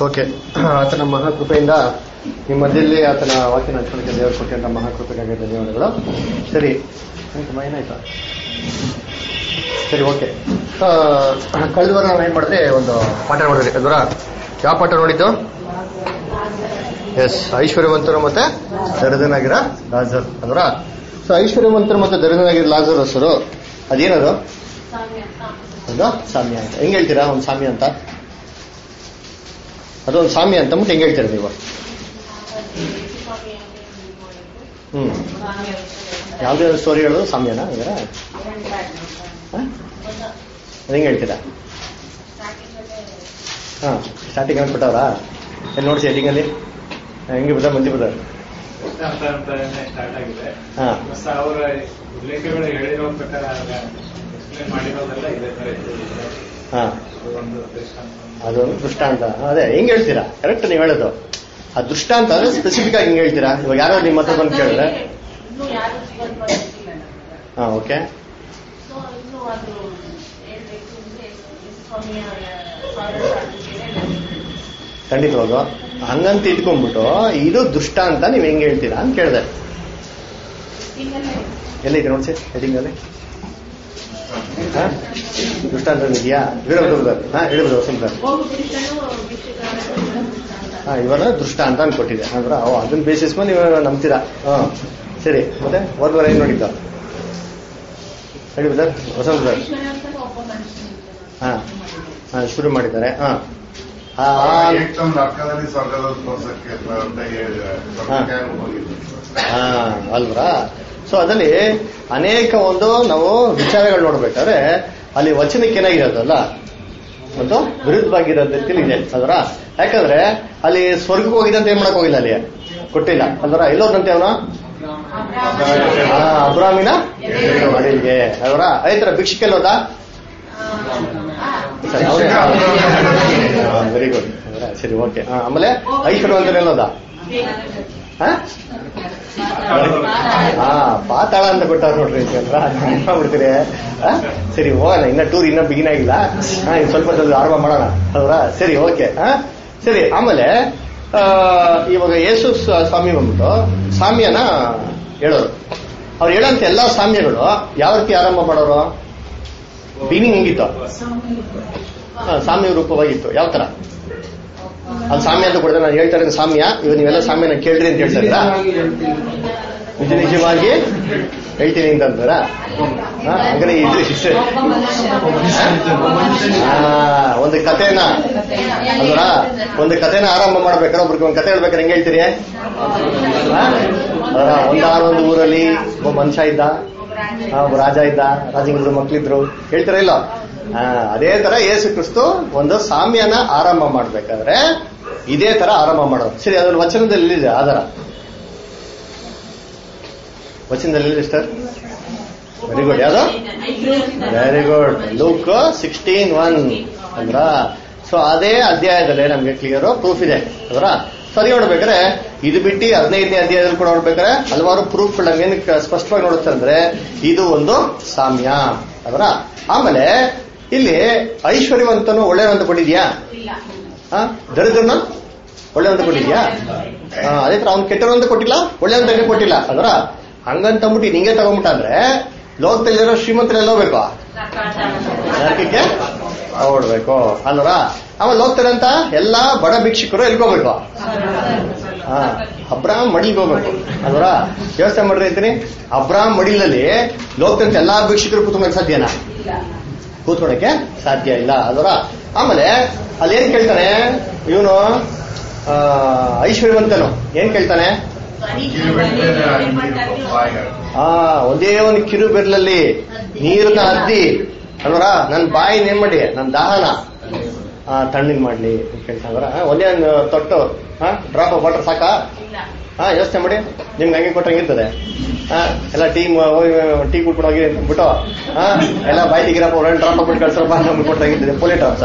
Okay ಆತನ ಮಹಾಕೃಪೆಯಿಂದ ನಿಮ್ಮ ಮಧ್ಯದಲ್ಲಿ ಆತನ ವಾಕ್ಯನ ಹಂಚ್ಕೊಳ್ಳಿಕ್ಕೆ ದೇವರು ಕೊಟ್ಟಂತ ಮಹಾಕೃಪೆಗಾಗಿ ಧನ್ಯವಾದಗಳು ಸರಿ ಆಯ್ತಮ್ಮ ಏನಾಯ್ತಾ ಸರಿ ಓಕೆ ಕಳೆದ ವಾರ ನಾವು ಏನ್ ಮಾಡಿದ್ರೆ ಒಂದು ಪಾಠ ನೋಡಿದ್ರಿ ಅದರ ಯಾವ ಪಾಠ ನೋಡಿದ್ದು ಎಸ್ ಐಶ್ವರ್ಯವಂತರು ಮತ್ತೆ ದರಿದ್ರನಾಗಿರ ಲಾಜರ್ ಅದರ ಸೊ ಐಶ್ವರ್ಯವಂತರು ಮತ್ತೆ ದರಿದ್ರನಾಗಿರೋ ಲಾಜರ್ ಹೆಸರು ಅದೇನದು ಅದು ಸಾಮ್ಯ ಅಂತ ಹೆಂಗ್ ಹೇಳ್ತೀರಾ ಒಂದು ಸಾಮ್ಯ ಅಂತ ಅದೊಂದು ಸಾಮ್ಯ ಅಂತ ಮತ್ತೆ ಹೆಂಗ್ ಹೇಳ್ತೀರಾ ನೀವು ಹ್ಮ್ ಯಾವುದೇ ಸ್ಟೋರಿ ಹೇಳೋದು ಸಾಮ್ಯನಾ ಇದರ ಹೆಂಗ್ ಹೇಳ್ತೀರಾ ಹಾ ಸ್ಟಾರ್ಟಿಂಗ್ ಅಂತ ಕೊಟ್ಟವ್ರಾ ಎಲ್ಲಿ ನೋಡಿ ಸೆಟ್ಟಿಂಗ್ ಅಲ್ಲಿ ಹೆಂಗೆ ಬದ ಮಂದಿ ಬದ ಅಂತ ಅಂತಾನೆ ಸ್ಟಾರ್ಟ್ ಆಗಿದೆ ಹಾ ಮತ್ತೆ ಅವರ ಉಲ್ಲೇಖಗಳು ಹೇಳಿರೋ ಪ್ರಕಾರ ಎಕ್ಸ್ಪ್ಲೇನ್ ಮಾಡಿರೋದೆಲ್ಲ ಇದೇ ತರ ಇದೆ. ಹಾ ಅದು ಒಂದು ದೃಷ್ಟಾಂತ. ಅದೊಂದು ದೃಷ್ಟಾಂತ ಅದೇ ಹೆಂಗ್ ಹೇಳ್ತೀರಾ ಕರೆಕ್ಟ್ ನೀವು ಹೇಳೋದು ಆ ದೃಷ್ಟಾಂತ ಅಂದ್ರೆ ಸ್ಪೆಸಿಫಿಕ್ ಆಗಿ ಹೆಂಗ್ ಹೇಳ್ತೀರಾ ಇವಾಗ ಯಾರೋ ನಿಮ್ಮ ಹತ್ರ ಬಂದು ಕೇಳಿದ್ರೆ ಇನ್ನೂ ಯಾರು ಜೀವನ ಪಡೆದಿಲ್ಲ ನಮ್ಗೆ. ಹಾ ಓಕೆ ಸೊ ಇನ್ನೂ ಅದು ಹೇಳ್ಬೇಕು ಅಂದ್ರೆ ಸ್ವಾಮಿಯ ಸಾವಿರ ಖಂಡಿತವಾಗ ಹಂಗಂತ ಇಟ್ಕೊಂಡ್ಬಿಟ್ಟು ಇದು ದುಷ್ಟಾಂತ ನೀವ್ ಹೆಂಗ್ ಹೇಳ್ತೀರಾ ಅಂತ ಕೇಳಿದೆ ಎಲ್ಲಿದೆ ನೋಡ್ಸಿ ಹೆಡಿಂಗ್ ಅಲ್ಲಿ ಹಾ? ದೃಷ್ಟಾಂತ ಇದೆಯಾ ವೀರಭದ್ರ ಹಾ ಹೇಳಿದ್ರು ವಸಂತ ಹೋಗು ಪುರುಷನು ಭಿಕ್ಷುಕನ ಹಾ ಇವಾಗ ದೃಷ್ಟಾಂತ ಅಂತ ಕೊಟ್ಟಿದೆ ಅಂದ್ರೆ ಅವ್ ಅದನ್ನ ಬೇಸಿಸ್ ಮೇಲೆ ನೀವು ನಂಬ್ತೀರಾ ಹಾ ಸರಿ ಮತ್ತೆ ಹೋದ್ ವಾರ ಏನ್ ನೋಡಿದ್ದ ಹೇಳಿ ಸರ್ ವಸಂತ ಸರ್ ಈಶ್ವರ ಅಂತ ಒಬ್ಬ ಮನುಷ್ಯನಿದ್ದಾನೆ. ಹಾ ಹಾ ಶುರು ಮಾಡಿದ್ದಾರೆ ಹಾ ಆ ಏಕ್ದಮ್ ನರಕದಲ್ಲಿ ಸ್ವರ್ಗದಲ್ಲಿ ತೋರ್ಸಕ್ಕೆ ಅಂತ ಹೇಳಿದ್ರೆ ಸ್ವರ್ಗಕ್ಕೆ ಹೋಗಿದ್ರು ಹಾ ಅಲ್ವಾ ಸೊ ಅದಲ್ಲಿ ಅನೇಕ ಒಂದು ನಾವು ವಿಚಾರಗಳು ನೋಡ್ಬೇಕಾದ್ರೆ ಅಲ್ಲಿ ವಚನಕ್ಕೆ ಏನಾಗಿರೋದಲ್ಲ ಮತ್ತು ವಿರುದ್ಧವಾಗಿರೋದು ಇದೆ ಅದರ ಯಾಕಂದ್ರೆ ಅಲ್ಲಿ ಸ್ವರ್ಗಕ್ಕೆ ಹೋಗಿದೆ ಅಂತ ಏನ್ ಮಾಡಕ್ ಹೋಗಿಲ್ಲ ಅಲ್ಲಿ ಕೊಟ್ಟಿಲ್ಲ ಅಲ್ವರ ಎಲ್ಲೋದಂತೆ ಅವನು ಅಬ್ರಾಮಿನ ಮಡಿಲ್ಗೆ ಅವರ ಐತರ ಭಿಕ್ಷಿಕೆಲ್ಲೋದ ಸರಿ ವೆರಿ ಗುಡ್ ಸರಿ ಓಕೆ ಆಮೇಲೆ ಐಶ್ವರ್ಯವಂತನೆಲ್ಲೋದ ಹಾ ಹಾ ಪಾತಾಳ ಅಂತ ಕೊಟ್ಟಾರ ನೋಡ್ರಿ ಚಂದ್ರ ಮಾಡ್ಬಿಡ್ತೀರಿ ಆ? ಸರಿ ಹೋಗೋಣ ಇನ್ನ ಟೂರ್ ಇನ್ನ ಬಿಗಿನ್ ಆಗಿಲ್ಲ ಹಾ ಇನ್ ಸ್ವಲ್ಪ ಸ್ವಲ್ಪ ಆರಂಭ ಮಾಡೋಣ ಹೌದಾ ಸರಿ ಓಕೆ ಹಾ ಸರಿ ಆಮೇಲೆ ಆ, ಇವಾಗ ಯೇಸು ಸ- ಸ್ವಾಮಿ ಬಂದ್ಬಿಟ್ಟು ಸಾಮ್ಯನ ಹೇಳೋರು ಅವ್ರು ಹೇಳೋಂತ ಎಲ್ಲಾ ಸಾಮ್ಯಗಳು ಯಾವ ರೀತಿ ಆರಂಭ ಮಾಡೋರು ಬಿಗಿನಿಂಗ್ ಹೆಂಗಿತ್ತು ಹಾ, ಸಾಮ್ಯ ರೂಪವಾಗಿತ್ತು ಯಾವ ತರ ಅಲ್ಲಿ ಸಾಮ್ಯ ಅಂತ ಕೊಡಿದ್ರೆ ನಾನು ಹೇಳ್ತಾ ಇರೋದು ಸಾಮ್ಯ ಇವಾಗ ನೀವೆಲ್ಲ ಸಾಮ್ಯನ ಕೇಳ್ರಿ ಅಂತ ಹೇಳ್ತಾ ಇದ್ದೀರಾ ನಿಜ ನಿಜವಾಗಿ ಹೇಳ್ತೀನಿ ಅಂತಂದ್ರ ಹಂಗಾರೆ ಇದ್ರಿ ಶಿಷ್ಯ ಒಂದು ಕಥೆನ ಅಲ್ವರ ಒಂದು ಕಥೆನ ಆರಂಭ ಮಾಡ್ಬೇಕಾದ್ರೆ ಒಬ್ರಿಗೆ ಒಂದು ಕಥೆ ಹೇಳ್ಬೇಕಾದ್ರೆ ಹೆಂಗ್ ಹೇಳ್ತೀರಿ ಆ? ಅದರ ಒಂದಾನೊಂದು ಊರಲ್ಲಿ ಒಬ್ಬ ಮನುಷ್ಯ ಇದ್ದ ಆ, ಒಬ್ಬ ರಾಜ ಇದ್ದ ರಾಜಂಗಿದ್ರು ಮಕ್ಳಿದ್ರು ಹೇಳ್ತಾರ ಇಲ್ಲ ಆ, ಅದೇ ತರ ಯೇಸು ಕ್ರಿಸ್ತು ಒಂದು ಸಾಮ್ಯನ ಆರಂಭ ಮಾಡ್ಬೇಕಾದ್ರೆ ಇದೇ ತರ ಆರಂಭ ಮಾಡೋದು ಸರಿ ಅದ್ರ ವಚನದಲ್ಲಿ ಇದೆ ಆಧಾರ ವಚನದಲ್ಲಿ ಸರ್ ವೆರಿ ಗುಡ್ ಯಾವ್ದು very good Luke sixteen one ಅಂದ್ರ ಸೊ ಅದೇ ಅಧ್ಯಾಯದಲ್ಲಿ ನಮ್ಗೆ ಕ್ಲಿಯರ್ ಪ್ರೂಫ್ ಇದೆ ಅದರ ಸರಿ ನೋಡ್ಬೇಕಾದ್ರೆ ಇದು ಬಿಟ್ಟು ಹದಿನೈದನೇ ಅಧ್ಯಾಯದಲ್ಲಿ ಕೂಡ ನೋಡ್ಬೇಕಾದ್ರೆ ಹಲವಾರು ಪ್ರೂಫ್ ಏನ್ ಸ್ಪಷ್ಟವಾಗಿ ನೋಡುತ್ತೆ ಅಂದ್ರೆ ಇದು ಒಂದು ಸಾಮ್ಯ ಅದರ ಆಮೇಲೆ ಇಲ್ಲಿ ಐಶ್ವರ್ಯವಂತನು ಒಳ್ಳೆಯವಂತ ಕೊಟ್ಟಿದ್ಯಾ ಇಲ್ಲ ಆ, ದರಿದ್ರನ ಒಳ್ಳೆಯವಂತ ಕೊಟ್ಟಿದ್ಯಾ ಆ, ಅದೇ ತರ ಅವ್ನು ಕೆಟ್ಟವಂತ ಕೊಟ್ಟಿಲ್ಲ ಒಳ್ಳೆಯವಂತ ಕೊಟ್ಟಿಲ್ಲ ಅದರ ಹಂಗಂತಂದ್ಬಿಟ್ಟು ನಿಂಗೆ ತಗೊಂಬಿಟ್ಟ ಅಂದ್ರೆ ಲೋಕದಲ್ಲಿರೋ ಶ್ರೀಮಂತರೆಲ್ಲ ಹೋಗ್ಬೇಕು ನರಕಕ್ಕೆ ಓಡ್ಬೇಕು ಅಲ್ವರ ಆಮೇಲೆ ಹೋಗ್ತಾರಂತ ಎಲ್ಲಾ ಬಡ ಭಿಕ್ಷುಕರು ಎಲ್ಕೋಬೇಕು ಹಾ ಅಬ್ರಾಮ್ ಮಡಿಗೆ ಹೋಗ್ಬೇಕು ಅಲ್ವರ ಯೋಚನೆ ಮಾಡ್ರಿ ಅಂತೀನಿ ಅಬ್ರಾಮ್ ಮಡಿಲಲ್ಲಿ ಲೋಕದಂತ ಎಲ್ಲಾ ಭಿಕ್ಷುಕರು ಕೂತ್ಕೊಳಕ್ ಸಾಧ್ಯನಾ ಕೂತ್ಕೊಳಕ್ಕೆ ಸಾಧ್ಯ ಇಲ್ಲ ಅಲ್ವರ ಆಮೇಲೆ ಅಲ್ಲಿ ಏನ್ ಕೇಳ್ತಾನೆ ಇವನು ಐಶ್ವರ್ಯವಂತನು ಏನ್ ಕೇಳ್ತಾನೆ ಆ ಒಂದೇ ಒಂದು ಕಿರು ಬೆರ್ಲಲ್ಲಿ ನೀರನ್ನ ಹದ್ದಿ ಅಲ್ವರ ನನ್ ಬಾಯಿನ ಏನ್ ಮಾಡಿ ನನ್ ದಾಹನ ಆ, ತಣ್ಣಗ್ ಮಾಡ್ಲಿ ಅಂತ ಕೇಳ್ತಾವ್ರ ಒಂದೇ ಒಂದು ತೊಟ್ಟು ಡ್ರಾಪ್ ಆಫ್ ವಾಟರ್ ಸಾಕಾ ಇಲ್ಲ ಹಾ ಯೋಚನೆ ಮಾಡಿ ನಿಮ್ಗೆ ಹಂಗೆ ಕೊಟ್ಟಂಗಿರ್ತದೆ ಹಾ ಎಲ್ಲ ಟೀ ಟೀ ಕುಟ್ಕೊಂಡು ಹೋಗಿ ಬಿಟ್ಟು ಹಾ ಎಲ್ಲ ಬಾಯಿ ತೆಗಿರಪ್ಪ ಒಂದು ಡ್ರಾಪ್ ಹಾಕ್ಬಿಟ್ಟು ಕಳ್ಸಪ್ಪ ನಮ್ಗೆ ಕೊಟ್ಟಂಗಿರ್ತದೆ ಪೋಲೆ ಡ್ರಾಪ್ಸ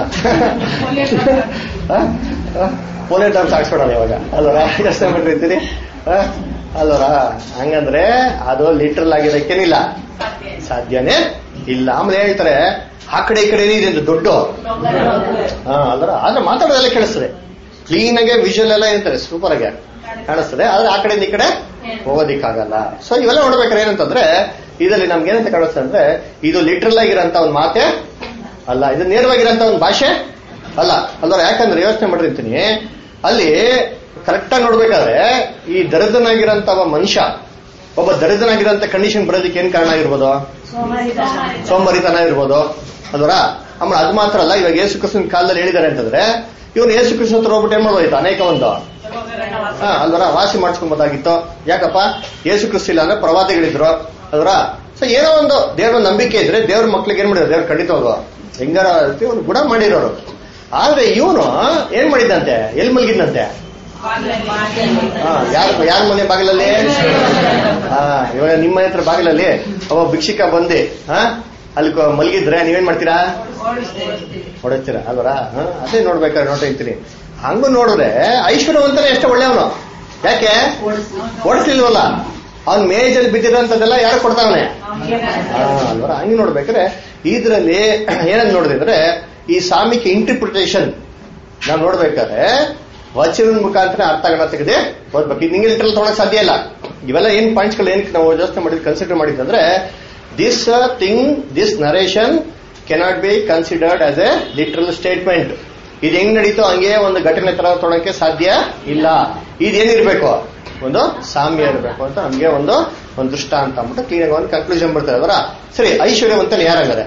ಪೋಲೆ ಡ್ರಾಪ್ಸ್ ಹಾಕ್ಸ್ಕೊಡೋಣ ಇವಾಗ ಅಲ್ವರ ಯೋಚನೆ ಮಾಡಿರ್ತೀರಿ ಅಲ್ವರ ಹಂಗಂದ್ರೆ ಅದು ಲಿಟ್ರಲ್ ಆಗಿರಕ್ಕೇನಿಲ್ಲ ಸಾಧ್ಯ ಸಾಧ್ಯನೇ ಇಲ್ಲ ಆಮೇಲೆ ಹೇಳ್ತಾರೆ ಆ ಕಡೆ ಈ ಕಡೆ ಇದೆ ಅಂತ ದೊಡ್ಡ ಹಾ ಅಲ್ದ್ರ ಆದ್ರೆ ಮಾತಾಡೋದೆಲ್ಲ ಕೇಳಿಸ್ತದೆ ಕ್ಲೀನ್ ಆಗಿ ವಿಜುವಲ್ ಎಲ್ಲ ಇರ್ತಾರೆ ಸೂಪರ್ ಆಗಿ ಕಾಣಿಸ್ತದೆ ಆದ್ರೆ ಆ ಕಡೆಯಿಂದ ಈ ಕಡೆ ಹೋಗೋದಿಕ್ಕಾಗಲ್ಲ ಸೊ ಇವೆಲ್ಲ ನೋಡ್ಬೇಕಾದ್ರೆ ಏನಂತಂದ್ರೆ ಇದರಲ್ಲಿ ನಮ್ಗೆ ಏನಂತ ಕಾಣಿಸ್ತದೆ ಅಂದ್ರೆ ಇದು ಲಿಟ್ರಲ್ ಆಗಿರೋಂತ ಒಂದು ಮಾತೆ ಅಲ್ಲ ಇದು ನೇರವಾಗಿರೋಂತ ಒಂದು ಭಾಷೆ ಅಲ್ಲ ಅಲ್ವಾ ಯಾಕಂದ್ರೆ ಯೋಚನೆ ಮಾಡಿರ್ತೀನಿ ಅಲ್ಲಿ ಕರೆಕ್ಟ್ ಆಗಿ ನೋಡ್ಬೇಕಾದ್ರೆ ಈ ದರಿದ್ರನಾಗಿರೋಂತ ಒಬ್ಬ ಮನುಷ್ಯ ಒಬ್ಬ ದರಿದ್ರನಾಗಿರೋಂತ ಕಂಡೀಷನ್ ಬರೋದಕ್ಕೆ ಏನ್ ಕಾರಣ ಆಗಿರ್ಬೋದು ಸೋಂಬರಿತನ ಇರ್ಬೋದು ಅಲ್ವರ ಆಮೇಲೆ ಅದು ಮಾತ್ರ ಅಲ್ಲ ಇವಾಗ ಯೇಸು ಕ್ರಿಸ್ತನ ಕಾಲದಲ್ಲಿ ಹೇಳಿದ್ದಾರೆ ಅಂತಂದ್ರೆ ಇವನು ಯೇಸು ಕೃಷ್ಣ ಹತ್ರ ಹೋಗ್ಬಿಟ್ಟು ಏನ್ ಮಾಡ್ಬೋದಿತ್ತು ಅನೇಕ ಒಂದು ಹಾ ಅಲ್ವರ ವಾಸಿ ಮಾಡಿಸ್ಕೊಬೋದಾಗಿತ್ತು ಯಾಕಪ್ಪ ಯೇಸು ಕ್ರಿಸ್ತ ಇಲ್ಲ ಅಂದ್ರೆ ಪ್ರವಾದಿಗಳಿದ್ರು ಅಲ್ವರ ಸೊ ಏನೋ ಒಂದು ದೇವ್ರ ನಂಬಿಕೆ ಇದ್ರೆ ದೇವ್ರ ಮಕ್ಳಿಗೆ ಏನ್ ಮಾಡಿದ್ರು ದೇವ್ರ ಖಂಡಿತ ಹೋಗೋ ಹೆಂಗಾರ ಒಂದು ಗುಣ ಮಾಡಿರೋರು ಆದ್ರೆ ಇವನು ಏನ್ ಮಾಡಿದ್ದಂತೆ ಎಲ್ಲಿ ಮಲಗಿದ್ದಂತೆ ಹಾ ಯಾರ ಯಾರ ಮನೆ ಬಾಗಿಲಲ್ಲಿ ಹಾ ಇವಾಗ ನಿಮ್ಮ ಮನೆ ಹತ್ರ ಬಾಗಿಲಲ್ಲಿ ಒಬ್ಬ ಭಿಕ್ಷಿಕ ಬಂದೆ ಹಾ ಅಲ್ಲಿ ಕೊ- ಮಲಗಿದ್ರೆ ನೀವೇನ್ ಮಾಡ್ತೀರಾ ಹೊಡಿತೀರಾ ಅಲ್ವರ ಹಾ ಅದೇ ನೋಡ್ಬೇಕಾದ್ರೆ ನೋಡ್ತಾ ಇರ್ತೀನಿ ಹಂಗು ನೋಡಿದ್ರೆ ಐಶ್ವರ್ಯವಂತನೇ ಎಷ್ಟು ಒಳ್ಳೆಯವನು ಯಾಕೆ ಓಡಿಸ್ಲಿಲ್ವಲ್ಲ ಅವ್ನ್ ಮೇಜಲ್ಲಿ ಬಿದ್ದಿರೋಂಥದ್ದೆಲ್ಲ ಯಾರು ಕೊಡ್ತಾವನೆ ಅಲ್ವರ ಹಂಗೆ ನೋಡ್ಬೇಕಾದ್ರೆ ಇದ್ರಲ್ಲಿ ಏನಂತ ನೋಡಿದ್ರೆ ಈ ಸಾಮಿಕ್ ಇಂಟರ್ಪ್ರಿಟೇಷನ್ ನಾವು ನೋಡ್ಬೇಕಾದ್ರೆ ವಚನದ ಮುಖಾಂತರ ಅರ್ಥಗಳನ್ನ ತೆಗೆದು ಓದ್ಬೇಕು ಇದು ನಿಂಗೆ ಲಿಟ್ರಲ್ ತೊಗೊಳಕ್ ಸಾಧ್ಯ ಇಲ್ಲ ಇವೆಲ್ಲ ಏನ್ ಪಾಯಿಂಟ್ಸ್ಗಳು ಏನಕ್ಕೆ ನಾವು ಯೋಚನೆ ಮಾಡಿದ್ ಕನ್ಸಿಡರ್ ಮಾಡಿದ್ರೆ this thing this narration cannot be considered as a literal statement ಇದು ಹೆಂಗ್ ನಡೀತೋ ಹಂಗೆ ಒಂದು ಘಟನೆ ತರ ತೊಗೊಳಕ್ಕೆ ಸಾಧ್ಯ ಇಲ್ಲ ಇದೇನಿರ್ಬೇಕು ಒಂದು ಸಾಮ್ಯ ಇರಬೇಕು ಅಂತ ನಮ್ಗೆ ಒಂದು ಒಂದು ದೃಷ್ಟ ಅಂತ ಅಂದ್ಬಿಟ್ಟು ಕ್ಲೀನ್ ಆಗಿ ಒಂದು ಕನ್ಕ್ಲೂಷನ್ ಬರ್ತದೆ ಅದರ ಸರಿ ಐಶ್ವರ್ಯವಂತನ ಯಾರಾಗದೆ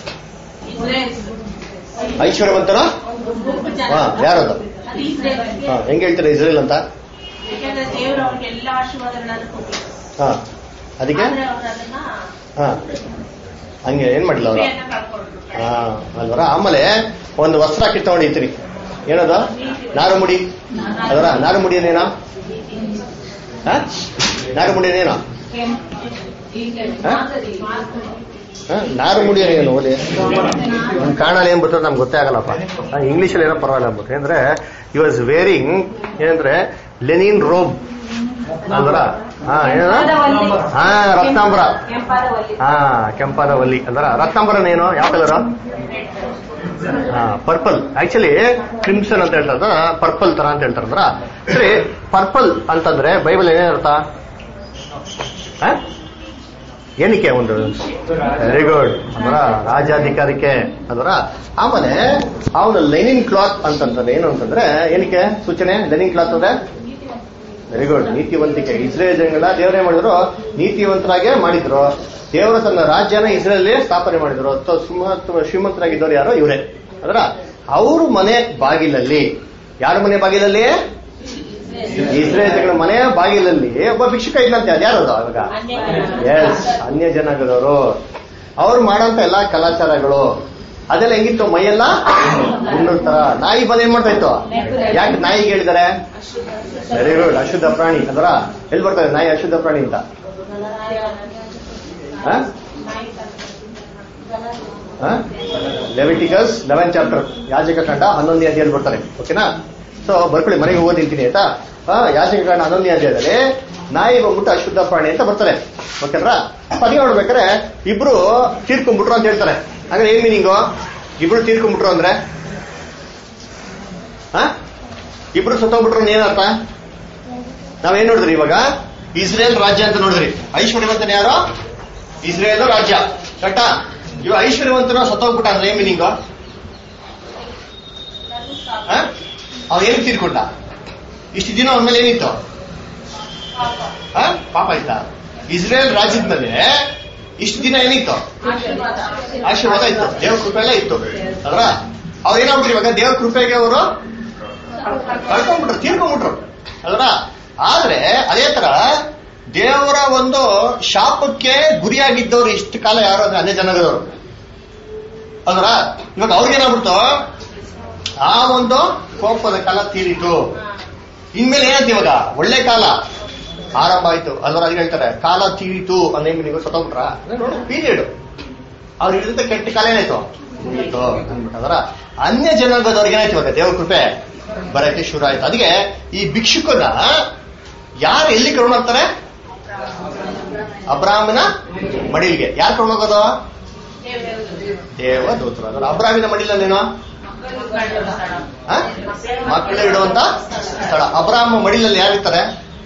ಐಶ್ವರ್ಯವಂತನ ಹಾ ಯಾರದು ಹಾ ಹೆಂಗ್ ಹೇಳ್ತಾರೆ ಇಸ್ರೇಲ್ ಅಂತ ಯಾಕಂದ್ರೆ ದೇವರು ಅವ್ರಿಗೆ ಎಲ್ಲ ಆಶೀರ್ವಾದಗಳನ್ನ ಕೊಟ್ಟಿದ್ರು ಹಾ ಅದಕ್ಕೆ ಆದ್ರೆ ಅವ್ರು ಅದನ್ನ ಹಾ ಹಂಗೆ ಏನ್ ಮಾಡಿಲ್ಲ ಅವ್ರ ಕೃಪೆಯನ್ನ ಕಳ್ಕೊಂಡ್ರು ಹಾ ಅಲ್ವರ ಆಮೇಲೆ ಒಂದು ವಸ್ತ್ರ ಕಿತ್ಕೊಂಡಿರ್ತೀನಿ ಏನದು ನಾರು ಮುಡಿ ಅದರ ನಾರು ಮುಡಿ ಏನೇನೋ ಹಾ ನಾರು ಮುಡಿ ಏನೇನೋ ಹಾ? ಹಾ? ನಾರು ಮುಡಿ ಏನು ಓದಿ ನಮ್ ಕಾಣಲ್ಲ ಏನ್ ಬರ್ತದೆ ನಮ್ಗೆ ಗೊತ್ತೇ ಆಗಲ್ಲಪ್ಪ ಇಂಗ್ಲಿಷಲ್ಲಿ ಏನೋ ಪರವಾಗಿಲ್ಲ ಅಂದ್ಬಿಟ್ಟು ಅಂದ್ರೆ ಯು ವಾಸ್ ವೇರಿಂಗ್ ಏನಂದ್ರೆ ಲೆನಿನ್ ರೋಬ್ ಅಲ್ವರ ಹಾ ಏನದ ಹಾ ರತ್ನಾಂಬರ ಹಾ ಕೆಂಪಾದ ವಲ್ಲಿ ಅಂದ್ರ ರತ್ನಾಂಬರನೇನು ಯಾವ ಕಲರ್ ಪರ್ಪಲ್ ಆಕ್ಚುಲಿ ಕ್ರಿಮ್ಸನ್ ಅಂತ ಹೇಳ್ತಾರ ಪರ್ಪಲ್ ತರ ಅಂತ ಹೇಳ್ತಾರಂದ್ರ ಸರಿ ಪರ್ಪಲ್ ಅಂತಂದ್ರೆ ಬೈಬಲ್ ಏನೇ ಅರ್ಥ ಆ? ಏನಕ್ಕೆ ಒಂದು ವೆರಿ ಗುಡ್ ಅಂದ್ರ ರಾಜಾಧಿಕಾರಕ್ಕೆ ಅಂದ್ರ ಆಮೇಲೆ ಅವನು ಲೆನಿನ್ ಕ್ಲಾತ್ ಅಂತಂದ್ರೆ ಏನು ಅಂತಂದ್ರೆ ಏನಕ್ಕೆ ಸೂಚನೆ ಲೆನಿನ್ ಕ್ಲಾತ್ ಅಂದ್ರೆ ವೆರಿ ಗುಡ್ ನೀತಿವಂತಿಕೆ ಇಸ್ರೇಲ್ ಜನಗಳ ದೇವರೇ ಮಾಡಿದ್ರು ನೀತಿವಂತರಾಗೆ ಮಾಡಿದ್ರು ದೇವರ ತನ್ನ ರಾಜ್ಯನ ಇಸ್ರೇಲ್ ಸ್ಥಾಪನೆ ಮಾಡಿದ್ರು ಅಥವಾ ಸುಮ- ಶ್ರೀಮಂತರಾಗಿದ್ದವ್ರು ಯಾರೋ ಇವರೇ ಅಂದ್ರ ಅವ್ರ ಮನೆ ಬಾಗಿಲಲ್ಲಿ ಯಾರ ಮನೆ ಬಾಗಿಲಲ್ಲಿ ಇಸ್ರೇಲ್ ಜನಗಳ ಮನೆಯ ಬಾಗಿಲಲ್ಲಿ ಒಬ್ಬ ಭಿಕ್ಷುಕ ಇದ್ದಂತೆ ಅದ್ಯಾರದು ಅವಾಗ ಎಸ್ ಅನ್ಯ ಜನಾಂಗದವರು ಅವ್ರು ಮಾಡೋಂತ ಎಲ್ಲಾ ಕಲಾಚಾರಗಳು ಅದೆಲ್ಲ ಹೆಂಗಿತ್ತು ಮೈಯೆಲ್ಲ ತರ ನಾಯಿ ಬಂದ್ ಏನ್ ಮಾಡ್ತಾ ಇತ್ತು ಯಾಕೆ ನಾಯಿಗೆ ಹೇಳಿದ್ದಾರೆ ವೆರಿ ಗುಡ್ ಅಶುದ್ಧ ಪ್ರಾಣಿ ಅದರ ಎಲ್ಲಿ ಬರ್ತದೆ ನಾಯಿ ಅಶುದ್ಧ ಪ್ರಾಣಿ ಅಂತ ಲೆವಿಟಿಕಸ್ ಲೆವೆನ್ ಚಾಪ್ಟರ್ ಯಾಜಕ ಕಂಡ ಹನ್ನೊಂದನೇ ಅಧ್ಯಾಯಲ್ಲಿ ಬರ್ತಾರೆ ಓಕೆನಾ ಸೊ ಬರ್ಕೊಳ್ಳಿ ಮನೆಗೆ ಓದಿಂತೀನಿ ಆಯ್ತಾ ಆ, ಯಾಜಕ ಕಂಡ ಹನ್ನೊಂದನೇ ಅಧ್ಯಾಯದಲ್ಲಿ ನಾಯಿ ಬಂದ್ಬಿಟ್ಟು ಅಶುದ್ಧ ಪ್ರಾಣಿ ಅಂತ ಬರ್ತಾರೆ ಓಕೆನಾ ಅದೇ ನೋಡ್ಬೇಕಾರೆ ಇಬ್ರು ತೀರ್ಕೊಂಡ್ಬಿಟ್ರು ಅಂತ ಹೇಳ್ತಾರೆ ಅಂದ್ರೆ ಏನ್ ಮೀನಿಂಗು ಇಬ್ರು ತೀರ್ಕೊಂಡ್ಬಿಟ್ರು ಅಂದ್ರೆ ಆ? ಇಬ್ರು ಸತ್ತೋಗ್ಬಿಟ್ರು ಅಂದ್ರೆ ಏನರ್ಥ ನಾವೇನ್ ನೋಡಿದ್ರಿ ಇವಾಗ ಇಸ್ರೇಲ್ ರಾಜ್ಯ ಅಂತ ನೋಡಿದ್ರಿ ಐಶ್ವರ್ಯವಂತನ ಯಾರು ಇಸ್ರೇಲ್ ರಾಜ್ಯ ಕರೆಕ್ಟಾ ಇವ ಐಶ್ವರ್ಯವಂತನ ಸತ್ತೋಗ್ಬಿಟ್ಟ ಅಂದ್ರೆ ಏನ್ ಮೀನಿಂಗ್ ಅವ ಏನ್ ತೀರ್ಕೊಂಡ ಇಷ್ಟು ದಿನ ಅವನ ಮೇಲೆ ಏನಿತ್ತು ಆ? ಪಾಪ ಆಯ್ತಾ ಇಸ್ರೇಲ್ ರಾಜ್ಯದ ಮೇಲೆ ಇಷ್ಟು ದಿನ ಏನಿತ್ತು ಆಶೀರ್ವಾದ ಇತ್ತು ದೇವ್ರ ಕೃಪೆ ಎಲ್ಲ ಇತ್ತು ಅಲ್ರ ಅವ್ರು ಏನಾಗ್ಬಿಟ್ರು ಇವಾಗ ದೇವ್ರ ಕೃಪೆಗೆ ಅವರು ಕಳ್ಕೊಂಡ್ಬಿಟ್ರು ತೀರ್ಕೊಂಡ್ಬಿಟ್ರು ಅಲ್ರ ಆದ್ರೆ ಅದೇ ತರ ದೇವರ ಒಂದು ಶಾಪಕ್ಕೆ ಗುರಿಯಾಗಿದ್ದವ್ರು ಇಷ್ಟು ಕಾಲ ಯಾರು ಅಂದ್ರೆ ಅನ್ಯ ಜನಾಂಗದವರು ಅಲ್ರ ಇವಾಗ ಅವ್ರಿಗೇನಾಗ್ಬಿಡ್ತು ಆ ಒಂದು ಕೋಪದ ಕಾಲ ತೀರಿತು ಇನ್ಮೇಲೆ ಏನಂತ ಇವಾಗ ಒಳ್ಳೆ ಕಾಲ ಆರಂಭ ಆಯ್ತು ಅಲ್ವರ ಅದಕ್ಕೆ ಹೇಳ್ತಾರೆ ಕಾಲ ತೀರಿತು ಅನ್ನೋ ನೀವು ಸತ್ತೋಗ್ಬಿಟ್ರ ಅಂದ್ರೆ ನೋಡು ಪೀರಿಯಡ್ ಅವ್ರು ಹಿಡಿದ ಕೆಟ್ಟ ಕಾಲ ಏನಾಯ್ತು ಮುಗೀತು ಅಂದ್ಬಿಟ್ಟು ಅದರ ಅನ್ಯ ಜನಾಂಗದವ್ರಿಗೆ ಏನಾಯ್ತು ಇವಾಗ ದೇವ್ರ ಕೃಪೆ ಬರಕ್ಕೆ ಶುರು ಆಯ್ತು ಅದಕ್ಕೆ ಈ ಭಿಕ್ಷುಕನ ಯಾರು ಎಲ್ಲಿ ಕರ್ಕೊಂಡು ಹೋಗ್ತಾರೆ ಅಬ್ರಾಹ್ಮನ ಮಡಿಲಿಗೆ ಯಾರು ಕರ್ಕೊಂಡು ಹೋಗೋದು ದೇವ ದೂತರು ಅದರ ಅಬ್ರಾಹ್ಮಿನ ಮಡಿಲಲ್ಲೇನೋ ಆ? ಮಕ್ಕಳು ಇಡುವಂತ ಸ್ಥಳ ಅಬ್ರಾಹ್ಮ ಮಡಿಲಲ್ಲಿ ಯಾರಿರ್ತಾರೆ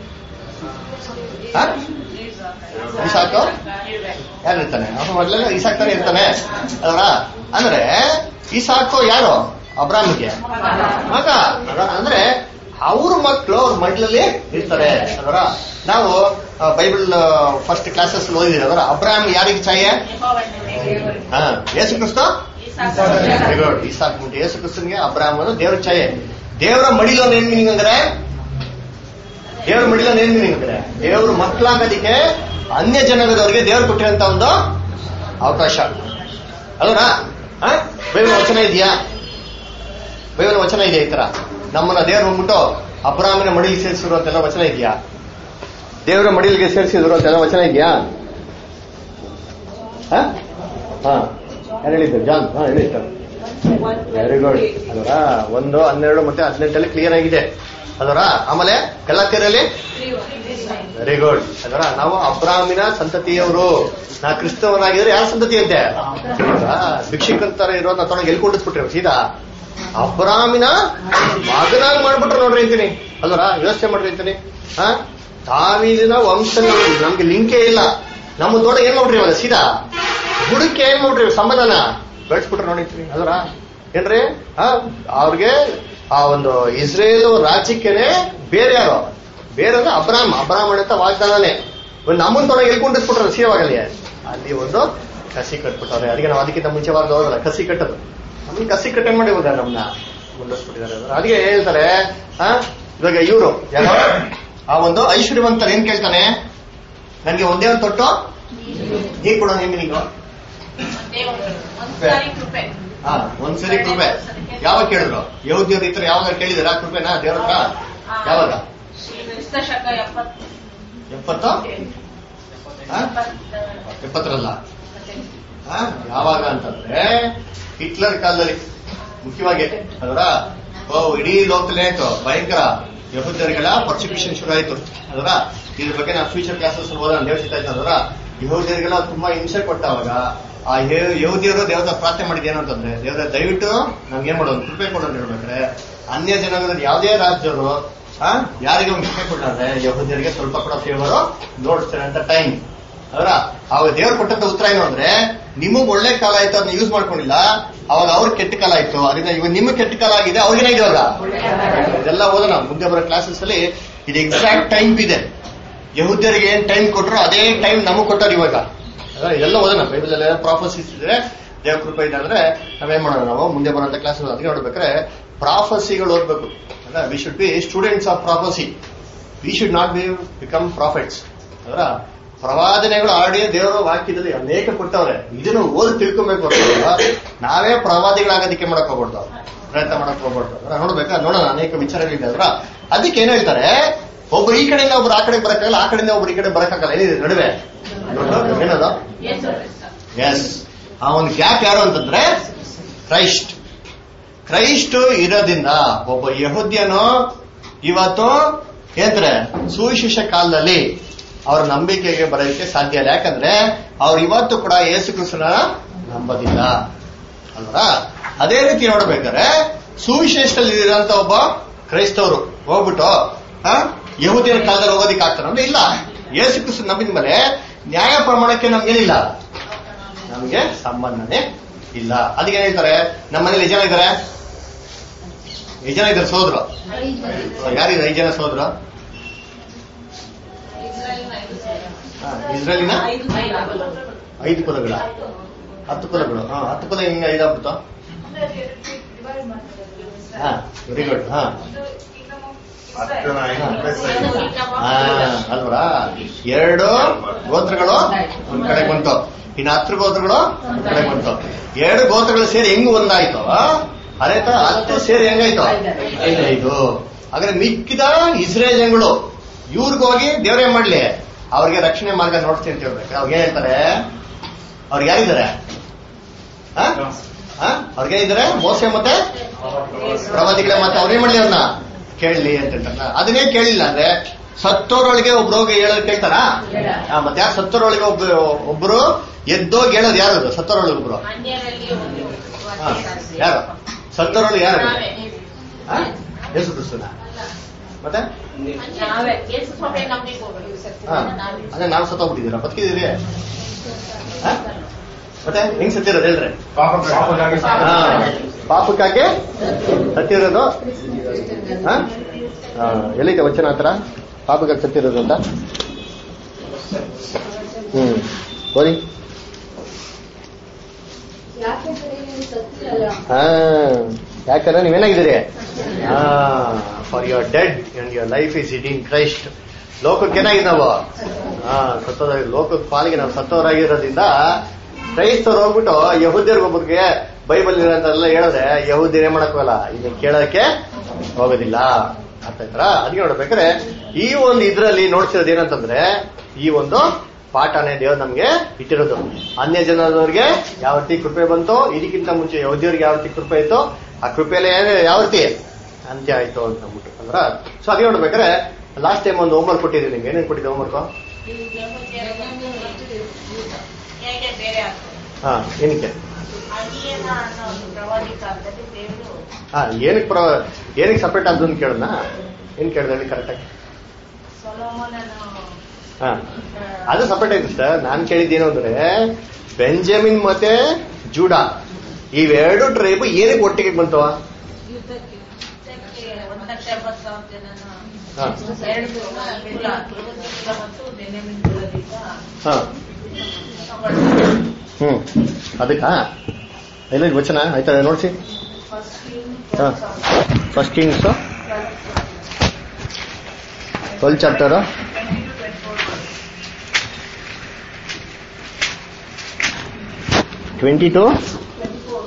ಆ? ಇಸಾಕು ಯಾರು ಇರ್ತಾನೆ ಅವನ ಮೊದಲೆಲ್ಲ ಇಸಾಕ್ ತಾನೇ ಇರ್ತಾನೆ ಅದರ ಅಂದ್ರೆ ಇಸಾಕು ಯಾರು ಅಬ್ರಾಹ್ಮಿಗೆ ಮಗ ಅದರ ಅಂದ್ರೆ ಅವ್ರ ಮಕ್ಕಳು ಅವ್ರ ಮಡ್ಲಲ್ಲಿ ಇರ್ತಾರೆ ಅದರ ನಾವು ಆ, ಬೈಬಲ್ ಫಸ್ಟ್ ಕ್ಲಾಸಸ್ ಓದಿದ್ದೀವಿ ಅದರ ಅಬ್ರಾಹ್ಮ್ ಯಾರಿಗೆ ಛಾಯೆ ಹಾ ಯೇಸು ಕ್ರಿಸ್ತ Very good. ಇಸಾಕ್ ಮುಟ್ಟಿ ಯೇಸು ಕ್ರಿಸ್ತನ್ಗೆ ಅಬ್ರಾಹ್ಮ್ ಅದು ದೇವ್ರ ಛಾಯೆ ದೇವರ ಮಡಿಲು ಅಂದ್ರೆ ಏನ್ ಮೀನಿಂಗ್ ಅಂದ್ರೆ ದೇವ್ರ ಮಡಿಲು ಅಂದ್ರೆ ಏನ್ ಮೀನಿಂಗ್ ಅಂದ್ರೆ ದೇವ್ರ ಮಕ್ಕಳಾಗೋದಿಕ್ಕೆ ಅನ್ಯ ಜನಾಂಗದವರಿಗೆ ದೇವ್ರು ಕೊಟ್ಟಿರೋಂತ ಒಂದು ಅವಕಾಶ ಅಲ್ವಾ ಬೈಬಲ್ ವಚನ ಇದೆಯಾ ಬೈಬಲ್ ವಚನ ಇದೆಯಾ ಈ ತರ ನಮ್ಮನ್ನ ದೇವ್ರು ಬಂದ್ಬಿಟ್ಟು ಅಬ್ರಾಹ್ಮನ ಮಡಿಲಿಗೆ ಸೇರಿಸಿದ್ರು ಅಂತೆಲ್ಲ ವಚನ ಇದೆಯಾ ದೇವರ ಮಡಿಲಿಗೆ ಸೇರಿಸಿದ್ರು ಅಂತೆಲ್ಲ ವಚನ ಇದೆಯಾ ಹಾ ಹಾ ಯಾರು ಹೇಳಿದ್ದು ಜಾನ್ ಹಾ ಹೇಳಿ ವೆರಿ ಗುಡ್ ಅದರ ಒಂದು ಹನ್ನೆರಡು ಮತ್ತೆ ಹದಿನೆಂಟಲ್ಲಿ ಕ್ಲಿಯರ್ ಆಗಿದೆ ಅದರ ಆಮೇಲೆ ಗಲಾತಿಯರಲ್ಲಿ ವೆರಿ ಗುಡ್ ಅದರ ನಾವು ಅಬ್ರಾಹ್ಮಿನ ಸಂತತಿಯವರು ನಾ ಕ್ರಿಸ್ತವನಾಗಿದ್ರೆ ಯಾರ ಸಂತತಿ ಅಂತೆ ಭಿಕ್ಷಿಕಂತರ ಇರೋದನ್ನ ತೊಗೊಂಡು ಎಲ್ಲಿ ಕೊಂಡಿಸ್ಬಿಟ್ರಿ ಸೀದಾ ಅಬ್ರಾಹ್ಮಿನ ಮಗನಾಗಿ ಮಾಡ್ಬಿಟ್ರು ನೋಡ್ರಿ ಅಂತೀನಿ ಅಲ್ವರ ಯೋಚನೆ ಮಾಡ್ರಿ ಅಂತೀನಿ ಹಾ ತಾವೀದಿನ ವಂಶ ನಮ್ಗೆ ಲಿಂಕೇ ಇಲ್ಲ ನಮ್ಮ ತೋಟ ಏನ್ ಮಾಡ್ರಿ ಇವಾಗ ಸೀದಾ ಬುಡಕ್ಕೆ ಏನ್ ಮಾಡ್ರಿ ಸಂಬಂಧನ ಬೆಳೆಸ್ಬಿಟ್ರು ನೋಡಿರ್ತೀನಿ ಅದರ ಏನ್ರಿ ಹಾ ಅವ್ರಿಗೆ ಆ ಒಂದು ಇಸ್ರೇಲ್ ರಾಜ್ಯಕ್ಕೆನೆ ಬೇರೆ ಯಾರು ಬೇರೆ ಅಂದ್ರೆ ಅಬ್ರಾಹ್ಮ ಅಬ್ರಾಹ್ಮಣ ಅಂತ ವಾಗ್ದಾನನೇ ಒಂದು ನಮ್ಮನ್ ತೊಡಗೆ ಎಲ್ಕೊಂಡಿಸ್ಬಿಟ್ರೆ ಸೀವಾಗಲಿ ಅಲ್ಲಿ ಒಂದು ಕಸಿ ಕಟ್ಬಿಟ್ಟವ್ರೆ ಅದಕ್ಕೆ ನಾವು ಅದಕ್ಕಿಂತ ಮುಂಚೆ ವಾರದ ಹೋಗಲ್ಲ ಕಸಿ ಕಟ್ಟದು ನಮ್ಮನ್ನ ಕಸಿ ಕಟ್ ಏನ್ ಮಾಡಿ ಹೋದಾರೆ ನಮ್ಮನ್ನ ಮುಂದುವರ್ಸ್ಬಿಟ್ಟಿದ್ದಾರೆ ಅಂದ್ರೆ ಅದಕ್ಕೆ ಹೇಳ್ತಾರೆ ಆ ಇವಾಗ ಇವರು ಯಾರೋ ಆ ಒಂದು ಐಶ್ವರ್ಯವಂತರು ಏನ್ ಕೇಳ್ತಾನೆ ನನ್ಗೆ ಒಂದೇ ಒಂದು ತೊಟ್ಟು ನೀ ಕೊಡೋ ನಿಮ್ಗೆ ಒಂದ್ಸಾರಿ ಕೃಪೆ ಹಾ ಒಂದ್ಸರಿ ಕೃಪೆ ಯಾವಾಗ ಕೇಳಿದ್ರು ಯಹೂದ್ಯರು ಈ ತರ ಯಾವಾಗ ಕೇಳಿದಾರ ಕೃಪೆನಾ ದೇವ್ರ ಹತ್ರ ಯಾವಾಗ ಕ್ರಿಸ್ತ ಶಕ ಎಪ್ಪತ್ತು ಎಪ್ಪತ್ತು ಹಾ? ಎಪ್ಪತ್ತರಲ್ಲ ಹಾ? ಯಾವಾಗ ಅಂತಂದ್ರೆ ಹಿಟ್ಲರ್ ಕಾಲದಲ್ಲಿ ಮುಖ್ಯವಾಗಿ ಅದರ ಓ ಇಡೀ ಲೋಕದಲ್ಲಿ ಆಯ್ತು ಭಯಂಕರ ಯಹೂದ್ಯರಿಗೆಲ್ಲ ಪರ್ಸಿಕ್ಯೂಷನ್ ಶುರು ಆಯ್ತು ಅದರ ಇದ್ರ ಬಗ್ಗೆ ನಾವು ಫ್ಯೂಚರ್ ಕ್ಲಾಸಸ್ ಓದೋಣ ದೇವಸ್ಥಿತ ಆಯ್ತು ಅದರ ಯಹೂದ್ಯರಿಗೆಲ್ಲ ತುಂಬಾ ಹಿಂಸೆ ಕೊಟ್ಟಾಗ ಆ ಯಹ- ಯಹೂದ್ಯರು ದೇವರ ಪ್ರಾರ್ಥನೆ ಮಾಡಿದ ಏನು ಅಂತಂದ್ರೆ ದೇವರ ದಯವಿಟ್ಟು ನಮ್ಗೆ ಏನ್ ಮಾಡೋದು ಕೃಪೆ ಕೊಡೋದು ಹೇಳ್ಬೇಕಾದ್ರೆ ಅನ್ಯ ಜನಾಂಗದಲ್ಲಿ ಯಾವುದೇ ರಾಜ್ಯರು ಆ, ಯಾರಿಗೆ ಒಂದು ಕೃಪೆ ಕೊಟ್ಟಾರೆ ಯಹೂದ್ಯರಿಗೆ ಸ್ವಲ್ಪ ಕೂಡ ಫೇವರು ನೋಡ್ತಾರೆ ಅಂತ ಟೈಮ್ ಅವರ ಅವಾಗ ದೇವ್ರು ಕೊಟ್ಟಂತ ಉತ್ತರ ಏನು ಅಂದ್ರೆ ನಿಮಗ್ ಒಳ್ಳೆ ಕಾಲ ಆಯ್ತು ಅದನ್ನ ಯೂಸ್ ಮಾಡ್ಕೊಂಡಿಲ್ಲ ಅವಾಗ ಅವ್ರ ಕೆಟ್ಟ ಕಾಲ ಆಯ್ತು ಅದರಿಂದ ಇವಾಗ ನಿಮಗೆ ಕೆಟ್ಟ ಕಾಲ ಆಗಿದೆ ಅವ್ರಿಗೇನಾಗಿದೆ ಇವಾಗ ಇದೆಲ್ಲ ಓದೋಣ ಮುಂದೆ ಬರೋ ಕ್ಲಾಸಸ್ ಅಲ್ಲಿ ಇದು ಎಕ್ಸಾಕ್ಟ್ ಟೈಮ್ ಇದೆ ಯಹೂದ್ಯರಿಗೆ ಏನ್ ಟೈಮ್ ಕೊಟ್ರು ಅದೇ ಟೈಮ್ ನಮಗ್ ಕೊಟ್ಟಾರ ಇವಾಗ ಅಲ್ಲ, ಇದೆಲ್ಲ ಓದೋಣ ಬೈಬಲ್ ಎಲ್ಲ ಪ್ರಾಫಸಿಸ್ ಇದ್ರೆ ದೇವ ಕೃಪೆ ಇದೆ ಅಂದ್ರೆ ನಾವೇನ್ ಮಾಡೋಣ ನಾವು ಮುಂದೆ ಬರೋಂತ ಕ್ಲಾಸ್ ಅದಕ್ಕೆ ನೋಡ್ಬೇಕಾದ್ರೆ ಪ್ರಾಫಸಿಗಳು ಓದ್ಬೇಕು ಅಲ್ಲ we should be students of prophecy we should not be become prophets ಅದರ ಪ್ರವಾದನೆಗಳು ಆಡಿ ದೇವರು ವಾಕ್ಯದಲ್ಲಿ ಅನೇಕ ಕೊಟ್ಟವ್ರೆ ಇದನ್ನು ಓದಿ ತಿಳ್ಕೊಬೇಕು ಹೊರತು ನಾವೇ ಪ್ರವಾದಿಗಳಾಗೋದಕ್ಕೆ ಮಾಡಕ್ ಹೋಗ್ಬಾರ್ದು ಪ್ರಯತ್ನ ಮಾಡಕ್ ಹೋಗ್ಬಾರ್ದು ಅದರ ನೋಡ್ಬೇಕಾ ನೋಡೋಣ ಅನೇಕ ವಿಚಾರಗಳಿದೆ ಅದ್ರ ಅದಕ್ಕೆ ಏನ್ ಹೇಳ್ತಾರೆ ಒಬ್ರು ಈ ಕಡೆಯಿಂದ ಒಬ್ರು ಆ ಕಡೆ ಬರಕ್ಕಾಗಲ್ಲ ಆ ಕಡೆಯಿಂದ ಒಬ್ರು ಈ ಕಡೆ ಬರಕ್ಕಾಗಲ್ಲ ಏನಿದೆ ನಡುವೆ ದೊಡ್ಡ ಏನದು ಯೇಸು ಕ್ರಿಸ್ತ ಎಸ್ ಆ ಒಂದು ಗ್ಯಾಪ್ ಯಾರು ಅಂತಂದ್ರೆ ಕ್ರೈಸ್ಟ್ ಕ್ರೈಸ್ಟ್ ಇರೋದ್ರಿಂದ ಒಬ್ಬ ಯಹುದ್ಯನು ಇವತ್ತು ಏನಂತಾರೆ ಸುವಿಶೇಷ ಕಾಲದಲ್ಲಿ ಅವ್ರ ನಂಬಿಕೆಗೆ ಬರೋದಕ್ಕೆ ಸಾಧ್ಯ ಇಲ್ಲ ಯಾಕಂದ್ರೆ ಅವ್ರು ಇವತ್ತು ಕೂಡ ಯೇಸು ಕ್ರಿಸ್ತನ ನಂಬೋದಿಲ್ಲ ಅಲ್ವಾ ಅದೇ ರೀತಿ ನೋಡ್ಬೇಕಾದ್ರೆ ಸುವಿಶೇಷದಲ್ಲಿ ಇರೋಂತ ಒಬ್ಬ ಕ್ರೈಸ್ತವರು ಹೋಗ್ಬಿಟ್ಟು ಆ, ಯಹೂದಿಯರ ಕಾಲದಲ್ಲಿ ಹೋಗೋದಿಕ್ಕೆ ಆಗ್ತಾರ ಅಂದ್ರೆ ಇಲ್ಲ ಯೇಸು ಕ್ರಿಸ್ತ ನಂಬಿದ ಮೇಲೆ ನ್ಯಾಯ ಪ್ರಮಾಣಕ್ಕೆ ನಮ್ಗೇನಿಲ್ಲ ನಮಗೆ ಸಂಬಂಧನೇ ಇಲ್ಲ ಅದಕ್ಕೆ ಹೇಳ್ತಾರೆ ನಮ್ಮ ಮನೇಲಿ ಎಷ್ಟು ಜನ ಇದ್ದಾರೆ ಎಷ್ಟು ಜನ ಇದ್ದಾರೆ ಸೋದ್ರು ಯಾರಿದ್ದಾರೆ ಐದು ಜನ ಸೋದ್ರು ಹಾ, ಇಸ್ರೇಲಿನ ಐದು ಕುಲಗಳ ಹತ್ತು ಕುಲಗಳು ಹಾ ಹತ್ತು ಕುಲ ಹಿಂಗ ಐದಾಗ್ಬಿಡ್ತು ಹಾ ವೆರಿ ಗುಡ್ ಹಾ ಹತ್ತು ಜನ ಐದು ಪ್ಲಸ್ ಐದು. ಹಾ, ಅಲ್ವಾ ಎರಡು ಗೋತ್ರಗಳು ಒಂದ್ ಕಡೆ ಬಂತು ಇನ್ನು ಹತ್ತು ಗೋತ್ರಗಳು ಒಂದ್ ಕಡೆ ಬಂತು ಎರಡು ಗೋತ್ರಗಳು ಸೇರಿ ಹೆಂಗ್ ಒಂದಾಯ್ತು ಅದೇ ತರ ಹತ್ತು ಸೇರಿ ಹೆಂಗಾಯ್ತು ಐದೈದು ಹಾಗಾದ್ರೆ ಮಿಕ್ಕಿದ ಇಸ್ರೇಲ್ ಜನಗಳು ಇವ್ರಿಗೆ ಹೋಗಿ ದೇವ್ರೇನ್ ಮಾಡ್ಲಿ ಅವ್ರಿಗೆ ರಕ್ಷಣೆ ಮಾರ್ಗ ನೋಡ್ತೀನಿ ಅಂತ ಹೇಳ್ಬೇಕು ಅವ್ರಿಗೆ ಏನ್ ಹೇಳ್ತಾರೆ ಅವ್ರಿಗೆ ಯಾರಿದ್ದಾರೆ ಹಾ? ಹಾ? ಅವ್ರಿಗೆ ಏನಿದ್ದಾರೆ ಮೋಸೆ ಮತ್ತೆ ಪ್ರವಾದಿಗಳ ಮತ್ತೆ ಅವ್ರೇನ್ ಮಾಡ್ಲಿ ಅವ್ರನ್ನ ಕೇಳಲಿ ಅಂತ ಹೇಳ್ತಾರಲ್ಲ ಅದನ್ನೇ ಕೇಳಿಲ್ಲ ಅಂದ್ರೆ ಸತ್ತೋರೊಳಗೆ ಒಬ್ರು ಹೋಗಿ ಹೇಳೋದು ಕೇಳ್ತಾರಾ ಆ, ಮತ್ತೆ ಯಾರು ಸತ್ತೋರೊಳಗೆ ಒಬ್ಬ ಒಬ್ರು ಎದ್ದೋಗಿ ಹೇಳೋದು ಯಾರು ಸತ್ತೋರೊಳಗೆ ಒಬ್ರು ಅನ್ಯರಲ್ಲಿ ಒಂದು ಹಾ, ಯಾರು ಸತ್ತೋರೊಳಗೆ ಯಾರು ನಾವೇ. ಆ? ಯೇಸು ಕ್ರಿಸ್ತನ ಮತ್ತೆ ನಾವೇ ಯೇಸು ಸ್ವಾಮಿ ನಂಬಿಕೆ ಹೋಗ್ಬೇಕು ಹಾ. ಅಂದ್ರೆ ನಾವು ಸತ್ತೋಗ್ಬಿಟ್ಟಿದ್ದೀರಾ ಬದುಕಿದ್ದೀರಿ ಆ? ಮತ್ತೆ ಹೆಂಗ್ ಸತ್ತಿರೋದು ಹೇಳ್ರಿ ಪಾಪಕ್ಕಾಗಿ ಹಾ. ಪಾಪಕ್ಕಾಗಿ ಸತ್ತಿರೋದು ಹಾ? ಹಾ, ಎಲ್ಲಿದೆ ವಚನ ಹತ್ರ ಪಾಪಕ್ಕಾಗಿ ಸತ್ತಿರೋದು ಅಂತ ಹ್ಮ್ ಓದಿ ಯಾಕೆಂದರೆ ನೀವು ಸತ್ತಿರಲ್ಲ ಹಾ ಯಾಕಂದ್ರೆ ನೀವೇನಾಗಿದ್ದೀರಿ for your dead and your life is it in Christ ಲೋಕಕ್ಕೆ ಏನಾಗಿದೆ ನಾವು ಹಾ ಸತ್ತೋರಾಗಿ ಲೋಕದ ಪಾಲಿಗೆ ನಾವು ಸತ್ತೋರಾಗಿರೋದ್ರಿಂದ ಕ್ರೈಸ್ತವ್ರು ಹೋಗ್ಬಿಟ್ಟು ಯಹೂದ್ಯರಿಗೆ ಒಬ್ಬರಿಗೆ ಬೈಬಲ್ ಇರೋಂತೆಲ್ಲ ಹೇಳಿದ್ರೆ ಯಹೂದ್ಯರು ಏನ್ ಮಾಡಕ್ಕೋಲ್ಲ ಇದನ್ನ ಕೇಳೋಕೆ ಹೋಗೋದಿಲ್ಲ ಅರ್ಥ ಆಯ್ತರ ಅದಕ್ಕೆ ನೋಡ್ಬೇಕಾದ್ರೆ ಈ ಒಂದು ಇದ್ರಲ್ಲಿ ನೋಡ್ತಿರೋದು ಏನಂತಂದ್ರೆ ಈ ಒಂದು ಪಾಠನೇ ದೇವ್ರು ನಮ್ಗೆ ಇಟ್ಟಿರೋದು ಅನ್ಯ ಜನದವ್ರಿಗೆ ಯಾವ ರೀತಿ ಕೃಪೆ ಬಂತು ಇದಕ್ಕಿಂತ ಮುಂಚೆ ಯಹೂದ್ಯರಿಗೆ ಯಾವ ರೀತಿ ಕೃಪೆ ಇತ್ತು ಆ ಕೃಪೆಯಲ್ಲಿ ಏನ್- ಯಾವ ರೀತಿ ಅಂತ್ಯ ಆಯ್ತು ಅಂತ ಅಂದ್ಬಿಟ್ಟು ಅಂದ್ರ ಸೊ ಅದೇ ನೋಡ್ಬೇಕಾದ್ರೆ ಲಾಸ್ಟ್ ಟೈಮ್ ಒಂದು ಹೋಮ್ವರ್ಕ್ ಕೊಟ್ಟಿದ್ದೀನಿ ನಿಮ್ಗೆ ಏನೇನು ಕೊಟ್ಟಿದ್ದೆ ಹೋಮ್ವರ್ಕ್ ಹೇಗೆ ಬೇರೆ ಆಗ್ತದೆ ಹಾ ಏನಕ್ಕೆ ಅಡಿಯನ ಅನ್ನೋ ಒಂದು ಪ್ರವಾದಿ ಕಾಲದಲ್ಲಿ ದೇವರು ಹಾ ಏನಕ್ಕೆ ಪ್ರ ಏನಕ್ಕೆ ಸಪ್ರೇಟ್ ಆದ್ದು ಅಂತ ಕೇಳೋಣ ಏನ್ ಕೇಳಿದೆ ಕರೆಕ್ಟಾಗಿ ಸೊಲೋಮೋನನು ಹಾ ಅದು ಸಪರೇಟ್ ಐತೆ ಸರ್ ನಾನ್ ಕೇಳಿದ್ದೇನು ಅಂದ್ರೆ ಬೆಂಜಮಿನ್ ಮತ್ತೆ ಜೂಡಾ ಇವೆರಡು ಟ್ರೈಬ್ ಏನಕ್ಕೆ ಒಟ್ಟಿಗೆ ಬಂತವ ಯುದ್ಧಕ್ಕೆ ಒಂದು ಲಕ್ಷ ಎಂಬತ್ತು ಸಾವಿರ ಜನನ ಹಾ. ಎರಡು ಕುಲ ಯಹೂದ ಕುಲ ಮತ್ತು ಬೆನ್ಯಾಮಿನ್ ಕುಲದಿಂದ ಹಾ ತಗೊಳ್ತಾರೆ. ಹ್ಮ್ ಅದಕ್ಕಾ ಎಲ್ಲ ವಚನ ಆಯ್ತಾ ನೋಡ್ಸಿ First King ಹಾ. First Kings twelve chapter 20 to 24 verse. Twenty two 24.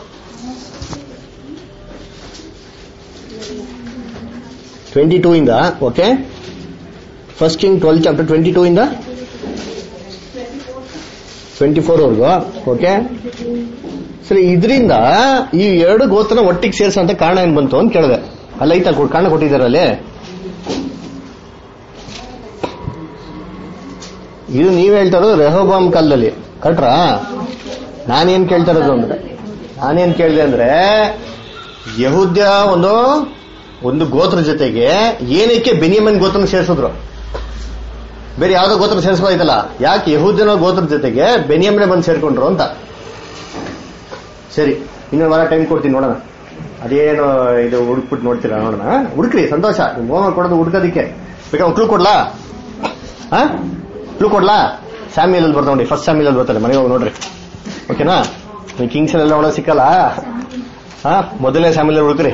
Twenty two ಇಂದ okay first King twelve chapter twenty two ಇಂದ ಟ್ವೆಂಟಿ ಫೋರ್ ವರ್ಗು ಓಕೆ ಸರಿ ಇದರಿಂದ ಈ ಎರಡು ಗೋತ್ರನ ಒಟ್ಟಿಗೆ ಸೇರ್ಸಂತ ಕಾರಣ ಏನ್ ಬಂತು ಅಂತ ಕೇಳಿದೆ ಅಲ್ಲ ಐತ ಕೊ- ಕಾರಣ ಕೊಟ್ಟಿದ್ದಾರಲ್ಲಿ ಇದು ನೀವ್ ಹೇಳ್ತಾ ಇರೋದು ರೆಹೋಬಾಮ್ ಕಾಲದಲ್ಲಿ ಕಟ್ರಾ ನಾನೇನ್ ಕೇಳ್ತಾ ಇರೋದು ಅಂದ್ರೆ ನಾನೇನ್ ಕೇಳಿದೆ ಅಂದ್ರೆ ಯಹೂದ್ಯ ಒಂದು ಒಂದು ಗೋತ್ರ ಜೊತೆಗೆ ಏನಕ್ಕೆ ಬೆನಿಯಮನ್ ಗೋತ್ರನ ಸೇರಿಸಿದ್ರು ಬೇರೆ ಯಾವ್ದೋ ಗೋತ್ರ ಸೇರಿಸ್ಬೋದಾಯ್ತಲ್ಲ ಯಾಕೆ ಯಹೂದ್ಯನ ಗೋತ್ರದ ಜೊತೆಗೆ ಬೆನಿಯಮ್ನೆ ಬಂದು ಸೇರ್ಕೊಂಡ್ರು ಅಂತ ಸರಿ ಇನ್ನೊಂದು ವಾರ ಟೈಮ್ ಕೊಡ್ತೀನಿ ನೋಡೋಣ ಅದೇನು ಇದು ಹುಡುಕ್ಬಿಟ್ಟು ನೋಡ್ತೀರಾ ನೋಡೋಣ ಹುಡುಕ್ರಿ ಸಂತೋಷ ನಿಮ್ ಹೋಮ್ ಕೊಡೋದು ಹುಡುಕೋದಿಕ್ಕೆ ಬೇಕಾದ್ರೆ ಕ್ಲೂ ಕೊಡ್ಲಾ ಹಾ ಕ್ಲೂ ಕೊಡ್ಲಾ ಸ್ಯಾಮಿಯಲ್ ಅಲ್ಲಿ ಬರ್ತಾ ನೋಡಿ ಫಸ್ಟ್ ಸ್ಯಾಮಿಯಲ್ ಅಲ್ಲಿ ಬರ್ತಾರೆ ಮನೆಗೆ ಹೋಗಿ ನೋಡ್ರಿ ಓಕೆನಾ ಕಿಂಗ್ಸ್ ಎಲ್ಲ ಒಳಗೆ ಸಿಕ್ಕಲ್ಲ ಹಾ ಮೊದಲನೇ ಸ್ಯಾಮಿಯಲ್ ಹುಡುಕ್ರಿ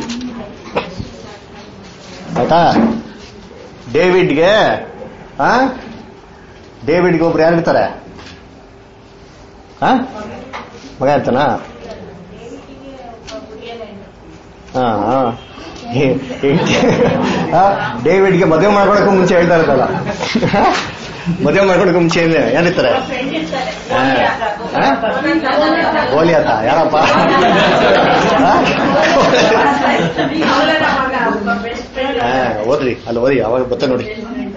ಆಯ್ತಾ ಡೇವಿಡ್ಗೆ ಆ ಡೇವಿಡ್ಗೆ ಒಬ್ರು ಯಾರು ಇರ್ತಾರೆ ಆ ಮಗ ಇರ್ತಾನ ದೇವಿಗೆ ಒಬ್ಬ ಹುಡುಗಿಯಲ್ಲ ಹೆಣ್ಣು. ಹಾ ಹಾ. ಹೇ- ಹೇ- ಆ, ಡೇವಿಡ್ಗೆ ಮದುವೆ ಮಾಡ್ಕೊಳಕ್ಕೂ ಮುಂಚೆ ಹೇಳ್ತಾ ಇರ್ತಲ್ಲ ಮದುವೆ ಮಾಡ್ಕೊಳಕ್ಕೂ ಮುಂಚೆ ಏನ್- ಯಾರಿರ್ತಾರೆ ಒಬ್ಬ friend ಇರ್ತಾರೆ. ಹಾ. ಗೋಲಿ ಆಟ. ಹಾ? ಒಂದೊಂದು ಅದನ್ನ- ಗೋಲಿ ಆತ ಯಾರಪ್ಪ ಆ? ಅವಳ ಮಗ ಒಬ್ಬ best friend. ಹಾ, ಓದ್ರಿ ಅಲ್ಲಿ ಓದಿ ಅವಾಗ ಬತ್ತ ನೋಡಿ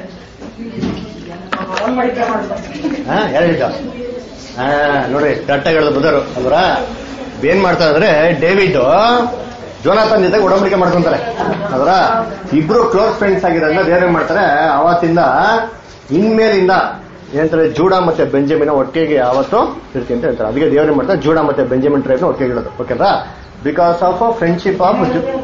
ಹಾ ಯಾರು ಹೇಳ್ತ ಹಾ ನೋಡ್ರಿ ಕರೆಕ್ಟಾಗಿ ಹೇಳಿದ ಬದರು ಅಲ್ವರ ಏನ್ ಮಾಡ್ತಾರೆ ಅಂದ್ರೆ ಡೇವಿಡ್ ಜೋನಾಥನ್ ಜೊತೆಗೆ ಒಡಂಬಡಿಕೆ ಮಾಡ್ಕೊಂತಾರೆ ಅದರ ಇಬ್ರು ಕ್ಲೋಸ್ ಫ್ರೆಂಡ್ಸ್ ಆಗಿರೋದ್ರಿಂದ ದೇವ್ರ ಏನ್ ಮಾಡ್ತಾರೆ ಅವತ್ತಿಂದ ಇನ್ಮೇಲಿಂದ ಏನಂತಾರೆ ಜೂಡ ಮತ್ತೆ ಬೆಂಜಮಿನ ಒಟ್ಟಿಗೆ ಯಾವತ್ತು ಇರ್ತೀನಿ ಅಂತ ಹೇಳ್ತಾರೆ ಅದಕ್ಕೆ ದೇವ್ರ ಏನ್ ಮಾಡ್ತಾರೆ ಜೂಡ ಮತ್ತೆ ಬೆಂಜಮಿನ್ ಟ್ರೈಬ್ನ ಒಟ್ಟಿಗೆ ಇಡೋದು ಓಕೆನಾ because of friendship of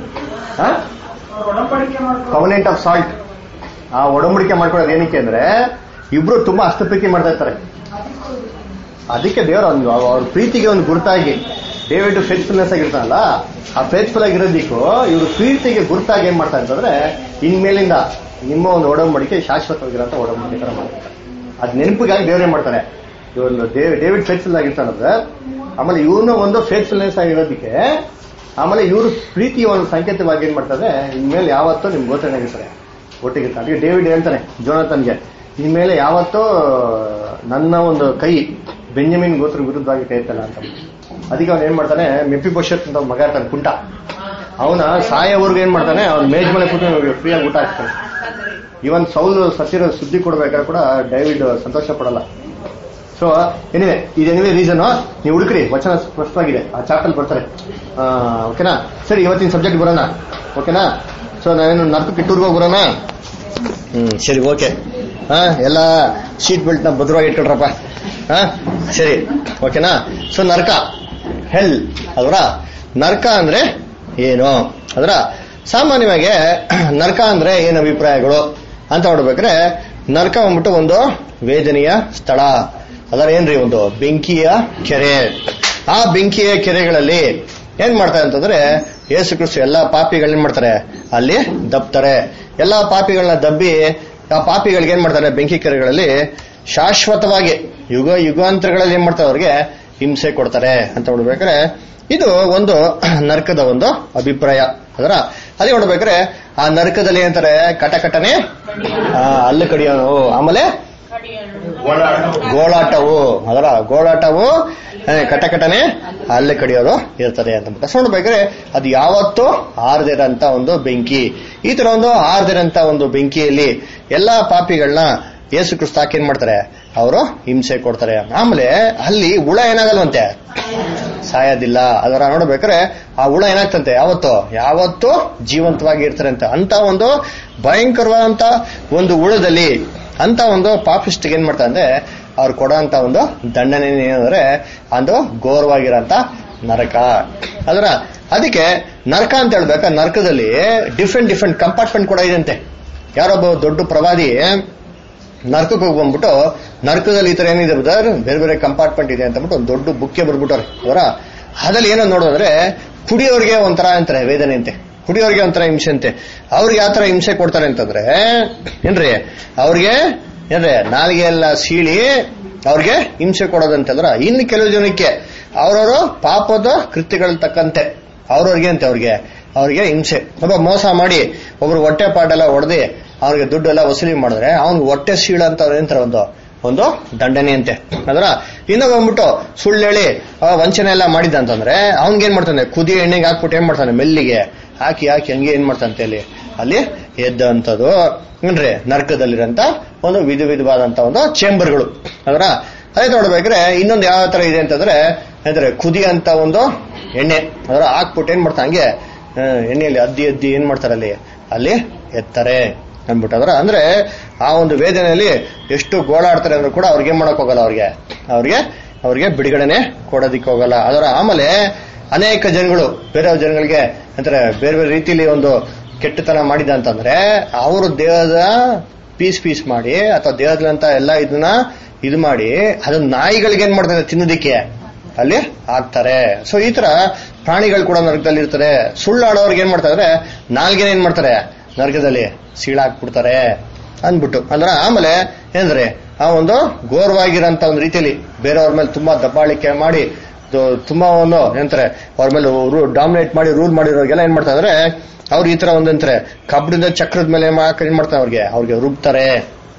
covenant of salt ಆ ಒಡಂಬಡಿಕೆ ಮಾಡ್ಕೊಳ್ಳೋದು ಏನಕ್ಕೆ ಅಂದ್ರೆ ಇಬ್ರು ತುಂಬಾ ಅಷ್ಟಪ್ರೀತಿ ಮಾಡ್ತಾ ಇರ್ತಾರೆ ಅದಕ್ಕೆ ದೇವರ ಒಂದು ಅವ್ರ ಪ್ರೀತಿಗೆ ಒಂದು ಗುರುತಾಗಿ ಡೇವಿಡ್ ಫೇತ್ಫುಲ್ನೆಸ್ ಆಗಿರ್ತಾನಲ್ಲ ಆ ಫೇತ್ಫುಲ್ ಆಗಿರೋದಕ್ಕೂ ಇವರು ಪ್ರೀತಿಗೆ ಗುರುತಾಗಿ ಏನ್ ಮಾಡ್ತಾರೆ ಅಂತಂದ್ರೆ ಇನ್ಮೇಲಿಂದ ನಿಮ್ಮ ಒಂದು ಒಡಂಬಡಿಕೆ ಶಾಶ್ವತವಾಗಿರೋಂಥ ಒಡಂಬಡಿಕೆ ತರ ಮಾಡ್ತಾರೆ ಅದ್ ನೆನಪಿಗಾಗಿ ದೇವ್ರು ಏನ್ ಮಾಡ್ತಾರೆ ಇವರು ಡೇವಿಡ್ ಫೇತ್ಫುಲ್ ಆಗಿರ್ತಾನಂದ್ರೆ ಆಮೇಲೆ ಇವ್ರನ್ನ ಒಂದು ಫೇತ್ಫುಲ್ನೆಸ್ ಆಗಿರೋದಕ್ಕೆ ಆಮೇಲೆ ಇವರು ಪ್ರೀತಿಯ ಒಂದು ಸಂಕೇತವಾಗಿ ಏನ್ ಮಾಡ್ತಾರೆ ಇನ್ಮೇಲೆ ಯಾವತ್ತೂ ನಿಮ್ ಗೋತ್ರನಾಗಿರ್ತಾರೆ ಒಟ್ಟಿಗೆ ಇರ್ತಾರೆ ಅದಕ್ಕೆ ಡೇವಿಡ್ ಹೇಳ್ತಾನೆ ಜೋನಾಥನ್ಗೆ ಇನ್ಮೇಲೆ ಯಾವತ್ತೂ ನನ್ನ ಒಂದು ಕೈ ಬೆಂಜಮಿನ್ ಗೋತ್ರ ವಿರುದ್ಧವಾಗಿ ಕೈ ಎತ್ತಲ್ಲ ಅಂತ ಅದಕ್ಕೆ ಅವ್ನು ಏನ್ ಮಾಡ್ತಾನೆ ಮೆಪ್ಪಿ ಭವಿಷ್ಯತ್ ಅಂತ ಒಬ್ಬ ಮಗ ಇರ್ತಾನೆ ಕುಂಟ ಅವನ ಸಾಯೋವರೆಗೂ ಏನ್ ಮಾಡ್ತಾನೆ ಅವ್ನ ಮೇಜ್ ಮೇಲೆ ಕೂತು ಫ್ರೀಯಾಗಿ ಊಟ ಹಾಕ್ತಾನೆ ಇವನ್ ಸೌಲ್ ಸತ್ತಿರೋ ಸುದ್ದಿ ಕೊಡ್ಬೇಕಾದ್ರೆ ಕೂಡ ಡೇವಿಡ್ ಸಂತೋಷ ಪಡಲ್ಲ ಸೊ ಏನಿದೆ ಇದೇನಿವೆ ರೀಸನ್ ನೀವು ಹುಡುಕ್ರಿ ವಚನ ಸ್ಪಷ್ಟವಾಗಿದೆ ಆ ಚಾಪ್ಟರ್ ಬರ್ತಾರೆ ಆ, ಓಕೆನಾ ಸರಿ ಇವತ್ತಿನ ಸಬ್ಜೆಕ್ಟ್ ಬರೋಣ ಓಕೆನಾ ಸೊ ನಾವೇನು ನರ್ಕಕ್ಕೆ ಟೂರ್ಗೆ ಹೋಗ್ಬರೋಣ ಹ್ಮ್ ಸರಿ ಓಕೆ ಹಾ ಎಲ್ಲ ಸೀಟ್ ಬೆಲ್ಟ್ ನ ಭದ್ರವಾಗಿ ಇಟ್ಕೊಳ್ರಪ್ಪ ಹಾ ಸರಿ ಓಕೆನಾ ಸೊ ನರ್ಕ ಹೆಲ್ ಅಲ್ವರ ನರ್ಕ ಅಂದ್ರೆ ಏನು ಅದರ ಸಾಮಾನ್ಯವಾಗಿ ನರ್ಕ ಅಂದ್ರೆ ಏನು ಅಭಿಪ್ರಾಯಗಳು ಅಂತ ನೋಡ್ಬೇಕ್ರೆ ನರ್ಕ ಬಂದ್ಬಿಟ್ಟು ಒಂದು ವೇದನೆಯ ಸ್ಥಳ ಅದರ ಏನ್ರಿ ಒಂದು ಬೆಂಕಿಯ ಕೆರೆ ಆ ಬೆಂಕಿಯ ಕೆರೆಗಳಲ್ಲಿ ಏನ್ ಮಾಡ್ತಾರೆ ಅಂತಂದ್ರೆ ಯೇಸು ಕ್ರಿಸ್ತು ಎಲ್ಲಾ ಪಾಪಿಗಳನ್ನ ಮಾಡ್ತಾರೆ ಅಲ್ಲಿ ದಬ್ತಾರೆ ಎಲ್ಲಾ ಪಾಪಿಗಳನ್ನ ದಬ್ಬಿ ಆ ಪಾಪಿಗಳಿಗೆ ಏನ್ ಮಾಡ್ತಾರೆ ಬೆಂಕಿ ಕೆರೆಗಳಲ್ಲಿ ಶಾಶ್ವತವಾಗಿ ಯುಗ ಯುಗಾಂತರಗಳಲ್ಲಿ ಏನ್ ಮಾಡ್ತಾರೆ ಅವ್ರಿಗೆ ಹಿಂಸೆ ಕೊಡ್ತಾರೆ ಅಂತ ನೋಡ್ಬೇಕಾದ್ರೆ ಇದು ಒಂದು ನರ್ಕದ ಒಂದು ಅಭಿಪ್ರಾಯ ಅದರ ಅದೇ ನೋಡ್ಬೇಕಾದ್ರೆ ಆ ನರ್ಕದಲ್ಲಿ ಏನಂತಾರೆ ಕಟಕಟನೆ ಆ, ಹಲ್ಲು ಕಡಿಯೋನು ಆಮೇಲೆ ಗೋಳಾಟವು ಅದರ ಗೋಳಾಟವು ಆ, ಕಟಕಟನೆ ಹಲ್ಲು ಕಡಿಯೋದು ಇರ್ತದೆ ಅಂತ ಬಿಟ್ಟು ಸೊ ನೋಡ್ಬೇಕಾದ್ರೆ ಅದು ಯಾವತ್ತೂ ಆರ್ದಿರಂತ ಒಂದು ಬೆಂಕಿ ಈ ತರ ಒಂದು ಆರ್ದಿರಂತ ಒಂದು ಬೆಂಕಿಯಲ್ಲಿ ಎಲ್ಲಾ ಪಾಪಿಗಳನ್ನ ಯೇಸು ಕ್ರಿಸ್ತ ಹಾಕಿ ಏನ್ ಮಾಡ್ತಾರೆ ಅವರು ಹಿಂಸೆ ಕೊಡ್ತಾರೆ ಆಮೇಲೆ ಅಲ್ಲಿ ಹುಳ ಏನಾಗಲ್ವಂತೆ ಸಾಯೋದಿಲ್ಲ ಅದರ ನೋಡ್ಬೇಕಾದ್ರೆ ಆ ಹುಳ ಏನಾಗ್ತಂತೆ ಯಾವತ್ತು ಯಾವತ್ತು ಜೀವಂತವಾಗಿ ಇರ್ತಾರೆ ಅಂತ ಅಂತ ಒಂದು ಭಯಂಕರವಾದಂತ ಒಂದು ಹುಳದಲ್ಲಿ ಅಂತ ಒಂದು ಪಾಪಿಸ್ಟಿಗೆ ಏನ್ ಮಾಡ್ತಾರೆ ಅಂದ್ರೆ ಅವ್ರು ಕೊಡೋಂತ ಒಂದು ದಂಡನೆ ಏನಂದ್ರೆ ಅದು ಘೋರವಾಗಿರೋಂತ ನರಕ ಅದರ ಅದಕ್ಕೆ ನರಕ ಅಂತ ಹೇಳ್ಬೇಕಾ ನರಕದಲ್ಲಿ ಡಿಫ್ರೆಂಟ್ ಡಿಫ್ರೆಂಟ್ ಕಂಪಾರ್ಟ್ಮೆಂಟ್ ಕೂಡ ಇದೆಯಂತೆ ಯಾರೊಬ್ಬ ದೊಡ್ಡ ಪ್ರವಾದಿ ನರ್ಕಕ್ಕೆ ಹೋಗಿ ಬಂದ್ಬಿಟ್ಟು ನರ್ಕದಲ್ಲಿ ಈ ತರ ಏನಿದೆ ಬ್ರದರ್ ಬೇರೆ ಬೇರೆ ಕಂಪಾರ್ಟ್ಮೆಂಟ್ ಇದೆ ಅಂತ ಬಿಟ್ಟು ಒಂದು ದೊಡ್ಡ ಬುಕ್ಕೆ ಬರ್ಬಿಟ್ಟವ್ರೆ ಅವರ ಅದ್ರಲ್ಲಿ ಏನೋ ನೋಡೋದ್ರೆ ಕುಡಿಯೋರಿಗೆ ಒಂಥರ ಅಂತಾರೆ ವೇದನೆ ಅಂತೆ ಕುಡಿಯೋರಿಗೆ ಒಂಥರ ಹಿಂಸೆ ಅಂತೆ ಅವ್ರಿಗೆ ಯಾವ ತರ ಹಿಂಸೆ ಕೊಡ್ತಾರೆ ಅಂತಂದ್ರೆ ಏನ್ರಿ ಅವ್ರಿಗೆ ಏನ್ರಿ ನಾಲಿಗೆ ಎಲ್ಲ ಸೀಳಿ ಅವ್ರಿಗೆ ಹಿಂಸೆ ಕೊಡೋದಂತಂದ್ರ ಇನ್ನು ಕೆಲವು ಜನಕ್ಕೆ ಅವ್ರವರು ಪಾಪದ ಕೃತ್ಯಗಳ ತಕ್ಕಂತೆ ಅವ್ರವ್ರಿಗೆ ಅಂತೆ ಅವ್ರಿಗೆ ಅವ್ರಿಗೆ ಹಿಂಸೆ ಒಬ್ಬ ಮೋಸ ಮಾಡಿ ಒಬ್ರು ಹೊಟ್ಟೆ ಪಾಟೆಲ್ಲ ಹೊಡೆದಿ ಅವ್ರಿಗೆ ದುಡ್ಡು ಎಲ್ಲ ವಸೂಲಿ ಮಾಡಿದ್ರೆ ಅವ್ನಿಗೆ ಹೊಟ್ಟೆ ಸೀಳ ಅಂತ ಅವ್ರು ಏನಂತಾರೆ ಒಂದು ಒಂದು ದಂಡನೆ ಅಂತೆ ಅದರ ಇನ್ನೊಬ್ಬ ಬಂದ್ಬಿಟ್ಟು ಸುಳ್ಳು ಹೇಳಿ ಆ ವಂಚನೆ ಎಲ್ಲ ಮಾಡಿದ್ದ ಅಂತಂದ್ರೆ ಅವ್ನಿಗೆ ಏನ್ ಮಾಡ್ತಾನೆ ಕುದಿ ಎಣ್ಣೆಗೆ ಹಾಕ್ಬಿಟ್ಟು ಏನ್ ಮಾಡ್ತಾನೆ ಮೆಲ್ಲಿಗೆ ಹಾಕಿ ಹಾಕಿ ಹಂಗೆ ಏನ್ ಮಾಡ್ತಾನಂತೆ ಅಲ್ಲಿ ಅಲ್ಲಿ ಎದ್ದಂಥದ್ದು ಏನ್ರಿ ನರ್ಕದಲ್ಲಿರಂತ ಒಂದು ವಿಧ ವಿಧವಾದಂತ ಒಂದು ಚೇಂಬರ್ಗಳು ಅದರ ಅದೇ ನೋಡ್ಬೇಕ್ರೆ ಇನ್ನೊಂದು ಯಾವ ತರ ಇದೆ ಅಂತಂದ್ರೆ ಅಂದ್ರೆ ಕುದಿ ಅಂತ ಒಂದು ಎಣ್ಣೆ ಅದರ ಹಾಕ್ಬಿಟ್ಟು ಏನ್ ಮಾಡ್ತಾನೆ ಹಂಗೆ ಆ, ಎಣ್ಣೆಯಲ್ಲಿ ಅದ್ದಿ ಅದ್ದಿ ಏನ್ ಮಾಡ್ತಾರೆ ಅಲ್ಲಿ ಅಲ್ಲಿ ಎತ್ತಾರೆ ಅಂದ್ಬಿಟ್ಟು ಅದರ ಅಂದ್ರೆ ಆ ಒಂದು ವೇದನೆಯಲ್ಲಿ ಎಷ್ಟು ಗೋಳಾಡ್ತಾರೆ ಅಂದ್ರೂ ಕೂಡ ಅವ್ರಿಗೆ ಏನ್ ಮಾಡಕ್ ಹೋಗಲ್ಲ ಅವ್ರಿಗೆ ಅವ್ರಿಗೆ ಅವ್ರಿಗೆ ಬಿಡುಗಡೆನೆ ಕೊಡೋದಿಕ್ಕೆ ಹೋಗಲ್ಲ ಅದರ ಆಮೇಲೆ ಅನೇಕ ಜನಗಳು ಬೇರೆ ಜನಗಳಿಗೆ ಅಂತಾರೆ ಬೇರೆ ಬೇರೆ ರೀತಿಯಲ್ಲಿ ಒಂದು ಕೆಟ್ಟತನ ಮಾಡಿದ ಅಂತಂದ್ರೆ ಅವರು ದೇಹದ ಪೀಸ್ ಪೀಸ್ ಮಾಡಿ ಅಥವಾ ದೇಹದಂತ ಎಲ್ಲ ಇದನ್ನ ಇದು ಮಾಡಿ ಅದನ್ನ ನಾಯಿಗಳಿಗೆ ಏನ್ ಮಾಡ್ತಾರೆ ತಿನ್ನೋದಿಕ್ಕೆ ಅಲ್ಲಿ ಹಾಕ್ತಾರೆ ಸೊ ಈ ತರ ಪ್ರಾಣಿಗಳು ಕೂಡ ನರಕದಲ್ಲಿ ಇರ್ತಾರೆ ಸುಳ್ಳಾಡೋರ್ಗೆ ಏನ್ ಮಾಡ್ತಾರೆ ನಾಲ್ಗೆನ ಏನ್ ಮಾಡ್ತಾರೆ ನರಕದಲ್ಲಿ ಸೀಳಾಕ್ಬಿಡ್ತಾರೆ ಅಂದ್ಬಿಟ್ಟು ಅಂದ್ರೆ ಆಮೇಲೆ ಏನಂದ್ರೆ ಆ ಒಂದು ಘೋರವಾಗಿರೋಂತ ಒಂದು ರೀತಿಯಲ್ಲಿ ಬೇರೆಯವ್ರ ಮೇಲೆ ತುಂಬಾ ದಬ್ಬಾಳಿಕೆ ಮಾಡಿ ಇದು ತುಂಬಾ ಒಂದು ಏನಂತಾರೆ ಅವ್ರ ಮೇಲೆ ಡಾಮಿನೇಟ್ ಮಾಡಿ ರೂಲ್ ಮಾಡಿರೋರಿಗೆಲ್ಲ ಏನ್ ಮಾಡ್ತಾರೆ ಅಂದ್ರೆ ಅವ್ರು ಈ ತರ ಒಂದು ಅಂತಾರೆ ಕಬ್ಬಿಣದ ಚಕ್ರದ ಮೇಲೆ ಏನ್ ಮಾಡ್- ಏನ್ ಮಾಡ್ತಾರೆ ಅವ್ರಿಗೆ ಅವ್ರಿಗೆ ರುಬ್ತಾರೆ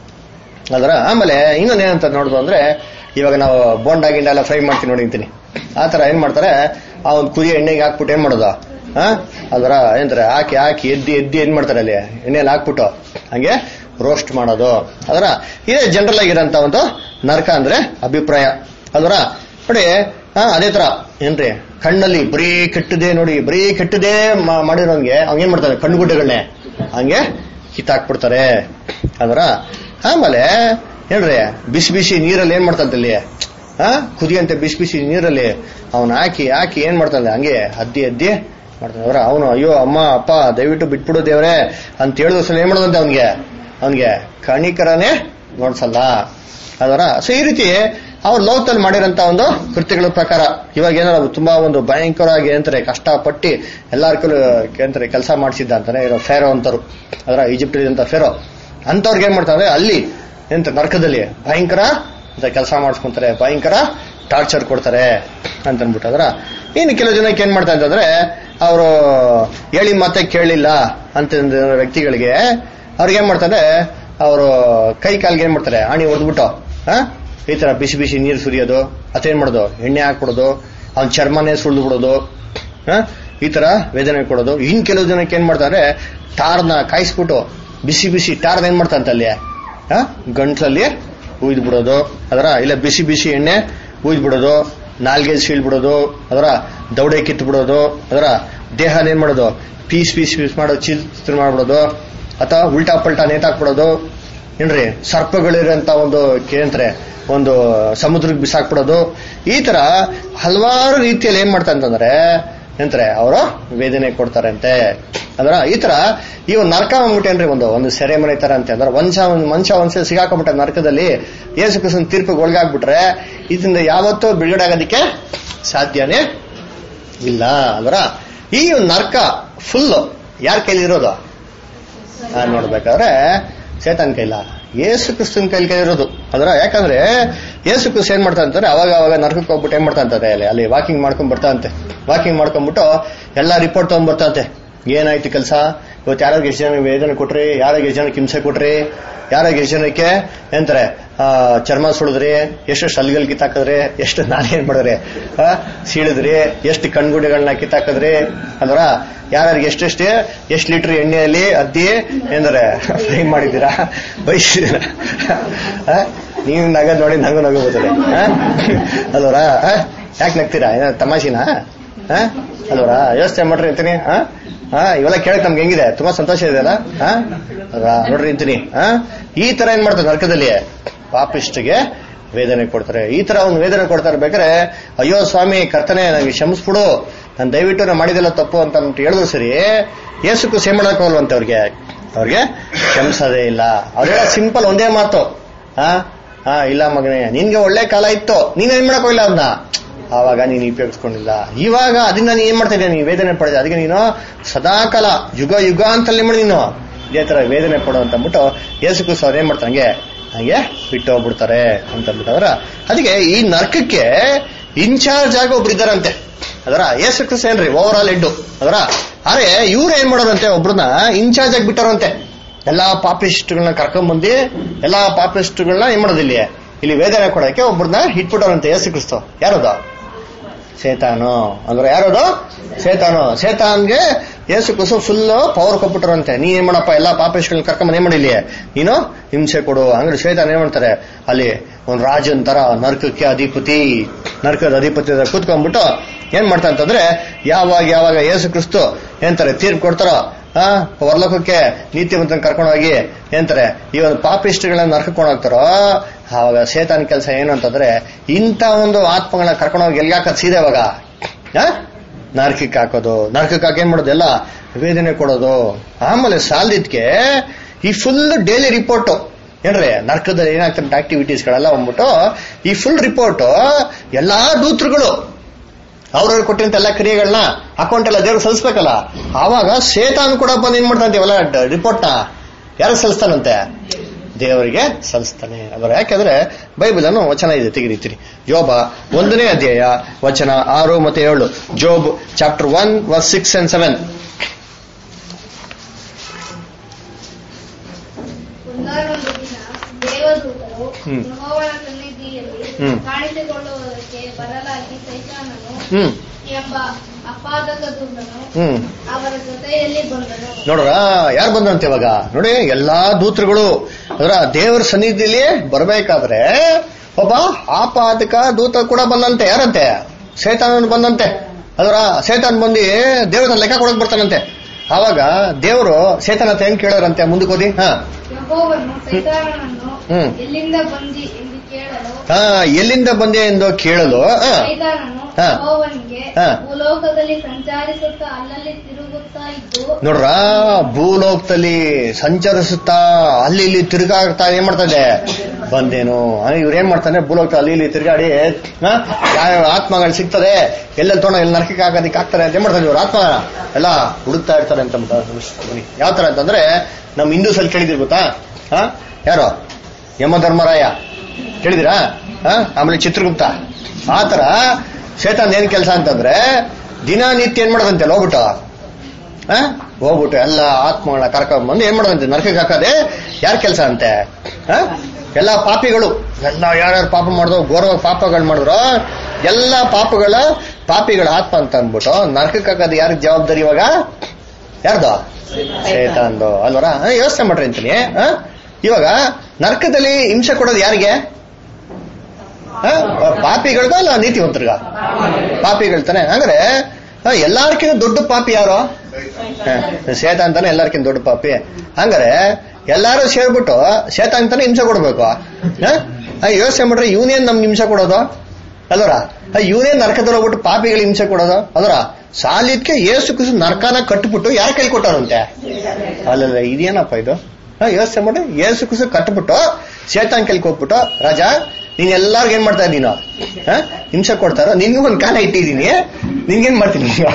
ಅದರ ಆಮೇಲೆ ಇನ್ನೊಂದು ಏನಂತ ನೋಡುದು ಅಂದ್ರೆ ಇವಾಗ ನಾವು ಬೋಂಡಾ ಗಿಂಡ ಎಲ್ಲ ಫ್ರೈ ಮಾಡ್ತೀನಿ ನೋಡಿ ಅಂತೀನಿ ಆ ತರ ಏನ್ ಮಾಡ್ತಾರೆ ಆ ಒಂದು ಕುದಿ ಎಣ್ಣೆಗೆ ಹಾಕ್ಬಿಟ್ಟು ಏನ್ ಮಾಡೋದು ಹಾ ಅದರ ಏನಂತಾರೆ ಹಾಕಿ ಹಾಕಿ ಎದ್ದಿ ಎದ್ದಿ ಏನ್ ಮಾಡ್ತಾರೆ ಅಲ್ಲಿ ಎಣ್ಣೆಯಲ್ಲಿ ಹಾಕ್ಬಿಟ್ಟು ಹಂಗೆ ರೋಸ್ಟ್ ಮಾಡೋದು ಅದರ ಇದೇ ಜನರಲ್ ಆಗಿರೋಂತ ಒಂದು ನರಕ ಅಂದ್ರೆ ಅಭಿಪ್ರಾಯ ಅದರ ನೋಡಿ ಹಾ ಅದೇ ತರ ಏನ್ರಿ ಕಣ್ಣಲ್ಲಿ ಬರೀ ಕೆಟ್ಟದೇ ನೋಡಿ ಬರೀ ಕೆಟ್ಟದೇ ಮಾ- ಮಾಡಿರೋಂಗೆ ಅವ್ನ್ ಏನ್ ಮಾಡ್ತಾರೆ ಕಣ್ಣುಗುಡ್ಡೆಗಳನ್ನೇ ಹಂಗೆ ಕಿತ್ತಾಕ್ಬಿಡ್ತಾರೆ ಅದರ ಆಮೇಲೆ ಏನ್ರಿ ಬಿಸಿ ಬಿಸಿ ನೀರಲ್ಲಿ ಏನ್ ಮಾಡ್ತಂತಲ್ಲಿ ಹಾ ಕುದಿಯಂತೆ ಬಿಸಿ ಬಿಸಿ ನೀರಲ್ಲಿ ಅವನ್ ಹಾಕಿ ಹಾಕಿ ಏನ್ ಮಾಡ್ತಾನೆ ಹಂಗೆ ಅದ್ದಿ ಅದ್ದಿ ಮಾಡ್ತಾನೆ ಅವರ ಅವನು ಅಯ್ಯೋ ಅಮ್ಮ ಅಪ್ಪ ದಯವಿಟ್ಟು ಬಿಟ್ಬಿಡು ದೇವ್ರೆ ಅಂತ ಹೇಳಿದ ಸಲ ಏನ್ ಮಾಡೋದಂತೆ ಅವನ್ಗೆ ಅವನ್ಗೆ ಕಣಿಕರನೇ ನೋಡ್ಸಲ್ಲ ಅದರ ಸೊ ಈ ರೀತಿ ಅವ್ರು ಲೋಕದಲ್ಲಿ ಮಾಡಿರೋಂತ ಒಂದು ಕೃತ್ಯಗಳ ಪ್ರಕಾರ ಇವಾಗ ಏನಾರ ತುಂಬಾ ಒಂದು ಭಯಂಕರವಾಗಿ ಏನಂತಾರೆ ಕಷ್ಟಪಟ್ಟು ಎಲ್ಲಾರ್ಕೂ ಏನಂತಾರೆ ಕೆಲಸ ಮಾಡಿಸಿದ್ದ ಅಂತಾನೆ ಇರೋ ಫೇರೋ ಅಂತರು ಅದರ ಈಜಿಪ್ಟ್ ಇದ್ದಂತ ಫೇರೋ ಅಂತವ್ರಿಗೆ ಏನ್ ಮಾಡ್ತಾರೆ ಅಲ್ಲಿ ಎಂತ ನರಕದಲ್ಲಿ ಭಯಂಕರ ಅಂತ ಕೆಲಸ ಮಾಡಿಸ್ಕೊಂತಾರೆ ಭಯಂಕರ ಟಾರ್ಚರ್ ಕೊಡ್ತಾರೆ ಅಂತ ಅಂದ್ಬಿಟ್ಟು ಅದರ ಇನ್ನು ಕೆಲವು ಜನಕ್ಕೆ ಏನ್ ಮಾಡ್ತಾರೆ ಅಂತಂದ್ರೆ ಅವರು ಹೇಳಿ ಮತ್ತೆ ಕೇಳಲಿಲ್ಲ ಅಂತ ವ್ಯಕ್ತಿಗಳಿಗೆ ಅವ್ರಿಗೆ ಏನ್ ಮಾಡ್ತಾರೆ ಅವರು ಕೈ ಕಾಲಿಗೆ ಏನ್ ಮಾಡ್ತಾರೆ ಆಣಿ ಹೊಡೆದ್ಬಿಟ್ಟು ಆ ಈ ತರ ಬಿಸಿ ಬಿಸಿ ನೀರು ಸುರಿಯೋದು ಅಥವಾ ಏನ್ ಮಾಡೋದು ಎಣ್ಣೆ ಹಾಕ್ಬಿಡೋದು ಅವ್ನ ಚರ್ಮನೇ ಸುಳ್ದು ಬಿಡೋದು ಆ, ಈ ತರ ವೇದನೆ ಕೊಡೋದು ಇನ್ ಕೆಲವು ಜನಕ್ಕೆ ಏನ್ ಮಾಡ್ತಾರೆ ಟಾರ್ನ ಕಾಯಿಸ್ಬಿಟ್ಟು ಬಿಸಿ ಬಿಸಿ ಟಾರ್ನ ಏನ್ ಮಾಡ್ತಂತ ಅಲ್ಲಿ ಆ, ಗಂಟ್ಲಲ್ಲಿ ಉಯ್ದು ಬಿಡೋದು ಅದರ ಇಲ್ಲ ಬಿಸಿ ಬಿಸಿ ಎಣ್ಣೆ ಉಯ್ದು ಬಿಡೋದು ನಾಲ್ಗೆ ಸೀಳ್ ಬಿಡೋದು ಅದರ ದೌಡೆ ಕಿತ್ತು ಬಿಡೋದು ಅದರ ದೇಹನ ಏನ್ ಮಾಡೋದು ಪೀಸ್ ಪೀಸ್ ಪೀಸ್ ಮಾಡೋದು ಚಿತ್ರ ಮಾಡ್ಬಿಡೋದು ಅಥವಾ ಉಲ್ಟಾ ಪಲ್ಟಾ ನೇತಾಕ್ಬಿಡೋದು ಏನ್ರಿ ಸರ್ಪಗಳಿರೋಂತ ಒಂದು ಕೇಂದ್ರೆ ಒಂದು ಸಮುದ್ರಕ್ಕೆ ಬಿಸಾಕ್ಬಿಡೋದು ಈ ತರ ಹಲವಾರು ರೀತಿಯಲ್ಲಿ ಏನ್ ಮಾಡ್ತಾ ಅಂತಂದ್ರೆ ಎಂತಾರೆ ಅವರು ವೇದನೆ ಕೊಡ್ತಾರಂತೆ ಅಂದ್ರ ಈ ತರ ಈ ಒಂದು ನರಕ ಅಂದ್ಬಿಟ್ಟೇನ್ರಿ ಒಂದು ಒಂದು ಸೆರೆಮನೆ ತರ ಅಂತ ಅಂದ್ರೆ ಒಂದ್ಸ ಒಂದ್ ಮನುಷ್ಯ ಒಂದ್ಸಲ ಸಿಗಾಕೊಂಬಿಟ್ಟ ನರಕದಲ್ಲಿ ಏಸು ಕ್ರಿಸ್ತನ ತೀರ್ಪಿಗೆ ಒಳಗಾಗ್ಬಿಟ್ರೆ ಇದರಿಂದ ಯಾವತ್ತೂ ಬಿಡುಗಡೆ ಆಗೋದಕ್ಕೆ ಸಾಧ್ಯನೇ ಇಲ್ಲ ಅಲ್ವರ ಈ ಒಂದು ನರ್ಕ ಫುಲ್ ಯಾರ ಕೈಲಿರೋದು ಆ, ನೋಡ್ಬೇಕಾದ್ರೆ ಸೇತನ್ ಕೈಲ ಏಸು ಕ್ರಿಸ್ತನ್ ಕೈಲಿ ಕೈಲಿರೋದು ಅದರ ಯಾಕಂದ್ರೆ ಏಸು ಕ್ರಿಸ್ತ ಏನ್ ಮಾಡ್ತಾ ಅಂತಾರೆ ಅವಾಗ ಅವಾಗ ನರ್ಕಕ್ಕೆ ಹೋಗ್ಬಿಟ್ಟು ಏನ್ ಮಾಡ್ತಾ ಅಂತಾರೆ ಅಲ್ಲಿ ಅಲ್ಲಿ ವಾಕಿಂಗ್ ಮಾಡ್ಕೊಂಡ್ ಬರ್ತಾ ಅಂತೆ ವಾಕಿಂಗ್ ಮಾಡ್ಕೊಂಡ್ಬಿಟ್ಟು ಎಲ್ಲಾ ರಿಪೋರ್ಟ್ ತಗೊಂಡ್ ಬರ್ತಾ ಅಂತೆ ಏನಾಯ್ತು ಕೆಲಸ ಇವತ್ತು ಯಾರಿಗೆ ಎಷ್ಟು ಜನ ವೇದನೆ ಕೊಟ್ರಿ ಯಾರಿಗೆ ಎಷ್ಟು ಜನಕ್ಕೆ ಹಿಂಸೆ ಕೊಟ್ರಿ ಯಾರಿಗೆ ಎಷ್ಟು ಜನಕ್ಕೆ ಎಂತಾರೆ ಆ, ಚರ್ಮ ಸುಳಿದ್ರಿ ಎಷ್ಟು ಸಲ್ಗಲ್ ಕಿತ್ತಾಕಿದ್ರಿ ಎಷ್ಟು ನಾನೇನ್ ಮಾಡಿದ್ರಿ ಆ, ಸೀಳಿದ್ರಿ ಎಷ್ಟು ಕಣ್ಗುಡಿಗಳನ್ನ ಕಿತ್ತಾಕಿದ್ರಿ ಅಲ್ವರ ಯಾರಿಗೆ ಎಷ್ಟೆಷ್ಟೇ ಎಷ್ಟು ಲೀಟರ್ ಎಣ್ಣೆಯಲ್ಲಿ ಅದ್ದಿ ಏನಂದ್ರೆ ಫ್ರೈ ಮಾಡಿದ್ದೀರಾ ಬಯಸಿದ್ದೀರಾ ನೀವು ನಗದ್ ನೋಡಿ ನಂಗೂ ನಗು ಬರ್ತದೆ ಅಲ್ವರ ಯಾಕೆ ನಗ್ತೀರಾ ಏನ ತಮಾಷಿನಾ ಆ? ಅಲ್ವರ ಯೋಚನೆ ಮಾಡ್ರಿ ಅಂತೀನಿ ಹಾ ಹಾ ಇವೆಲ್ಲ ಕೇಳಕ್ ನಮ್ಗೆ ಹೆಂಗಿದೆ ತುಂಬಾ ಸಂತೋಷ ಇದೆ ಅಲ್ಲ ಹಾ ಅಲ್ವಾ? ನೋಡ್ರಿ ಅಂತೀನಿ ಹಾ ಈ ತರ ಏನ್ ಮಾಡ್ತಾರೆ ನರಕದಲ್ಲಿ ಪಾಪಿಷ್ಟಿಗೆ ವೇದನೆ ಕೊಡ್ತಾರೆ ಈ ತರ ಒಂದು ವೇದನೆ ಕೊಡ್ತಾ ಇರ್ಬೇಕಾದ್ರೆ ಅಯ್ಯೋ ಸ್ವಾಮಿ ಕರ್ತನೆ ನನಗೆ ಕ್ಷಮಿಸ್ಬಿಡು ನಾನು ದಯವಿಟ್ಟು ನಾನು ಮಾಡಿದೆಲ್ಲ ತಪ್ಪು ಅಂತ ಅಂದ್ಬಿಟ್ಟು ಹೇಳಿದ್ರು ಸರಿ ಏಸುಕು ಸೇಮ್ ಮಾಡಕ್ ಹೋಗಲ್ವಂತೆ ಅವ್ರಿಗೆ ಅವ್ರಿಗೆ ಕ್ಷಮಿಸೋದೇ ಇಲ್ಲ ಅವ್ರೆಲ್ಲ ಸಿಂಪಲ್ ಒಂದೇ ಮಾತು ಹಾ ಹಾ ಇಲ್ಲ ಮಗನೇ ನಿನ್ಗೆ ಒಳ್ಳೆ ಕಾಲ ಇತ್ತು ನೀನೇನ್ ಮಾಡಕ್ ಹೋಗಿಲ್ಲ ಅದನ್ನ ಆವಾಗ ನೀನು ಉಪಯೋಗಿಸ್ಕೊಂಡಿಲ್ಲ ಇವಾಗ ಅದನ್ನ ನೀನ್ ಏನ್ ಮಾಡ್ತಾ ಇದೀಯ ನೀನ್ ವೇದನೆ ಪಡೆದ ಅದಕ್ಕೆ ನೀನು ಸದಾಕಾಲ ಯುಗ ಯುಗ ಅಂತಲ್ಲಿ ಮಾಡಿ ನೀನು ಇದೇ ತರ ವೇದನೆ ಪಡು ಅಂತ ಅಂದ್ಬಿಟ್ಟು ಯೇಸು ಕ್ರಿಸ್ತ ಅವ್ರು ಏನ್ ಮಾಡ್ತಾರೆ ಹಂಗೆ ಹಂಗೆ ಬಿಟ್ಟು ಹೋಗ್ಬಿಡ್ತಾರೆ ಅಂತ ಅಂದ್ಬಿಟ್ಟವ್ರ ಅದಕ್ಕೆ ಈ ನರ್ಕಕ್ಕೆ ಇನ್ಚಾರ್ಜ್ ಆಗಿ ಒಬ್ರು ಇದ್ದಾರಂತೆ ಅದರ ಯೇಸು ಕ್ರಿಸ್ತ ಏನ್ರಿ ಓವರ್ ಆಲ್ ಹೆಡ್ ಅದರ ಆದ್ರೆ ಇವ್ರು ಏನ್ ಮಾಡೋರಂತೆ ಒಬ್ರನ್ನ ಇನ್ಚಾರ್ಜ್ ಆಗಿ ಬಿಟ್ಟಾರಂತೆ ಎಲ್ಲಾ ಪಾಪಿಸ್ಟ್ಗಳನ್ನ ಕರ್ಕೊಂಡ್ಬಂದು ಎಲ್ಲಾ ಪಾಪಿಸ್ಟ್ಗಳನ್ನ ಏನ್ ಮಾಡೋದು ಇಲ್ಲಿ ಇಲ್ಲಿ ವೇದನೆ ಕೊಡೋಕೆ ಒಬ್ರನ್ನ ಇಟ್ಬಿಟ್ಟವ್ರಂತೆ ಯೇಸು ಕ್ರಿಸ್ತ ಯಾರದು ಸೇತಾನು ಅಂದ್ರೆ ಯಾರದು ಸೇತಾನು ಸೇತಾನ್ಗೆ ಯೇಸು ಕುಸು ಫುಲ್ ಪವರ್ ಕೊಟ್ಬಿಟ್ರಂತೆ ನೀ ಏನ್ ಮಾಡಪ್ಪ ಎಲ್ಲಾ ಪಾಪೇಶ್ಗಳನ್ನ ಕರ್ಕೊಂಡ್ ಏನ್ ಮಾಡಿಲಿ ನೀನು ಹಿಂಸೆ ಕೊಡು ಅಂದ್ರೆ ಸೇತಾನ್ ಏನ್ ಮಾಡ್ತಾರೆ ಅಲ್ಲಿ ಒಂದ್ ರಾಜನ್ ತರ ನರ್ಕಕ್ಕೆ ಅಧಿಪತಿ ನರ್ಕದ ಅಧಿಪತಿ ಹತ್ರ ಕೂತ್ಕೊಂಡ್ಬಿಟ್ಟು ಏನ್ ಮಾಡ್ತಾ ಅಂತಂದ್ರೆ ಯಾವಾಗ ಯಾವಾಗ ಯೇಸು ಕ್ರಿಸ್ತು ಏನಂತಾರೆ ತೀರ್ಪು ಕೊಡ್ತಾರೋ ಆ ಹೊರಲೋಕಕ್ಕೆ ನೀತಿವಂತನ ಕರ್ಕೊಂಡು ಹೋಗಿ ಏನಂತಾರೆ ಈ ಒಂದು ಪಾಪಿಸ್ಟ್ಗಳನ್ನ ನರ್ಕೊಂಡು ಹೋಗ್ತಾರೋ ಆವಾಗ ಸೇತಾನ್ ಕೆಲಸ ಏನು ಅಂತಂದ್ರೆ ಇಂಥ ಒಂದು ಆತ್ಮಗಳನ್ನ ಕರ್ಕೊಂಡು ಹೋಗಿ ಎಲ್ಗಾಕದ್ ಸೀದೆ ಅವಾಗ ಆ? ನರಕಕ್ಕೆ ಹಾಕೋದು ನರಕಕ್ಕೆ ಹಾಕಿ ಏನ್ ಮಾಡೋದು ಎಲ್ಲ ವೇದನೆ ಕೊಡೋದು ಆಮೇಲೆ ಸಾಲದಿದ್ಕೆ ಈ ಫುಲ್ ಡೈಲಿ ರಿಪೋರ್ಟ್ ಏನ್ರಿ ನರ್ಕದಲ್ಲಿ ಏನಾಗ್ತಂತ ಆಕ್ಟಿವಿಟೀಸ್ಗಳೆಲ್ಲ ಬಂದ್ಬಿಟ್ಟು ಈ ಫುಲ್ ರಿಪೋರ್ಟ್ ಎಲ್ಲಾ ದೂತರುಗಳು ಅವ್ರವ್ರು ಕೊಟ್ಟಿರಂತ ಎಲ್ಲ ಕ್ರಿಯೆಗಳನ್ನ ಅಕೌಂಟ್ ಎಲ್ಲ ದೇವ್ರಿಗೆ ಸಲ್ಲಿಸ್ಬೇಕಲ್ಲ ಆವಾಗ ಸೇತಾನ್ ಕೂಡ ಬಂದು ಏನ್ ಮಾಡ್ತಾನಂತೆ ಇವೆಲ್ಲ ರಿಪೋರ್ಟ್ನ ಯಾರು ಸಲ್ಲಿಸ್ತಾನಂತೆ ದೇವರಿಗೆ ಸಲ್ಲಿಸ್ತಾನೆ ಅದರ ಯಾಕೆಂದ್ರೆ ಬೈಬಲ್ ಅನ್ನು ವಚನ ಇದೆ ತೆಗಿರಿತೀರಿ ಜೋಬ ಒಂದನೇ ಅಧ್ಯಾಯ ವಚನ ಆರು ಮತ್ತೆ ಏಳು Job chapter one verse six and seven ಒಂದಾನೊಂದು ದಿನ ದೇವದೂತರು ಹ್ಮ್. ಯೆಹೋವನ ಸನ್ನಿಧಿಯಲ್ಲಿ ಹ್ಮ್. ಕಾಣಿಸಿಕೊಳ್ಳುವುದಕ್ಕೆ ಬರಲಾಗಿ ಸೈತಾನನು ಹ್ಮ್ ಎಂಬ ಅಪಾದಕ ದೂತನು ಹ್ಮ್ ಅವರ ಜೊತೆಯಲ್ಲಿ ಬಂದನು ನೋಡ್ರ ಯಾರು ಬಂದಂತೆ ಇವಾಗ ನೋಡಿ ಎಲ್ಲಾ ದೂತರುಗಳು ಅದರ ದೇವರ ಸನ್ನಿಧಿಯಲ್ಲಿ ಬರಬೇಕಾದ್ರೆ ಒಬ್ಬ ಆಪಾದಕ ದೂತ ಕೂಡ ಬಂದಂತೆ ಯಾರಂತೆ ಸೇತಾನನ್ ಬಂದಂತೆ ಅದರ ಸೇತಾನ್ ಬಂದು ದೇವ್ರನ್ನ ಲೆಕ್ಕ ಕೊಡಕ್ ಬರ್ತಾನಂತೆ ಆವಾಗ ದೇವರು ಸೇತನ ಹತ್ರ ಹೆಂಗ್ ಕೇಳೋರಂತೆ ಮುಂದಕ್ಕೆ ಓದಿ ಹಾ ಯೆಹೋವನು ಸೈತಾನನನ್ನು ಹ್ಮ್. ಎಲ್ಲಿಂದ ಬಂದಿ ಎಂದು ಕೇಳಲು ಹಾ ಎಲ್ಲಿಂದ ಬಂದೆ ಎಂದು ಕೇಳಲು ಹಾ ಸೈತಾನನು ಹಾ. ಯೆಹೋವನಿಗೆ ಹಾ. ಭೂಲೋಕದಲ್ಲಿ ಸಂಚಾರಿಸುತ್ತಾ ಅಲ್ಲಲ್ಲಿ ತಿರುಗುತ್ತಾ ಇದ್ದು ನೋಡ್ರ ಭೂಲೋಕದಲ್ಲಿ ಸಂಚರಿಸುತ್ತಾ ಅಲ್ಲಿ ಇಲ್ಲಿ ತಿರುಗಾಡ್ತಾ ಏನ್ ಮಾಡ್ತದೆ ಬಂದೇನು ಇವ್ರು ಏನ್ ಮಾಡ್ತಾನೆ ಭೂಲೋಕ ಅಲ್ಲಿ ಇಲ್ಲಿ ತಿರುಗಾಡಿ ಆ, ಯಾವ ಆತ್ಮಗಳು ಸಿಗ್ತದೆ ಎಲ್ಲೆಲ್ಲಿ ತೊಗೊಂಡು ಎಲ್ಲಿ ನರಕಕ್ಕೆ ಹಾಕೋದಕ್ಕೆ ಆಗ್ತಾರೆ ಅಂತ ಏನ್ ಮಾಡ್ತಾರೆ ಇವ್ರು ಆತ್ಮ ಎಲ್ಲ ಹುಡುಕ್ತಾ ಇರ್ತಾರೆ ಅಂತ ಬನ್ನಿ ಯಾವ ತರ ಅಂತಂದ್ರೆ ನಮ್ ಹಿಂದೂಸ್ ಅಲ್ಲಿ ಕೇಳಿದಿರ್ ಗೊತ್ತಾ ಹಾ ಯಾರು ಯಮಧರ್ಮರಾಯ ಕೇಳಿದಿರಾ ಹಾ ಆಮೇಲೆ ಚಿತ್ರಗುಪ್ತ ಆ ತರ ಶೇತಾನ್ ಏನ್ ಕೆಲಸ ಅಂತಂದ್ರೆ ದಿನನಿತ್ಯ ಏನ್ ಮಾಡೋದಂತೆ ಅಲ್ಲಿ ಹೋಗ್ಬಿಟ್ಟು ಆ? ಹೋಗ್ಬಿಟ್ಟು ಎಲ್ಲ ಆತ್ಮಗಳನ್ನ ಕರ್ಕೊಂಡ್ ಬಂದು ಏನ್ ಮಾಡೋದಂತೆ ನರಕಕ್ಕೆ ಹಾಕೋದೆ ಯಾರ ಕೆಲಸ ಅಂತೆ ಆ? ಎಲ್ಲ ಪಾಪಿಗಳು ಎಲ್ಲ ಯಾರ್ಯಾರು ಪಾಪ ಮಾಡಿದ್ರು ಘೋರ ಪಾಪಗಳು ಮಾಡಿದ್ರು ಎಲ್ಲ ಪಾಪಗಳ ಪಾಪಿಗಳ ಆತ್ಮ ಅಂತ ಅಂದ್ಬಿಟ್ಟು ನರಕಕ್ಕೆ ಹಾಕೋದು ಯಾರಿಗೆ ಜವಾಬ್ದಾರಿ ಇವಾಗ ಯಾರ್ದು ಶೇತಾನ್ದು ಅಲ್ವರ ಯೋಚನೆ ಮಾಡ್ರಿ ಅಂತೀನಿ ಆ? ಇವಾಗ ನರಕದಲ್ಲಿ ಹಿಂಸೆ ಕೊಡೋದು ಯಾರಿಗೆ ಆ? ಪಾಪಿಗಳ್ಗ ಅಲ್ಲ ನೀತಿವಂತರಿಗ ಪಾಪಿಗಳು ತಾನೆ ಅಂದ್ರೆ ಹ, ಎಲ್ಲಾರ್ಕಿಂತ ದೊಡ್ಡ ಪಾಪಿ ಯಾರು ಹ, ಶೇತ ಅಂತಾನೆ ಎಲ್ಲಾರ್ಕಿಂತ ದೊಡ್ಡ ಪಾಪಿ ಹಂಗಾರೆ ಎಲ್ಲಾರು ಸೇರ್ಬಿಟ್ಟು ಶೇತ ಅಂತಾನೆ ಹಿಂಸೆ ಕೊಡ್ಬೇಕು ಹ? ಯೋಚನೆ ಮಾಡ್ರೆ ಇವನೇನ್ ನಮ್ಗೆ ಹಿಂಸೆ ಕೊಡೋದು ಅಲ್ವರ ಇವನೇನ್ ನರಕದಲ್ಲಿ ಹೋಗ್ಬಿಟ್ಟು ಪಾಪಿಗಳಿಗೆ ಹಿಂಸೆ ಕೊಡೋದು ಅಲ್ವರ ಸಾಲಿದ್ಕೆ ಏಸು ಕುಸು ನರಕನ ಕಟ್ಬಿಟ್ಟು ಯಾರ ಕೈ ಕೊಟ್ಟಾರಂತೆ ಅಲ್ಲಲ್ಲ ಇದೇನಪ್ಪ ಇದು ಯೋಚನೆ ಮಾಡಿ ಏಸು ಕುಸು ಕಟ್ಬಿಟ್ಟು ಶೇತಾನ್ ಕೈಲಿ ಹೋಗ್ಬಿಟ್ಟು ರಾಜ ನೀನ್ ಎಲ್ಲಾರ್ಗು ಏನ್ ಮಾಡ್ತಾ ಇದ್ದೀನೋ ಹ? ಹಿಂಸೆ ಕೊಡ್ತಾರೋ ನಿನ್ಗೂ ಒಂದ್ ಕಾಲ ಇಟ್ಟಿದ್ದೀನಿ ನಿನ್ಗೇನ್ ಮಾಡ್ತೀನಿ ಈಗ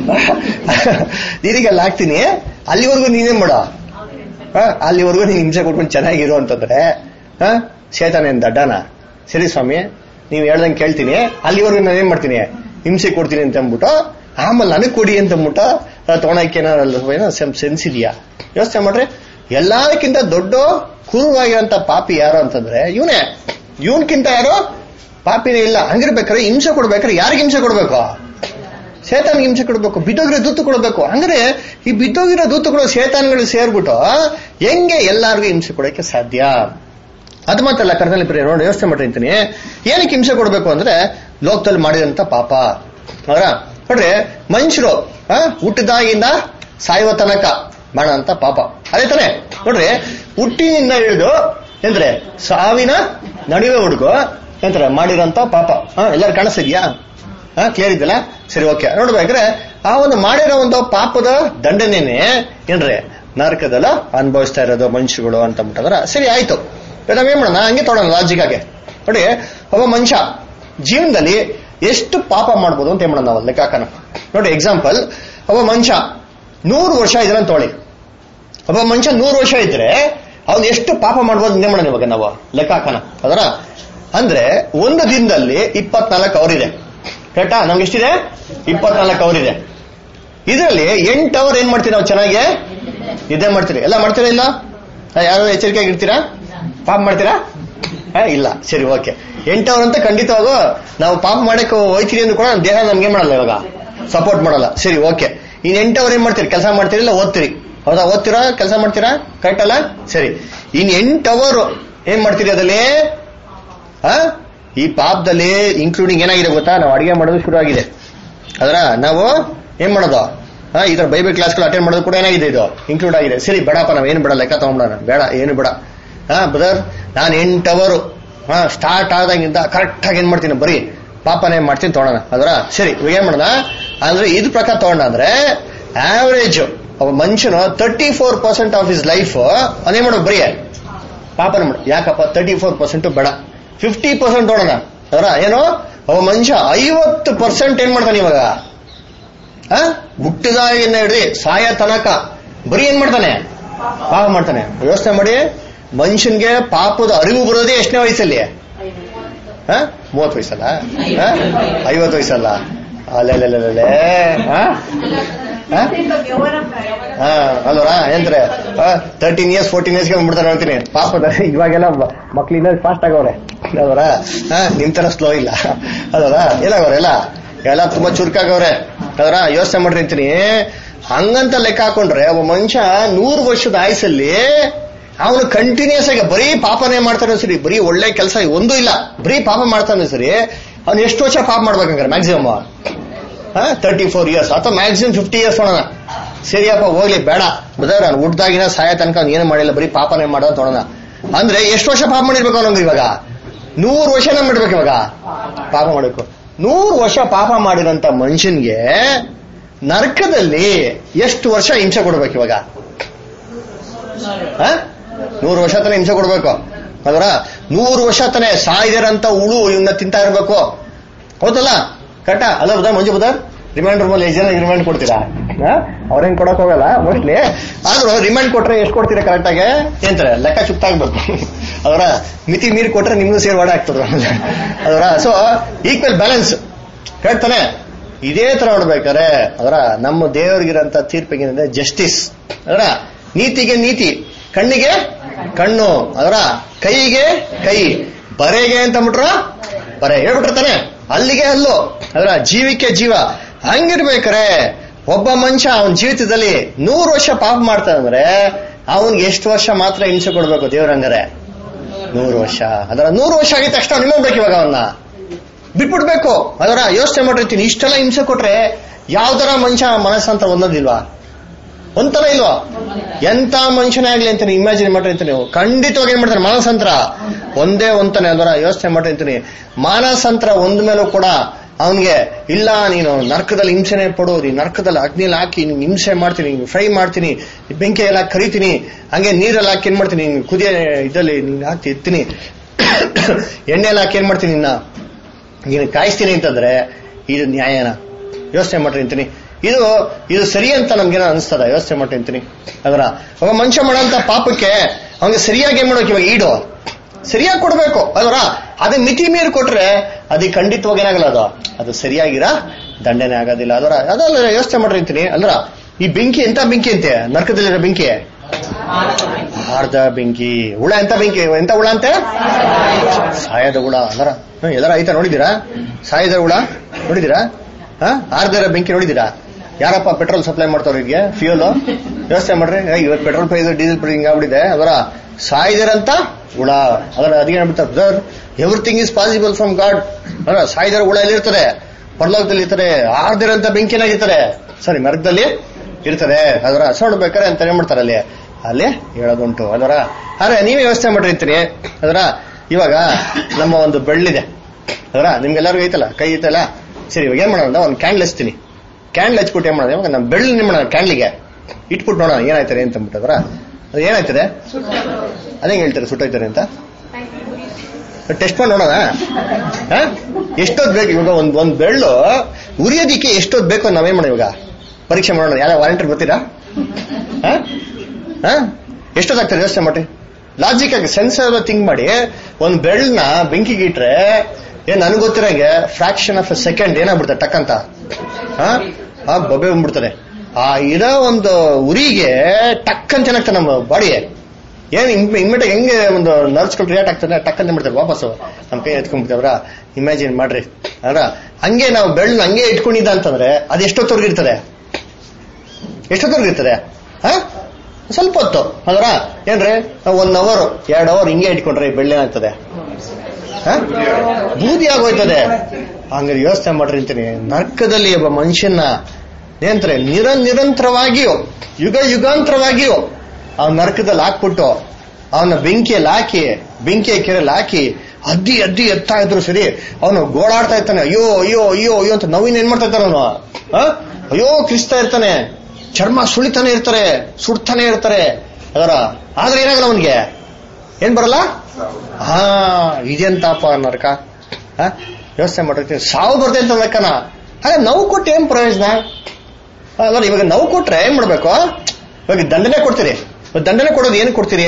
ನೀರಿಗೆಲ್ಲ ಹಾಕ್ತೀನಿ ಅಲ್ಲಿವರೆಗೂ ನೀನೇನ್ ಮಾಡೋ ಹ? ಅಲ್ಲಿವರೆಗೂ ನೀನ್ ಹಿಂಸೆ ಕೊಟ್ಕೊಂಡು ಚೆನ್ನಾಗಿರು ಅಂತಂದ್ರೆ ಹ ಶೇತಾನ ಏನ್ ದಡ್ಡನ ಸರಿ ಸ್ವಾಮಿ ನೀವ್ ಹೇಳ್ದಂಗೆ ಕೇಳ್ತೀನಿ ಅಲ್ಲಿವರೆಗೂ ನಾನು ಏನ್ ಮಾಡ್ತೀನಿ ಹಿಂಸೆ ಕೊಡ್ತೀನಿ ಅಂತ ಅಂದ್ಬಿಟ್ಟು ಆಮೇಲೆ ನನಗ್ ಕೊಡಿ ಅಂತ ಅಂದ್ಬಿಟ್ಟು ತೊಗೊಳಕ್ಕೆ ಏನಾರಲ್ಲ ಸೆನ್ಸ್ ಇದೆಯಾ ಯೋಚನೆ ಮಾಡ್ರಿ ಎಲ್ಲಾರಕ್ಕಿಂತ ದೊಡ್ಡ ಕುರುವಾಗಿರೋಂಥ ಪಾಪಿ ಯಾರು ಅಂತಂದ್ರೆ ಇವನೇ ಇವನ್ಕಿಂತ ಯಾರು ಪಾಪಿನೇ ಇಲ್ಲ ಹಂಗಿರ್ಬೇಕಾದ್ರೆ ಹಿಂಸೆ ಕೊಡ್ಬೇಕಾದ್ರೆ ಯಾರಿಗೆ ಹಿಂಸೆ ಕೊಡ್ಬೇಕು ಶೇತಾನ್ಗೆ ಹಿಂಸೆ ಕೊಡ್ಬೇಕು ಬಿದ್ದೋಗಿರೋ ದೂತು ಕೊಡಬೇಕು ಅಂದ್ರೆ ಈ ಬಿದ್ದೋಗಿರೋ ದೂತಗಳು ಶೇತಾನ್ಗಳು ಸೇರ್ಬಿಟ್ಟು ಹೆಂಗೆ ಎಲ್ಲಾರ್ಗೂ ಹಿಂಸೆ ಕೊಡಕ್ಕೆ ಸಾಧ್ಯ ಅದು ಮಾತ್ರಲ್ಲ ಕರ್ನಲ್ಲಿ ಪ್ರಿಯ ನೋಡಿ ಯೋಚನೆ ಮಾಡ್ರಿ ಅಂತೀನಿ ಏನಕ್ಕೆ ಹಿಂಸೆ ಕೊಡ್ಬೇಕು ಅಂದ್ರೆ ಲೋಕದಲ್ಲಿ ಮಾಡಿದಂತ ಪಾಪ ಅವರ ನೋಡ್ರಿ ಮನುಷ್ಯರು ಆ, ಹುಟ್ಟಿದಾಗಿಂದ ಸಾಯುವ ತನಕ ಮಾಡಂತ ಪಾಪ ಅದೇ ತಾನೆ ನೋಡ್ರಿ ಹುಟ್ಟಿನಿಂದ ಹಿಡಿದು ಎಂದ್ರೆ ಸಾವಿನ ನಡುವೆ ಹುಡುಗು ಎಂದ್ರೆ ಮಾಡಿರೋಂತ ಪಾಪ ಹಾ ಎಲ್ಲರೂ ಕಾಣಿಸ್ತಿದ್ಯಾ ಹಾ ಕ್ಲಿಯರ್ ಇದೆಯಲ್ಲ ಸರಿ ಓಕೆ ನೋಡ್ಬೇಕ್ರೆ ಆ ಒಂದು ಮಾಡಿರೋ ಒಂದು ಪಾಪದ ದಂಡನೆನೆ ಏನ್ರಿ ನರಕದಲ್ಲ ಅನುಭವಿಸ್ತಾ ಇರೋದು ಮನುಷ್ಯಗಳು ಅಂತ ಅಂದ್ಬಿಟ್ಟಂದ್ರ ಸರಿ ಆಯ್ತು ಇವಾಗ ನಾವೇನ್ ಮಾಡೋಣ ಹಂಗೆ ತೊಗೊಳೋಣ ಲಾಜಿಕ್ ಆಗಿ ನೋಡಿ ಒಬ್ಬ ಮನುಷ್ಯ ಜೀವನದಲ್ಲಿ ಎಷ್ಟು ಪಾಪ ಮಾಡ್ಬೋದು ಅಂತ ಏನ್ ಮಾಡೋಣ ನಾವು ಲೆಕ್ಕ ಹಾಕೋಣ ನೋಡಿ ಎಕ್ಸಾಂಪಲ್ ಒಬ್ಬ ಮನುಷ್ಯ ನೂರು ವರ್ಷ ಇದ್ರೆ ಅಂತ ತೊಗೊಳ್ಳಿ ಒಬ್ಬ ಮನುಷ್ಯ ನೂರು ವರ್ಷ ಇದ್ರೆ ಅವ್ನು ಎಷ್ಟು ಪಾಪ ಮಾಡ್ಬೋದು ಏನ್ ಮಾಡೋಣ ಇವಾಗ ನಾವು ಲೆಕ್ಕ ಹಾಕೋಣ ಅದರ ಅಂದ್ರೆ ಒಂದು ದಿನದಲ್ಲಿ ಇಪ್ಪತ್ನಾಲ್ಕು ಅವರ್ ಇದೆ ಕರೆಕ್ಟಾ ನಮ್ಗೆ ಎಷ್ಟಿದೆ ಇಪ್ಪತ್ನಾಲ್ಕು ಅವರ್ ಇದೆ ಇದರಲ್ಲಿ ಎಂಟು ಅವರ್ ಏನ್ ಮಾಡ್ತೀವಿ ನಾವು ಚೆನ್ನಾಗಿ ನಿದ್ದೆ ಮಾಡ್ತೀರಿ ಎಲ್ಲ ಮಾಡ್ತೀರಾ ಇಲ್ಲ ಆ, ಯಾರು ಎಚ್ಚರಿಕೆಯಾಗಿ ಇರ್ತೀರಾ ಪಾಪ ಮಾಡ್ತೀರಾ ಆ, ಇಲ್ಲ ಸರಿ ಓಕೆ ಎಂಟು ಅವರ್ ಅಂತ ಖಂಡಿತವಾಗೂ ನಾವು ಪಾಪ ಮಾಡಕ್ಕೆ ಹೋಯ್ತೀರಿ ಅಂದ್ರೂ ಕೂಡ ನಮ್ಮ ದೇಹ ನಮ್ಗೆ ಏನ್ ಮಾಡಲ್ಲ ಇವಾಗ ಸಪೋರ್ಟ್ ಮಾಡಲ್ಲ ಸರಿ ಓಕೆ ಇನ್ ಎಂಟು ಅವರ್ ಏನ್ ಮಾಡ್ತೀರಿ ಕೆಲಸ ಮಾಡ್ತೀರಿ ಇಲ್ಲ ಓದ್ತೀರಿ ಹೌದಾ ಓದ್ತೀರಾ ಕೆಲಸ ಮಾಡ್ತೀರಾ ಕರೆಕ್ಟ್ ಅಲ್ಲ ಸರಿ ಇನ್ ಎಂಟು ಅವರ್ ಏನ್ ಮಾಡ್ತೀರಿ ಅದಲ್ಲಿ ಆ? ಈ ಪಾಪದಲ್ಲಿ ಇನ್ಕ್ಲೂಡಿಂಗ್ ಏನಾಗಿದೆ ಗೊತ್ತಾ ನಾವು ಅಡಿಗೆ ಮಾಡೋದು ಶುರು ಆಗಿದೆ ಅದರ ನಾವು ಏನ್ ಮಾಡೋದು ಹಾ ಇದ್ರ ಬೈಬಲ್ ಕ್ಲಾಸ್ಗಳು ಅಟೆಂಡ್ ಮಾಡೋದು ಕೂಡ ಏನಾಗಿದೆ ಇದು ಇನ್ಕ್ಲೂಡ್ ಆಗಿದೆ ಸರಿ ಬೇಡಪ್ಪ ನಾವ್ ಏನು ಬೇಡ ಲೆಕ್ಕ ತಗೊಂಡ್ಬಿಡೋಣ ಬೇಡ ಏನು ಬೇಡ ಹಾ ಬ್ರದರ್ ನಾನು ಎಂಟು ಅವರು ಹಾ ಸ್ಟಾರ್ಟ್ ಆದಾಗಿಂದ ಕರೆಕ್ಟ್ ಆಗಿ ಏನ್ ಮಾಡ್ತೀನಿ ಬರೀ ಪಾಪನ ಏನ್ ಮಾಡ್ತೀನಿ ತಗೊಳ್ಳೋಣ ಅದರ ಸರಿ ಇವಾಗ ಏನ್ ಮಾಡೋಣ ಅಂದ್ರೆ ಇದ್ ಪ್ರಕಾರ ತಗೊಂಡ ಅಂದ್ರೆ ಆವರೇಜ್ ಒಬ್ಬ ಮನುಷ್ಯನು thirty four percent of his life ಅದೇನ್ ಮಾಡೋದು ಬರೀ ಪಾಪನ ಮಾಡು ಯಾಕಪ್ಪ ತರ್ಟಿ ಫೋರ್ ಪರ್ಸೆಂಟ್ ಬೇಡ ಫಿಫ್ಟಿ ಪರ್ಸೆಂಟ್ ನೋಡೋಣ ಅವರ ಏನು ಒಬ್ಬ ಮನುಷ್ಯ ಐವತ್ತು ಪರ್ಸೆಂಟ್ ಏನ್ ಮಾಡ್ತಾನೆ ಇವಾಗ ಆ? ಹುಟ್ಟಿದಾಗಿಂದ ಹಿಡಿದು ಸಾಯ ತನಕ ಬರೀ ಏನ್ ಮಾಡ್ತಾನೆ ಪಾಪ ಮಾಡ್ತಾನೆ ಯೋಚನೆ ಮಾಡಿ ಮನುಷ್ಯನ್ಗೆ ಪಾಪದ ಅರಿವು ಬರೋದೇ ಎಷ್ಟನೇ ವಯಸ್ಸಲ್ಲಿ ಆ? ಮೂವತ್ತು ವಯಸ್ಸಲ್ಲ ಆ? ಐವತ್ತು ವಯಸ್ಸಲ್ಲ ಅಲ್ಲೆಲ್ಲೆಲ್ಲೆಲ್ಲೆ ಆ? ಆ? ಹಾ ಅಲ್ವರಾ ಏನ್ರೆ ತರ್ಟೀನ್ ಇಯರ್ಸ್ ಫೋರ್ಟೀನ್ ಇಯರ್ಸ್ಗೆ ಬಂದ್ಬಿಡ್ತಾರೆ ಹೇಳ್ತೀನಿ ಪಾಪದ ಇವಾಗೆಲ್ಲ ಮಕ್ಳಿಂದ ಫಾಸ್ಟ್ ಆಗವ್ರೆ ಅಲ್ವರಾ ಹಾ ನಿಮ್ ತರ ಸ್ಲೋ ಇಲ್ಲ ಅಲ್ವರಾ ಎಲ್ಲಾಗವ್ರೆ ಎಲ್ಲ ಎಲ್ಲ ತುಂಬಾ ಚುರುಕಾಗವ್ರೆ ಅದರ ಯೋಚನೆ ಮಾಡ್ರಿ ಅಂತೀನಿ ಹಂಗಂತ ಲೆಕ್ಕ ಹಾಕೊಂಡ್ರೆ ಒಬ್ಬ ಮನುಷ್ಯ ನೂರು ವರ್ಷದ ಆಯಸ್ಸಲ್ಲಿ ಅವನು ಕಂಟಿನ್ಯೂಸ್ ಆಗಿ ಬರೀ ಪಾಪನೇ ಮಾಡ್ತಾನೆ ಸರಿ ಬರೀ ಒಳ್ಳೆ ಕೆಲಸ ಒಂದೂ ಇಲ್ಲ ಬರೀ ಪಾಪ ಮಾಡ್ತಾನೆ ಸರಿ ಅವ್ನು ಎಷ್ಟು ವರ್ಷ ಪಾಪ ಮಾಡ್ಬೇಕಂದ್ರೆ ಮ್ಯಾಕ್ಸಿಮಮ್ ತರ್ಟಿ ಫೋರ್ ಇಯರ್ಸ್ ಅಥವಾ ಮ್ಯಾಕ್ಸಿಮಮ್ ಫಿಫ್ಟಿ ಇಯರ್ಸ್ ನೋಡೋಣ ಸರಿಯಪ್ಪ ಹೋಗ್ಲಿ ಬೇಡ ಬ್ರದರ್ ನಾನು ಹುಡ್ದಾಗಿನ ಸಾಯ ತನಕ ಅವ್ನು ಏನು ಮಾಡಿಲ್ಲ ಬರೀ ಪಾಪನೇ ಮಾಡೋದು ನೋಡೋಣ ಅಂದ್ರೆ ಎಷ್ಟು ವರ್ಷ ಪಾಪ ಮಾಡಿರ್ಬೇಕು ಅವನಂಗೆ ಇವಾಗ ನೂರು ವರ್ಷನೇ ಮಾಡ್ಬೇಕು ಇವಾಗ ಪಾಪ ಮಾಡಬೇಕು ನೂರು ವರ್ಷ ಪಾಪ ಮಾಡಿರೋಂತ ಮನುಷ್ಯನ್ಗೆ ನರಕದಲ್ಲಿ ಎಷ್ಟು ವರ್ಷ ಹಿಂಸೆ ಕೊಡ್ಬೇಕು ಇವಾಗ ಆ? ನೂರು ವರ್ಷ ತಾನೇ ಹಿಂಸೆ ಕೊಡ್ಬೇಕು ಅದರ ನೂರು ವರ್ಷ ತಾನೇ ಸಾಯ್ದಿರಂತ ಹುಳು ಇವನ್ನ ತಿಂತಾ ಇರ್ಬೇಕು ಹೌದಲ್ಲ ಕರೆಕ್ಟಾ ಅಲ್ಲ ಬುಧ ಮಂಜು ಬುಧ ರಿಮೈಂಡ್ ರೂಮಲ್ಲಿ ಎಷ್ಟು ಜನ ರಿಮೈಂಡ್ ಕೊಡ್ತೀರಾ ಅವ್ರೇನ್ ಕೊಡಕ್ ಹೋಗಲ್ಲ ಮೋಸ್ಟ್ಲಿ ಆದ್ರೂ ರಿಮೈಂಡ್ ಕೊಟ್ರೆ ಎಷ್ಟು ಕೊಡ್ತೀರಾ ಕರೆಕ್ಟ್ ಆಗಿ ಏನ್ತಾರೆ ಲೆಕ್ಕ ಚುಕ್ತಾಗ್ಬೇಕು ಅದರ ಮಿತಿ ಮೀರಿ ಕೊಟ್ರೆ ನಿಮ್ಗೂ ಸೇರಿ ಒಡೆ ಆಗ್ತದ ಅದರ ಸೊ ಈಕ್ವಲ್ ಬ್ಯಾಲೆನ್ಸ್ ಕರೆಕ್ಟ್ ತಾನೆ ಇದೇ ತರ ನೋಡ್ಬೇಕಾರೆ ಅದರ ನಮ್ಮ ದೇವರಿಗಿರಂತ ತೀರ್ಪಿಗೆ ಜಸ್ಟಿಸ್ ಅದರ ನೀತಿಗೆ ನೀತಿ ಕಣ್ಣಿಗೆ ಕಣ್ಣು ಅದರ ಕೈಗೆ ಕೈ ಬರೆಗೆ ಅಂತ ಅಂದ್ಬಿಟ್ರ ಬರೆ ಹೇಳ್ಬಿಟ್ಟಿರ್ತಾನೆ ಅಲ್ಲಿಗೆ ಅಲ್ಲು ಅದರ ಜೀವಿಕೆ ಜೀವ ಹಂಗಿರ್ಬೇಕಾರೆ ಒಬ್ಬ ಮನುಷ್ಯ ಅವನ ಜೀವಿತದಲ್ಲಿ ನೂರು ವರ್ಷ ಪಾಪ ಮಾಡ್ತಾನೆ ಅಂದ್ರೆ ಅವನ್ಗೆ ಎಷ್ಟು ವರ್ಷ ಮಾತ್ರ ಹಿಂಸೆ ಕೊಡ್ಬೇಕು ದೇವ್ರಂಗಾರೆ ನೂರು ವರ್ಷ ಅದರ ನೂರು ವರ್ಷ ಆಗಿದ ತಕ್ಷಣ ನಿಲ್ಲಬೇಕು ಇವಾಗ ಅವನ್ನ ಬಿಟ್ಬಿಡ್ಬೇಕು ಅದರ ಯೋಚನೆ ಮಾಡಿರ್ತೀನಿ ಇಷ್ಟೆಲ್ಲ ಹಿಂಸೆ ಕೊಟ್ರೆ ಯಾವ ತರ ಮನುಷ್ಯ ಮನಸ್ಸಂತ ಒಂದೋದಿಲ್ವಾ ಒಂಥರ ಇಲ್ವಾ ಎಂತ ಮನುಷ್ಯನೇ ಆಗ್ಲಿ ಅಂತ ಇಮ್ಯಾಜಿನ್ ಮಾಡ್ರಿ ಅಂತ ನೀವು ಖಂಡಿತವಾಗಿ ಏನ್ ಮಾಡ್ತಾರೆ ಮಾನಸಂತ್ರ ಒಂದೇ ಒಂತಾನೆ ಅದರ ಯೋಚನೆ ಮಾಡ್ರಿ ಅಂತೀನಿ ಮಾನಸಂತ್ರ ಒಂದ್ ಮೇಲೂ ಕೂಡ ಅವನಿಗೆ ಇಲ್ಲ ನೀನು ನರ್ಕದಲ್ಲಿ ಹಿಂಸೆನೆ ಪಡು ನೀನು ನರ್ಕದಲ್ಲಿ ಅಗ್ನಿಯಲ್ಲಿ ಹಾಕಿ ನೀನು ಹಿಂಸೆ ಮಾಡ್ತೀನಿ ಫ್ರೈ ಮಾಡ್ತೀನಿ ಬೆಂಕಿ ಎಲ್ಲ ಕರಿತೀನಿ ಹಂಗೆ ನೀರೆಲ್ಲ ಹಾಕಿ ಏನ್ ಮಾಡ್ತೀನಿ ನೀನು ಕುದಿಯ ಇದರಲ್ಲಿ ನೀನು ಹಾಕಿ ಎತ್ತೀನಿ ಎಣ್ಣೆ ಎಲ್ಲ ಹಾಕಿ ಏನ್ ಮಾಡ್ತೀನಿ ನಿನ್ನ ನೀನು ಕಾಯಿಸ್ತೀನಿ ಅಂತಂದ್ರೆ ಇದು ನ್ಯಾಯನ ಯೋಚನೆ ಮಾಡ್ರಿ ಅಂತೀನಿ ಇದು ಇದು ಸರಿ ಅಂತ ನಮ್ಗೇನೋ ಅನಿಸ್ತದ ಯೋಚನೆ ಮಾಡ್ರಿ ಅಂತೀನಿ ಅದರ ಒಬ್ಬ ಮನುಷ್ಯ ಮಾಡೋಂತ ಪಾಪಕ್ಕೆ ಅವನಿಗೆ ಸರಿಯಾಗಿ ಏನ್ ಮಾಡ್ಬೇಕು ಇವಾಗ ಈಡು ಸರಿಯಾಗಿ ಕೊಡ್ಬೇಕು ಅದರ ಅದೇ ಮಿತಿ ಮೀರಿ ಕೊಟ್ರೆ ಅದಕ್ಕೆ ಖಂಡಿತವಾಗಿ ಏನಾಗಲ್ಲ ಅದು ಅದು ಸರಿಯಾಗಿರ ದಂಡನೆ ಆಗೋದಿಲ್ಲ ಅದರ ಅದಲ್ಲ ಯೋಚನೆ ಮಾಡ್ರಿ ಅಂತೀನಿ ಅಲ್ರ ಈ ಬೆಂಕಿ ಎಂತ ಬೆಂಕಿ ಅಂತೆ ನರ್ಕದಲ್ಲಿರೋ ಬೆಂಕಿ ಆರ್ಧ ಬೆಂಕಿ ಹುಳ ಎಂತ ಬೆಂಕಿ ಎಂತ ಹುಳ ಅಂತೆ ಸಾಯದ ಹುಳ ಅದರ ಎಲ್ಲರ ಐತ ನೋಡಿದೀರಾ ಸಾಯದ ಹುಳ ನೋಡಿದೀರಾ ಹಾ ಆರ್ಧರ ಬೆಂಕಿ ನೋಡಿದೀರಾ ಯಾರಪ್ಪ ಪೆಟ್ರೋಲ್ ಸಪ್ಲೈ ಮಾಡ್ತಾವ್ರ ಈಗ ಫ್ಯೂಲ್ ವ್ಯವಸ್ಥೆ ಮಾಡ್ರಿ ಏ, ಇವತ್ತು ಪೆಟ್ರೋಲ್ ಪ್ರೈಸ್ ಡೀಸೆಲ್ ಪ್ರೈಸ್ ಹಿಂಗ್ ಆಗ್ಬಿಟ್ಟಿದೆ ಅದರ ಸಾಯ್ದಿರಂತ ಹುಳ ಅದರ ಅದಕ್ಕೆ ಹೇಳ್ಬಿಡ್ತಾರೆ brother everything is possible from God ಅದರ ಸಾಯ್ದರ ಹುಳ ಎಲ್ಲಿರ್ತದೆ ಪರಲೋಕದಲ್ಲಿ ಇರ್ತಾರೆ ಆರ್ದಿರಂತ ಬೆಂಕಿನಾಗಿರ್ತಾರೆ ಸಾರಿ ಮರದಲ್ಲಿ ಇರ್ತದೆ ಅದರ ನೋಡ್ಬೇಕಾರೆ ಅಂತ ಏನ್ ಮಾಡ್ತಾರೆ ಅಲ್ಲಿ ಅಲ್ಲಿ ಹೇಳೋದುಂಟು ಅದರ ಆದ್ರೆ ನೀವೇ ವ್ಯವಸ್ಥೆ ಮಾಡಿರ್ತೀರಿ ಅದರ ಇವಾಗ ನಮ್ಮ ಒಂದು ಬೆಳ್ಳಿದೆ ಅದರ ನಿಮ್ಗೆಲ್ಲರಿಗೂ ಐತಲ್ಲ ಕೈ ಐತಲ್ಲ ಸರಿ ಇವಾಗ ಏನ್ ಮಾಡೋಣ ಒಂದು ಕ್ಯಾಂಡ್ಲ್ ಹಚ್ತೀನಿ ಕ್ಯಾಂಡ್ಲ್ ಹಚ್ಬಿಟ್ಟು ಏನ್ ಮಾಡೋಣ ಇವಾಗ ನಮ್ಮ ಬೆಳ್ಳಿ ನಿಮ್ಮ ಮಾಡೋಣ ಕ್ಯಾಂಡ್ಲಿಗೆ ಇಟ್ಬಿಟ್ಟು ನೋಡೋಣ ಏನಾಯ್ತಾರೆ ಅಂತ ಅಂದ್ಬಿಟ್ಟು ಅದರ ಅದು ಏನಾಯ್ತದೆ ಅದೇ ಹೇಳ್ತಾರೆ ಸುಟ್ಟೋಯ್ತಾರೆ ಅಂತ ಟೆಸ್ಟ್ ಮಾಡಿ ನೋಡೋಣ ಹ? ಎಷ್ಟೊತ್ತು ಬೇಕು ಇವಾಗ ಒಂದ್ ಒಂದ್ ಬೆಳ್ಳು ಉರಿಯೋದಿಕ್ಕೆ ಎಷ್ಟೊತ್ತು ಬೇಕು ಅಂತ ನಾವೇನ್ ಮಾಡೋಣ ಇವಾಗ ಪರೀಕ್ಷೆ ಮಾಡೋಣ ಯಾರ ವಾರಂಟರ್ ಬರ್ತೀರಾ ಹ? ಹ? ಎಷ್ಟೊತ್ತಾಗ್ತದೆ ಯೋಚನೆ ಮಾಡಿ ಲಾಜಿಕ್ ಆಗಿ ಸೆನ್ಸರ್ ಥಿಂಕ್ ಮಾಡಿ ಒಂದ್ ಬೆಳ್ಳನ್ನ ಬೆಂಕಿಗೆ ಇಟ್ರೆ ಏನ್ ನನ್ಗೆ ಗೊತ್ತಿರಂಗೆ ಫ್ರಾಕ್ಷನ್ ಆಫ್ ಎ ಸೆಕೆಂಡ್ ಏನಾಗ್ಬಿಡ್ತದೆ ಟಕ್ ಅಂತ ಹ? ಆ ಬೊಬ್ಬೆ ಬಂದ್ಬಿಡ್ತದೆ ಆ ಇರೋ ಒಂದು ಉರಿಗೆ ಟಕ್ ಅಂತ ಏನಾಗ್ತದೆ ನಮ್ಮ ಬಾಡಿ ಏನ್ ಇಮ್ಮಿಡಿಯೇಟ್ ಹೆಂಗೆ ಒಂದು ನರ್ಸ್ಗಳು ರಿಯಾಕ್ಟ್ ಆಗ್ತದೆ ಟಕ್ ಅಂತ ಮಾಡ್ತಾರೆ ವಾಪಸ್ಸು ನಮ್ಮ ಕೈ ಎತ್ಕೊಂಡ್ಬಿಡ್ತಾವ್ರ ಇಮ್ಯಾಜಿನ್ ಮಾಡ್ರಿ ಅದ್ರ ಹಂಗೆ ನಾವು ಬೆಳ್ಳ ಹಂಗೆ ಇಟ್ಕೊಂಡಿದ್ದ ಅಂತಂದ್ರೆ ಅದು ಎಷ್ಟೊತ್ತವರೆಗೆ ಇರ್ತದೆ ಎಷ್ಟೊತ್ತವರೆಗೆ ಇರ್ತದೆ ಹ ಸ್ವಲ್ಪ ಹೊತ್ತು ಅದರ ಏನ್ರಿ ಒನ್ ಅವರ್ ಎರಡ್ ಅವರ್ ಹಿಂಗೆ ಇಟ್ಕೊಂಡ್ರೆ ಬೆಳ್ಳೆ ಏನಾಗ್ತದೆ ಹ? ಬೂದಿ ಆಗೋಯ್ತದೆ ಹಂಗಾರೆ ಯೋಚನೆ ಮಾಡ್ರಿ ಅಂತೀನಿ ನರ್ಕದಲ್ಲಿ ಒಬ್ಬ ಮನುಷ್ಯನ ಏನಂತಾರೆ ನಿರ ನಿರಂತರವಾಗಿಯೂ ಯುಗ ಯುಗಾಂತರವಾಗಿಯೂ ಆ ನರ್ಕದಲ್ಲಿ ಹಾಕ್ಬಿಟ್ಟು ಅವನ ಬೆಂಕಿಯಲ್ಲಿ ಹಾಕಿ ಬೆಂಕಿಯ ಕೆರೆಯಲ್ಲಿ ಹಾಕಿ ಅದ್ದಿ ಅದ್ದಿ ಎತ್ತಾ ಇದ್ರು ಸರಿ ಅವನು ಗೋಳಾಡ್ತಾ ಇರ್ತಾನೆ ಅಯ್ಯೋ ಅಯ್ಯೋ ಅಯ್ಯೋ ಅಯ್ಯೋ ಅಂತ ನೋವಿನ ಏನ್ ಮಾಡ್ತಾ ಇರ್ತಾನೆ ಅವನು ಅಯ್ಯೋ ಕ್ರಿಸ್ತಾ ಇರ್ತಾನೆ ಚರ್ಮ ಸುಳಿತಾನೆ ಇರ್ತಾರೆ ಸುಡ್ತಾನೆ ಇರ್ತಾರೆ ಅದರ ಆದ್ರೆ ಏನಾಗಲ್ಲ ಅವನಿಗೆ ಏನ್ ಬರಲ್ಲ ಹಾ ಇದೆಂತಪ್ಪ ನರಕ ಹಾ ಯೋಚನೆ ಮಾಡಿರ್ತೀನಿ ಸಾವು ಬರ್ದೆ ಅಂತ ಲೆಕ್ಕನ ಹಾಗೆ ನೋವು ಕೊಟ್ಟು ಏನ್ ಪ್ರಯೋಜನ ಅಲ್ಲ ಇವಾಗ ನೋವು ಕೊಟ್ರೆ ಏನ್ ಮಾಡ್ಬೇಕು ಇವಾಗ ದಂಡನೆ ಕೊಡ್ತೀರಿ ಇವಾಗ ದಂಡನೆ ಕೊಡೋದು ಏನ್ ಕೊಡ್ತೀರಿ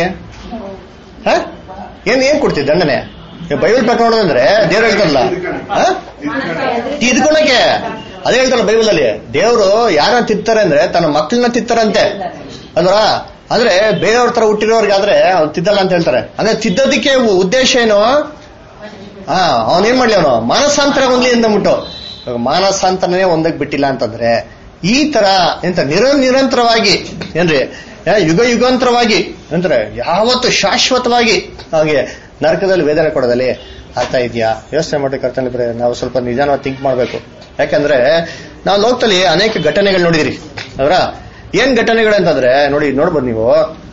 ಹ ಏನ್ ಏನ್ ಕೊಡ್ತೀರಿ ದಂಡನೆ ಇವಾಗ ಬೈಬಲ್ ಪ್ರಕಾರ ನೋಡೋದಂದ್ರೆ ದೇವ್ರು ಹೇಳ್ತಾರಲ್ಲ ಹ? ತಿದ್ಕೊಳಕ್ಕೆ ಅದೇ ಹೇಳ್ತಾರಲ್ಲ ಬೈಬಲ್ ಅಲ್ಲಿ ದೇವರು ಯಾರನ್ನ ತಿತ್ತಾರೆ ಅಂದ್ರೆ ತನ್ನ ಮಕ್ಕಳನ್ನ ತಿತ್ತಾರಂತೆ ಅಲ್ವಾ ಅಂದ್ರೆ ಬೇರೆಯವ್ರ ತರ ಹುಟ್ಟಿರೋರ್ಗಾದ್ರೆ ಅವ್ರು ತಿದ್ದಲ್ಲ ಅಂತ ಹೇಳ್ತಾರೆ ಅಂದ್ರೆ ತಿದ್ದೋದಿಕ್ಕೆ ಉದ್ದೇಶ ಏನು ಹಾ ಅವನೇನ್ ಮಾಡ್ಲಿ ಅವನು ಮಾನಸಾಂತರ ಹೊಂದ್ಲಿ ಅಂದ್ಬಿಟ್ಟು ಇವಾಗ ಮಾನಸಾಂತರನೇ ಒಂದಕ್ಕೆ ಬಿಟ್ಟಿಲ್ಲ ಅಂತಂದ್ರೆ ಈ ತರ ಎಂತ ನಿರ ನಿರಂತರವಾಗಿ ಏನ್ರಿ ಆ, ಯುಗ ಯುಗಾಂತರವಾಗಿ ಅಂದ್ರೆ ಯಾವತ್ತು ಶಾಶ್ವತವಾಗಿ ಹಾಗೆ ನರಕದಲ್ಲಿ ವೇದನೆ ಕೊಡೋದಲ್ಲಿ ಆಗ್ತಾ ಇದೆಯಾ ಯೋಚನೆ ಮಾಡಿ ಕರ್ತನಿದ್ರೆ ನಾವು ಸ್ವಲ್ಪ ನಿಧಾನವಾಗಿ ಥಿಂಕ್ ಮಾಡಬೇಕು ಯಾಕಂದ್ರೆ ನಾವು ಲೋಕದಲ್ಲಿ ಅನೇಕ ಘಟನೆಗಳು ನೋಡಿದಿರಿ ಅವರ ಏನ್ ಘಟನೆಗಳು ಅಂತಂದ್ರೆ ನೋಡಿ ನೋಡ್ಬೋದು ನೀವು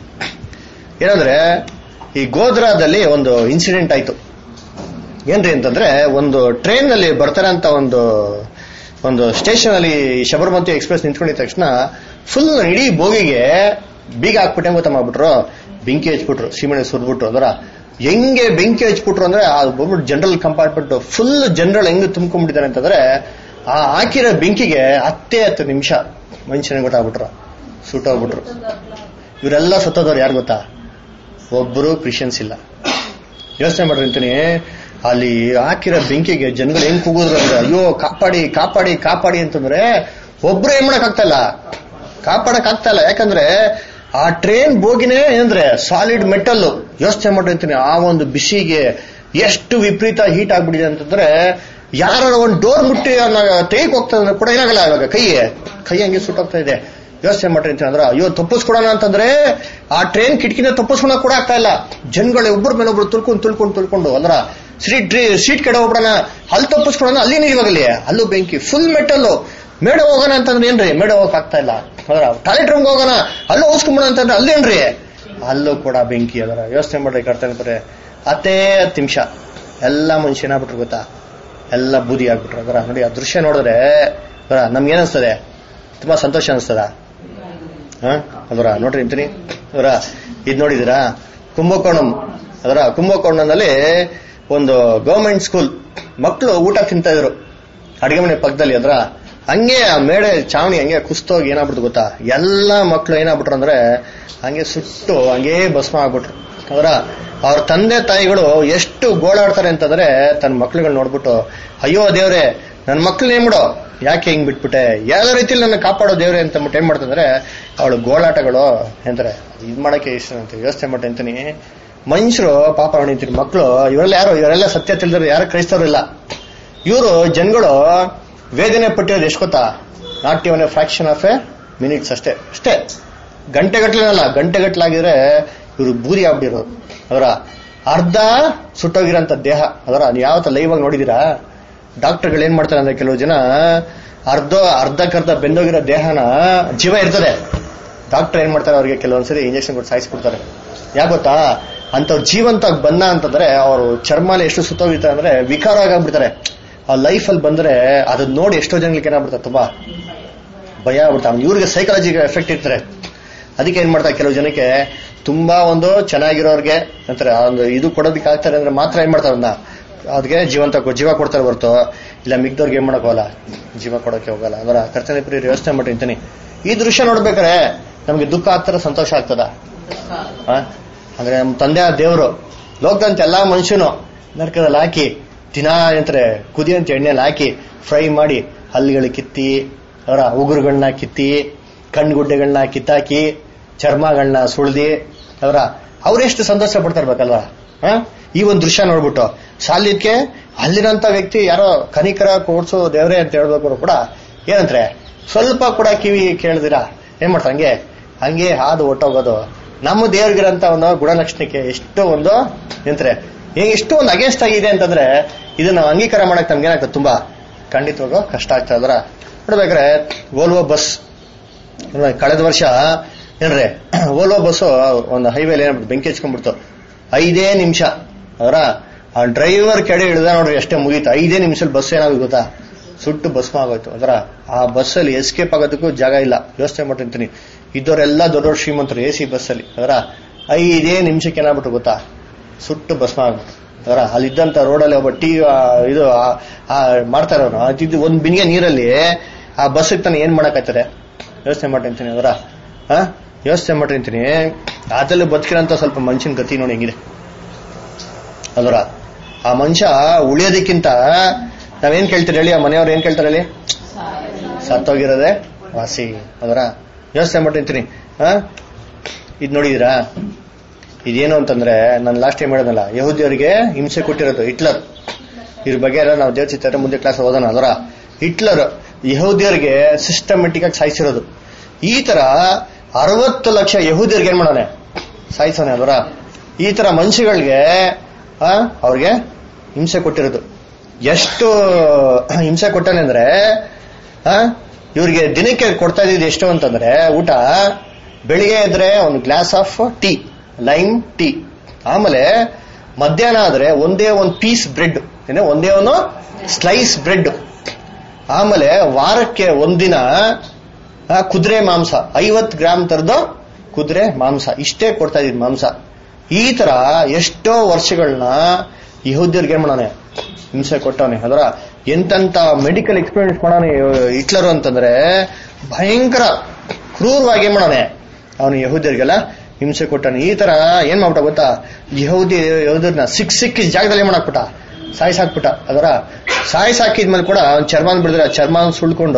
ಏನಂದ್ರೆ ಈ ಗೋಧ್ರಾದಲ್ಲಿ ಒಂದು ಇನ್ಸಿಡೆಂಟ್ ಆಯ್ತು ಏನ್ರಿ ಅಂತಂದ್ರೆ ಒಂದು ಟ್ರೈನ್ ನಲ್ಲಿ ಬರ್ತಾರೆ ಅಂತ ಒಂದು ಒಂದು ಸ್ಟೇಷನ್ ಅಲ್ಲಿ ಶಬರಮತಿ ಎಕ್ಸ್ಪ್ರೆಸ್ ನಿಂತ್ಕೊಂಡಿದ ತಕ್ಷಣ ಫುಲ್ ಇಡೀ ಬೋಗಿಗೆ ಬೀಗ ಹಾಕ್ಬಿಟ್ಟೆ ಗೊತ್ತಾ ಮಾಡ್ಬಿಟ್ರು ಬೆಂಕಿ ಹಚ್ಬಿಟ್ರು ಸೀಮೆಣ್ಣೆ ಸುರ್ಬಿಟ್ರು ಅದರ ಹೆಂಗೆ ಬೆಂಕಿ ಹಚ್ಬಿಟ್ರು ಅಂದ್ರೆ ಆ ಒಬ್ಬರು ಜನರಲ್ ಕಂಪಾರ್ಟ್ಮೆಂಟ್ ಫುಲ್ ಜನರಲ್ ಹೆಂಗ್ ತುಂಬ್ಕೊಂಡ್ಬಿಟ್ಟಿದ್ದಾರೆ ಅಂತಂದ್ರೆ ಆ ಹಾಕಿರೋ ಬೆಂಕಿಗೆ ಹತ್ತೇ ಹತ್ತು ನಿಮಿಷ ಮನುಷ್ಯನಿಗೆ ಗೊತ್ತಾಗ್ಬಿಟ್ರು ಸುಟ್ಟೋಗ್ಬಿಟ್ರು ಇವರೆಲ್ಲ ಸತ್ತೋದವ್ರು ಯಾರು ಗೊತ್ತಾ ಒಬ್ಬರು ಕ್ರಿಶ್ಚಿಯನ್ಸ್ ಇಲ್ಲ ಯೋಚನೆ ಮಾಡ್ರಿ ಅಂತೀನಿ ಅಲ್ಲಿ ಹಾಕಿರೋ ಬೆಂಕಿಗೆ ಜನಗಳು ಹೆಂಗ್ ಕೂಗಿದ್ರು ಅಂದ್ರೆ ಅಯ್ಯೋ ಕಾಪಾಡಿ ಕಾಪಾಡಿ ಕಾಪಾಡಿ ಅಂತಂದ್ರೆ ಒಬ್ರು ಏನ್ ಮಾಡಕ್ ಆಗ್ತಾ ಇಲ್ಲ ಕಾಪಾಡಕ್ ಆಗ್ತಾ ಇಲ್ಲ ಯಾಕಂದ್ರೆ ಆ ಟ್ರೈನ್ ಬೋಗಿನೇ ಏನಂದ್ರೆ ಸಾಲಿಡ್ ಮೆಟಲ್ ಯೋಚನೆ ಮಾಡ್ರಿ ಅಂತೀನಿ ಆ ಒಂದು ಬಿಸಿಗೆ ಎಷ್ಟು ವಿಪರೀತ ಹೀಟ್ ಆಗ್ಬಿಟ್ಟಿದೆ ಅಂತಂದ್ರೆ ಯಾರ ಒಂದು ಡೋರ್ ಮುಟ್ಟಿ ತೆಗೆಕ್ ಹೋಗ್ತಾ ಇದ್ರೆ ಕೂಡ ಏನಾಗಲ್ಲ ಇವಾಗ ಕೈ ಕೈ ಹಂಗೆ ಸುಟ್ಟೋಗ್ತಾ ಇದೆ ಯೋಚನೆ ಮಾಡ್ರಿ ಅಂತ ಅಂದ್ರೆ ಅಯ್ಯೋ ತಪ್ಪಿಸ್ಕೊಡೋಣ ಅಂತಂದ್ರೆ ಆ ಟ್ರೈನ್ ಕಿಟಕಿನ ತಪ್ಪಿಸ್ಕೊಳಕ್ ಕೂಡ ಆಗ್ತಾ ಇಲ್ಲ ಜನಗಳು ಒಬ್ಬರ ಮೇಲೆ ಒಬ್ರು ತುಳ್ಕೊಂಡು ತುಳ್ಕೊಂಡು ತುಳ್ಕೊಂಡು ಅಂದ್ರ ಸೀಟ್ ಸೀಟ್ ಕೆಡ ಹೋಗ್ಬಿಡೋಣ ಅಲ್ಲಿ ತಪ್ಪಿಸ್ಕೊಡೋಣ ಅಲ್ಲಿ ಇವಾಗಲಿ ಅಲ್ಲೂ ಬೆಂಕಿ ಫುಲ್ ಮೆಟಲ್ ಮೇಡ ಹೋಗೋಣ ಅಂತಂದ್ರೆ ಏನ್ರಿ ಮೇಡ ಹೋಗಕ್ ಆಗ್ತಾ ಇಲ್ಲ ಅದರ ಟಾಯ್ಲೆಟ್ ರೂಮ್ಗೆ ಹೋಗೋಣ ಅಲ್ಲೂ ಹೋಸ್ಕೊಂಬೋಣ ಅಂತಂದ್ರೆ ಅಲ್ಲೇನ್ರಿ ಅಲ್ಲೂ ಕೂಡ ಬೆಂಕಿ ಅದರ ಯೋಚನೆ ಮಾಡ್ರಿ ಕರ್ತಂತಾರೆ ಹತ್ತೇ ಹತ್ತು ನಿಮಿಷ ಎಲ್ಲ ಮನುಷ್ಯ ಏನಾಗ್ಬಿಟ್ರು ಗೊತ್ತಾ ಎಲ್ಲ ಬೂದಿ ಆಗ್ಬಿಟ್ರು ಅದರ ನೋಡಿ ಆ ದೃಶ್ಯ ನೋಡಿದ್ರೆ ಅದರ ನಮ್ಗೆ ಏನಿಸ್ತದೆ ತುಂಬಾ ಸಂತೋಷ ಅನಿಸ್ತದ ಹ ಅದರ ನೋಡ್ರಿ ಅಂತೀನಿ ಅದರ ಇದ್ ನೋಡಿದಿರಾ ಕುಂಭಕೋಣಂ ಅದರ ಕುಂಭಕೋಣಂನಲ್ಲಿ ಒಂದು ಗವರ್ಮೆಂಟ್ ಸ್ಕೂಲ್ ಮಕ್ಕಳು ಊಟ ತಿಂತಾ ಇದ್ರು ಅಡಿಗೆ ಮನೆ ಪಕ್ಕದಲ್ಲಿ ಅದ್ರ ಹಂಗೆ ಆ ಮೇಡೆ ಚಾವಣಿ ಹಂಗೆ ಕುಸ್ತೋಗಿ ಏನಾಗ್ಬಿಡ್ತು ಗೊತ್ತಾ ಎಲ್ಲ ಮಕ್ಕಳು ಏನಾಗ್ಬಿಟ್ರು ಅಂದ್ರೆ ಹಂಗೆ ಸುಟ್ಟು ಹಂಗೆ ಭಸ್ಮ ಆಗ್ಬಿಟ್ರು ಅದರ ಅವ್ರ ತಂದೆ ತಾಯಿಗಳು ಎಷ್ಟು ಗೋಳಾಡ್ತಾರೆ ಅಂತಂದ್ರೆ ತನ್ನ ಮಕ್ಳುಗಳು ನೋಡ್ಬಿಟ್ಟು ಅಯ್ಯೋ ದೇವ್ರೆ ನನ್ನ ಮಕ್ಳು ಏನ್ಬಿಡು ಯಾಕೆ ಹಿಂಗ್ ಬಿಟ್ಬಿಟ್ಟೆ ಯಾವ ರೀತಿಯಲ್ಲಿ ನನ್ನ ಕಾಪಾಡೋ ದೇವ್ರೆ ಅಂತ ಅಂದ್ಬಿಟ್ಟು ಏನ್ ಮಾಡ್ತಂದ್ರೆ ಅವಳು ಗೋಳಾಟಗಳು ಎಂತಾರೆ ಇದ್ ಮಾಡಕ್ಕೆ ಇಷ್ಟ ಅಂತ ಯೋಚನೆ ಮಾಡಿ ಅಂತೀನಿ ಮನುಷ್ಯರು ಪಾಪ ಹೊಣಿತೀರಿ ಮಕ್ಕಳು ಇವರೆಲ್ಲ ಯಾರು ಇವರೆಲ್ಲ ಸತ್ಯ ತಿಳಿದ್ರು ಯಾರು ಕ್ರೈಸ್ತರು ಇಲ್ಲ ಇವರು ಜನಗಳು ವೇದನೆ ಪಟ್ಟಿರೋದು ಎಷ್ಟು ಗೊತ್ತಾ not even a fraction of a minutes ಅಷ್ಟೇ ಅಷ್ಟೇ ಗಂಟೆಗಟ್ಲೆನಲ್ಲ ಗಂಟೆಗಟ್ಲಾಗಿದ್ರೆ ಇವರು ಬೂದಿ ಆಗ್ಬಿಟ್ಟಿರೋದು ಅವರ ಅರ್ಧ ಸುಟ್ಟೋಗಿರೋಂಥ ದೇಹ ಅದರ ನೀವು ಯಾವತ್ತ ಲೈವ್ ಆಗಿ ನೋಡಿದೀರಾ ಡಾಕ್ಟರ್ಗಳು ಏನ್ ಮಾಡ್ತಾರೆ ಅಂದ್ರೆ ಕೆಲವು ಜನ ಅರ್ಧ ಅರ್ಧಕ್ಕರ್ಧ ಬೆಂದೋಗಿರೋ ದೇಹನ ಜೀವ ಇರ್ತದೆ ಡಾಕ್ಟರ್ ಏನ್ ಮಾಡ್ತಾರೆ ಅವ್ರಿಗೆ ಕೆಲವೊಂದ್ಸರಿ ಇಂಜೆಕ್ಷನ್ ಕೊಟ್ಟು ಸಾಯಿಸ್ಬಿಡ್ತಾರೆ ಯಾಕೆ ಗೊತ್ತಾ ಅಂತವ್ರ ಜೀವಂತ ಬಂದ ಅಂತಂದ್ರೆ ಅವರು ಚರ್ಮಾಲ ಎಷ್ಟು ಸುತ್ತೋಗಿರ್ತಾರೆ ಅಂದ್ರೆ ವಿಕಾರ ಆಗ್ಬಿಡ್ತಾರೆ ಆ ಲೈಫ್ ಅಲ್ಲಿ ಬಂದ್ರೆ ಅದನ್ನ ನೋಡಿ ಎಷ್ಟೋ ಜನಗಳಿಗೆ ಏನಾಗ್ಬಿಡ್ತಾರೆ ತುಂಬಾ ಭಯ ಆಗ್ಬಿಡ್ತಾರೆ ಇವ್ರಿಗೆ ಸೈಕಾಲಜಿಗೆ ಎಫೆಕ್ಟ್ ಇರ್ತಾರೆ ಅದಕ್ಕೆ ಏನ್ ಮಾಡ್ತಾರೆ ಕೆಲವು ಜನಕ್ಕೆ ತುಂಬಾ ಒಂದು ಚೆನ್ನಾಗಿರೋರ್ಗೆ ಅಂತಾರೆ ಆ ಒಂದು ಇದು ಕೊಡೋದಕ್ಕೆ ಆಗ್ತಾರೆ ಅಂದ್ರೆ ಮಾತ್ರ ಏನ್ ಮಾಡ್ತಾರೆ ಅದನ್ನ ಅದಕ್ಕೆ ಜೀವಂತ ಕೊ- ಜೀವ ಕೊಡ್ತಾರೆ ಹೊರತು ಇಲ್ಲ ಮಿಗ್ದವ್ರಿಗೆ ಏನ್ ಮಾಡಕ್ ಹೋಗಲ್ಲ ಜೀವ ಕೊಡೋಕೆ ಹೋಗಲ್ಲ ಅದರ ಕರ್ತನೆ ಪ್ರಿಯರು ಯೋಚನೆ ಮಾಡಿರ್ತೀನಿ ಈ ದೃಶ್ಯ ನೋಡ್ಬೇಕಾರೆ ನಮ್ಗೆ ದುಃಖ ಆಗ್ತಾರ ಸಂತೋಷ ಆಗ್ತದ ಆ? ಅಂದ್ರೆ ನಮ್ಮ ತಂದೆ ದೇವರು ಲೋಕದಂತ ಎಲ್ಲಾ ಮನುಷ್ಯನು ನರಕದಲ್ಲಿ ಹಾಕಿ ದಿನ ಅಂತಾರೆ ಕುದಿಯಂತ ಎಣ್ಣೆಲಿ ಹಾಕಿ ಫ್ರೈ ಮಾಡಿ ಹಲ್ಲಿಗಳು ಕಿತ್ತಿ ಅವರ ಉಗುರುಗಳನ್ನ ಕಿತ್ತಿ ಕಣ್ಗುಡ್ಡೆಗಳನ್ನ ಕಿತ್ತಾಕಿ ಚರ್ಮಗಳನ್ನ ಸುಳ್ದಿ ಅವರ ಅವರೆಷ್ಟು ಸಂತೋಷ ಪಡ್ತಿರ್ಬೇಕಲ್ವಾ ಹ? ಈ ಒಂದು ದೃಶ್ಯ ನೋಡ್ಬಿಟ್ಟು ಸಾಲಿದ್ಕೆ ಅಲ್ಲಿರಂತ ವ್ಯಕ್ತಿ ಯಾರೋ ಕನಿಕರ ಕೋಡ್ಸು ದೇವ್ರೆ ಅಂತ ಹೇಳ್ಬೇಕು ಕೂಡ ಏನಂದ್ರೆ ಸ್ವಲ್ಪ ಕೂಡ ಕಿವಿ ಕೇಳ್ದಿರಾ ಏನ್ ಮಾಡ್ತಾರೆ ಹಂಗೆ ಹಂಗೆ ಹಾದು ಹೊಟ್ಟೋಗೋದು ನಮ್ಮ ದೇವ್ರಿಗಿರಂತ ಒಂದು ಗುಣಲಕ್ಷಣಕ್ಕೆ ಎಷ್ಟು ಒಂದು ನಿಂತ್ರೆ ಎಷ್ಟು ಒಂದು ಅಗೇನ್ಸ್ಟ್ ಆಗಿದೆ ಅಂತಂದ್ರೆ ಇದನ್ನ ಅಂಗೀಕಾರ ಮಾಡಕ್ ನಮ್ಗೆ ಏನಾಗ್ತದೆ ತುಂಬಾ ಖಂಡಿತವಾಗೂ ಕಷ್ಟ ಆಗ್ತದೆ ಅದರ ನೋಡ್ಬೇಕಾದ್ರೆ ಓಲ್ವೋ ಬಸ್ ಕಳೆದ ವರ್ಷ ಏನ್ರಿ ಓಲ್ವೋ ಬಸ್ ಒಂದು ಹೈವೇಲಿ ಏನಾಗ್ಬಿಟ್ಟು ಬೆಂಕಿ ಹಚ್ಕೊಂಡ್ಬಿಡ್ತು ಐದೇ ನಿಮಿಷ ಅವರ ಆ ಡ್ರೈವರ್ ಕೆಡೆ ಇಳಿದ ನೋಡ್ರಿ ಅಷ್ಟೇ ಮುಗೀತು ಐದೇ ನಿಮಿಷದಲ್ಲಿ ಬಸ್ ಏನಾಗುತ್ತೆ ಗೊತ್ತಾ ಸುಟ್ಟು ಭಸ್ಮ ಆಗೋಯ್ತು ಅದರ ಆ ಬಸ್ಸಲ್ಲಿ ಎಸ್ಕೇಪ್ ಆಗೋದಕ್ಕೂ ಜಾಗ ಇಲ್ಲ ಯೋಚನೆ ಮಾಡಿರ್ತೀನಿ ಇದ್ದವರೆಲ್ಲ ದೊಡ್ಡ ಶ್ರೀಮಂತರು ಎ ಸಿ ಬಸ್ಸಲ್ಲಿ ಅದರ ಐದೇ ನಿಮಿಷಕ್ಕೆ ಏನಾಗ್ಬಿಟ್ಟು ಗೊತ್ತಾ ಸುಟ್ಟು ಭಸ್ಮ ಆಗ್ಬಿಟ್ಟು ಅದರ ಅಲ್ಲಿದ್ದಂತ ರೋಡಲ್ಲಿ ಒಬ್ಬ ಟೀ ಆ, ಇದು ಆ- ಆ ಮಾಡ್ತಾ ಇರೋನು ಅದಿದ್ದು ಒಂದ್ ಬಿನಿಗೆ ನೀರಲ್ಲಿ ಆ ಬಸ್ ತಾನೆ ಏನ್ ಮಾಡಕತ್ತಾರೆ ಯೋಚನೆ ಮಾಡಿರ್ತೀನಿ ಅದರ ಹಾ ಯೋಚನೆ ಮಾಡಿರ್ತೀನಿ ಅದ್ರಲ್ಲಿ ಬದುಕಿರೋಂತ ಸ್ವಲ್ಪ ಮನುಷ್ಯನ ಗತಿ ನೋಡಿ ಹೆಂಗಿದೆ ಅದರ ಆ ಮನುಷ್ಯ ಉಳಿಯೋದಕ್ಕಿಂತ ನಾವೇನ್ ಕೇಳ್ತೀರಿ ಹೇಳಿ ಆ ಮನೆಯವ್ರು ಏನ್ ಕೇಳ್ತಾರೆ ಹೇಳಿ ಸತ್ತೋಗಿರೋದೆ ವಾಸಿ ಅದರ ಯೋಚನೆ ಮಾಡಿರ್ತೀನಿ ಹಾ ಇದ್ ನೋಡಿದೀರಾ ಇದೇನು ಅಂತಂದ್ರೆ ನಾನು ಲಾಸ್ಟ್ ಟೈಮ್ ಹೇಳಿದ್ನಲ್ಲ ಯಹೂದಿಯವರಿಗೆ ಹಿಂಸೆ ಕೊಟ್ಟಿರೋದು ಹಿಟ್ಲರ್ ಇದ್ರ ಬಗ್ಗೆ ಎಲ್ಲ ನಾವು ದೇವಚಿತ್ತಾರೆ ಮುಂದೆ ಕ್ಲಾಸ್ ಓದೋಣ ಅದರ ಹಿಟ್ಲರ್ ಯಹೂದಿಯರಿಗೆ ಸಿಸ್ಟಮೆಟಿಕ್ ಆಗಿ ಸಾಯಿಸಿರೋದು ಈ ತರ ಅರವತ್ತು ಲಕ್ಷ ಯಹೂದಿಯರಿಗೆ ಏನ್ ಮಾಡೋಣ ಸಾಯಿಸೋಣ ಅದರ ಈ ತರ ಮನುಷ್ಯಗಳಿಗೆ ಆ, ಅವ್ರಿಗೆ ಹಿಂಸೆ ಕೊಟ್ಟಿರೋದು ಎಷ್ಟು ಹಿಂಸೆ ಕೊಟ್ಟಾನೆ ಅಂದ್ರೆ ಆ, ಇವ್ರಿಗೆ ದಿನಕ್ಕೆ ಕೊಡ್ತಾ ಇದ್ದಿದ್ದು ಎಷ್ಟು ಅಂತಂದ್ರೆ ಊಟ ಬೆಳಿಗ್ಗೆ ಇದ್ರೆ ಒಂದು glass of tea lime tea ಆಮೇಲೆ ಮಧ್ಯಾಹ್ನ ಆದ್ರೆ ಒಂದೇ ಒಂದು ಪೀಸ್ ಬ್ರೆಡ್ ಏನೇ ಒಂದೇ ಒಂದು ಸ್ಲೈಸ್ ಬ್ರೆಡ್ ಆಮೇಲೆ ವಾರಕ್ಕೆ ಒಂದಿನ ಆ, ಕುದುರೆ ಮಾಂಸ ಐವತ್ ಗ್ರಾಮ್ ತರದ್ದು ಕುದುರೆ ಮಾಂಸ ಇಷ್ಟೇ ಕೊಡ್ತಾ ಇದ್ದಿದ್ ಮಾಂಸ ಈ ತರ ಎಷ್ಟೋ ವರ್ಷಗಳನ್ನ ಯಹೂದ್ಯರಿಗೆ ಏನ್ ಮಾಡೋಣ ಹಿಂಸೆ ಕೊಟ್ಟವನೆ ಅದರ ಎಂತೆಂತ ಮೆಡಿಕಲ್ ಎಕ್ಸ್ಪೀರಿಯನ್ಸ್ ಮಾಡೋಣ ಹಿಟ್ಲರು ಅಂತಂದ್ರೆ ಭಯಂಕರ ಕ್ರೂರವಾಗಿ ಏನ್ ಮಾಡೋಣ ಅವನು ಯಹೂದ್ಯರಿಗೆಲ್ಲ ಹಿಂಸೆ ಕೊಟ್ಟಾನೆ ಈ ತರ ಏನ್ ಮಾಡ್ಬಿಟ್ಟ ಗೊತ್ತಾ ಯಹೂದಿ ಯಹೂದ್ಯರನ್ನ ಸಿಕ್ ಸಿಕ್ಕಿ ಜಾಗದಲ್ಲಿ ಏನ್ ಮಾಡಾಕ್ಬಿಟ್ಟ ಸಾಯಿಸಾಕ್ಬಿಟ್ಟ ಅದರ ಸಾಯಿಸಾಕಿದ್ಮೇಲೆ ಕೂಡ ಅವ್ನ್ ಚರ್ಮಾನ್ ಬಿಡಿದ್ರೆ ಆ ಚರ್ಮಾನ್ ಸುಳ್ಕೊಂಡು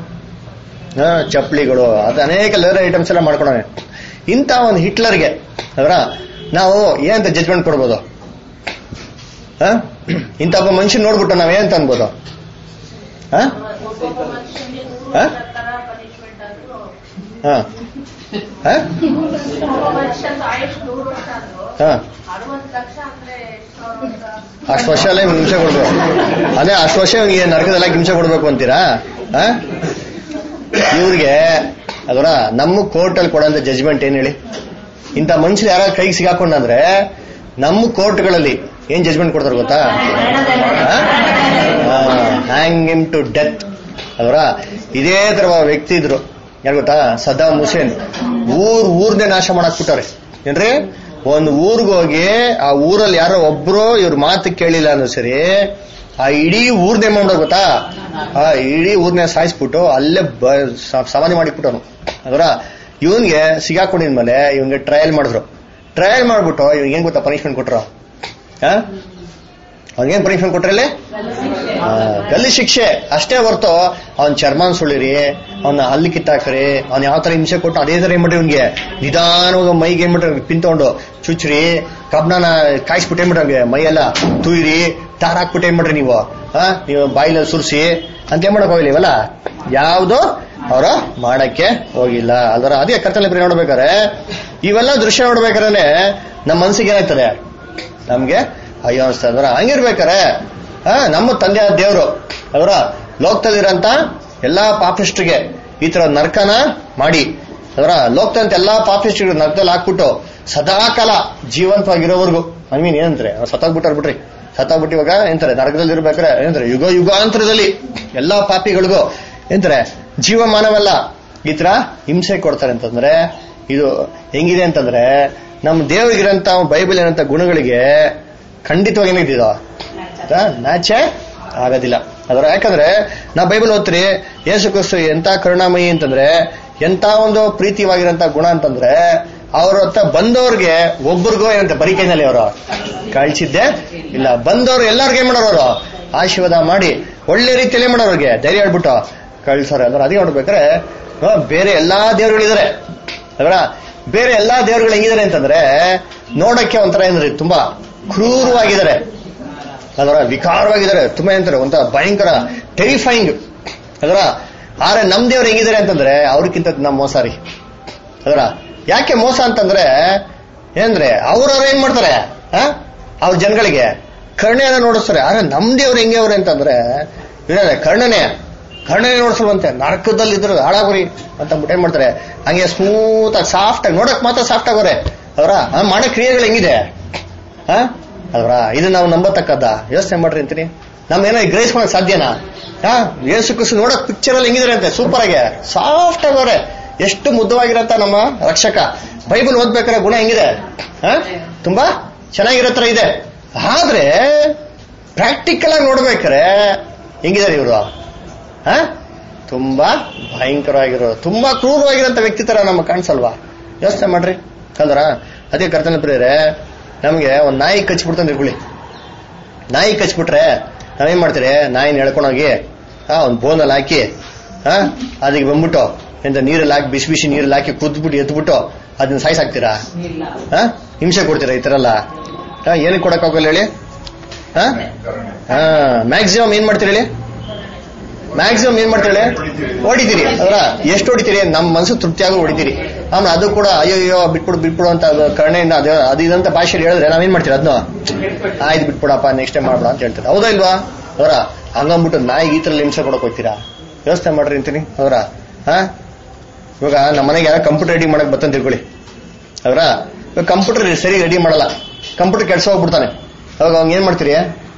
ಆ, ಚಪ್ಪಲಿಗಳು ಅದು ಅನೇಕ ಲೇರ್ ಐಟಮ್ಸ್ ಎಲ್ಲ ಮಾಡ್ಕೊಳೋಣ ಇಂಥ ಒಂದು ಹಿಟ್ಲರ್ಗೆ ಅದರ ನಾವು ಏನಂತ ಜಜ್ಮೆಂಟ್ ಕೊಡ್ಬೋದು ಆ? ಇಂಥ ಒಬ್ಬ ಮನುಷ್ಯನ್ ನೋಡ್ಬಿಟ್ಟು ನಾವ್ ಏನಂತ ಅನ್ಬೋದು ಆ? ಒಬ್ಬೊಬ್ಬ ಮನುಷ್ಯನಿಗೆ ನೂರು ಹಾ? ತರ ಪನಿಷ್ಮೆಂಟ್ ಆದ್ರೂ ಆ? ಆ? ಒಬ್ಬ ಮನುಷ್ಯ ಆಯುಷ್ ನೂರು ವರ್ಷ ಆದ್ರೂ ಆ. ಅರವತ್ತು ಲಕ್ಷ ಅಂದ್ರೆ ಎಷ್ಟು ಸಾವಿರ ವರ್ಷ ಅಷ್ಟು ವರ್ಷ ಎಲ್ಲ ಇವ್ನಿಗೆ ಹಿಂಸೆ ಕೊಡ್ಬೇಕು ಅದೇ ಅಷ್ಟು ವರ್ಷ ಇವ್ನಿಗೆ ನರಕದೆಲ್ಲ ಹಿಂಸೆ ಕೊಡ್ಬೇಕು ಅಂತೀರಾ ಆ? ಇವ್ರಿಗೆ ಅದರ ನಮ್ಮ ಕೋರ್ಟಲ್ಲಿ ಕೊಡೋಂಥ ಜಜ್ಮೆಂಟ್ ಏನ್ ಹೇಳಿ ಇಂಥ ಮನುಷ್ಯರು ಯಾರ ಕೈಗೆ ಸಿಗಾಕೊಂಡಂದ್ರೆ ನಮ್ಮ ಕೋರ್ಟ್ಗಳಲ್ಲಿ ಏನ್ ಜಜ್ಮೆಂಟ್ ಕೊಡ್ತಾರೆ ಗೊತ್ತಾ ಹ್ಯಾಂಗ್ ಇಮ್ ಟು ಡೆತ್ ಅದರ ಇದೇ ತರ ವ್ಯಕ್ತಿ ಇದ್ರು ಯಾರು ಗೊತ್ತಾ ಸದ್ದಾಮ್ ಹುಸೇನ್ ಊರ್ ಊರ್ನೇ ನಾಶ ಮಾಡಾಕ್ಬಿಟ್ಟಾರೆ ಏನ್ರಿ ಒಂದು ಊರ್ಗ್ ಹೋಗಿ ಆ ಊರಲ್ಲಿ ಯಾರೋ ಒಬ್ರು ಇವ್ರ ಮಾತು ಕೇಳಿಲ್ಲ ಅಂದ್ರೆ ಸರಿ ಆ ಇಡೀ ಊರ್ನೇ ಮಾಡೋ ಗೊತ್ತಾ ಆ ಇಡೀ ಊರ್ನೇ ಸಾಯಿಸ್ಬಿಟ್ಟು ಅಲ್ಲೇ ಬ- ಸ- ಸಮಾಧಿ ಮಾಡಿಬಿಟ್ಟವನು ಅದರ ಇವನ್ಗೆ ಸಿಗಾಕೊಂಡಿದ್ಮೇಲೆ ಇವನ್ಗೆ ಟ್ರಯಲ್ ಮಾಡಿದ್ರು ಟ್ರಯಲ್ ಮಾಡ್ಬಿಟ್ಟು ಇವ್ನಿಗೆ ಏನ್ ಗೊತ್ತಾ ಪನಿಷ್ಮೆಂಟ್ ಕೊಟ್ರು ಹಾ ಅವ್ನಿಗೇನ್ ಪನಿಷ್ಮೆಂಟ್ ಕೊಟ್ರಲ್ಲಿ ಆ, ಗಲ್ಲಿ ಶಿಕ್ಷೆ ಅಷ್ಟೇ ಹೊರ್ತು ಅವ್ನ ಚರ್ಮನ್ ಸುಳಿರಿ ಅವನ ಹಲ್ಲಿ ಕಿತ್ತಾಕ್ರಿ ಅವ್ನ ಯಾವ ತರ ಹಿಂಸೆ ಕೊಟ್ಟು ಅದೇ ತರ ಏನ್ ಮಾಡ್ರಿ ಅವ್ನಿಗೆ ನಿಧಾನವಾಗಿ ಮೈಗೆ ಏನ್ ಮಾಡ್ರಿ ಪಿನ್ ತಗೊಂಡು ಚುಚ್ಚ್ರಿ ಕಬ್ಣನ ಕಾಯಿಸ್ಬಿಟ್ಟು ಏನ್ ಮಾಡ್ರಿ ಮೈ ಎಲ್ಲ ತುಯ್ರಿ ತಾರ್ ಹಾಕ್ಬಿಟ್ಟು ಏನ್ ಮಾಡ್ರಿ ನೀವು ಆ ನೀವು ಬಾಯಿಲ ಸುರಿಸಿ ಅಂತ ಏನ್ ಮಾಡಕ್ ಹೋಗಿಲ್ಲ ಇವೆಲ್ಲ ಯಾವ್ದು ಅವರು ಮಾಡಕ್ಕೆ ಹೋಗಿಲ್ಲ ಅದರ ಅದೇ ಕರ್ತನೆ ಪ್ರಿಯ ನೋಡ್ಬೇಕಾರೆ ಇವೆಲ್ಲ ದೃಶ್ಯ ನೋಡ್ಬೇಕಾದ್ರೆ ನಮ್ಮ ಮನ್ಸಿಗೆ ಏನಾಗ್ತದೆ ನಮ್ಗೆ ಅಯ್ಯೋ ಅನಿಸ್ತಾ ಅದರ ಹಂಗಿರ್ಬೇಕಾರೆ ಆ, ನಮ್ಮ ತಂದೆಯ ದೇವರು ಅವರ ಲೋಕದಲ್ಲಿರಂತ ಎಲ್ಲಾ ಪಾಪಿಸ್ಟ್ರಿಗೆ ಈ ತರ ನರ್ಕನ ಮಾಡಿ ಅದರ ಲೋಕದಂತ ಎಲ್ಲಾ ಪಾಪಿಸ್ಟ್ರಿಗೆ ನರ್ಕದಲ್ಲಿ ಹಾಕ್ಬಿಟ್ಟು ಸದಾಕಾಲ ಜೀವಂತವಾಗಿರೋವರೆಗೂ ಐ ಮೀನ್ ಏನಂತಾರೆ ಅವ್ರು ಸತ್ತಾಗ್ಬಿಟ್ಟಾರ್ ಬಿಟ್ರಿ ಸತ್ತಾಗ್ಬಿಟ್ಟು ಇವಾಗ ಎಂತಾರೆ ನರಕದಲ್ಲಿ ಇರ್ಬೇಕಾರೆ ಏನಂತಾರೆ ಯುಗ ಯುಗಾಂತರದಲ್ಲಿ ಎಲ್ಲಾ ಪಾಪಿಗಳಿಗೂ ಎಂತಾರೆ ಜೀವಮಾನವೆಲ್ಲ ಈ ತರ ಹಿಂಸೆ ಕೊಡ್ತಾರೆ ಅಂತಂದ್ರೆ ಇದು ಹೆಂಗಿದೆ ಅಂತಂದ್ರೆ ನಮ್ಮ ದೇವರಿಗಿರಂತ ಬೈಬಲ್ ಏನಂತ ಗುಣಗಳಿಗೆ ಖಂಡಿತವಾಗಿ ಏನಿದ್ದು ನಾಚೆ ಆಗೋದಿಲ್ಲ ಅದರ ಯಾಕಂದ್ರೆ ನಾ ಬೈಬಲ್ ಓದ್ತೀರಿ ಯೇಸು ಕ್ರಿಸ್ತು ಎಂತ ಕರುಣಾಮಯಿ ಅಂತಂದ್ರೆ ಎಂತ ಒಂದು ಪ್ರೀತಿವಾಗಿರಂತ ಗುಣ ಅಂತಂದ್ರೆ ಅವ್ರ ಹತ್ರ ಬಂದವ್ರಿಗೆ ಒಬ್ಬರಿಗೂ ಏನಂತ ಬರೀ ಕೈನಲ್ಲಿ ಅವರು ಕಳ್ಸಿದ್ದೆ ಇಲ್ಲ ಬಂದವ್ರು ಎಲ್ಲರಿಗೂ ಏನ್ ಮಾಡೋರು ಅವರು ಆಶೀರ್ವಾದ ಮಾಡಿ ಒಳ್ಳೆ ರೀತಿಯಲ್ಲಿ ಏನ್ ಮಾಡೋರು ಅವ್ರಿಗೆ ಧೈರ್ಯ ಹೇಳ್ಬಿಟ್ಟು ಕಳ್ಸೋರು ಅಂದ್ರೆ ಅದೇ ನೋಡ್ಬೇಕಾರೆ ಆ, ಬೇರೆ ಎಲ್ಲಾ ದೇವರುಗಳಿದ್ದಾರೆ ಅದರ ಬೇರೆ ಎಲ್ಲಾ ದೇವರುಗಳು ಹೆಂಗಿದ್ದಾರೆ ಅಂತಂದ್ರೆ ನೋಡಕ್ಕೆ ಒಂಥರ ಏನ್ರಿ ತುಂಬಾ ಕ್ರೂರವಾಗಿದ್ದಾರೆ ಅದರ ವಿಕಾರವಾಗಿದ್ದಾರೆ ತುಂಬಾ ಏನಂತಾರೆ ಒಂಥರ ಭಯಂಕರ ಟೆರಿಫೈಯಿಂಗ್ ಅದರ ಆದ್ರೆ ನಮ್ ದೇವ್ರು ಹೆಂಗಿದ್ದಾರೆ ಅಂತಂದ್ರೆ ಅವ್ರಿಗಿಂತ ನಮ್ಮ ಮೋಸ ರೀ ಅದರ ಯಾಕೆ ಮೋಸ ಅಂತಂದ್ರೆ ಏನಂದ್ರೆ ಅವ್ರವ್ರು ಏನ್ ಮಾಡ್ತಾರೆ ಆ? ಅವ್ರ ಜನಗಳಿಗೆ ಕರ್ಣೆಯನ್ನ ನೋಡಿಸ್ತಾರೆ ಆದ್ರೆ ನಮ್ ದೇವ್ರು ಹೆಂಗೆ ಅವ್ರೆ ಅಂತಂದ್ರೆ ಇದ್ದಾರೆ ಕರ್ಣನೆ ಕರ್ಣನೆ ನೋಡಿಸಲ್ವಂತೆ ನರಕದಲ್ಲಿ ಇದ್ರು ಹಾಳಾಗೋರಿ ಅಂತ ಅಂದ್ಬಿಟ್ಟು ಏನ್ ಮಾಡ್ತಾರೆ ಹಂಗೆ ಸ್ಮೂತ್ ಆಗಿ ಸಾಫ್ಟ್ ಆಗಿ ನೋಡಕ್ ಮಾತ್ರ ಸಾಫ್ಟ್ ಆಗೋರೆ ಅವರ ಮಾಡೋ ಕ್ರಿಯೆಗಳು ಹೆಂಗಿದೆ ಆ? ಅಲ್ವಾ ಇದು ನಾವು ನಂಬತಕ್ಕದ್ದ ಯೋಚನೆ ಮಾಡ್ರಿ ಅಂತೀನಿ ನಮ್ ಏನೋ ಗ್ರಹಿಸ್ಕೊಳಕ್ ಸಾಧ್ಯನಾ ಹಾ ಯೇಸು ಕ್ರಿಸ್ತು ನೋಡಕ್ ಪಿಕ್ಚರ್ ಅಲ್ಲಿ ಹೆಂಗಿದಾರೆ ಅಂತೆ ಸೂಪರ್ ಆಗಿ ಸಾಫ್ಟ್ ಆಗವ್ರೆ ಎಷ್ಟು ಮುದ್ದವಾಗಿರತ್ತ ನಮ್ಮ ರಕ್ಷಕ ಬೈಬಲ್ ಓದ್ಬೇಕಾದ್ರೆ ಗುಣ ಹೆಂಗಿದೆ ಹಾ ತುಂಬಾ ಚೆನ್ನಾಗಿರೋ ತರ ಇದೆ ಆದ್ರೆ ಪ್ರಾಕ್ಟಿಕಲ್ ಆಗಿ ನೋಡ್ಬೇಕಾರೆ ಹೆಂಗಿದ್ದಾರೆ ಇವರು ಹಾ ತುಂಬಾ ಭಯಂಕರವಾಗಿರೋ ತುಂಬಾ ಕ್ರೂರವಾಗಿರೋಂಥ ವ್ಯಕ್ತಿ ತರ ನಮಗೆ ಕಾಣಿಸಲ್ವಾ ಯೋಚನೆ ಮಾಡ್ರಿ ಅಲ್ದ್ರ ಅದೇ ಕರ್ತನ ಪ್ರಿಯರೇ ನಮಗೆ ಒಂದ್ ನಾಯಿ ಕಚ್ಬಿಡ್ತು ಅಂತ ಇಟ್ಕೊಳ್ಳಿ ನಾಯಿ ಕಚ್ಬಿಟ್ರೆ ನಾವೇನ್ ಮಾಡ್ತೀರಿ ನಾಯಿನ ಎಳ್ಕೊಂಡೋಗಿ ಹಾ ಒಂದ್ ಬೋನಲ್ಲಿ ಹಾಕಿ ಹಾ ಅದಕ್ಕೆ ಬಂದ್ಬಿಟ್ಟು ಎಂತ ನೀರಲ್ಲಿ ಹಾಕಿ ಬಿಸಿ ಬಿಸಿ ನೀರಲ್ಲಿ ಹಾಕಿ ಕುದ್ಬಿಟ್ಟು ಎತ್ಬಿಟ್ಟು ಅದನ್ನ ಸಾಯಿಸಾಕ್ತೀರಾ ಹಾ ಹಿಂಸೆ ಕೊಡ್ತೀರಾ ಈ ತರ ಎಲ್ಲ ಹಾ ಏನಕ್ಕೆ ಕೊಡಕ್ ಹೋಗಲ್ಲ ಹೇಳಿ ಹಾ ಹಾ ಮ್ಯಾಕ್ಸಿಮಮ್ ಏನ್ ಮಾಡ್ತೀರಿ ಹೇಳಿ ಮ್ಯಾಕ್ಸಿಮಮ್ ಏನ್ ಮಾಡ್ತೀರಿ ಹೊಡಿತೀರಿ ಅದರ ಎಷ್ಟು ಹೊಡಿತೀರಿ ನಮ್ಮ ಮನಸ್ಸು ತೃಪ್ತಿಯಾಗಿ ಹೊಡಿತೀರಿ ಆಮೇಲೆ ಅದು ಕೂಡ ಅಯ್ಯೋ ಅಯ್ಯೋ ಬಿಟ್ಬಿಡು ಬಿಟ್ಬಿಡು ಅಂತ ಅದು ಕರ್ಣೆಯಿಂದ ಅದು ಅದು ಇದಂತ ಭಾಷೆಯಲ್ಲಿ ಹೇಳಿದ್ರೆ ನಾವೇನ್ ಮಾಡ್ತೀರಿ ಅದನ್ನ ಆಯ್ತು ಬಿಟ್ಬಿಡಪ್ಪ ನೆಕ್ಸ್ಟ್ ಟೈಮ್ ಮಾಡ್ಬಿಡ ಅಂತ ಹೇಳ್ತಾರೆ ಹೌದಾ ಇಲ್ವಾ ಅವರ ಹಂಗಂದ್ಬಿಟ್ಟು ನಾಯಿಗೆ ಈ ತರ ಹಿಂಸೆ ಕೊಡಕ್ ಹೋಗ್ತೀರಾ ವ್ಯವಸ್ಥೆ ಮಾಡ್ರಿ ಅಂತೀನಿ ಅವರ ಹಾ ಇವಾಗ ನಮ್ಮ ಮನೆಗೆ ಯಾರೋ ಕಂಪ್ಯೂಟರ್ ರೆಡಿ ಮಾಡಕ್ ಬರ್ತಂತ ತಿಳ್ಕೊಳ್ಳಿ ಅವರ ಇವಾಗ ಕಂಪ್ಯೂಟರ್ ಸರಿ ರೆಡಿ ಮಾಡಲ್ಲ ಕಂಪ್ಯೂಟರ್ ಕೆಡ್ಸ ಹೋಗ್ಬಿಡ್ತಾನೆ ಅವಾಗ ಅವ್ನ್ ಏನ್ ಮಾಡ್ತೀರಿ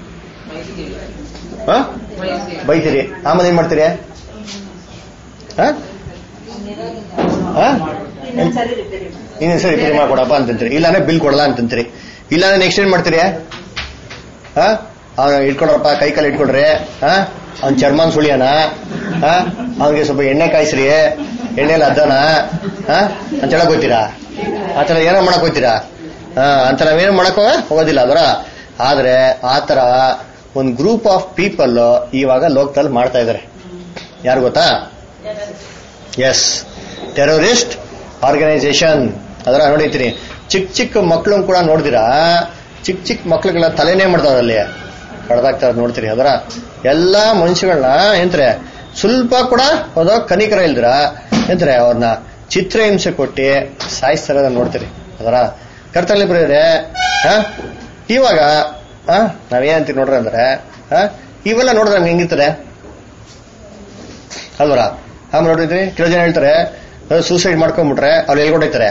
ಹಾ ಬೈತೀರಿ ಆಮೇಲೆ ಏನ್ ಮಾಡ್ತೀರಿ ಹಾ ಹಾ ಇನ್ನೊಂದ್ ಸರಿ ರಿಪೇರಿ ಮಾಡ್ಕೊಡಪ್ಪ ಅಂತಂತೀರಿ ಇಲ್ಲಾಂದ್ರೆ ಬಿಲ್ ಕೊಡಲ್ಲ ಅಂತಂತೀರಿ ಇಲ್ಲಾಂದ್ರೆ ನೆಕ್ಸ್ಟ್ ಏನ್ ಮಾಡ್ತೀರಿ ಹಾ ಅವ್ನ ಇಟ್ಕೊಡ್ರಪ್ಪ ಕೈ ಕಾಲು ಇಟ್ಕೊಡ್ರಿ ಹಾ ಅವ್ನ ಚರ್ಮನ್ ಸುಳಿಯನ ಹಾ ಅವ್ನಿಗೆ ಸ್ವಲ್ಪ ಎಣ್ಣೆ ಕಾಯಿಸ್ರಿ ಎಣ್ಣೆಲ್ಲ ಅದ್ದನ ಹಾ ಅಂತ ಹೇಳಕ್ ಹೋಗ್ತೀರಾ ಆ ಥರ ಏನೋ ಮಾಡಕ್ ಹೋಗ್ತೀರಾ ಹಾ ಅಂತ ನಾವೇನು ಮಾಡಕ್ ಹೋಗೋದಿಲ್ಲ ಅದರ ಆದ್ರೆ ಆ ತರ ಒಂದು ಗ್ರೂಪ್ ಆಫ್ ಪೀಪಲ್ ಇವಾಗ ಲೋಕದಲ್ಲಿ ಮಾಡ್ತಾ ಇದಾರೆ ಯಾರು ಗೊತ್ತಾ ಎಸ್ ಟೆರರಿಸ್ಟ್ ಆರ್ಗನೈಸೇಷನ್ ಅದರ ನೋಡಿರ್ತೀನಿ ಚಿಕ್ಕ ಚಿಕ್ಕ ಮಕ್ಕಳು ಕೂಡ ನೋಡಿದಿರಾ ಚಿಕ್ಕ ಚಿಕ್ಕ ಮಕ್ಳುಗಳ ತಲೆನೇ ಮಾಡ್ತಾವ್ರ ಅಲ್ಲಿ ಕಡ್ದಾಗ್ತಾರ ನೋಡ್ತೀರಿ ಅದರ ಎಲ್ಲಾ ಮನುಷ್ಯಗಳನ್ನ ಎಂತ್ರೆ ಸ್ವಲ್ಪ ಕೂಡ ಹೋದ ಕನಿಕರ ಇಲ್ದಿರ ಎಂತ್ರೆ ಅವ್ರನ್ನ ಚಿತ್ರಹಿಂಸೆ ಕೊಟ್ಟಿ ಸಾಯಿಸ್ತಾರ ನೋಡ್ತೀರಿ ಅದರ ಕರ್ತನಲ್ಲಿ ಬರೀರೆ ಇವಾಗ ಆ, ನಾವೇನಂತೀವಿ ನೋಡ್ರಿ ಅಂದ್ರೆ ಆ, ಇವೆಲ್ಲ ನೋಡಿದ್ರೆ ನಮ್ಗೆ ಹೆಂಗಿರ್ತದೆ ಅಲ್ವರ ಆಮೇಲೆ ನೋಡಿದ್ರಿ ಕೆಲವು ಜನ ಹೇಳ್ತಾರೆ ಸೂಸೈಡ್ ಮಾಡ್ಕೊಂಡ್ಬಿಟ್ರೆ ಅವ್ರು ಎಲ್ಲಿ ಕೊಟ್ಟೈತಾರೆ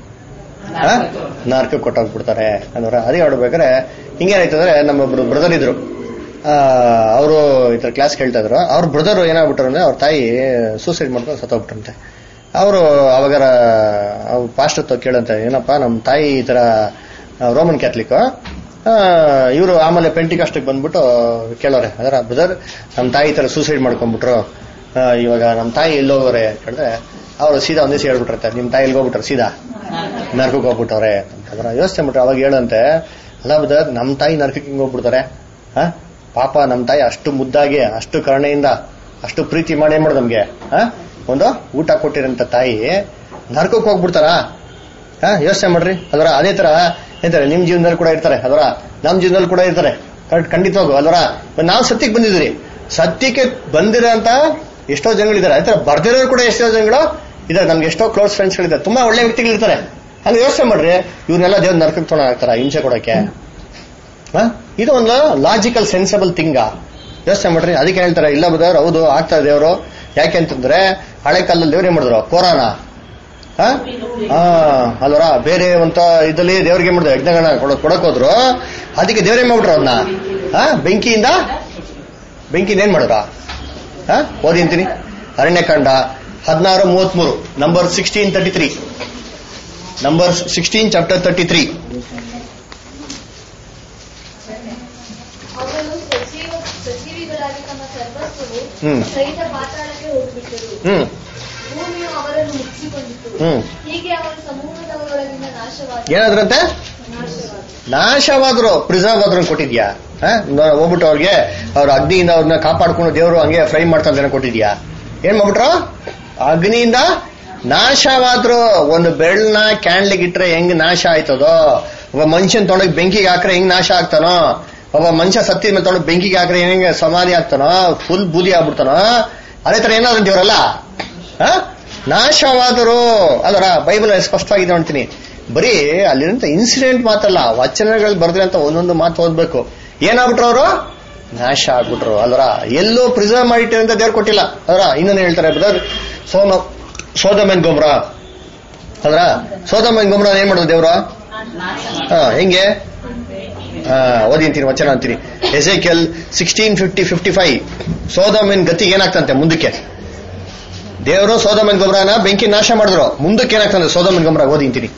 ನಾರ್ಕ ಕೊಟ್ಟೋಗ್ಬಿಡ್ತಾರೆ ಅಂದ್ರ ಅದೇ ನೋಡ್ಬೇಕಾದ್ರೆ ಹಿಂಗೇನಾಯ್ತಂದ್ರೆ ನಮ್ಮೊಬ್ರು ಬ್ರದರ್ ಇದ್ರು ಅವರು ಈ ತರ ಕ್ಲಾಸ್ ಕೇಳ್ತಾ ಇದ್ರು ಅವ್ರ ಬ್ರದರ್ ಏನಾಗ್ಬಿಟ್ರು ಅಂದ್ರೆ ಅವ್ರ ತಾಯಿ ಸೂಸೈಡ್ ಮಾಡ್ಕೊಂಡು ಸತ್ತೋಗ್ಬಿಟ್ರಂತೆ ಅವರು ಅವಾಗ ಅವ್ರು ಪಾಸ್ಟ್ ಹತ್ತು ಕೇಳಂತೆ ಏನಪ್ಪ ನಮ್ಮ ತಾಯಿ ಈ ತರ ರೋಮನ್ ಕ್ಯಾಥಲಿಕ್ ಇವರು ಆಮೇಲೆ ಪೆಂಟಿಕಾಸ್ಟಿಗೆ ಬಂದ್ಬಿಟ್ಟು ಕೇಳೋರೆ ಅದರ ಬ್ರದರ್ ನಮ್ಮ ತಾಯಿ ಈ ತರ ಸೂಸೈಡ್ ಮಾಡ್ಕೊಂಡ್ಬಿಟ್ರು ಆ, ಇವಾಗ ನಮ್ಮ ತಾಯಿ ಎಲ್ಲೋಗೋರೆ ಅಂತ ಹೇಳಿದ್ರೆ ಅವರು ಸೀದಾ ಒಂದೇ ಸೀದಾ ಹೇಳ್ಬಿಟ್ರಂತೆ ನಿಮ್ಮ ತಾಯಿ ಎಲ್ಲಿ ಹೋಗ್ಬಿಟ್ರು ಸೀದಾ ನರ್ಕಕ್ಕೆ ಹೋಗ್ಬಿಟ್ಟವ್ರೆ ಅದರ ಯೋಚನೆ ಬಿಟ್ರೆ ಅವಾಗ ಹೇಳಂತೆ ಅಲ್ಲ ಬ್ರದರ್ ನಮ್ಮ ತಾಯಿ ನರ್ಕಕ್ಕೆ ಹಿಂಗ್ ಹೋಗ್ಬಿಡ್ತಾರೆ ಹ ಪಾಪ ನಮ್ಮ ತಾಯಿ ಅಷ್ಟು ಮುದ್ದಾಗಿ ಅಷ್ಟು ಕರುಣೆಯಿಂದ ಅಷ್ಟು ಪ್ರೀತಿ ಮಾಡಿ ಏನ್ ಮಾಡೋದು ನಮ್ಗೆ ಹ ಒಂದು ಊಟ ಕೊಟ್ಟಿರಂತ ತಾಯಿ ನರ್ಕಕ್ಕೆ ಹೋಗ್ಬಿಡ್ತಾರಾ ಹಾ ಯೋಚನೆ ಮಾಡ್ರಿ ಅದರ ಅದೇ ತರ ಹೇಳ್ತಾರೆ ನಿಮ್ ಜೀವನದಲ್ಲಿ ಕೂಡ ಇರ್ತಾರೆ ಅದರ ನಮ್ ಜೀವನದಲ್ಲಿ ಕೂಡ ಇರ್ತಾರೆ ಕರೆಕ್ಟ್ ಖಂಡಿತವಾಗೂ ಅದರ ನಾವು ಸತ್ಯಕ್ಕೆ ಬಂದಿದ್ರಿ ಸತ್ಯಕ್ಕೆ ಬಂದಿರೋಂತ ಎಷ್ಟೋ ಜನಗಳಿದ್ದಾರೆ ಅದೇ ತರ ಬರ್ದಿರೋರು ಕೂಡ ಎಷ್ಟೋ ಜನಗಳು ಇದಾರೆ ನಮ್ಗೆ ಎಷ್ಟೋ ಕ್ಲೋಸ್ ಫ್ರೆಂಡ್ಸ್ಗಳಿದ್ದಾರೆ ತುಂಬಾ ಒಳ್ಳೆ ವ್ಯಕ್ತಿಗಳಿರ್ತಾರೆ ಹಂಗೆ ಯೋಚನೆ ಮಾಡ್ರಿ ಇವ್ರನ್ನೆಲ್ಲ ದೇವ್ರ ನರ್ಕಕ್ಕೆ ತೊಗೊಂಡು ಹಾಕ್ತಾರ ಹಿಂಸೆ ಕೊಡಕ್ಕೆ ಹ? ಇದು ಒಂದು ಲಾಜಿಕಲ್ ಸೆನ್ಸಬಲ್ ಥಿಂಗ ಯೋಚನೆ ಮಾಡ್ರಿ ಅದಕ್ಕೆ ಹೇಳ್ತಾರೆ ಇಲ್ಲ ಬದವ್ರು ಹೌದು ಆಗ್ತಾರೆ ದೇವರು ಯಾಕೆ ಅಂತಂದ್ರೆ ಹಳೆ ಕಾಲದಲ್ಲಿ ದೇವ್ರು ಏನ್ ಮಾಡಿದ್ರು ಕೊರೋನಾ ಹ? ಆ, ಅಲ್ವರ ಬೇರೆ ಅಂತ ಇದಲ್ಲಿ ದೇವ್ರಿಗೆ ಮಾಡಿದ್ರು ಯಜ್ಞಗಳನ್ನ ಕೊಡ- ಕೊಡಕ್ ಹೋದ್ರು ಅದಕ್ಕೆ ದೇವ್ರೇ ಮಾಡ್ಬಿಟ್ರು ಅದನ್ನ ಆ, ಬೆಂಕಿಯಿಂದ ಬೆಂಕಿಯಿಂದ ಏನ್ ಮಾಡಿದ್ರ ಓದಿ ಅಂತೀನಿ ಅರಣ್ಯಕಾಂಡ ಹದಿನಾರು ಮೂವತ್ಮೂರು number sixteen thirty three number sixteen chapter thirty three ಅವರು ಸಜೀವ ಸಜೀವಿಗಳಾಗಿ ತಮ್ಮ ಸರ್ವಸ್ವವು ಹ್ಮ್. ಸಹಿತ ಪಾತಾಳಕ್ಕೆ ಹೋಗ್ಬಿಟ್ಟರು ಹ್ಮ್ ಭೂಮಿಯು ಅವರನ್ನು ಮುಚ್ಚಿಕೊಂಡಿತು ಹ್ಮ್. ಹೀಗೆ ಅವರು ಸಮೂಹದವರೊಳಗಿಂದ ನಾಶವಾದ ಏನಾದ್ರಂತೆ ನಾಶವಾದ ನಾಶವಾದ್ರು ಪ್ರಿಸರ್ವ್ ಆದ್ರೂ ಕೊಟ್ಟಿದ್ಯಾ ಹ? ನ- ಹೋಗ್ಬಿಟ್ಟು ಅವ್ರಿಗೆ ಅವ್ರ ಅಗ್ನಿಯಿಂದ ಅವ್ರನ್ನ ಕಾಪಾಡ್ಕೊಂಡು ದೇವರು ಹಂಗೆ ಫ್ರೈ ಮಾಡ್ತಾ ಅಂತ ಕೊಟ್ಟಿದ್ಯಾ ಏನ್ ಮಾಡ್ಬಿಟ್ರು ಅಗ್ನಿಯಿಂದ ನಾಶವಾದ್ರು ಒಂದು ಬೆಳ್ಳನ ಕ್ಯಾಂಡ್ಲಿಗೆ ಇಟ್ರೆ ಹೆಂಗ್ ನಾಶ ಆಯ್ತದೋ ಒಬ್ಬ ಮನುಷ್ಯನ್ ತೊಗೊಂಡೋಗಿ ಬೆಂಕಿಗೆ ಹಾಕ್ರೆ ಹೆಂಗ್ ನಾಶ ಆಗ್ತಾನೋ ಒಬ್ಬ ಮನುಷ್ಯ ಸತ್ತಿದ ಮೇಲೆ ತೊಗೊಂಡು ಬೆಂಕಿಗೆ ಹಾಕ್ರೆ ಹೆಂಗ್ ಸಮಾಧಿ ಆಗ್ತಾನೋ ಫುಲ್ ಬೂದಿ ಆಗ್ಬಿಡ್ತಾನೋ ಅದೇ ತರ ಏನಾದ್ರು ದೇವರಲ್ಲ ಹ? ನಾಶವಾದರು ಅದರ ಬೈಬಲ್ ಸ್ಪಷ್ಟವಾಗಿದೆ ನೋಡ್ತೀನಿ ಬರೀ ಅಲ್ಲಿರಂತ ಇನ್ಸಿಡೆಂಟ್ ಮಾತಲ್ಲ ವಚನಗಳು ಬರ್ದ್ರೆ ಅಂತ ಒಂದೊಂದು ಮಾತು ಓದ್ಬೇಕು ಏನಾಗ್ಬಿಟ್ರು ಅವರು ನಾಶ ಆಗ್ಬಿಟ್ರು ಅಲ್ವರ ಎಲ್ಲೋ ಪ್ರಿಸರ್ವ್ ಮಾಡಿಟ್ಟಿರ ಅಂತ ದೇವ್ರು ಕೊಟ್ಟಿಲ್ಲ ಅದರ ಇನ್ನೊಂದು ಹೇಳ್ತಾರೆ ಬ್ರದರ್ ಸೋಮ ಸೋದಮನ್ ಗೊಬ್ರ ಅದ್ರ ಸೋದಮನ್ ಗೊಬ್ರ ಏನ್ ಮಾಡೋದು ದೇವ್ರ ಹಾ ಹೆಂಗೆ ಹಾ ಓದಿ ಅಂತೀನಿ ವಚನ ಅಂತೀನಿ Ezekiel sixteen fifty fifty five ಸೋದಮನ್ ಗತಿಗೆ ಏನಾಗ್ತಂತೆ ಮುಂದಕ್ಕೆ ದೇವರು ಸೋದಮನ್ ಗೊಬ್ಬರನ ಬೆಂಕಿ ನಾಶ ಮಾಡಿದ್ರು ಮುಂದಕ್ಕೆ ಏನಾಗ್ತಂತೆ ಸೋದಮನ್ ಗೊಬ್ಬರ ಓದಿ ಅಂತೀನಿ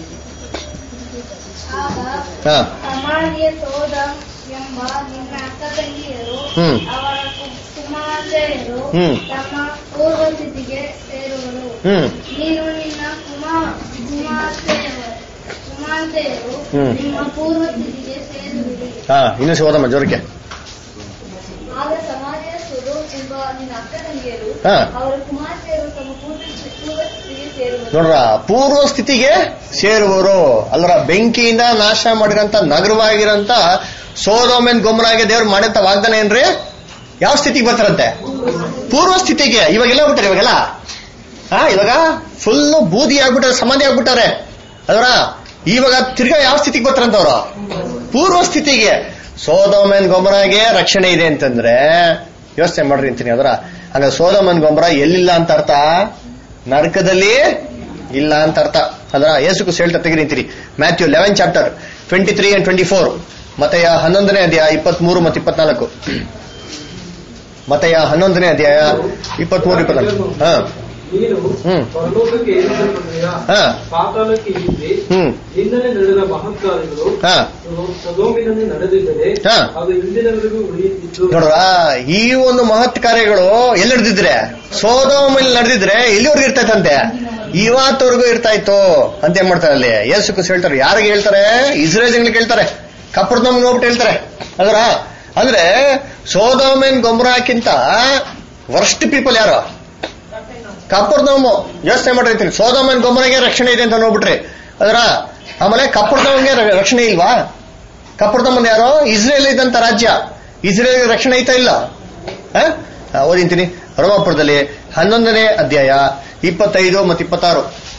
ಆಗ ಹಾ ಸಮಾಧಿಯ ಸೋದ ಎಂಬ ನಿನ್ನ ಅಕ್ಕ ತಂಗಿಯರು ಹ್ಮ್. ಅವರ ಕು- ಕುಮಾರ್ತೆಯರು ಹ್ಮ್. ತಮ್ಮ ಪೂರ್ವ ಸ್ಥಿತಿಗೆ ಸೇರುವರು ಹ್ಮ್ ನೀನು ನಿನ್ನ ಕುಮಾ ಕುಮಾರ್ತೆಯರು ಕುಮಾರ್ತೆಯರು ಹ್ಮ್. ನಿಮ್ಮ ಪೂರ್ವ ಸ್ಥಿತಿಗೆ ಸೇರುವಿರಿ ಹಾ ಇನ್ನು ಸೋದಮ್ಮ ಜೋರಕ್ಕೆ ಆಗ ಸಮಾಧಿಯ ಸುರು ಎಂಬ ನಿನ್ನ ಅಕ್ಕ ತಂಗಿಯರು ಹಾ. ಅವರ ಕುಮಾರ್ತೆಯರು ತಮ್ಮ ಪೂರ್ವ ಪೂರ್ವ ಸ್ಥಿತಿಗೆ ಸೇರುವರು ನೋಡ್ರ ಪೂರ್ವ ಸ್ಥಿತಿಗೆ ಸೇರುವರು ಅಲ್ಲರ ಬೆಂಕಿಯಿಂದ ನಾಶ ಮಾಡಿರಂತ ನಗರವಾಗಿರಂತ ಸೋದೋಮೆನ್ ಗೊಮ್ಮರಾಗೆ ದೇವ್ರು ಮಾಡಿದಂತ ವಾಗ್ದಾನ ಏನ್ರಿ ಯಾವ ಸ್ಥಿತಿಗೆ ಬರ್ತಾರಂತೆ ಪೂರ್ವ ಸ್ಥಿತಿಗೆ ಇವಾಗೆಲ್ಲ ಹೋಗ್ಬಿಟ್ಟಾರೆ ಇವಾಗೆಲ್ಲ ಹಾ ಇವಾಗ ಫುಲ್ ಬೂದಿ ಆಗ್ಬಿಟ್ಟಾರೆ ಸಮಾಧಿ ಆಗ್ಬಿಟ್ಟಾರೆ ಅದರ ಇವಾಗ ತಿರ್ಗಾ ಯಾವ ಸ್ಥಿತಿಗೆ ಬರ್ತಾರಂತ ಅವರು ಪೂರ್ವ ಸ್ಥಿತಿಗೆ ಸೋದೋಮೆನ್ ಗೊಬ್ಬರಾಗೆ ರಕ್ಷಣೆ ಇದೆ ಅಂತಂದ್ರೆ ಯೋಚನೆ ಮಾಡ್ರಿ ಅಂತೀನಿ ಅದರ ಹಂಗ ಸೋದೋಮನ್ ಗೊಬ್ಬರ ಎಲ್ಲಿಲ್ಲ ಅಂತ ಅರ್ಥ ನರಕದಲ್ಲಿ ಇಲ್ಲ ಅಂತ ಅರ್ಥ ಅದರ ಯೇಸುಕು ಹೇಳ್ತಾ ತೆಗಿರಿಂತೀರಿ Matthew eleven chapter twenty three and twenty four ಮತೆಯ ಹನ್ನೊಂದನೇ ಅಧ್ಯಾಯ ಇಪ್ಪತ್ಮೂರು ಮತ್ತು ಇಪ್ಪತ್ನಾಲ್ಕು ಮತೆಯ ಹನ್ನೊಂದನೇ ಅಧ್ಯಾಯ ಇಪ್ಪತ್ಮೂರು ಇಪ್ಪತ್ನಾಲ್ಕು ಹಾ ನೀನು ಹ್ಮ್. ಪರಲೋಕಕ್ಕೆ ಏರಿಸಲ್ಪಡುವೆಯಾ? ಹಾ. ಪಾತಾಳಕ್ಕೆ ಇಳಿದೆ ಹ್ಮ್ ನಿನ್ನಲ್ಲಿ ನಡೆದ ಮಹತ್ಕಾರ್ಯಗಳು ಹಾ ಸದೋಮಿನಲ್ಲಿ ನಡೆದಿದ್ದರೆ ಹಾ. ಅದು ಇಂದಿನವರೆಗೂ ಉಳಿಯುತ್ತಿತ್ತು ನೋಡ್ರ ಈ ಒಂದು ಮಹತ್ ಕಾರ್ಯಗಳು ಎಲ್ಲಿ ನಡೆದಿದ್ರೆ ಸೋದೋಮಲ್ಲಿ ನಡೆದಿದ್ರೆ ಎಲ್ಲಿವರೆಗೂ ಇರ್ತೈತಂತೆ ಇವತ್ತವರೆಗೂ ಇರ್ತಾ ಇತ್ತು ಅಂತ ಏನ್ ಮಾಡ್ತಾರೆ ಅಲ್ಲಿ ಯೇಸು ಕ್ರಿಸ್ತ ಹೇಳ್ತಾರೆ ಯಾರಿಗೆ ಹೇಳ್ತಾರೆ ಇಸ್ರೇಲ್ ಜನಗಳಿಗೆ ಹೇಳ್ತಾರೆ ಕಪ್ಪರ್ದಮ್ ನೋಡ್ಬಿಟ್ಟು ಹೇಳ್ತಾರೆ ಅದರ ಅಂದ್ರೆ ಸೋದೋಮೆನ್ ಗೊಮ್ರಾಕ್ಕಿಂತ ವರ್ಸ್ಟ್ ಪೀಪಲ್ ಯಾರು ಕಪ್ಪರ್ದಮ್ ಯೋಚನೆ ಮಾಡಿರ್ತೀನಿ ಸೋದೋಮೆನ್ ಗೊಮ್ರಾಗೆ ರಕ್ಷಣೆ ಇದೆ ಅಂತ ನೋಡ್ಬಿಟ್ರಿ ಅದರ ಆಮೇಲೆ ಕಪ್ಪರ್ದಮ್ಗೆ ರಕ್ಷಣೆ ಇಲ್ವಾ ಕಪ್ಪರ್ದಮ್ಮನ್ ಯಾರೋ ಇಸ್ರೇಲ್ ಇದ್ದಂತ ರಾಜ್ಯ ಇಸ್ರೇಲ್ ರಕ್ಷಣೆ ಐತಾ ಇಲ್ಲ ಆ? ಆ, ಓದಿಂತೀನಿ ರೋಮಾಪುರದಲ್ಲಿ ಹನ್ನೊಂದನೇ ಅಧ್ಯಾಯ ಇಪ್ಪತ್ತೈದು ಮತ್ತು ಇಪ್ಪತ್ತಾರು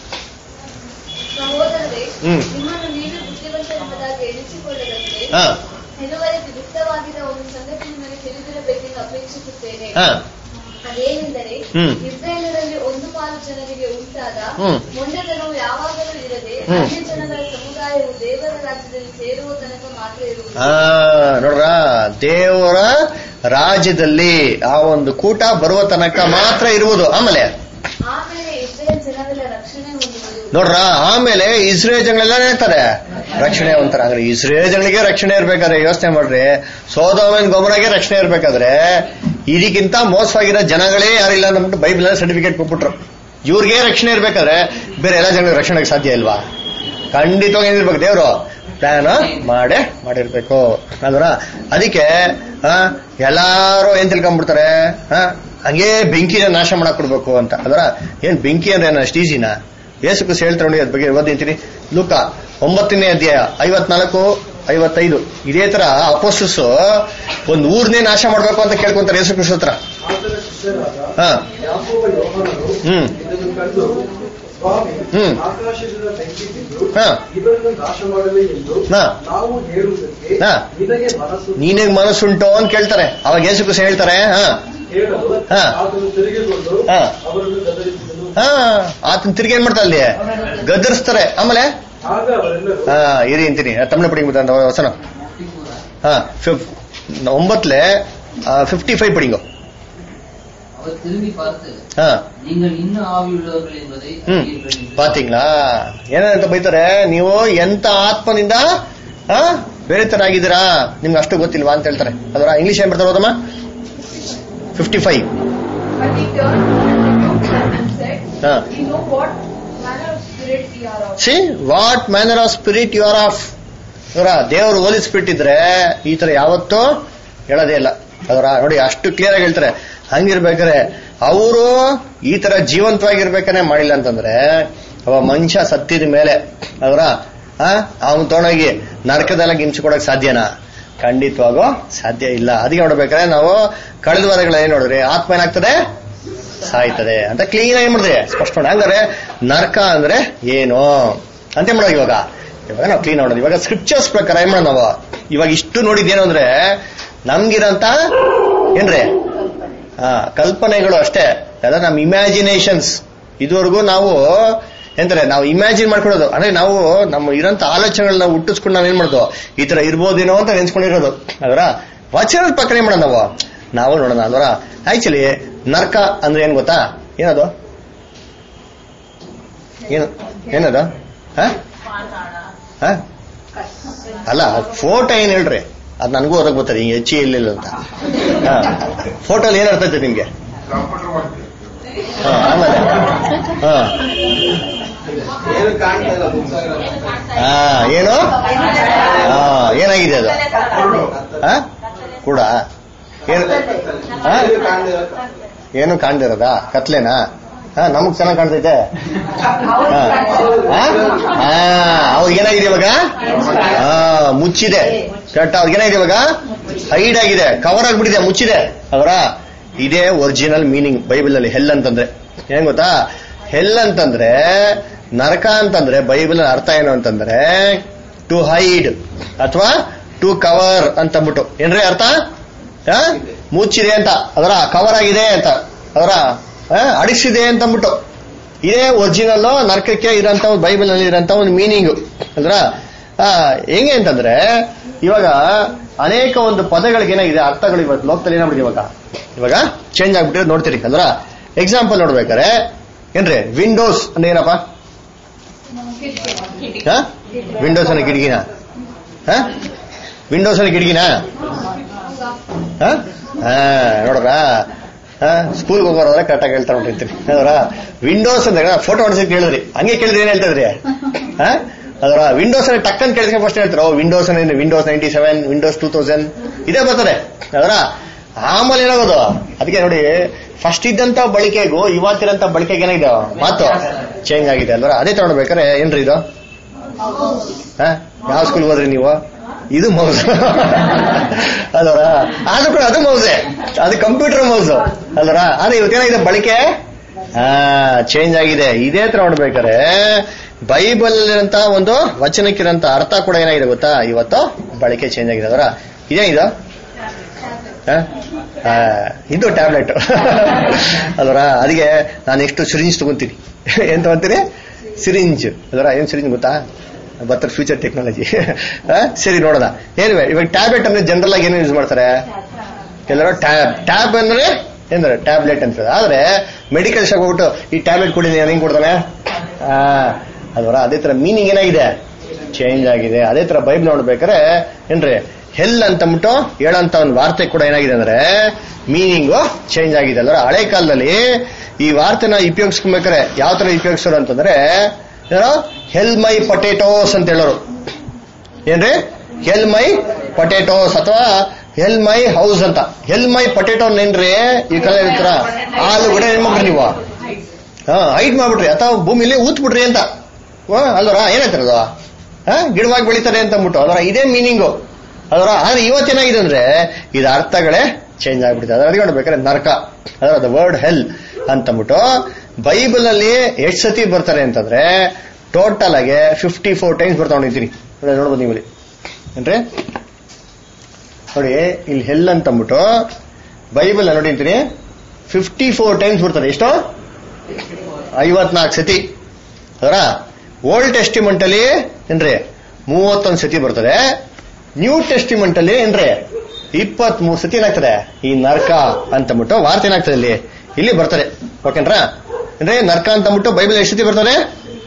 ಸಹೋದರರೇ ಹ್ಮ್. ನಿಮ್ಮನ್ನು ನೀವೇ ಬುದ್ಧಿವಂತರೆಂಬುದಾಗಿ ಎಣಿಸಿಕೊಳ್ಳದಂತೆ ಹಾ ಇದುವರೆಗೆ ಗುಪ್ತವಾಗಿದ್ದ ಒಂದು ಸಂಗತಿ ನಿಮಗೆ ತಿಳಿದಿರಬೇಕೆಂದು ಅಪೇಕ್ಷಿಸುತ್ತೇನೆ ಹಾ ಅದೇನೆಂದರೆ ಹ್ಮ್. ಇಸ್ರಾಯೇಲರಲ್ಲಿ ಒಂದು ಪಾಲು ಜನರಿಗೆ ಉಂಟಾದ ಹ್ಮ್. ಮೊಂಡತನವು ಯಾವಾಗಲೂ ಇರದೆ ಹ್ಮ್. ಅನ್ಯ ಜನಗಳ ಸಮುದಾಯವು ದೇವರ ರಾಜ್ಯದಲ್ಲಿ ಸೇರುವ ತನಕ ಮಾತ್ರ ಇರುವುದು ಆ ನೋಡ್ರ ದೇವರ ರಾಜ್ಯದಲ್ಲಿ ಆ ಒಂದು ಕೂಟ ಬರುವ ತನಕ ಮಾತ್ರ ಇರುವುದು ಆಮೇಲೆ ಆಮೇಲೆ ಇಸ್ರೇಲ್ ಜನರೆಲ್ಲ ರಕ್ಷಣೆ ಹೊಂದುವುದು ನೋಡ್ರ ಆಮೇಲೆ ಇಸ್ರೇಲ್ ಜನಗಳೆಲ್ಲ ಹೇಳ್ತಾರೆ ರಕ್ಷಣೆ ಅಂತಾರೆ ಅಂದ್ರೆ ಇಸ್ರೇಲ್ ಜನಗಳಿಗೆ ರಕ್ಷಣೆ ಇರ್ಬೇಕಾದ್ರೆ ಯೋಚನೆ ಮಾಡ್ರಿ ಸೋದೋಮನ್ ಗೊಬ್ಬರಗೆ ರಕ್ಷಣೆ ಇರ್ಬೇಕಾದ್ರೆ ಇದಕ್ಕಿಂತ ಮೋಸವಾಗಿರೋ ಜನಗಳೇ ಯಾರಿಲ್ಲ ಅಂದ್ಬಿಟ್ಟು ಬೈಬಲ್ ಸರ್ಟಿಫಿಕೇಟ್ ಕೊಟ್ಬಿಟ್ರು ಇವ್ರಿಗೆ ರಕ್ಷಣೆ ಇರ್ಬೇಕಾದ್ರೆ ಬೇರೆ ಎಲ್ಲ ಜನಗಳಿಗೆ ರಕ್ಷಣೆಗೆ ಸಾಧ್ಯ ಇಲ್ವಾ ಖಂಡಿತವಾಗಿ ಏನಿರ್ಬೇಕು ದೇವ್ರು ಪ್ಲಾನ್ ಮಾಡೇ ಮಾಡಿರ್ಬೇಕು ಅಲ್ವರ ಅದಕ್ಕೆ ಆ, ಎಲ್ಲಾರು ಏನ್ ತಿಳ್ಕೊಂಡ್ಬಿಡ್ತಾರೆ ಆ, ಹಂಗೆ ಬೆಂಕಿನ ನಾಶ ಮಾಡಕ್ ಕೊಡ್ಬೇಕು ಅಂತ ಅಲ್ವರ ಏನ್ ಬೆಂಕಿ ಅಂದ್ರೆ ಏನು ಅಷ್ಟು ಈಸಿನಾ ಯೇಸು ಕ್ರಿಸ್ತ ಹೇಳ್ತಾರೆ ನೋಡಿ ಅದ್ರ ಬಗ್ಗೆ ಓದಿಂತೀನಿ ಲೂಕ ಒಂಬತ್ತನೇ ಅಧ್ಯಾಯ ಐವತ್ನಾಲ್ಕು ಐವತ್ತೈದು ಇದೇ ತರ ಅಪೋಸ್ಟಸ್ ಒಂದು ಊರ್ನೇ ನಾಶ ಮಾಡ್ಬೇಕು ಅಂತ ಕೇಳ್ಕೊಂತಾರೆ ಯೇಸು ಕ್ರಿಸ್ತ ಹತ್ರ ಆತನ ಶಿಷ್ಯರಾದ ಹಾ ಯಾಕೋಬ ಯೋಹಾನರು ಹ್ಮ್. ಇದನ್ನು ಕಂಡು ಸ್ವಾಮಿ ಹ್ಮ್. ಆಕಾಶದಿಂದ ಬೆಂಕಿ ಬಿದ್ದು ಹಾ. ಇವರನ್ನು ನಾಶ ಮಾಡಲಿ ಎಂದು ಹಾ. ನಾವು ಹೇಳುವುದಕ್ಕೆ ಹಾ. ನಿನಗೆ ಮನಸ್ಸು ನೀನೇಗ್ ಮನಸ್ಸುಂಟು ಅಂತ ಕೇಳ್ತಾರೆ ಅವಾಗ ಯೇಸು ಕ್ರಿಸ್ತ ಹೇಳ್ತಾರೆ ಹಾ ಹೇಳಲು ಹಾ. ಆತನು ತಿರುಗಿಕೊಂಡು ಹಾ. ಅವರನ್ನು ಗದರಿಸಿದನು ಹಾ ಆತನ ತಿರ್ಗಿ ಏನ್ ಮಾಡ್ತಾರೆ ಅಲ್ಲಿ ಗದ್ದರಿಸ್ತಾರೆ ಆಮೇಲೆ ಆಗ ಅವರೆಲ್ಲರೂ ಹಾ ಇರಿ ಅಂತೀನಿ ತಮಿಳು ಪಡಿಂಗ್ ವಸನ ಹಾ ಫಿಫ್- ಒಂಬತ್ಲೆ ஃபிஃப்டி ஃபைவ் படிங்க அவர் திரும்பி பார்த்து ಹಾ நீங்கள் இன்னும் ஆவியுள்ளவர்கள் என்பதை ಹ್ಮ್ அறிவீர்கள் என்றார். ಪಾತಿಂಗ್ಲಾ ಏನಂತ ಬೈತಾರೆ ನೀವು ಎಂತ ಆತ್ಮನಿಂದ ಆ, ಬೇರೆತರಾಗಿದ್ದೀರಾ ನಿಮ್ಗೆ ಅಷ್ಟು ಗೊತ್ತಿಲ್ವಾ ಅಂತ ಹೇಳ್ತಾರೆ ಅದರ ಇಂಗ್ಲಿಷ್ ಏನ್ ಬರ್ತಾರೆ ಹೋದಮ್ಮ fifty five But he turned and rebuked them and said, ಹಾ You know what manner of spirit ye are of. See what manner of spirit you are of ಇವರ ದೇವರು ಹೋಲಿ ಸ್ಪಿರಿಟ್ ಇದ್ರೆ ಈ ತರ ಯಾವತ್ತೂ ಹೇಳೋದೇ ಇಲ್ಲ ಅದರ ನೋಡಿ ಅಷ್ಟು ಕ್ಲಿಯರ್ ಆಗಿ ಹೇಳ್ತಾರೆ ಹಂಗಿರ್ಬೇಕಾರೆ ಅವರು ಈ ತರ ಜೀವಂತವಾಗಿರ್ಬೇಕಾನೆ ಮಾಡಿಲ್ಲ ಅಂತಂದ್ರೆ ಅವ ಮನುಷ್ಯ ಸತ್ತಿದ ಮೇಲೆ ಅದರ ಅವನು ತೊಗೊಂಡೋಗಿ ನರಕದಲ್ಲ ಹಿಂಸೆ ಕೊಡಕ್ ಸಾಧ್ಯನಾ ಖಂಡಿತವಾಗೂ ಸಾಧ್ಯ ಇಲ್ಲ ಅದಕ್ಕೆ ನೋಡ್ಬೇಕಾದ್ರೆ ನಾವು ಕಳೆದ ವಾರಗಳ ಏನ್ ನೋಡಿದ್ರಿ ಆತ್ಮ ಏನಾಗ್ತದೆ ಸಾಯ್ತದೆ ಅಂತ ಕ್ಲೀನ್ ಆಗಿ ಮಾಡಿದ್ರೆ ಸ್ಪಷ್ಟ ಮಾಡಿ ಹಂಗಾರೆ ನರಕ ಅಂದ್ರೆ ಏನು ಅಂತ ಮಾಡೋದು ಇವಾಗ ಇವಾಗ ನಾವು ಕ್ಲೀನ್ ಮಾಡೋದು ಇವಾಗ ಸ್ಕ್ರಿಪ್ಚರ್ಸ್ ಪ್ರಕಾರ ಏನ್ ಮಾಡೋದು ನಾವು ಇವಾಗ ಇಷ್ಟು ನೋಡಿದ್ದೇನು ಅಂದ್ರೆ ನಮ್ಗಿರಂತ ಏನ್ರಿ ಹಾ ಕಲ್ಪನೆಗಳು ಅಷ್ಟೇ ಅಲ್ಲ ನಮ್ ಇಮ್ಯಾಜಿನೇಷನ್ಸ್ ಇದುವರೆಗೂ ನಾವು ಎಂತಾರೆ ನಾವು ಇಮ್ಯಾಜಿನ್ ಮಾಡ್ಕೊಳ್ಳೋದು ಅಂದ್ರೆ ನಾವು ನಮ್ಮ ಇರೋಂತ ಆಲೋಚನೆಗಳನ್ನ ಹುಟ್ಟಿಸ್ಕೊಂಡು ನಾವೇನ್ ಮಾಡೋದು ಈ ತರ ಇರ್ಬೋದೇನೋ ಅಂತ ನೆನ್ಸ್ಕೊಂಡಿರೋದು ಅದರ ವಚನದ ಪ್ರಕಾರ ಏನ್ ಮಾಡೋಣ ನಾವು ನಾವು ನೋಡೋಣ ಅಲ್ವರ ಆಕ್ಚುಲಿ ನರ್ಕ ಅಂದ್ರೆ ಏನ್ ಗೊತ್ತಾ ಏನದು ಏನು ಏನದು ಹ? ಹ? ಅಲ್ಲ ಫೋಟೋ ಏನ್ ಹೇಳ್ರಿ ಅದ್ ನನಗೂ ಓದಕ್ ಬರ್ತದೆ ಹಿಂಗೆ ಹೆಚ್ಚಿ ಇಲ್ಲಿಲ್ಲ ಅಂತ ಫೋಟೋಲಿ ಏನ್ ಅರ್ಥ ಐತೆ ನಿಮ್ಗೆ ಕಂಪ್ಯೂಟರ್ ಮಾಡ್ತೀವಿ ಹ, ಆಮೇಲೆ ಹ. ಹಾ ಏನು ಹಾ ಏನಾಗಿದೆ ಅದು ಹ? ಕೂಡ ಏನು ಹ? ಏನು ಕಾಣ್ದಿರೋದಾ ಕತ್ಲೆನಾ ಹಾ ನಮಗ್ ಚೆನ್ನಾಗ್ ಕಾಣ್ತೈತೆ ಅವ್ರಿಗೆ ಏನಾಗಿದೆ ಇವಾಗ ಹಾ ಮುಚ್ಚಿದೆ ಕರೆಕ್ಟ್ ಅವ್ರಿಗೆ ಏನಾಗಿದೆ ಇವಾಗ ಹೈಡ್ ಆಗಿದೆ ಕವರ್ ಆಗ್ಬಿಟ್ಟಿದೆ ಮುಚ್ಚಿದೆ ಅವರ ಇದೇ ಒರಿಜಿನಲ್ ಮೀನಿಂಗ್ ಬೈಬಲ್ ಅಲ್ಲಿ ಹೆಲ್ ಅಂತಂದ್ರೆ ಏನ್ ಗೊತ್ತಾ ಹೆಲ್ ಅಂತಂದ್ರೆ ನರಕ ಅಂತಂದ್ರೆ ಬೈಬಲ್ ಅರ್ಥ ಏನು ಅಂತಂದ್ರೆ ಟು ಹೈಡ್ ಅಥವಾ ಟು ಕವರ್ ಅಂತಂದ್ಬಿಟ್ಟು ಏನ್ರಿ ಅರ್ಥ ಆ? ಮುಚ್ಚಿದೆ ಅಂತ ಅದರ ಕವರ್ ಆಗಿದೆ ಅಂತ ಅದರ ಆ, ಅಡಿಸಿದೆ ಅಂತ ಅಂದ್ಬಿಟ್ಟು ಇದೇ ಒರಿಜಿನಲ್ ನರಕಕ್ಕೆ ಇರೋಂತ ಒಂದು ಬೈಬಲ್ ನಲ್ಲಿ ಇರೋಂತ ಒಂದು ಮೀನಿಂಗ್ ಅಂದ್ರ ಆ, ಹೆಂಗೆ ಅಂತಂದ್ರೆ ಇವಾಗ ಅನೇಕ ಒಂದು ಪದಗಳಿಗೆ ಏನಾಗಿದೆ ಅರ್ಥಗಳು ಇವತ್ತು ಲೋಕದಲ್ಲಿ ಏನಾಗ್ಬಿಟ್ಟಿದೆ ಇವಾಗ ಇವಾಗ ಚೇಂಜ್ ಆಗ್ಬಿಟ್ಟಿರೋದು ನೋಡ್ತೀರಿ ಅಂದ್ರ ಎಕ್ಸಾಂಪಲ್ ನೋಡ್ಬೇಕಾರೆ ಏನ್ರಿ ವಿಂಡೋಸ್ ಅಂದ್ರೆ ಏನಪ್ಪ ವಿಂಡೋಸ್ ಅನ್ನ ಕಿಟಕಿನ ವಿಂಡೋಸ್ ಅನ್ನ ಕಿಟಕಿನ ನೋಡ್ರ ಸ್ಕೂಲ್ಗೆ ಹೋಗೋರಾದ್ರೆ ಕರೆಕ್ಟಾಗಿ ಹೇಳ್ತಾ ಹೊಂಟಿರ್ತೀನಿ ಅದರ ವಿಂಡೋಸ್ ಅಂದ್ರೆ ಫೋಟೋ ಹೊಡ್ಸಕ್ ಕೇಳಿದ್ರಿ ಹಂಗೆ ಕೇಳಿದ್ರೆ ಏನ್ ಹೇಳ್ತಾ ಇದ್ರಿ ಹಾ? ಅದರ ವಿಂಡೋಸ್ ಅಲ್ಲಿ ಟಕ್ಕನ್ ಕೇಳಿದ್ರೆ ಫಸ್ಟ್ ಹೇಳ್ತಾರೆ ಓ Windows Windows ninety seven Windows two thousand ಇದೇ ಬರ್ತಾರೆ ಅದರ ಆಮೇಲೆ ಏನಾಗೋದು ಅದಕ್ಕೆ ನೋಡಿ ಫಸ್ಟ್ ಇದ್ದಂತ ಬಳಕೆಗೂ ಇವತ್ತಿರಂತ ಬಳಕೆಗೆ ಏನಾಗಿದೆ ಮಾತು ಚೇಂಜ್ ಆಗಿದೆ ಅಲ್ವರ ಅದೇ ತಗೊಳ್ಬೇಕಾರೆ ಏನ್ರಿ ಇದು ಹಾ? ಯಾವ ಸ್ಕೂಲ್ ಹೋದ್ರಿ ನೀವು ಇದು ಮೌಸ್ ಅಲ್ವರ ಆದ್ರೂ ಕೂಡ ಅದು ಮೌಸೆ ಅದು ಕಂಪ್ಯೂಟರ್ ಮೌಸ್ ಅಲ್ವರ ಆದ್ರೆ ಇವತ್ತೇನಾಗಿದೆ ಬಳಕೆ ಹಾ ಚೇಂಜ್ ಆಗಿದೆ ಇದೇ ತರ ನೋಡ್ಬೇಕಾರೆ ಬೈಬಲ್ ಅಂತ ಒಂದು ವಚನಕ್ಕಿರಂತ ಅರ್ಥ ಕೂಡ ಏನಾಗಿದೆ ಗೊತ್ತಾ ಇವತ್ತು ಬಳಕೆ ಚೇಂಜ್ ಆಗಿದೆ ಅದರ ಇದೇನಿದು ಆ? ಆ, ಇದು ಟ್ಯಾಬ್ಲೆಟ್ ಅಲ್ವರ ಅದಕ್ಕೆ ನಾನು ಎಷ್ಟು ಸಿರಿಂಜ್ ತಗೊಂತೀನಿ ಏನ್ ತಗೊಂತೀರಿ ಸಿರಿಂಜ್ ಅದರ ಏನ್ ಸಿರಿಂಜ್ ಗೊತ್ತಾ ಬರ್ತಾರೆ ಫ್ಯೂಚರ್ ಟೆಕ್ನಾಲಜಿ ಸರಿ ನೋಡೋಣ ಏನಿವೆ ಇವಾಗ ಟ್ಯಾಬ್ಲೆಟ್ ಅಂದ್ರೆ ಜನರಲ್ ಆಗಿ ಏನು ಯೂಸ್ ಮಾಡ್ತಾರೆ ಎಲ್ಲರೂ ಟ್ಯಾಬ್ ಟ್ಯಾಬ್ ಅಂದ್ರೆ ಏನಂದ್ರೆ ಟ್ಯಾಬ್ಲೆಟ್ ಅಂತ ಹೇಳೋದು. ಆದ್ರೆ ಮೆಡಿಕಲ್ ಶಾಪ್ ಹೋಗ್ಬಿಟ್ಟು ಈ ಟ್ಯಾಬ್ಲೆಟ್ ಕೊಡಿ ನೀನು ಹೆಂಗ್ ಕೊಡ್ತಾನೆ ಆ, ಅಲ್ವರ ಅದೇ ತರ ಮೀನಿಂಗ್ ಏನಾಗಿದೆ ಚೇಂಜ್ ಆಗಿದೆ ಅದೇ ತರ ಬೈಬಲ್ ನೋಡ್ಬೇಕಾದ್ರೆ ಏನ್ರಿ ಹೆಲ್ ಅಂತಂದ್ಬಿಟ್ಟು ಹೇಳಂತ ಒಂದು ವಾರ್ತೆ ಕೂಡ ಏನಾಗಿದೆ ಅಂದ್ರೆ ಮೀನಿಂಗು ಚೇಂಜ್ ಆಗಿದೆ ಅಲ್ವರ ಹಳೆ ಕಾಲದಲ್ಲಿ ಈ ವಾರ್ತೆನ ಉಪಯೋಗಿಸ್ಕೊಬೇಕಾರೆ ಯಾವ ತರ ಉಪಯೋಗಿಸೋರು ಅಂತಂದ್ರೆ ಏನೋ ಹೆಲ್ ಮೈ ಪೊಟೇಟೋಸ್ ಅಂತ ಹೇಳೋರು ಏನ್ರಿ ಹೆಲ್ ಮೈ ಪೊಟೇಟೋಸ್ ಅಥವಾ ಹೆಲ್ ಮೈ ಹೌಸ್ ಅಂತ ಹೆಲ್ ಮೈ ಪೊಟೇಟೋ ಏನ್ರಿ ಈ ಕಡೆ ಇರ್ತಾರ ಆಲೂಗಡ್ಡೆ ಏನ್ ಮಾಡ್ರಿ ನೀವು ಹಾ ಹೈಟ್ ಮಾಡ್ಬಿಟ್ರಿ ಅಥವಾ ಭೂಮಿಲಿ ಊತ್ ಬಿಡ್ರಿ ಅಂತ ವಾ, ಅಲ್ವರ ಏನಾಯ್ತಿರೋದು ಹಾ ಗಿಡವಾಗಿ ಬೆಳಿತಾರೆ ಅಂತ ಅಂದ್ಬಿಟ್ಟು ಅದರ ಇದೇ ಮೀನಿಂಗು ಅದರ ಆದ್ರೆ ಇವತ್ತೇನಾಗಿದೆ ಅಂದ್ರೆ ಇದು ಅರ್ಥಗಳೇ ಚೇಂಜ್ ಆಗ್ಬಿಟ್ಟಿದೆ ಅದರ ಅದಕ್ಕೆ ನೋಡ್ಬೇಕಾದ್ರೆ ನರಕ ಅದರ ದ ವರ್ಡ್ ಹೆಲ್ ಅಂತಂದ್ಬಿಟ್ಟು ಬೈಬಲ್ ಅಲ್ಲಿ ಎಷ್ಟು ಸತಿ ಬರ್ತಾರೆ ಅಂತಂದ್ರೆ ಟೋಟಲ್ ಆಗಿ ಫಿಫ್ಟಿ ಫೋರ್ ಟೈಮ್ಸ್ ಬರ್ತಾ ಹೊಂದಿದ್ದೀನಿ ನೋಡ್ಬೋದು ನೀವು ಇಲ್ಲಿ ಏನ್ರಿ ನೋಡಿ ಇಲ್ಲಿ ಹೆಲ್ ಅಂತಂದ್ಬಿಟ್ಟು ಬೈಬಲ್ ನೋಡಿ ಅಂತೀನಿ ಫಿಫ್ಟಿ ಫೋರ್ ಟೈಮ್ಸ್ ಬರ್ತಾರೆ ಎಷ್ಟು ಐವತ್ನಾಲ್ಕು ಸತಿ ಅದರ ಓಲ್ಡ್ ಟೆಸ್ಟಿಮೆಂಟ್ ಅಲ್ಲಿ ಏನ್ರಿ ಮೂವತ್ತೊಂದು ಸತಿ ಬರ್ತದೆ ನ್ಯೂ ಟೆಸ್ಟಿಮೆಂಟ್ ಅಲ್ಲಿ ಏನ್ರಿ ಇಪ್ಪತ್ತ್ ಮೂರು ಸತಿ ಏನಾಗ್ತದೆ ಈ ನರ್ಕ ಅಂತಂದ್ಬಿಟ್ಟು ವಾರ್ತೆ ಏನಾಗ್ತದೆ ಇಲ್ಲಿ ಇಲ್ಲಿ ಬರ್ತದೆ ಓಕೆನ್ರಾ ಅಂದ್ರೆ ನರ್ಕ ಅಂತಂದ್ಬಿಟ್ಟು ಬೈಬಲ್ ಎಷ್ಟು ಸತಿ ಬರ್ತದೆ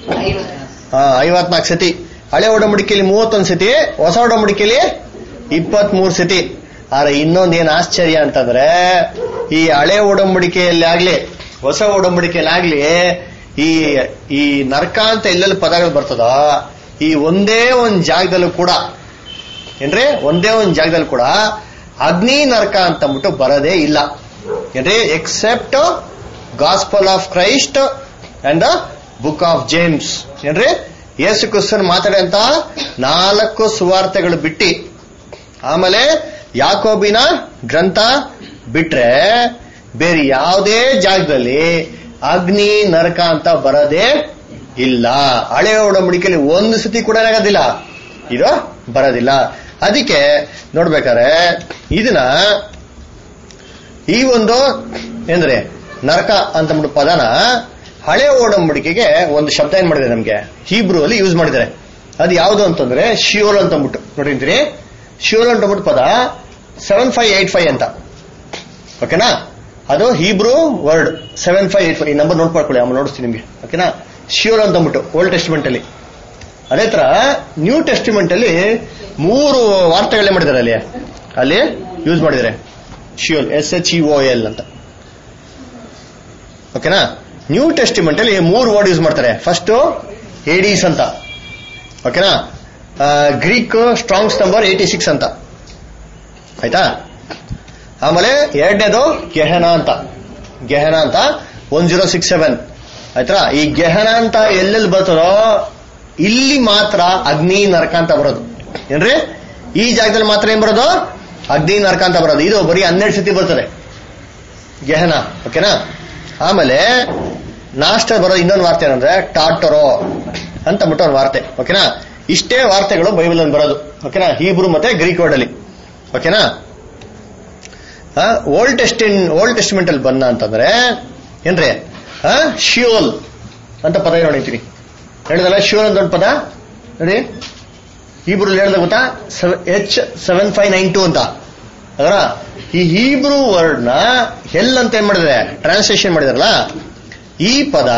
ಹಾ ಐವತ್ನಾಲ್ಕು ಸತಿ ಹಳೆ ಒಡಂಬಡಿಕೆಯಲ್ಲಿ ಮೂವತ್ತೊಂದು ಸತಿ ಹೊಸ ಒಡಂಬಡಿಕೆಯಲ್ಲಿ ಇಪ್ಪತ್ತ್ ಮೂರು ಸತಿ ಆದ್ರೆ ಇನ್ನೊಂದೇನ್ ಆಶ್ಚರ್ಯ ಅಂತಂದ್ರೆ ಈ ಹಳೆ ಒಡಂಬಡಿಕೆಯಲ್ಲಿ ಆಗ್ಲಿ ಹೊಸ ಒಡಂಬಡಿಕೆಯಲ್ಲಿ ಆಗ್ಲಿ ಈ ಈ ನರ್ಕ ಅಂತ ಎಲ್ಲೆಲ್ಲಿ ಪದಗಳು ಬರ್ತದೋ ಈ ಒಂದೇ ಒಂದ್ ಜಾಗದಲ್ಲೂ ಕೂಡ ಏನ್ರಿ ಒಂದೇ ಒಂದ್ ಜಾಗದಲ್ಲಿ ಕೂಡ ಅಗ್ನಿ ನರ್ಕ ಅಂತಂದ್ಬಿಟ್ಟು ಬರೋದೇ ಇಲ್ಲ ಏನ್ರಿ except gospel of Christ and the book of James ಏನ್ರಿ ಯೇಸು ಕ್ರಿಸ್ತನ್ ಮಾತಾಡಂತ ನಾಲ್ಕು ಸುವಾರ್ತೆಗಳು ಬಿಟ್ಟಿ ಆಮೇಲೆ ಯಾಕೋಬಿನ ಗ್ರಂಥ ಬಿಟ್ರೆ ಬೇರೆ ಯಾವುದೇ ಜಾಗದಲ್ಲಿ ಅಗ್ನಿ ನರಕ ಅಂತ ಬರೋದೇ ಇಲ್ಲ ಹಳೆ ಒಡಂಬಡಿಕೆಯಲ್ಲಿ ಒಂದು ಸತಿ ಕೂಡ ಏನಾಗೋದಿಲ್ಲ ಇದು ಬರೋದಿಲ್ಲ ಅದಕ್ಕೆ ನೋಡ್ಬೇಕಾದ್ರೆ ಇದನ್ನ ಈ ಒಂದು ಏನ್ರಿ ನರಕ ಅಂತಂದ್ಬಿಟ್ಟು ಪದನ ಹಳೆ ಓಡಂಬಡಿಕೆಗೆ ಒಂದು ಶಬ್ದ ಏನ್ ಮಾಡಿದೆ ನಮ್ಗೆ ಹೀಬ್ರು ಅಲ್ಲಿ ಯೂಸ್ ಮಾಡಿದ್ದಾರೆ ಅದು ಯಾವುದು ಅಂತಂದ್ರೆ ಶಿಯೋಲ್ ಅಂತ ಅಂದ್ಬಿಟ್ಟು ನೋಡಿರ್ತೀರಿ ಶಿಯೋಲ್ ಅಂತ ಅಂದ್ಬಿಟ್ಟು ಪದ ಸೆವೆನ್ ಫೈವ್ ಏಟ್ ಫೈವ್ ಅಂತ ಓಕೆನಾ ಅದು Hebrew word seven five eight five ಈ ನಂಬರ್ ನೋಡ್ಕೊಳ್ಕೊಳ್ಳಿ ಆಮೇಲೆ ನೋಡಿಸ್ತೀನಿ ನಿಮ್ಗೆ ಓಕೆನಾ ಶಿಯೋಲ್ ಅಂತ ಅಂದ್ಬಿಟ್ಟು ಓಲ್ಡ್ ಟೆಸ್ಟಿಮೆಂಟ್ ಅಲ್ಲಿ ಅದೇ ತರ ನ್ಯೂ ಟೆಸ್ಟಿಮೆಂಟ್ ಅಲ್ಲಿ ಮೂರು ವಾರ್ತೆಗಳೇ ಮಾಡಿದ್ದಾರೆ ಅಲ್ಲಿ ಅಲ್ಲಿ ಯೂಸ್ ಮಾಡಿದ್ದಾರೆ Sheol S H E O L ಅಂತ ಓಕೆನಾ ನ್ಯೂ ಟೆಸ್ಟಿಮೆಂಟ್ ಅಲ್ಲಿ ಮೂರು ವರ್ಡ್ ಯೂಸ್ ಮಾಡ್ತಾರೆ ಫಸ್ಟ್ ಏಡೀಸ್ ಅಂತ ಓಕೆನಾ Greek Strong's number eighty six ಅಂತ ಆಯ್ತಾ ಆಮೇಲೆ ಎರಡನೇದು ಗೆಹನ ಅಂತ ಗೆಹನ ಅಂತ ಒನ್ ಜೀರೋ ಸಿಕ್ಸ್ ಸೆವೆನ್ ಆಯ್ತಾ ಈ ಗೆಹನ ಅಂತ ಎಲ್ಲೆಲ್ಲಿ ಬರ್ತದೋ ಇಲ್ಲಿ ಮಾತ್ರ ಅಗ್ನಿ ನರಕ ಅಂತ ಬರೋದು ಏನ್ರಿ ಈ ಜಾಗದಲ್ಲಿ ಮಾತ್ರ ಏನ್ ಬರೋದು ಅಗ್ನಿ ನರಕ ಅಂತ ಬರೋದು ಇದು ಬರೀ ಹನ್ನೆರಡು ಸತಿ ಬರ್ತದೆ ಗೆಹನ ಓಕೆನಾ ಆಮೇಲೆ ಲಾಸ್ಟ್ ಬರೋ ಇನ್ನೊಂದು ವಾರ್ತೆ ಏನಂದ್ರೆ ಟಾಟರೋ ಅಂತ ಬಿಟ್ಟು ಒಂದು ವಾರ್ತೆ ಓಕೆನಾ ಇಷ್ಟೇ ವಾರ್ತೆಗಳು ಬೈಬಲ್ ಅಲ್ಲಿ ಬರೋದು ಓಕೆನಾ ಹೀಬ್ರು ಮತ್ತೆ ಗ್ರೀಕ್ ವರ್ಡ್ ಅಲ್ಲಿ ಓಕೆನಾ ಓಲ್ಡ್ ಟೆಸ್ಟಿನ್ ಓಲ್ಡ್ ಟೆಸ್ಟಿಮೆಂಟ್ ಅಲ್ಲಿ ಬಂದ ಅಂತಂದ್ರೆ ಏನ್ರಿ ಶಿಯೋಲ್ ಅಂತ ಪದ ನೋಡಿರ್ತೀನಿ ಹೇಳಿದಲ್ಲ ಶಿಯೋಲ್ ಅಂತ ಒಂದು ಪದ ನೋಡಿ ಹೀಬ್ರು ಹೇಳ್ದ ಗೊತ್ತಾ H seven five nine two ಅಂತ ಅದರ ಈ ಹೀಬ್ರು ವರ್ಡ್ ನ ಹೆಲ್ ಅಂತ ಏನ್ ಮಾಡಿದ್ರೆ ಟ್ರಾನ್ಸ್ಲೇಷನ್ ಮಾಡಿದಾರಲ್ಲ ಈ ಪದ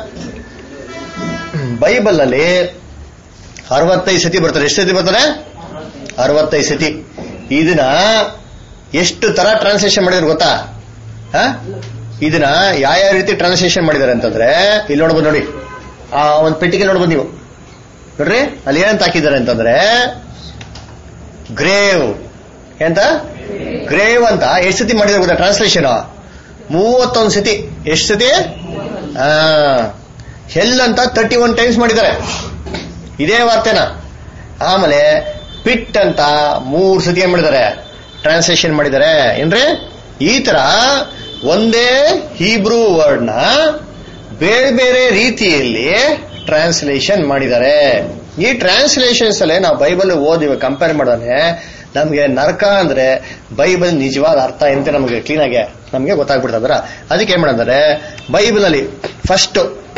ಬೈಬಲ್ ಅಲ್ಲಿ ಅರವತ್ತೈದು ಸತಿ ಬರ್ತಾರೆ ಎಷ್ಟು ಸತಿ ಬರ್ತಾರೆ ಅರವತ್ತೈದು ಸತಿ ಇದನ್ನ ಎಷ್ಟು ತರ ಟ್ರಾನ್ಸ್ಲೇಷನ್ ಮಾಡಿದ್ರೆ ಗೊತ್ತಾ ಹ? ಇದನ್ನ ಯಾವ ಯಾವ ರೀತಿ ಟ್ರಾನ್ಸ್ಲೇಷನ್ ಮಾಡಿದ್ದಾರೆ ಅಂತಂದ್ರೆ ಇಲ್ಲಿ ನೋಡ್ಬೋದು ನೋಡಿ ಆ ಒಂದು ಪೆಟ್ಟಿಗೆ ನೋಡ್ಬೋದು ನೀವು ನೋಡ್ರಿ ಅಲ್ಲಿ ಏನಂತ ಹಾಕಿದ್ದಾರೆ ಅಂತಂದ್ರೆ ಗ್ರೇವ್ ಎಂತ ಗ್ರೇವ್ ಅಂತ ಎಷ್ಟು ಸತಿ ಮಾಡಿದ್ರೆ ಗೊತ್ತಾ ಟ್ರಾನ್ಸ್ಲೇಷನ್ ಮೂವತ್ತೊಂದು ಸತಿ ಎಷ್ಟು ಸತಿ ಆ ಹೆಲ್ ಅಂತ ತರ್ಟಿ ಒನ್ ಟೈಮ್ಸ್ ಮಾಡಿದ್ದಾರೆ ಇದೇ ವಾರ್ತೆನ ಆಮೇಲೆ ಪಿಟ್ ಅಂತ ಮೂರ್ ಸತಿ ಏನ್ ಮಾಡಿದ್ದಾರೆ ಟ್ರಾನ್ಸ್ಲೇಷನ್ ಮಾಡಿದ್ದಾರೆ ಏನ್ರಿ ಈ ತರ ಒಂದೇ ಹೀಬ್ರೂ ವರ್ಡ್ ನ ಬೇರೆ ಬೇರೆ ರೀತಿಯಲ್ಲಿ ಟ್ರಾನ್ಸ್ಲೇಷನ್ ಮಾಡಿದ್ದಾರೆ ಈ ಟ್ರಾನ್ಸ್ಲೇಷನ್ಸ್ ಅಲ್ಲೇ ನಾವು ಬೈಬಲ್ ಓದಿವ ಕಂಪೇರ್ ಮಾಡೋನೆ ನಮ್ಗೆ ನರಕ ಅಂದ್ರೆ ಬೈಬಲ್ ನಿಜವಾದ ಅರ್ಥ ಎಂತ ನಮಗೆ ಕ್ಲೀನ್ ಆಗಿ ನಮ್ಗೆ ಗೊತ್ತಾಗ್ಬಿಡ್ತದ್ರ ಅದಕ್ಕೆ ಏನ್ ಮಾಡಂದ್ರೆ ಬೈಬಲ್ ಅಲ್ಲಿ ಫಸ್ಟ್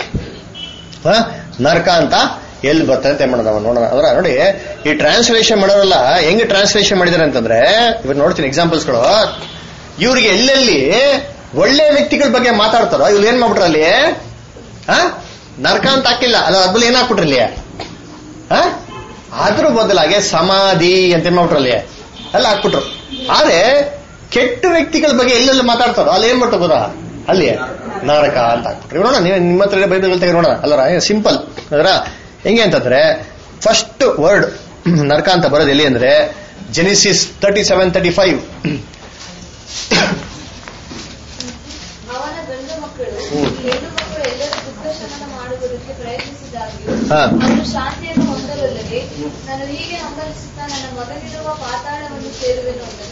ನರಕ ಅಂತ ಎಲ್ಲಿ ಬರ್ತದೆ ಅಂತ ಏನ್ ಮಾಡೋದು ನಾವು ನೋಡೋಣ ಅದರ ನೋಡಿ ಈ ಟ್ರಾನ್ಸ್ಲೇಷನ್ ಮಾಡೋರಲ್ಲ ಹೆಂಗ್ ಟ್ರಾನ್ಸ್ಲೇಷನ್ ಮಾಡಿದಾರೆ ಅಂತಂದ್ರೆ ಇವಾಗ ನೋಡ್ತೀನಿ ಎಕ್ಸಾಂಪಲ್ಸ್ಗಳು ಇವ್ರಿಗೆ ಎಲ್ಲೆಲ್ಲಿ ಒಳ್ಳೆ ವ್ಯಕ್ತಿಗಳ ಬಗ್ಗೆ ಮಾತಾಡ್ತಾರೋ ಇವ್ರು ಏನ್ ಮಾಡ್ಬಿಟ್ರ ಅಲ್ಲಿ ಆ? ನರಕ ಅಂತ ಹಾಕಿಲ್ಲ ಅಲ್ಲ ಅದ್ರಲ್ಲಿ ಏನ್ ಹಾಕ್ಬಿಟ್ರಿ ಇಲ್ಲಿ ಆ? ಅದ್ರ ಬದಲಾಗಿ ಸಮಾಧಿ ಅಂತ ಏನ್ ಮಾಡ್ಬಿಟ್ರು ಅಲ್ಲಿ ಎಲ್ಲ ಹಾಕ್ಬಿಟ್ರು ಆದ್ರೆ ಕೆಟ್ಟ ವ್ಯಕ್ತಿಗಳ ಬಗ್ಗೆ ಎಲ್ಲೆಲ್ಲಿ ಮಾತಾಡ್ತಾರೋ ಅಲ್ಲಿ ಏನ್ ಮಾಡ್ತಾ ಗೊತ್ತಾ ಅಲ್ಲಿ ನರಕ ಅಂತ ಹಾಕ್ಬಿಟ್ರು ಇವಾಗ ನೋಡೋಣ ನೀವು ನಿಮ್ಮ ಹತ್ರ ಬೈಬಲ್ ತೆಗೆದು ನೋಡೋಣ ಅಲ್ಲರ ಸಿಂಪಲ್ ಅದರ ಹೆಂಗೆ ಅಂತಂದ್ರೆ ಫಸ್ಟ್ ವರ್ಡ್ ನರಕ ಅಂತ ಬರೋದು ಎಲ್ಲಿ ಅಂದ್ರೆ Genesis thirty seven thirty five ಅವನ ಗಂಡು ಮಕ್ಕಳು ಹ್ಮ್. ಹೆಣ್ಣು ಮಕ್ಕಳು ಎಲ್ಲರೂ ದುರ್ದರ್ಶನ ಮಾಡುವುದಕ್ಕೆ ಪ್ರಯತ್ನಿಸಿದಾಗ್ಯೂ ಹಾ. ಅವರು ಶಾಂತಿಯನ್ನು ಹೊಂದಲಲ್ಲದೆ ನಾನು ಹೀಗೆ ಹಂಬಲಿಸುತ್ತಾ ನನ್ನ ಮಗನಿರುವ ಪಾತಾಳವನ್ನು ಸೇರುವೆನು ಅಂದರು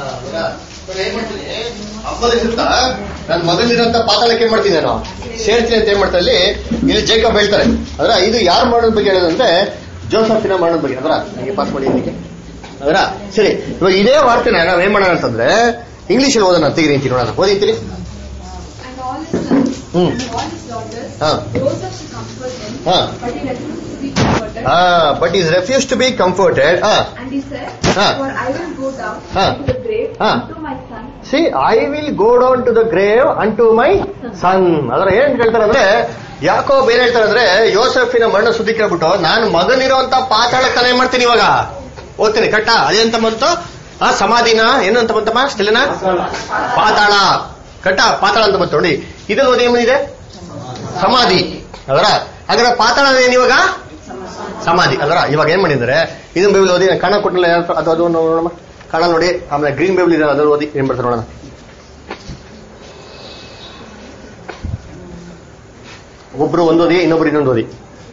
ಹಬ್ಬದಲ್ಲಿರುತ್ತಾ ನನ್ನ ಮಗನಿರಂತ ಪಾತಾಳಕ್ಕೆ ಏನ್ ಮಾಡ್ತೀನಿ ನಾನು ಸೇರ್ತೀನಿ ಅಂತ ಏನ್ ಮಾಡ್ತಾ ಇಲ್ಲಿ ಇಲ್ಲಿ ಜೇಕಬ್ ಹೇಳ್ತಾರೆ ಅದ್ರ ಇದು ಯಾರು ಮಾಡೋದ್ ಬಗ್ಗೆ ಹೇಳೋದಂದ್ರೆ ಜೋಸಫಿನ ಮಾಡೋದ್ ಬಗ್ಗೆ ಅದರ ನನಗೆ ಪಾಸ್ ಮಾಡಿ ಇದಕ್ಕೆ ಅದರ ಸರಿ ಇವಾಗ ಇದೇ ವಾರ್ತೆನ ನಾವ್ ಏನ್ ಮಾಡೋಣ ಅಂತಂದ್ರೆ ಇಂಗ್ಲಿಷ್ ಅಲ್ಲಿ ಓದೋಣ ತೆಗಿರಿ ಅಂತೀನಿ ನೋಡೋಣ ಓದಿರ್ತೀರಿ And all his sons Hmm. and all his daughters ಹಾ rose up to comfort him, ಹಾ but he refused to be comforted. ಹಾ but is refuse to be comforted ಹಾ And he said, Ah. For I will go down Ah. into the grave Ah. unto my son, see I will go down to the grave unto my son ಅದರ ಏನ್ ಹೇಳ್ತಾರೆ ಅಂದ್ರೆ ಯಾಕೋ ಬೇರೆ ಹೇಳ್ತಾರೆ ಅಂದ್ರೆ ಯೋಸಫಿನ ಮಣ್ಣು ಸುದ್ದಿ ಕೇಳ್ಬಿಟ್ಟು ನಾನು ಮಗನಿರುವಂತ ಪಾತಾಳ ಕಲೆ ಮಾಡ್ತೀನಿ ಇವಾಗ ಓದ್ತೀನಿ ಕಟ್ಟ ಅದೇಂತ ಬಂತು ಆ ಸಮಾಧಿನ ಏನು ಅಂತ ಬಂತಮ್ಮ ಸ್ಟಿಲಿನ ಪಾತಾಳ ಕಟ್ಟ ಪಾತಾಳ ಅಂತ ಬಂತು ನೋಡಿ ಇದ್ರಲ್ಲಿ ಓದಿ ಏನಿದೆ ಸಮಾಧಿ ಅದರ ಅದರ ಪಾತಾಳ ಏನು ಇವಾಗ ಸಮಾಧಿ ಅದರ ಇವಾಗ ಏನ್ ಮಾಡಿದ್ರೆ ಇದನ್ನ ಬೈಬಲ್ ಓದಿ ನಾನು ಕಣ ಕೊಟ್ಟಿಲ್ಲ ಯಾರು ಅದು ಅದು ನೋಡೋಣ ಕಣ ನೋಡಿ ಆಮೇಲೆ ಗ್ರೀನ್ ಬೈಬಲ್ ಇದೆ ಅದ್ರ ಓದಿ ಏನ್ ಬರ್ತಾರೆ ನೋಡೋಣ ಒಬ್ರು ಒಂದು ಓದಿ ಇನ್ನೊಬ್ರು ಇನ್ನೊಂದು ಓದಿ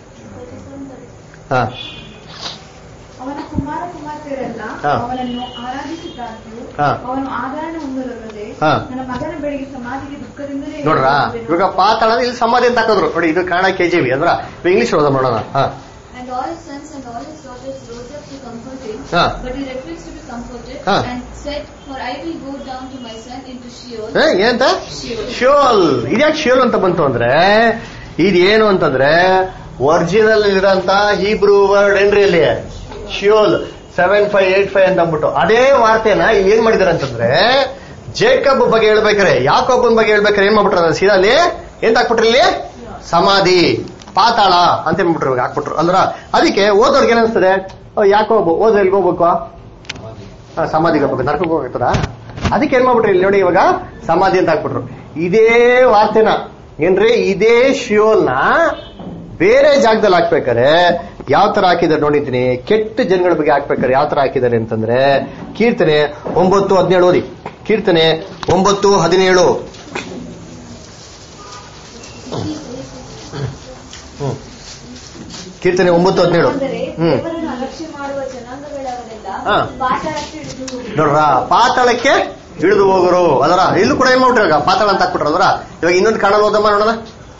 ಹಾ ಅವನ ಕುಮಾರ ಕುಮಾರ್ತೆಯರೆಲ್ಲ ಹಾ. ಅವನನ್ನು ಆರಾಧಿಸಿದ್ದಾಗ್ಯೂ ಹಾ. ಅವನು ಆದರಣ ಹೊಂದಲಲ್ಲದೆ ಹಾ. ನನ್ನ ಮಗನ ಬೆಳಿಗ್ಗೆ ಸಮಾಧಿಗೆ ದುಃಖದಿಂದಲೇ ನೋಡ್ರ ಏಳುವೆನು. ಇವಾಗ ಪಾತಾಳ ಇಲ್ಲಿ ಸಮಾಧಿ ಅಂತ ಹಾಕಿದ್ರು ನೋಡಿ ಇದು ಕನ್ನಡ ಕೆಜಿವಿ ಅಂದ್ರ ಇಂಗ್ಲಿಷ್ ಓದ ಮಾಡೋಣ ಹಾ And all his sons and all his daughters rose up to comfort him, ಹಾ. but he refused to be comforted ಹಾ. and said, For I will go down to my son into Sheol. ಏ, ಏನಂತ Sheol. Sheol ಇದ್ಯಾಕೆ Sheol ಅಂತ ಬಂತು ಅಂದ್ರೆ ಇದೇನು ಅಂತಂದ್ರೆ ಒರಿಜಿನಲ್ ಇರೋಂತ ಹೀಬ್ರೂ ವರ್ಡ್ ಏನ್ರಿ ಅಲ್ಲಿ Sheol seven five eight five ಅಂತ ಅಂದ್ಬಿಟ್ಟು ಅದೇ ವಾರ್ತೆನ ಇಲ್ಲಿ ಏನ್ ಮಾಡಿದಾರೆ ಅಂತಂದ್ರೆ ಜೇಕಬ್ ಬಗ್ಗೆ ಹೇಳ್ಬೇಕಾರೆ ಯಾಕೊಬ್ಬನ ಬಗ್ಗೆ ಹೇಳ್ಬೇಕಾರೆ ಏನ್ ಮಾಡ್ಬಿಟ್ರ ಸೀದಾ ಅಲ್ಲಿ ಏನ್ ಹಾಕ್ಬಿಟ್ರಿ ಇಲ್ಲಿ ಸಮಾಧಿ ಪಾತಾಳ ಅಂತ ಏನ್ಬಿಟ್ರು ಇವಾಗ ಹಾಕ್ಬಿಟ್ರು ಅಲ್ರ ಅದಕ್ಕೆ ಓದೋರ್ಗೆ ಏನಿಸ್ತದೆ ಯಾಕೋಬ್ ಓದ್ರೆ ಎಲ್ಗೆ ಹೋಗ್ಬೇಕು ಆ, ಸಮಾಧಿಗೆ ಹೋಗ್ಬೇಕು ನರಕಕ್ಕೆ ಹೋಗ್ತಾರ ಅದಕ್ಕೆ ಏನ್ ಮಾಡ್ಬಿಟ್ರಿ ಇಲ್ಲಿ ನೋಡಿ ಇವಾಗ ಸಮಾಧಿ ಅಂತ ಹಾಕ್ಬಿಟ್ರು ಇದೇ ವಾರ್ತೆನ ಏನ್ರಿ ಇದೇ ಶಿಯೋಲ್ನ ಬೇರೆ ಜಾಗದಲ್ಲಿ ಹಾಕ್ಬೇಕಾರೆ ಯಾವ ತರ ಹಾಕಿದಾರೆ ನೋಡಿದ್ದೀನಿ ಕೆಟ್ಟ ಜನಗಳ ಬಗ್ಗೆ ಹಾಕ್ಬೇಕಾರೆ ಯಾವ ತರ ಹಾಕಿದ್ದಾರೆ ಅಂತಂದ್ರೆ ಕೀರ್ತನೆ ಒಂಬತ್ತು ಹದಿನೇಳು ಓದಿ ಕೀರ್ತನೆ ಒಂಬತ್ತು ಹದಿನೇಳು ಹ್ಮ್ ಕೀರ್ತನೆ ಒಂಬತ್ತು ಹದಿನೇಳು ಅಂದರೆ ಹ್ಮ್ ದೇವರನ್ನು ಅಲಕ್ಷ್ಯ ಮಾಡುವ ಜನಾಂಗಗಳವರೆಲ್ಲ ಹಾ. ಪಾತಾಳಕ್ಕೆ ಇಳಿದು ಹೋಗುವರು. ನೋಡ್ರ ಪಾತಾಳಕ್ಕೆ ಇಳಿದು ಹೋಗೋರು ಅದರ ಇಲ್ಲೂ ಕೂಡ ಏನ್ ಮಾಡ್ಬಿಟ್ರ ಪಾತಾಳ ಅಂತ ಹಾಕ್ಬಿಟ್ರ ಅದರ ಇವಾಗ ಇನ್ನೊಂದು ಕಾಣಲ್ ಓದಮ್ಮ ನೋಡೋಣ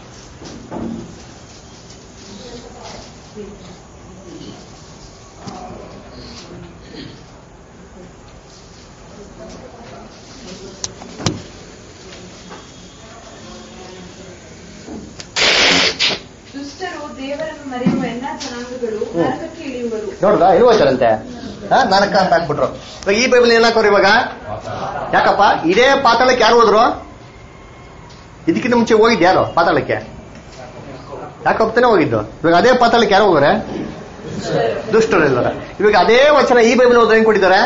ದುಷ್ಟರು ದೇವರನ್ನು ಮರೆಯುವ ಎಲ್ಲಾ ಜನಾಂಗಗಳು ಹ್ಮ್. ನರಕಕ್ಕೆ ಇಳಿಯುವರು ನೋಡ್ದ ಎಲ್ಲಿ ಹೋಗ್ತಾರಂತೆ ಹಾ ನರಕ ಅಂತ ಹಾಕ್ಬಿಟ್ರು ಇವಾಗ ಈ ಬೈಬಲ್ ಏನ್ ಹಾಕೋರು ಇವಾಗ ಯಾಕಪ್ಪ ಇದೇ ಪಾತಾಳಕ್ಕೆ ಯಾರು ಹೋದ್ರು ಇದಕ್ಕಿಂತ ಮುಂಚೆ ಹೋಗಿದ್ ಯಾರು ಪಾತಾಳಕ್ಕೆ ಯಾಕೆ ಹೋಗ್ತಾನೆ ಹೋಗಿದ್ದು ಇವಾಗ ಅದೇ ಪಾತಾಳಕ್ಕೆ ಯಾರು ಹೋಗೋರೆ ದುಷ್ಟರೆಲ್ಲರ ಇವಾಗ ಅದೇ ವಚನ ಈ ಬೈಬಲ್ ಓದ್ರೆ ಏನ್ ಕೊಟ್ಟಿದ್ದಾರೆ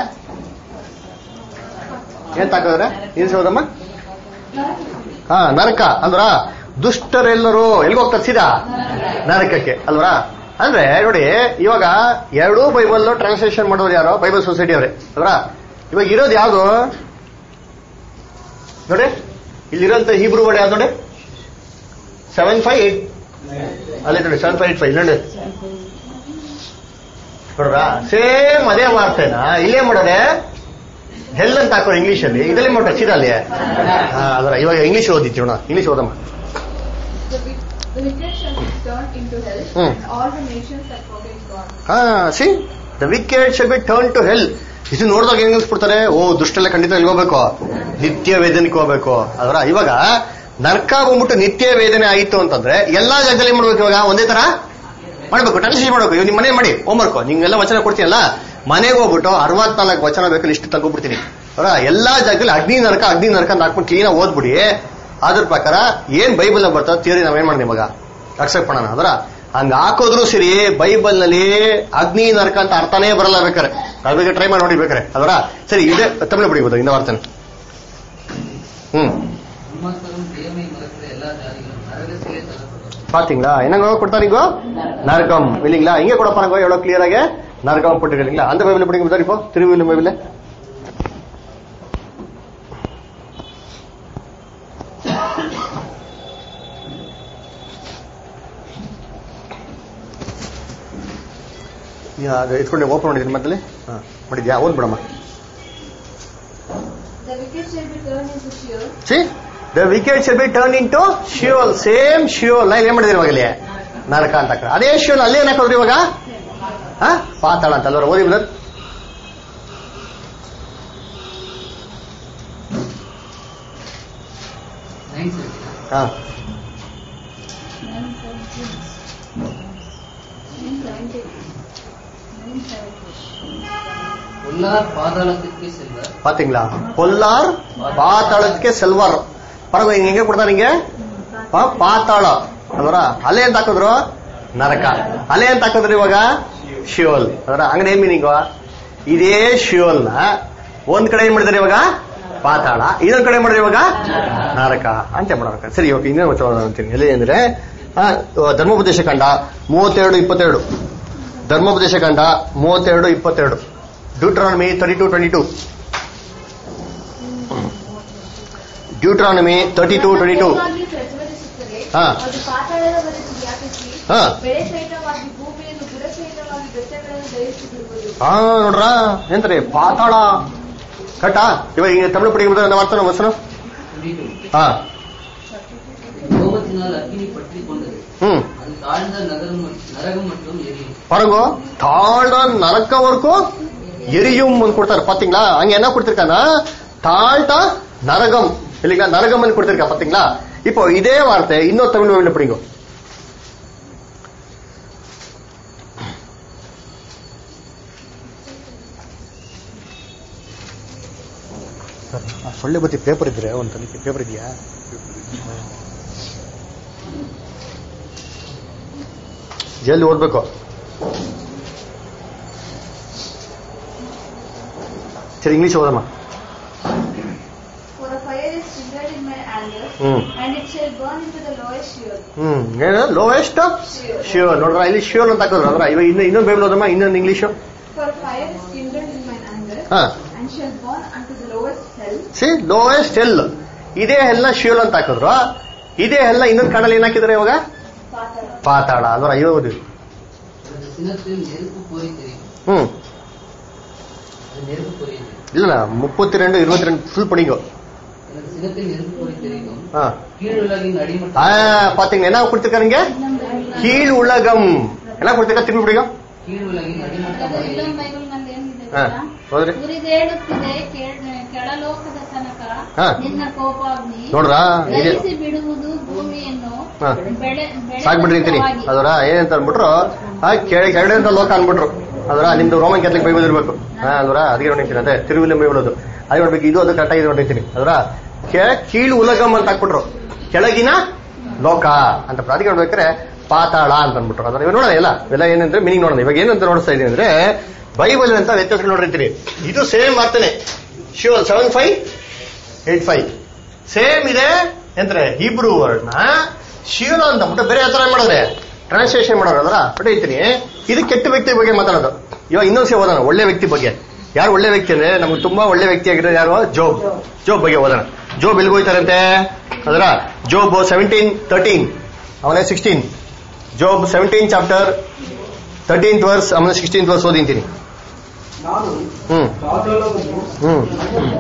ಏನ್ ತಾಕಿದ್ರೆ ಏನ್ ಹೋದಮ್ಮ ಹಾ ನರಕ ಅಂದ್ರ ದುಷ್ಟರೆಲ್ಲರೂ ಎಲ್ಲಿಗೆ ಹೋಗ್ತಾರೆ ಸೀದಾ ನರಕಕ್ಕೆ ಅಲ್ವಾ ಅಂದ್ರೆ ನೋಡಿ ಇವಾಗ ಎರಡೂ ಬೈಬಲ್ ಟ್ರಾನ್ಸ್ಲೇಷನ್ ಮಾಡೋರು ಯಾರೋ ಬೈಬಲ್ ಸೊಸೈಟಿ ಅವರೇ ಅಲ್ವಾ ಇವಾಗ ಇರೋದು ಯಾವುದು ನೋಡಿ ಇಲ್ಲಿರೋಂತ ಹೀಬ್ರೂ ವರ್ಡ್ ಯಾವ್ದು ನೋಡಿ ಸೆವೆನ್ ಫೈವ್ ಏಟ್ ಅಲ್ಲಿ ನೋಡಿ ಸೆವೆನ್ ಫೈವ್ ಏಟ್ ಫೈವ್ ನೋಡಿ ನೋಡ್ರ ಸೇಮ್ ಅದೇ ವಾರ್ತೆನ ಇಲ್ಲೇ ಮಾಡೋದೆ ಹೆಲ್ ಅಂತ ಹಾಕೋರು ಇಂಗ್ಲಿಷ್ ಅಲ್ಲಿ ಇದರಲ್ಲಿ ಮಾಡ್ತಾರೆ ಸೀದಾ ಅಲ್ಲಿ ಹಾ, ಅದರ ಇವಾಗ ಇಂಗ್ಲಿಷ್ ಓದಿತ್ತು ನೋಡ ಇಂಗ್ಲಿಷ್ ಓದಮ್ಮ The wick- the wicked shall be turned into hell, Hmm. and all the nations that forget God. ಹಾ see the wicked shall be turn to hell ಇದು ನೋಡಿದಾಗ ಹೆಂಗ್ ಅನ್ಸ್ಬಿಡ್ತಾರೆ ಓ ದುಷ್ಟೆಲ್ಲ ಖಂಡಿತ ಇಲ್ಲಿ ಹೋಗ್ಬೇಕು ನಿತ್ಯ ವೇದನೆಗೆ ಹೋಗ್ಬೇಕು ಅದರ ಇವಾಗ ನರ್ಕ ಬಂದ್ಬಿಟ್ಟು ನಿತ್ಯ ವೇದನೆ ಆಯಿತು ಅಂತಂದ್ರೆ ಎಲ್ಲಾ ಜಾಗದಲ್ಲಿ ಏನ್ ಮಾಡ್ಬೇಕು ಇವಾಗ ಒಂದೇ ತರ ಮಾಡ್ಬೇಕು ಟ್ರಾನ್ಸ್ಲೇಷನ್ ಮಾಡ್ಬೇಕು ಇವಾಗ ನಿಮ್ ಮನೆ ಮಾಡಿ ಹೋಮ್ವರ್ಕ್ ನಿಂಗೆಲ್ಲ ವಚನ ಕೊಡ್ತೀಯಲ್ಲ ಮನೆಗೆ ಹೋಗ್ಬಿಟ್ಟು ಅರವತ್ನಾಲ್ಕು ವಚನ ಬೇಕು ಇಷ್ಟು ತಗೋಬಿಡ್ತೀನಿ ಅವರ ಎಲ್ಲಾ ಜಾಗದಲ್ಲಿ ಅಗ್ನಿ ನರಕ ಅಗ್ನಿ ನರಕ ಅಂತ ಹಾಕ್ಬಿಟ್ಟು ಕ್ಲೀನ್ ಓದ್ಬಿಡಿ ಅದ್ರ ಪ್ರಕಾರ ಏನ್ ಬೈಬಲ್ ಬರ್ತದೆ ಥಿಯರಿ ನಾವೇನ್ ಮಾಡಿ ಇವಾಗ ಅಕ್ಸೆಪ್ಟ್ ಮಾಡೋಣ ಅದರ ಹಂಗ ಹಾಕೋದ್ರು ಸರಿ ಬೈಬಲ್ ನಲ್ಲಿ ಅಗ್ನಿ ನರಕ ಅಂತ ಅರ್ಥನೇ ಬರಲ್ಲ ಬೇಕಾರೆ ಅದ್ರ ಬಗ್ಗೆ ಟ್ರೈ ಮಾಡಿ ನೋಡಿ ಬೇಕಾರೆ ಅದರ ಸರಿ ಇದೆ ತಮಿಳು ಬಿಡಿಬೋದು ಇನ್ನ ವಾರ್ತನೆ ಹ್ಮ್ துன்மார்க்கரும் தேமை மறக்கிற எல்லா ஜாதிகளும் நரகத்திலே தள்ளப்படும் பாத்தீங்களா என்னங்க கொடுத்தாரு இங்கோ நரகம் இல்லைங்களா இங்க கூட பாருங்க எவ்வளவு கிளியர் ஆக நரகம் போட்டுருக்கீங்களா அந்த பைபிள் படிங்க பாரு இப்போ திருவிழு பைபிள் ಅದು ಇಟ್ಕೊಂಡು ಓಪನ್ ಮಾಡಿದ್ದೀನಿ ಮೊದಲೇ ಹಾ ಮಾಡಿದ್ಯಾ ಓದ್ಬಿಡಮ್ಮ The wicked shall be turned into sheol. See the wicked shall be turn into Sheol same Sheol ನಾ ಏನ್ ಮಾಡಿದ್ರಿ ಇವಾಗ ಇಲ್ಲಿ ನರಕ ಅಂತ ಹಾಕ್ತಾರೆ. ಅದೇ ಶಿವಲ್ ಅಲ್ಲಿ ಏನ್ ಹಾಕೋದ್ರಿ ಇವಾಗ ಹಾ ಪಾತಾಳ ಅಂತ ಅಲ್ವರ ಓದಿ ಬ್ರದರ್ நைன் செவன்டி ಹಾ உள்ளார் பாதாளத்திற்கு செல்வர் பாத்தீங்களா பொல்லார் ಪಾತಾಳಕ್ಕೆ ಸೆಲ್ವರ್ ಪರಗ ಹಿಂಗ ಹೆಂಗೆ ಕೊಡ್ತಾರೆ ಹಿಂಗೆ ಪಾ- ಪಾತಾಳ ಅಲ್ವರ ಅಲೆ ಅಂತ ಹಾಕಿದ್ರು ನರಕ ಅಲೆ ಅಂತ ಹಾಕಿದ್ರು ಇವಾಗ ಶಿವಲ್ ಅದರ ಹಂಗ ಏನ್ ಮೀನಿಂಗ್ ಇದೇ ಶಿವಲ್ನ ಒಂದ್ ಕಡೆ ಏನ್ ಮಾಡಿದಾರೆ ಇವಾಗ ಪಾತಾಳ ಇನ್ನೊಂದ್ ಕಡೆ ಏನ್ ಮಾಡಿದ್ರೆ ಇವಾಗ ನರಕ ಅಂತ ಮಾಡೋಣ ಸರಿ ಓಕೆ ಇನ್ನೇನು ವಚನ ಅಂತೀನಿ ಎಲ್ಲಿ ಅಂದ್ರೆ ಆ, ಧರ್ಮೋಪದೇಶ ಕಂಡ ಮೂವತ್ತೆರಡು ಇಪ್ಪತ್ತೆರಡು ಧರ್ಮೋಪದೇಶ ಕಂಡ ಮೂವತ್ತೆರಡು ಇಪ್ಪತ್ತೆರಡು Deuteronomy thirty two twenty two Deuteronomy thirty two twenty two ವೇಗವಾಗಿ ಪ್ರಜ್ವಲಿಸುತ್ತದೆ. ಹಾ. ಅದು ಪಾತಾಳದವರೆಗೂ ವ್ಯಾಪಿಸಿ ಹಾ. ಬೆಳೆ ಸಹಿತವಾಗಿ ಭೂಮಿಯನ್ನು ಬುಡ ಸಹಿತವಾಗಿ ಬೆಟ್ಟಗಳನ್ನು ಧರಿಸಿ ಬಿಡುವುದು ಹಾ ನೋಡ್ರ ಎಂತ್ರಿ ಪಾತಾಳ ಕಟ್ಟ ಇವಾಗ ಈಗ ತಮಿಳು ಪಡಿ ಮಾಡ್ತಾನ ವಸನ டுவெண்ட்டி டூ ಹಾ கோபத்தினால் அக்கினி பற்றி கொண்டது ಹ್ಮ್ அது தாழ்ந்த நகரம் மட்- நரகம் மற்றும் எரியும் ಪರಗು ತಾಳ್ದ ನರಕವರೆಗೂ ಎರಿಯುಂ ಅಂತ ಕೊಡ್ತಾರೆ ಪಾತಿಂಗ್ಲಾ ಹಂಗೆ என்ன கொடுத்திருக்காங்க தாழ்த்த நரகம் இல்லைங்களா நரகம் கொடுத்திருக்கா பாத்தீங்களா இப்போ இதே வார்த்தை இன்னொரு தமிழ் மொழியில படிங்க ಸರ್ ಆ ಸೊಳ್ಳೆ ಬತ್ತಿ ಪೇಪರ್ ಇದ್ರೆ ಒಂದು ತನಿಖೆ ಪೇಪರ್ ಇದೆಯಾ ಎಲ್ಲಿ ಓದ್ಬೇಕು ಸರಿ ಇಂಗ್ಲಿಷ್ ಓದಮ್ಮ For a fire is kindled in my anger, hmm and it shall burn into the lowest sheol. Hmm ಏನು ಲೋವೆಸ್ಟ್ Sheol. ಶಿವರ್ ನೋಡ್ರ ಇಲ್ಲಿ ಶಿವರ್ ಅಂತ ಹಾಕೋದ್ರ ಅದ್ರ ಇವಾಗ ಇನ್ನು ಇನ್ನೊಂದು ಬೈಬಲ್ ಓದಮ್ಮ ಇನ್ನೊಂದು English For fire is kindled in my anger, ಹಾ and shall burn unto the lowest hell. See lowest hell ಇದೇ ಎಲ್ಲ ಶಿವಲ್ ಅಂತ ಹಾಕಿದ್ರು ಇದೇ ಎಲ್ಲ ಇನ್ನೊಂದು ಕಾಣಲ್ಲಿ ಏನ್ ಹಾಕಿದ್ರೆ ಇವಾಗ ಪಾತಾಳ. ಪಾತಾಳ ಅಲ್ವರ ಐವತ್ತು அது சினத்தில் நெருப்பு போய் தெரியும் ಹ್ಮ್ அது நெருப்பு பொறி தெரியும் ಇಲ್ಲ ಮುಪ್ಪತ್ತಿ ರೆಂಡು ಇರುವತ್ತಿ ರೆಂಡು ಫುಲ್ ಪಡಿಂಗು எனக்கு சினத்தில் நெருப்பு பொறி தெரியும் ಹಾ கீழுலகின் ஆ, அடிமட்டம் பாத்தீங்க என்ன கொடுத்துருக்காருங்க கீழ் உலகம் என்ன கொடுத்துருக்கா திரும்பி பிடிக்கும் கீழுலகின் அடிமட்டம் ಇಲ್ಲೊಂದು வரையில் ಬೈಬಲ್ ನಲ್ಲಿ ಏನಿದೆ ಹಾ ಗೊತ್ತಾ? ಹೋದ್ರಿ ಉರಿದೇಳುತ್ತಿದೆ ಕೆಳ- ಕೆಳಲೋಕದ ತನಕ ಹಾ. ನಿನ್ನ ಕೋಪಾಗ್ನಿ ನೋಡ್ರಾ ಇದೆ ದಹಿಸಿ ಬಿಡುವುದು ಭೂಮಿಯನ್ನು ಹಾ. ಬೆಳೆ ಸಾಕ್ಬಿಟ್ರಿ ಅಂತೀನಿ ಬೆಳೆದಂತವಾಗಿ. ಅದರ ಏನಂತ ಅನ್ಬಿಟ್ರು ಆ ಕೆಳ ಕೆಳಗಡೆ ಅಂತ ಲೋಕ ಅನ್ಬಿಟ್ರು ಅದರ ನಿಮ್ದು ರೋಮನ್ ಕ್ಯಾಥಲಿಕ್ ಬೈಬಲ್ ಇರ್ಬೇಕು ಹಾ ಅದರ ಅದಕ್ಕೆ ನೋಡಿರ್ತೀನಿ ಅದೇ ತಿರುವಿನ ಬೈಬಲ್ ಅದು ಅದು ನೋಡ್ಬೇಕು ಇದು ಅದು ಕರೆಕ್ಟ್ ಆಗಿ ನೋಡಿರ್ತೀನಿ ಅದರ ಕೆ- ಕೀಳು ಉಲಗಂ ಅಂತ ಹಾಕ್ಬಿಟ್ರು ಕೆಳಗಿನ ಲೋಕ ಅಂತ ಅದಕ್ಕೆ ನೋಡ್ಬೇಕಾದ್ರೆ ಪಾತಾಳ ಅಂತ ಅಂದ್ಬಿಟ್ರು ಅದರ ಇವಾಗ ನೋಡೋಣ ಎಲ್ಲ ಇವೆಲ್ಲ ಏನಂದ್ರೆ ಮೀನಿಂಗ್ ನೋಡೋಣ ಇವಾಗ ಏನಂತ ನೋಡಿಸ್ತಾ ಇದೀನಿ ಅಂದ್ರೆ ಬೈಬಲ್ ಅಂತ ವ್ಯತ್ಯಾಸ ನೋಡಿರ್ತೀನಿ ಇದು ಸೇಮ್ ವಾರ್ತೆನೆ ಶಿವ seven five eight five same ಇದೆ ಎಂದ್ರೆ ಹೀಬ್ರೂ ವರ್ಡ್ನ ಶಿವನ ಅಂತ ಬಿಟ್ಟು ಬೇರೆ ಹತ್ರ ಮಾಡಿದ್ರೆ ಟ್ರಾನ್ಸ್ಲೇಷನ್ ಮಾಡೋರು ಅದರ ಪಡೆಯುತ್ತೀನಿ ಇದು ಕೆಟ್ಟ ವ್ಯಕ್ತಿ ಬಗ್ಗೆ ಮಾತಾಡೋದು ಇವಾಗ ಇನ್ನೊಂದ್ಸರಿ ಓದೋಣ ಒಳ್ಳೆ ವ್ಯಕ್ತಿ ಬಗ್ಗೆ ಯಾರು ಒಳ್ಳೆ ವ್ಯಕ್ತಿ ಅಂದ್ರೆ ನಮ್ಗೆ ತುಂಬಾ ಒಳ್ಳೆ ವ್ಯಕ್ತಿ ಆಗಿರೋದು ಯಾರು ಜೋಬ್ ಜೋಬ್ ಬಗ್ಗೆ ಓದೋಣ ಜೋಬ್ ಎಲ್ಲಿಗೆ ಹೋಯ್ತಾರಂತೆ ಅದರ ಜೋಬ್ ಸೆವೆಂಟೀನ್ ತರ್ಟೀನ್ ಅವನೇ sixteen Job seventeen chapter thirteenth verse ಅವನ ಸಿಕ್ಸ್ಟೀನ್ತ್ ವರ್ಸ್ ಓದಿಂತೀನಿ ನಾನು ಹ್ಮ್ ಪಾತಾಳವನ್ನು ಹ್ಮ್ ನನ್ನ ಮನೆಯನ್ನು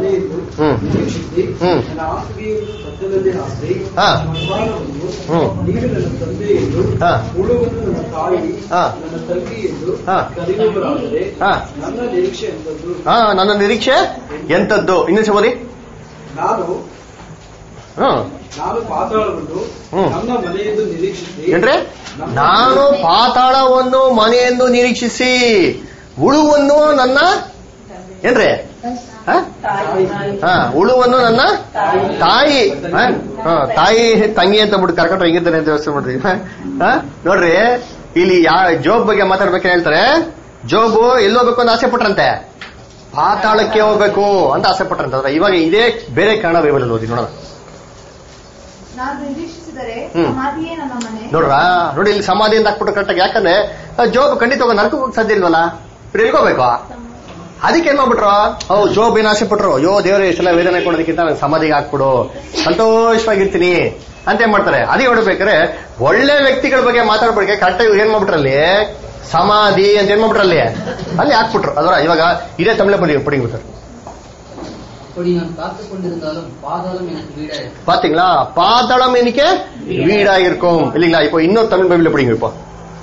ಹ್ಮ್. ನಿರೀಕ್ಷಿಸಿ ಹ್ಮ್. ನನ್ನ ಹಾಸಿಗೆಯನ್ನು ಸತ್ಯದಲ್ಲಿ ಹಾಸಿ ಹಾ. ಮಧ್ಯಾಹ್ನವನ್ನು ಹ್ಮ್. ನೀನು ನನ್ನ ತಂದೆ ಎಂದು ಹಾ. ಉಳುವನ್ನು ನನ್ನ ತಾಯಿ ಹಾ. ನನ್ನ ತಂಗಿ ಎಂದು ಹಾ. ಕರೆಯುವರಾದರೆ ಹಾ. ನನ್ನ ನಿರೀಕ್ಷೆ ಎಂಬುದು ಹಾ ನನ್ನ ನಿರೀಕ್ಷೆ ಎಂತದ್ದು ಇನ್ನೊಂದು ಓದಿ ನಾನು ಹ್ಮ್ ನಾನು ಪಾತಾಳವನ್ನು ಹ್ಮ್. ನನ್ನ ಮನೆಯೆಂದು ನಿರೀಕ್ಷಿಸಿ ಏನ್ರಿ ನಾನು ಪಾತಾಳವನ್ನು ಮನೆಯೆಂದು ನಿರೀಕ್ಷಿಸಿ ಉಳುವನ್ನು ನನ್ನ ಏನ್ರಿ ಹ? ಹಾ ಉಳುವನ್ನು ನನ್ನ ತಾಯಿ ಹ? ಹ, ತಾಯಿ ತಂಗಿ ಅಂತ ಬಿಟ್ಟು ಕರ್ಕೊಂಡು ಹೆಂಗಿರ್ತಾನೆ ಅಂತ ಯೋಚನೆ ಮಾಡ್ರಿ ಹ? ಹ? ನೋಡ್ರಿ ಇಲ್ಲಿ ಯಾ ಜೋಬ್ ಬಗ್ಗೆ ಮಾತಾಡ್ಬೇಕಾದ್ರೆ ಹೇಳ್ತಾರೆ ಜೋಬು ಎಲ್ಲಿ ಹೋಗ್ಬೇಕು ಅಂತ ಆಸೆ ಪಟ್ರಂತೆ ಪಾತಾಳಕ್ಕೆ ಹೋಗ್ಬೇಕು ಅಂತ ಆಸೆ ಪಟ್ರಂತೆ ಆದ್ರೆ ಇವಾಗ ಇದೇ ಬೇರೆ ಕನ್ನಡ ಬೈಬಲ್ ಓದಿ ನೋಡೋಣ ನಾನು ನಿರೀಕ್ಷಿಸಿದರೆ ಹ್ಮ್. ಸಮಾಧಿಯೇ ನನ್ನ ಮನೆ ನೋಡ್ರಾ ನೋಡಿ ಇಲ್ಲಿ ಸಮಾಧಿ ಅಂತ ಹಾಕ್ಬಿಟ್ಟು ಕರೆಕ್ಟಾಗಿ ಯಾಕಂದ್ರೆ ಆ ಜೋಬ್ ಖಂಡಿತ ಹೋಗೋ ನರಕಕ್ಕೆ ಹೋಗಕ್ ಸಾಧ್ಯ ಇಲ್ವಲ್ಲ ಇವ್ರು ಎಲ್ಕೋಬೇಕು ಅದಕ್ಕೆ ಏನ್ ಮಾಡ್ಬಿಟ್ರು ಓ ಜೋಬ್ ಏನ್ ಆಸೆ ಪಟ್ರು ಯೋ ದೇವ್ರೆ ಇಷ್ಟೆಲ್ಲ ವೇದನೆ ಕೊಡೋದಕ್ಕಿಂತ ನಾನು ಸಮಾಧಿಗೆ ಹಾಕ್ಬಿಡು ಸಂತೋಷವಾಗಿರ್ತೀನಿ ಅಂತ ಏನ್ ಮಾಡ್ತಾರೆ ಅದೇ ಹೊಡ್ಬೇಕಾದ್ರೆ ಒಳ್ಳೆ ವ್ಯಕ್ತಿಗಳ ಬಗ್ಗೆ ಮಾತಾಡ್ಬೇಕೆ ಕರೆಕ್ಟಾಗಿ ಏನ್ ಮಾಡ್ಬಿಟ್ರಲ್ಲಿ ಸಮಾಧಿ ಅಂತ ಏನ್ ಮಾಡ್ಬಿಟ್ರಲ್ಲಿ ಅಲ್ಲಿ ಹಾಕ್ಬಿಟ್ರು ಅದರ ಇವಾಗ ಇದೇ ತಮಿಳ ಬಡಿ ಪಡಿಬಿಡ್ತಾರೆ அப்படி நான் காத்துக் கொண்டிருந்தாலும் பாதாளம் எனக்கு வீடாயிருக்கும் பாத்தீங்களா பாதாளம் எனக்கு வீடாயிருக்கும் இல்லைங்களா இப்போ இன்னொரு தமிழ் பைபிள் எப்படிங்க இப்போ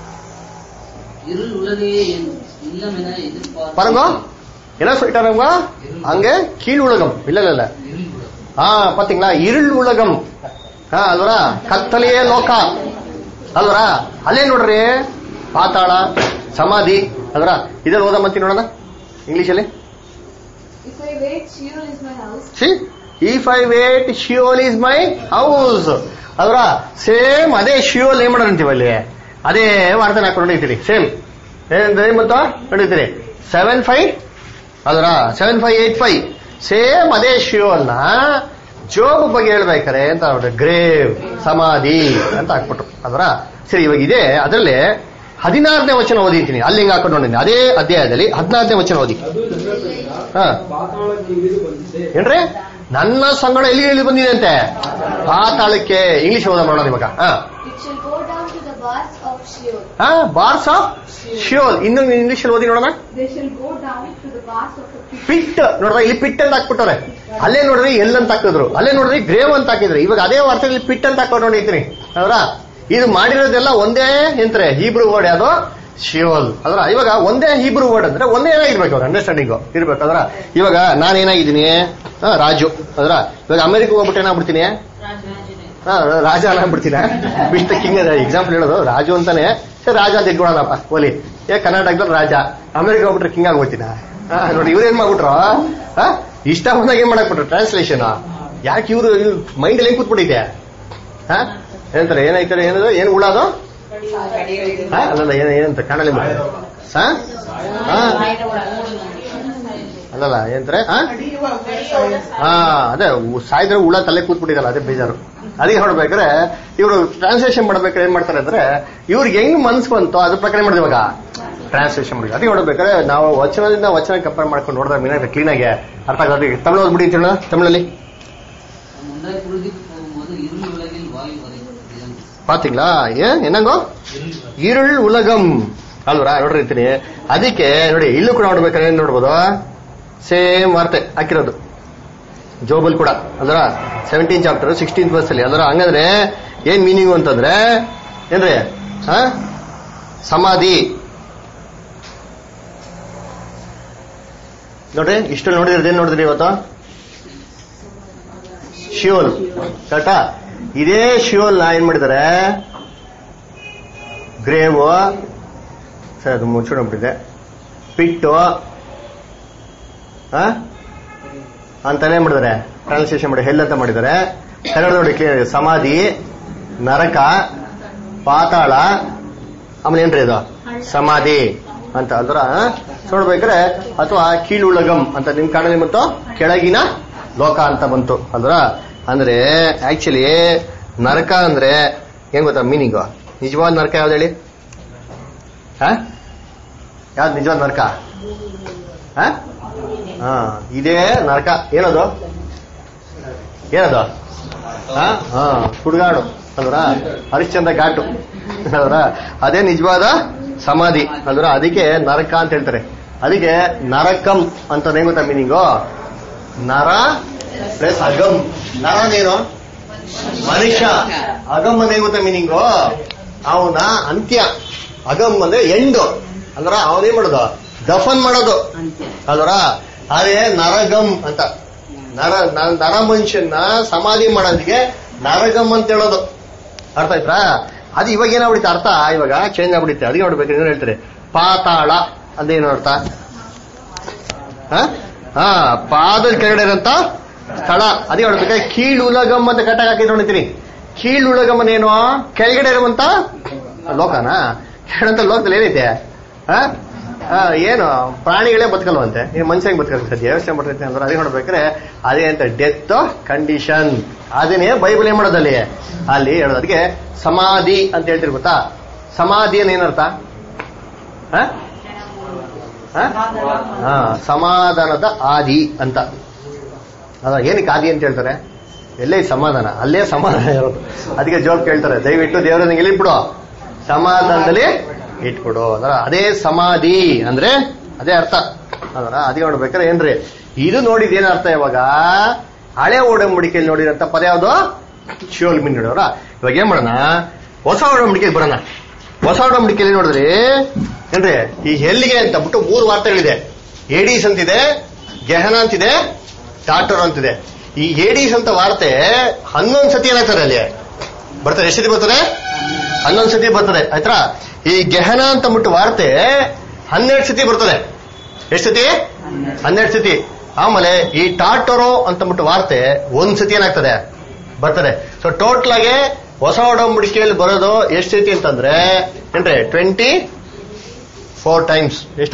இருள் உலகையே என் இல்லம் என எதிர்பார்த்து பாருங்க என்ன சொல்லிட்டாருங்க அங்க கீழ் உலகம் இல்ல இல்ல இல்ல இருள் உலகம் ஆ பாத்தீங்களா இருள் உலகம் ಹಾ ಅಲ್ವರ ಕತ್ತಲೆಯೇ ಲೋಕ ಅಲ್ವರ ಅಲ್ಲೇ ನೋಡ್ರಿ ಪಾತಾಳ ಸಮಾಧಿ ಅಲ್ವರ ಇದ್ರಲ್ಲಿ ಓದ ಮತ್ತೆ ನೋಡೋಣ ಇಂಗ್ಲಿಷಲ್ಲಿ If I wait, Sheol is my house. See if I wait Sheol is my house ಅಲ್ವರ ಸೇಮ್ ಅದೇ ಶಿಯೋಲ್ ಏನ್ ಮಾಡೋಣಂತೀವಿ ಅಲ್ಲಿ ಅದೇ ವಾರ್ತೆ ಹಾಕೊಂಡು ನೋಡಿರ್ತೀರಿ ಸೇಮ್ ಏನಂದ್ರೆ ಮತ್ತು ನೋಡಿರ್ತೀರಿ ಸೆವೆನ್ ಫೈವ್ ಅಲ್ವರ seven five eight five same ಅದೇ ಶಿಯೋಲ್ನ ಜೋಬ್ ಬಗ್ಗೆ ಹೇಳ್ಬೇಕಾರೆ ಅಂತ ನೋಡ್ರಿ ಗ್ರೇವ್ ಸಮಾಧಿ ಅಂತ ಹಾಕ್ಬಿಟ್ರು ಅದರ ಸರಿ ಇವಾಗ ಇದೆ ಅದರಲ್ಲಿ ಹದಿನಾರನೇ ವಚನ ಓದಿದ್ದೀನಿ ಅಲ್ಲಿ ಹಿಂಗೆ ಹಾಕೊಂಡು ನೋಡಿದ್ದೀನಿ ಅದೇ ಅಧ್ಯಾಯದಲ್ಲಿ ಹದಿನಾರನೇ ವಚನ ಓದಿ ಅದು ನನ್ನ ಸಂಗಡ ಹಾ ಪಾತಾಳಕ್ಕೆ ಇಳಿದು ಬಂದಿದೆ ಏನ್ರಿ ನನ್ನ ಸಂಗಡ ಎಲ್ಲಿ ಎಲ್ಲಿ ಬಂದಿದೆ ಅಂತೆ ಪಾತಾಳಕ್ಕೆ ಇಂಗ್ಲಿಷ್ ಓದ ಮಾಡೋಣ ಇವಾಗ ಹಾ It shall go down to the bars of Sheol. ಹಾ ಬಾರ್ಸ್ ಆಫ್ ಶಿಯೋಲ್ ಇನ್ನು ಇಂಗ್ಲಿಷ್ ಓದಿ ನೋಡೋಣ They shall go down to the bars of the pit. Pit ನೋಡ್ರ ಇಲ್ಲಿ ಪಿಟ್ ಅಂತ ಹಾಕ್ಬಿಟ್ಟವ್ರೆ ಅಲ್ಲೇ ನೋಡ್ರಿ ಎಲ್ ಅಂತ ಹಾಕಿದ್ರು ಅಲ್ಲೇ ನೋಡ್ರಿ ಗ್ರೇವ್ ಅಂತ ಹಾಕಿದ್ರು ಇವಾಗ ಅದೇ ವಾರ್ತೆಯಲ್ಲಿ ಪಿಟ್ ಅಂತ ಹಾಕೊಂಡು ನೋಡಿರ್ತೀನಿ ಅವರ ಇದು ಮಾಡಿರೋದೆಲ್ಲ ಒಂದೇ ಎಂತ್ರೆ ಹೀಬ್ರು ವರ್ಡ್ ಯಾವ್ದು ಶಿಯೋಲ್ ಅದ್ರ ಇವಾಗ ಒಂದೇ ಹೀಬ್ರು ವರ್ಡ್ ಅಂದ್ರೆ ಒಂದೇ ಏನಾಗಿರ್ಬೇಕು ಅವ್ರ ಅಂಡರ್ಸ್ಟ್ಯಾಂಡಿಂಗ್ ಇರ್ಬೇಕು ಅದ್ರ ಇವಾಗ ನಾನು ಏನಾಗಿದ್ದೀನಿ ಹಾ, ರಾಜು ಅದ್ರ ಇವಾಗ ಅಮೆರಿಕ ಹೋಗ್ಬಿಟ್ಟು ಏನಾಗ್ಬಿಡ್ತೀನಿ ಹಾ, ರಾಜ ಅನ್ಬಿಡ್ತೀನ ಮಿಸ್ಟರ್ ಕಿಂಗ್ ಎಕ್ಸಾಂಪಲ್ ಹೇಳೋದು ರಾಜು ಅಂತಾನೆ ಸರಿ ರಾಜ ಅಂತ ಇಟ್ಕೊಳ್ಳೋಣಪ್ಪ ಓಲಿ ಏ ಕರ್ನಾಟಕದಲ್ಲಿ ರಾಜ ಅಮೆರಿಕ ಹೋಗ್ಬಿಟ್ರೆ ಕಿಂಗ್ ಆಗೋಗ್ತೀನ ನೋಡಿ ಇವ್ರೇನ್ ಮಾಡ್ಬಿಟ್ರು ಆ? ಇಷ್ಟ ಬಂದಾಗ ಏನ್ ಮಾಡಕ್ಬಿಟ್ರು ಟ್ರಾನ್ಸ್ಲೇಷನ್ ಯಾಕೆ ಇವ್ರು ಮೈಂಡ್ ಅಲ್ಲಿ ಏನ್ ಕೂತ್ಬಿಟ್ಟಿದೆ ಹಾ ಏನಂತಾರೆ ಏನಾಯ್ತಾರೆ ಏನದು ಏನ್ ಉಳಾದು ಹಾ? ಅಲ್ಲಲ್ಲ ಏನ್ ಏನಂತ ಕಾಣಲಿ ಹಾ ಹಾ ಅಲ್ಲಲ್ಲ ಏನಂತಾರೆ ಹಾ ಹಾ ಅದೇ ಉ- ಸಾಯ್ದ್ರೆ ಹುಳ ತಲೆ ಕೂತ್ಬಿಟ್ಟಿರಲ್ಲ ಅದೇ ಬೇಜಾರು ಅದಕ್ಕೆ ನೋಡ್ಬೇಕಾದ್ರೆ ಇವರು ಟ್ರಾನ್ಸ್ಲೇಷನ್ ಮಾಡ್ಬೇಕಾದ್ರೆ ಏನ್ ಮಾಡ್ತಾರೆ ಅಂದ್ರೆ ಇವ್ರಿಗೆ ಹೆಂಗ್ ಮನ್ಸ್ ಬಂತು ಅದ್ರ ಪ್ರಕಾರ ಏನ್ ಮಾಡಿದ್ವಿ ಇವಾಗ ಟ್ರಾನ್ಸ್ಲೇಷನ್ ಮಾಡಿ ಅದಕ್ಕೆ ನೋಡ್ಬೇಕಾದ್ರೆ ನಾವು ವಚನದಿಂದ ವಚನ ಕಂಪೇರ್ ಮಾಡ್ಕೊಂಡು ನೋಡಿದ್ರೆ ಮೀನಾಗ ಕ್ಲೀನ್ ಆಗಿ ಅರ್ಥ ಆಗೋದು ತಮಿಳು ಓದ್ಬಿಡಿ ಅಂತ ಹೇಳೋಣ ತಮಿಳಲ್ಲಿ நாம் ஒன்றாய் புழுதிக்கு போகும்போது இருள் உலகில் வாயு வரைக்கும் ಪಾತಿங்களா ಏನ್ ಏನಂಗೋ ಈರುಳ್ ಉಲಗಂ ಅಲ್ವರಾ ನೋಡ್ರಿ ಇರ್ತೀನಿ ಅದಕ್ಕೆ ನೋಡಿ ಇಲ್ಲೂ ಕೂಡ ನೋಡ್ಬೇಕಾದ್ರೆ ಏನ್ ನೋಡ್ಬೋದು ಸೇಮ್ ವಾರ್ತೆ ಹಾಕಿರೋದು ಜೋಬಲ್ ಕೂಡ ಅದರ ಸೆವೆಂಟೀನ್ ಚಾಪ್ಟರ್ ಸಿಕ್ಸ್ಟೀನ್ ವರ್ಸ್ ಅಲ್ಲಿ ಅದರ ಹಂಗಂದ್ರೆ ಏನ್ ಮೀನಿಂಗ್ ಅಂತಂದ್ರೆ ಏನ್ರಿ ಹ ಸಮಾಧಿ ನೋಡ್ರಿ ಇಷ್ಟು ನೋಡಿದ್ರೆ ಏನ್ ನೋಡಿದ್ರಿ ಇವತ್ತು ಶಿಯೋಲ್ ಕರೆಕ್ಟಾ ಇದೇ ಶಿಯೋಲ್ ನ ಏನ್ ಮಾಡಿದ್ದಾರೆ ಗ್ರೇವ್ ಸರ್ ಅದು ಮುಚ್ಚಿಡೋಗ್ಬಿಟ್ಟಿದೆ ಪಿಟ್ಟು ಆ? ಅಂತಾನೆ ಮಾಡಿದ್ದಾರೆ ಟ್ರಾನ್ಸ್ಲೇಷನ್ ಮಾಡಿ ಹೆಲ್ ಅಂತ ಮಾಡಿದ್ದಾರೆ ಕನ್ನಡ ನೋಡಿ clear ಇದೆ. ಸಮಾಧಿ ನರಕ ಪಾತಾಳ ಆಮೇಲೆ ಏನ್ರಿ ಇದು ಸಮಾಧಿ ಅಂತ ಅಲ್ದ್ರ ನೋಡ್ಬೇಕಾದ್ರೆ ಅಥವಾ ಕೀಳುಳಗಂ ಅಂತ ನಿಮ್ ಕಾಣಲಿ ಮತ್ತು ಕೆಳಗಿನ ಲೋಕ ಅಂತ ಬಂತು ಅಲ್ದ್ರ ಅಂದ್ರೆ ಆಕ್ಚುಲಿ ನರಕ ಅಂದ್ರೆ ಏನ್ ಗೊತ್ತಾ ಮೀನಿಂಗ್ ನಿಜವಾದ ನರಕ ಯಾವ್ದು ಹೇಳಿ ಹ ಯಾವ್ದು ನಿಜವಾದ ನರಕ ಹ ಹಾ ಇದೇ ನರಕ ಏನದು ಏನದು ಹ? ಹಾ ಸುಡುಗಾಡು ಅಲ್ವರ ಹರಿಶ್ಚಂದ್ರ ಘಾಟು ಅಲ್ವರ ಅದೇ ನಿಜವಾದ ಸಮಾಧಿ ಅಲ್ವರ ಅದಕ್ಕೆ ನರಕ ಅಂತ ಹೇಳ್ತಾರೆ ಅದಕ್ಕೆ ನರಕಂ ಅಂತ ಏನ್ ಗೊತ್ತಾ ಮೀನಿಂಗು ನರ ಪ್ಲಸ್ ಅಗಮ್ ನರನೇನು ಮನುಷ್ಯ ಅಗಮ್ ಅಂದ್ರೆ ಗೊತ್ತಾ ಮೀನಿಂಗು ಅವನ ಅಂತ್ಯ ಅಗಮ್ ಅಂದ್ರೆ ಎಂಡು ಅಂದ್ರ ಅವನೇನ್ ಮಾಡೋದು ದಫನ್ ಮಾಡೋದು ಅಲ್ವರ ಅದೇ ನರಗಮ್ ಅಂತ ನರ ನ- ನರ ಮನುಷ್ಯನ ಸಮಾಧಿ ಮಾಡೋದಿಗೆ ನರಗಮ್ ಅಂತ ಹೇಳೋದು ಅರ್ಥ ಆಯ್ತಾ ಅದು ಇವಾಗ ಏನಾಗ್ಬಿಡುತ್ತೆ ಅರ್ಥ ಇವಾಗ ಚೇಂಜ್ ಆಗ್ಬಿಡುತ್ತೆ ಅದಕ್ಕೆ ನೋಡ್ಬೇಕು ಏನು ಹೇಳ್ತಾರೆ ಪಾತಾಳ ಅಂದ್ರೆ ಏನು ಅರ್ಥ ಹ? ಹಾ ಪಾದದ ಕೆಳಗಡೆ ಇರೋಂತ ಸ್ಥಳ ಅದೇ ಹೇಳ್ಬೇಕು ಕೀಳು ಉಲಗಮ್ ಅಂತ ಕಟ್ಟಾಗ ಹಾಕಿದ್ರು ನೋಡ್ತೀನಿ ಕೀಳು ಉಲಗಮ್ ಏನು ಕೆಳಗಡೆ ಇರುವಂತ ಲೋಕನಾ ಕೆಳಂತ ಲೋಕದಲ್ಲಿ ಏನೈತೆ ಹ? ಆ, ಏನು ಪ್ರಾಣಿಗಳೇ ಬದುಕಲ್ವಂತೆ ನೀವು ಮನುಷ್ಯಂಗೆ ಬದುಕಲ್ಲ ಸದ್ಯ ಯೋಚನೆ ಮಾಡ್ತೈತೆ ಅಂದ್ರೆ ಅದೇ ನೋಡ್ಬೇಕಾದ್ರೆ ಅದೇ ಅಂತ ಡೆತ್ ಕಂಡೀಷನ್ ಅದನ್ನೇ ಬೈಬಲ್ ಏನ್ ಮಾಡೋದಲ್ಲಿ ಅಲ್ಲಿ ಹೇಳೋದು ಅದಕ್ಕೆ ಸಮಾಧಿ ಅಂತ ಹೇಳ್ತಿರ್ ಗೊತ್ತಾ ಸಮಾಧಿ ಏನ್ ಏನರ್ಥ ಹ? ಹ? ಹಾ ಸಮಾಧಾನದ ಆದಿ ಅಂತ ಅದ ಏನಕ್ಕೆ ಆದಿ ಅಂತ ಹೇಳ್ತಾರೆ ಎಲ್ಲೇ ಸಮಾಧಾನ ಅಲ್ಲೇ ಸಮಾಧಾನ ಇರೋದು ಅದಕ್ಕೆ ಜೋಕ್ ಕೇಳ್ತಾರೆ ದಯವಿಟ್ಟು ದೇವರ ನಿಂಗೆ ಇಟ್ಬಿಡು ಸಮಾಧಾನದಲ್ಲಿ ಇಟ್ಬಿಡು ಅದರ ಅದೇ ಸಮಾಧಿ ಅಂದ್ರೆ ಅದೇ ಅರ್ಥ ಅದರ ಅದೇ ನೋಡ್ಬೇಕಾದ್ರೆ ಏನ್ರಿ ಇದು ನೋಡಿದ ಏನ್ ಅರ್ಥ ಇವಾಗ ಹಳೆ ಓಡಂಬಡಿಕೆಯಲ್ಲಿ ನೋಡಿರಂತ ಪದ ಯಾವ್ದು ಶಿವಲ್ ಮೀನ್ ನೋಡೋರ ಇವಾಗ ಏನ್ ಮಾಡೋಣ ಹೊಸ ಓಡಂಬಡಿಕೆಗೆ ಬರೋಣ ಹೊಸ ಒಡಂಬಡಿಕೆಯಲ್ಲಿ ನೋಡಿದ್ರಿ ಏನ್ರಿ ಈ ಎಲ್ಲಿಗೆ ಅಂತ ಬಿಟ್ಟು ಮೂರು ವಾರ್ತೆಗಳಿದೆ ಏಡೀಸ್ ಅಂತಿದೆ ಗೆಹನ ಅಂತಿದೆ ಟಾಟರ್ ಅಂತಿದೆ ಈ ಏಡೀಸ್ ಅಂತ ವಾರ್ತೆ ಹನ್ನೊಂದು ಸತಿ ಏನಾಗ್ತಾರೆ ಅಲ್ಲಿ ಬರ್ತಾರೆ ಎಷ್ಟು ಸತಿ ಬರ್ತಾರೆ ಹನ್ನೊಂದು ಸತಿ ಬರ್ತದೆ ಆಯ್ತಾ ಈ ಗೆಹನ ಅಂತ ಬಿಟ್ಟು ವಾರ್ತೆ ಹನ್ನೆರಡು ಸತಿ ಬರ್ತದೆ ಎಷ್ಟು ಸತಿ ಹನ್ನೆರಡು ಸತಿ ಆಮೇಲೆ ಈ ಟಾಟರೋ ಅಂತ ಬಿಟ್ಟು ವಾರ್ತೆ ಒಂದ್ ಸತಿ ಏನಾಗ್ತದೆ ಬರ್ತದೆ ಸೊ ಟೋಟಲ್ ಆಗಿ ಹೊಸ ಒಡಂಬಡಿಕೆಯಲ್ಲಿ ಬರೋದು ಎಷ್ಟು ಸತಿ ಅಂತಂದ್ರೆ ಏನ್ರಿ ಟ್ವೆಂಟಿ ಫೋರ್ ಟೈಮ್ಸ್ ಎಷ್ಟು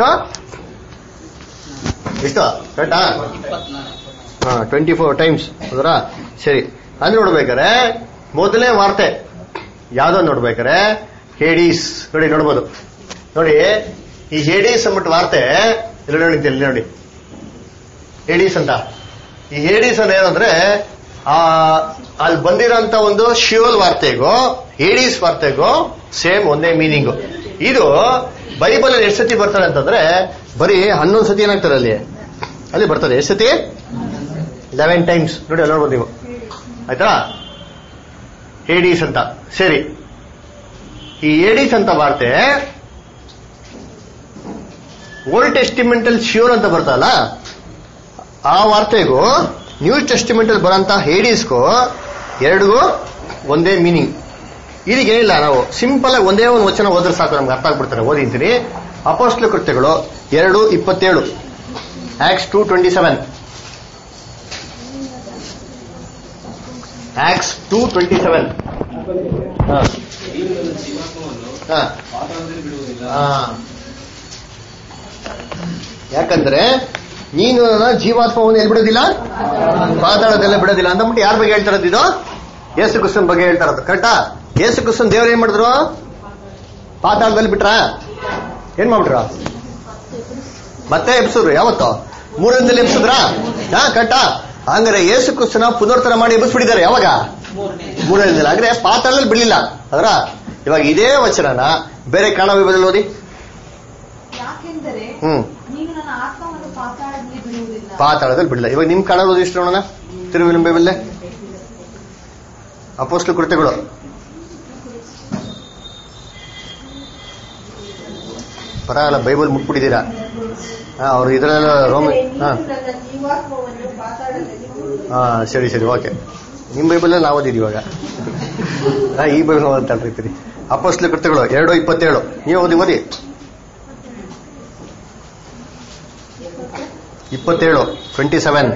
ಎಷ್ಟು ಕರೆಕ್ಟಾ ಹಾ ಟ್ವೆಂಟಿ ಫೋರ್ ಟೈಮ್ಸ್ ಹೌದಾ ಸರಿ ಅಂದ್ರೆ ನೋಡ್ಬೇಕಾರೆ ಮೊದಲನೇ ವಾರ್ತೆ ಯಾವ್ದೋ ನೋಡ್ಬೇಕಾರೆ ಹೇಡೀಸ್ ನೋಡಿ ನೋಡ್ಬೋದು ನೋಡಿ ಈ ಹೇಡೀಸ್ ಅಂದ್ಬಿಟ್ಟು ವಾರ್ತೆ ಇಲ್ಲಿ ನೋಡಿ ಇಲ್ಲಿ ನೋಡಿ ಹೇಡೀಸ್ ಅಂತ ಈ ಹೇಡೀಸ್ ಅಂದ್ರೆ ಏನಂದ್ರೆ ಆ ಅಲ್ಲಿ ಬಂದಿರೋಂತ ಒಂದು ಶಿವಲ್ ವಾರ್ತೆಗೂ ಹೇಡೀಸ್ ವಾರ್ತೆಗೂ ಸೇಮ್ ಒಂದೇ ಮೀನಿಂಗು ಇದು ಬೈಬಲ್ ಅಲ್ಲಿ ಎಷ್ಟು ಸತಿ ಬರ್ತಾರೆ ಅಂತಂದ್ರೆ ಬರೀ ಹನ್ನೊಂದು ಸತಿ ಏನಾಗ್ತದೆ ಅಲ್ಲಿ ಅಲ್ಲಿ ಬರ್ತದೆ ಎಷ್ಟು ಸತಿ ಲೆವೆನ್ ಟೈಮ್ಸ್ ನೋಡಿ ಅಲ್ಲಿ ನೋಡ್ಬೋದು ನೀವು ಆಯ್ತಾ ಏಡೀಸ್ ಅಂತ ಸರಿ ಈ ಏಡೀಸ್ ಅಂತ ವಾರ್ತೆ ಓಲ್ಡ್ ಟೆಸ್ಟಿಮೆಂಟಲ್ ಶ್ಯೂರ್ ಅಂತ ಬರ್ತಲ್ಲ ಆ ವಾರ್ತೆಗೂ ನ್ಯೂ ಟೆಸ್ಟಿಮೆಂಟ್ ಅಲ್ಲಿ ಬರೋಂತ ಹೇಡೀಸ್ಗೂ ಎರಡಿಗೂ ಒಂದೇ ಮೀನಿಂಗ್ ಇದಕ್ಕೆ ಏನಿಲ್ಲ ನಾವು ಸಿಂಪಲ್ ಆಗಿ ಒಂದೇ ಒಂದು ವಚನ ಓದ್ರೆ ಸಾಕು ನಮ್ಗೆ ಅರ್ಥ ಆಗ್ಬಿಡ್ತಾರೆ ಓದಿಂತೀನಿ ಅಪೋಸ್ಟ್ಲ ಕೃತ್ಯಗಳು ಎರಡು ಇಪ್ಪತ್ತೇಳು Acts two twenty seven Acts two twenty seven ಜೀವನದ ಜೀವಾತ್ಮವನ್ನು ಪಾತಾಳದಲ್ಲಿ ಬಿಡುವುದಿಲ್ಲ ಯಾಕಂದ್ರೆ ನೀನು ನನ್ನ ಜೀವಾತ್ಮವನ್ನು ಎಲ್ಲಿ ಬಿಡೋದಿಲ್ಲ ಪಾತಾಳದಲ್ಲೇ ಬಿಡೋದಿಲ್ಲ ಅಂದ್ಬಿಟ್ಟು ಯಾರ ಬಗ್ಗೆ ಹೇಳ್ತಾ ಇರೋದು ಇದು ಯೇಸು ಕ್ರಿಸ್ತನ್ ಬಗ್ಗೆ ಹೇಳ್ತಾ ಇರೋದು ಕರೆಕ್ಟಾ ಯೇಸು ಕ್ರಿಸ್ತನ್ ದೇವ್ರು ಏನ್ ಮಾಡಿದ್ರು ಪಾತಾಳದಲ್ಲಿ ಬಿಟ್ರ ಏನ್ ಮಾಡ್ಬಿಟ್ರ ಮತ್ತೆ ಎಬ್ಸಿದ್ರು ಯಾವತ್ತು ಮೂರನೇದಲ್ಲಿ ಎಬ್ಸಿದ್ರ ಹಾ ಕರೆಕ್ಟಾ ಹಂಗಾರೆ ಯೇಸು ಕ್ರಿಸ್ತನ ಪುನರ್ತನ ಮಾಡಿ ಎಬ್ಬಿಸ್ಬಿಟ್ಟಿದ್ದಾರೆ ಯಾವಾಗ ಮೂರನೇ ದಿನ ಅಂದ್ರೆ ಪಾತಾಳದಲ್ಲಿ ಬಿಡ್ಲಿಲ್ಲ ಅದರ ಇವಾಗ ಇದೇ ವಚನನ ಬೇರೆ ಕಾಣ ವಿಭಜದಲ್ಲಿ ಓದಿ ಯಾಕೆಂದರೆ ಹ್ಮ್ ನೀನು ನನ್ನ ಆತ್ಮವನ್ನು ಪಾತಾಳದಲ್ಲಿ ಬಿಡುವುದಿಲ್ಲ ಪಾತಾಳದಲ್ಲಿ ಬಿಡಲ್ಲ ಇವಾಗ ನಿಮ್ ಕಾಣ ಓದಿ ಎಷ್ಟು ನೋಡೋಣ ತಿರುವಿಲಂಬೆಬಲ್ಲೆ ಅಪೋಸ್ಲು ಕೃತ್ಯಗಳು ಪರವಾಗಿಲ್ಲ ಬೈಬಲ್ ಮುಟ್ಬಿಟ್ಟಿದ್ದೀರಾ ಹಾ ಅವ್ರು ಇದ್ರಲ್ಲ ರೋಮ ಹಾ ನನ್ನ ಜೀವಾತ್ಮವನ್ನು ಪಾತಾಳದಲ್ಲಿ ಬಿಡುವುದಿಲ್ಲ. ಹಾ ಸರಿ ಸರಿ ಓಕೆ ನಿಮ್ ಬೈಬಲ್ ನಾವು ಓದಿದ್ವಿ ಇವಾಗ ಹಾ, ಈ ಬೈಬಲ್ ಓದ್ತಾಳ್ರಿ ಅಪೋಸ್ಲು ಕೃತ್ಯಗಳು ಎರಡು ಇಪ್ಪತ್ತೇಳು ನೀವು ಓದಿ ಓದಿ ಇಪ್ಪತ್ತೇಳು ಟ್ವೆಂಟಿ ಸೆವೆನ್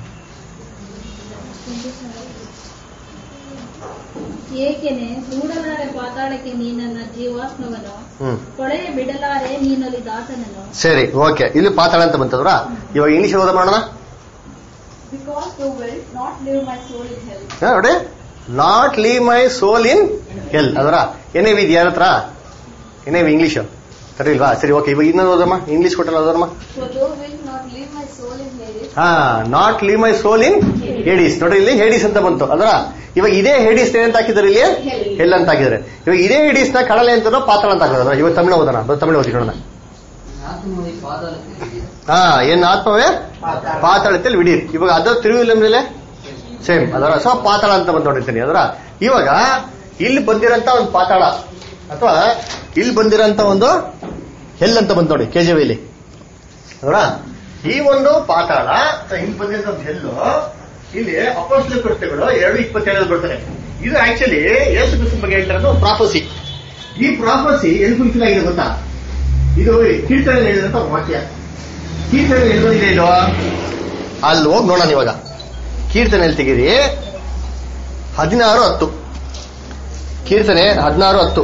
ಏಕೆನೆ ಮೂಡಲಾರೆ ಪಾತಾಳಕ್ಕೆ ನೀನನ್ನ ಜೀವಾತ್ಮವನ್ನು ಹ್ಮ್ ಕೊಳೆಯ ಬಿಡಲಾರೆ ನೀನಲ್ಲಿ ದಾಸನನ್ನು ಸರಿ ಓಕೆ ಇಲ್ಲಿ ಪಾತಾಳ ಅಂತ ಬಂತದ್ರ ಇವಾಗ ಇಂಗ್ಲಿಷ್ ಓದ ಮಾಡೋಣ Because thou wilt not leave my soul in hell. ಹಾ, ನೋಡಿ ನಾಟ್ ಲೀವ್ ಮೈ ಸೋಲ್ ಇನ್ ಹೆಲ್ ಅದರ ಏನೇವಿ ಇದು ಯಾರ ಹತ್ರ ಏನೇವಿ ಇಂಗ್ಲಿಷ್ ಸರಿ ಇಲ್ವಾ ಸರಿ ಓಕೆ ಇವಾಗ ಇನ್ನೊಂದು ಓದಮ್ಮ ಇಂಗ್ಲಿಷ್ ಕೊಟ್ಟಲ್ಲ ಓದಮ್ಮ For thou wilt not leave my soul in Hades. ಹಾ not leave my soul in Hades ನೋಡಿ ಇಲ್ಲಿ ಹೇಡೀಸ್ ಅಂತ ಬಂತು ಅದರ ಇವಾಗ ಇದೇ ಹೇಡೀಸ್ ಏನಂತ ಹಾಕಿದಾರೆ ಇಲ್ಲಿ ಹೆಲ್ ಅಂತ ಹಾಕಿದ್ದಾರೆ ಇವಾಗ ಇದೇ ಹೇಡೀಸ್ ನ ಕಡಲೆ ಅಂತ ಪಾತಾಳ ಅಂತ ಹಾಕಿದ್ರೆ ಇವಾಗ ತಮಿಳು ಓದೋಣ ಬರೀ ತಮಿಳು ಓದಿ ನೋಡೋಣ ಆತ್ಮವಾಗಿ ಪಾತಾಳಕ್ಕೆ ಇಳಿದಿದೆ. ಹಾ ಏನ್ ಆತ್ಮವೇ ಪಾತಾಳದಲ್ಲಿ ಬಿಡಿರಿ ಇವಾಗ ಅದು ತಿರುವಿಲ್ಲ ಮೇಲೆ ಸೇಮ್ ಅದರ ಸೊ ಪಾತಾಳ ಅಂತ ಬಂದು ನೋಡಿರ್ತೀನಿ ಅದರ ಇವಾಗ ಇಲ್ಲಿ ಬಂದಿರಂತ ಒಂದು ಪಾತಾಳ ಅಥವಾ ಇಲ್ಲಿ ಬಂದಿರಂತ ಒಂದು ಹೆಲ್ ಅಂತ ಬಂತು ನೋಡಿ ಕೆಜವಿಲಿ ಅದರ ಈ ಒಂದು ಪಾತಾಳ ಅಥವಾ ಇಲ್ಲಿ ಬಂದಿರೋ ಒಂದು ಹೆಲ್ಲು ಇಲ್ಲಿ ಅಪೋಸ್ಲ ಕೃತ್ಯಗಳು ಎರಡು ಇಪ್ಪತ್ತೇಳಲ್ಲಿ ಬರ್ತಾರೆ ಇದು ಆಕ್ಚುಲಿ ಯೇಸು ಕ್ರಿಸ್ತನ ಬಗ್ಗೆ ಹೇಳ್ತಾರೆ ಪ್ರಾಫಸಿ ಈ ಪ್ರಾಫಸಿ ಎಲ್ಲಿ ಫುಲ್ಫಿಲ್ ಆಗಿದೆ ಗೊತ್ತಾ ಇದು ಕೀರ್ತನೆ ಹೇಳಿದಂತ ವಾಕ್ಯ ಕೀರ್ತನೆ ಎಲ್ಲಿದೆ ಇದು ಅಲ್ಲಿ ಹೋಗಿ ನೋಡೋಣ ಇವಾಗ ಕೀರ್ತನೆಯಲ್ಲಿ ತೆಗೀರಿ ಹದಿನಾರು ಹತ್ತು ಕೀರ್ತನೆ ಹದಿನಾರು ಹತ್ತು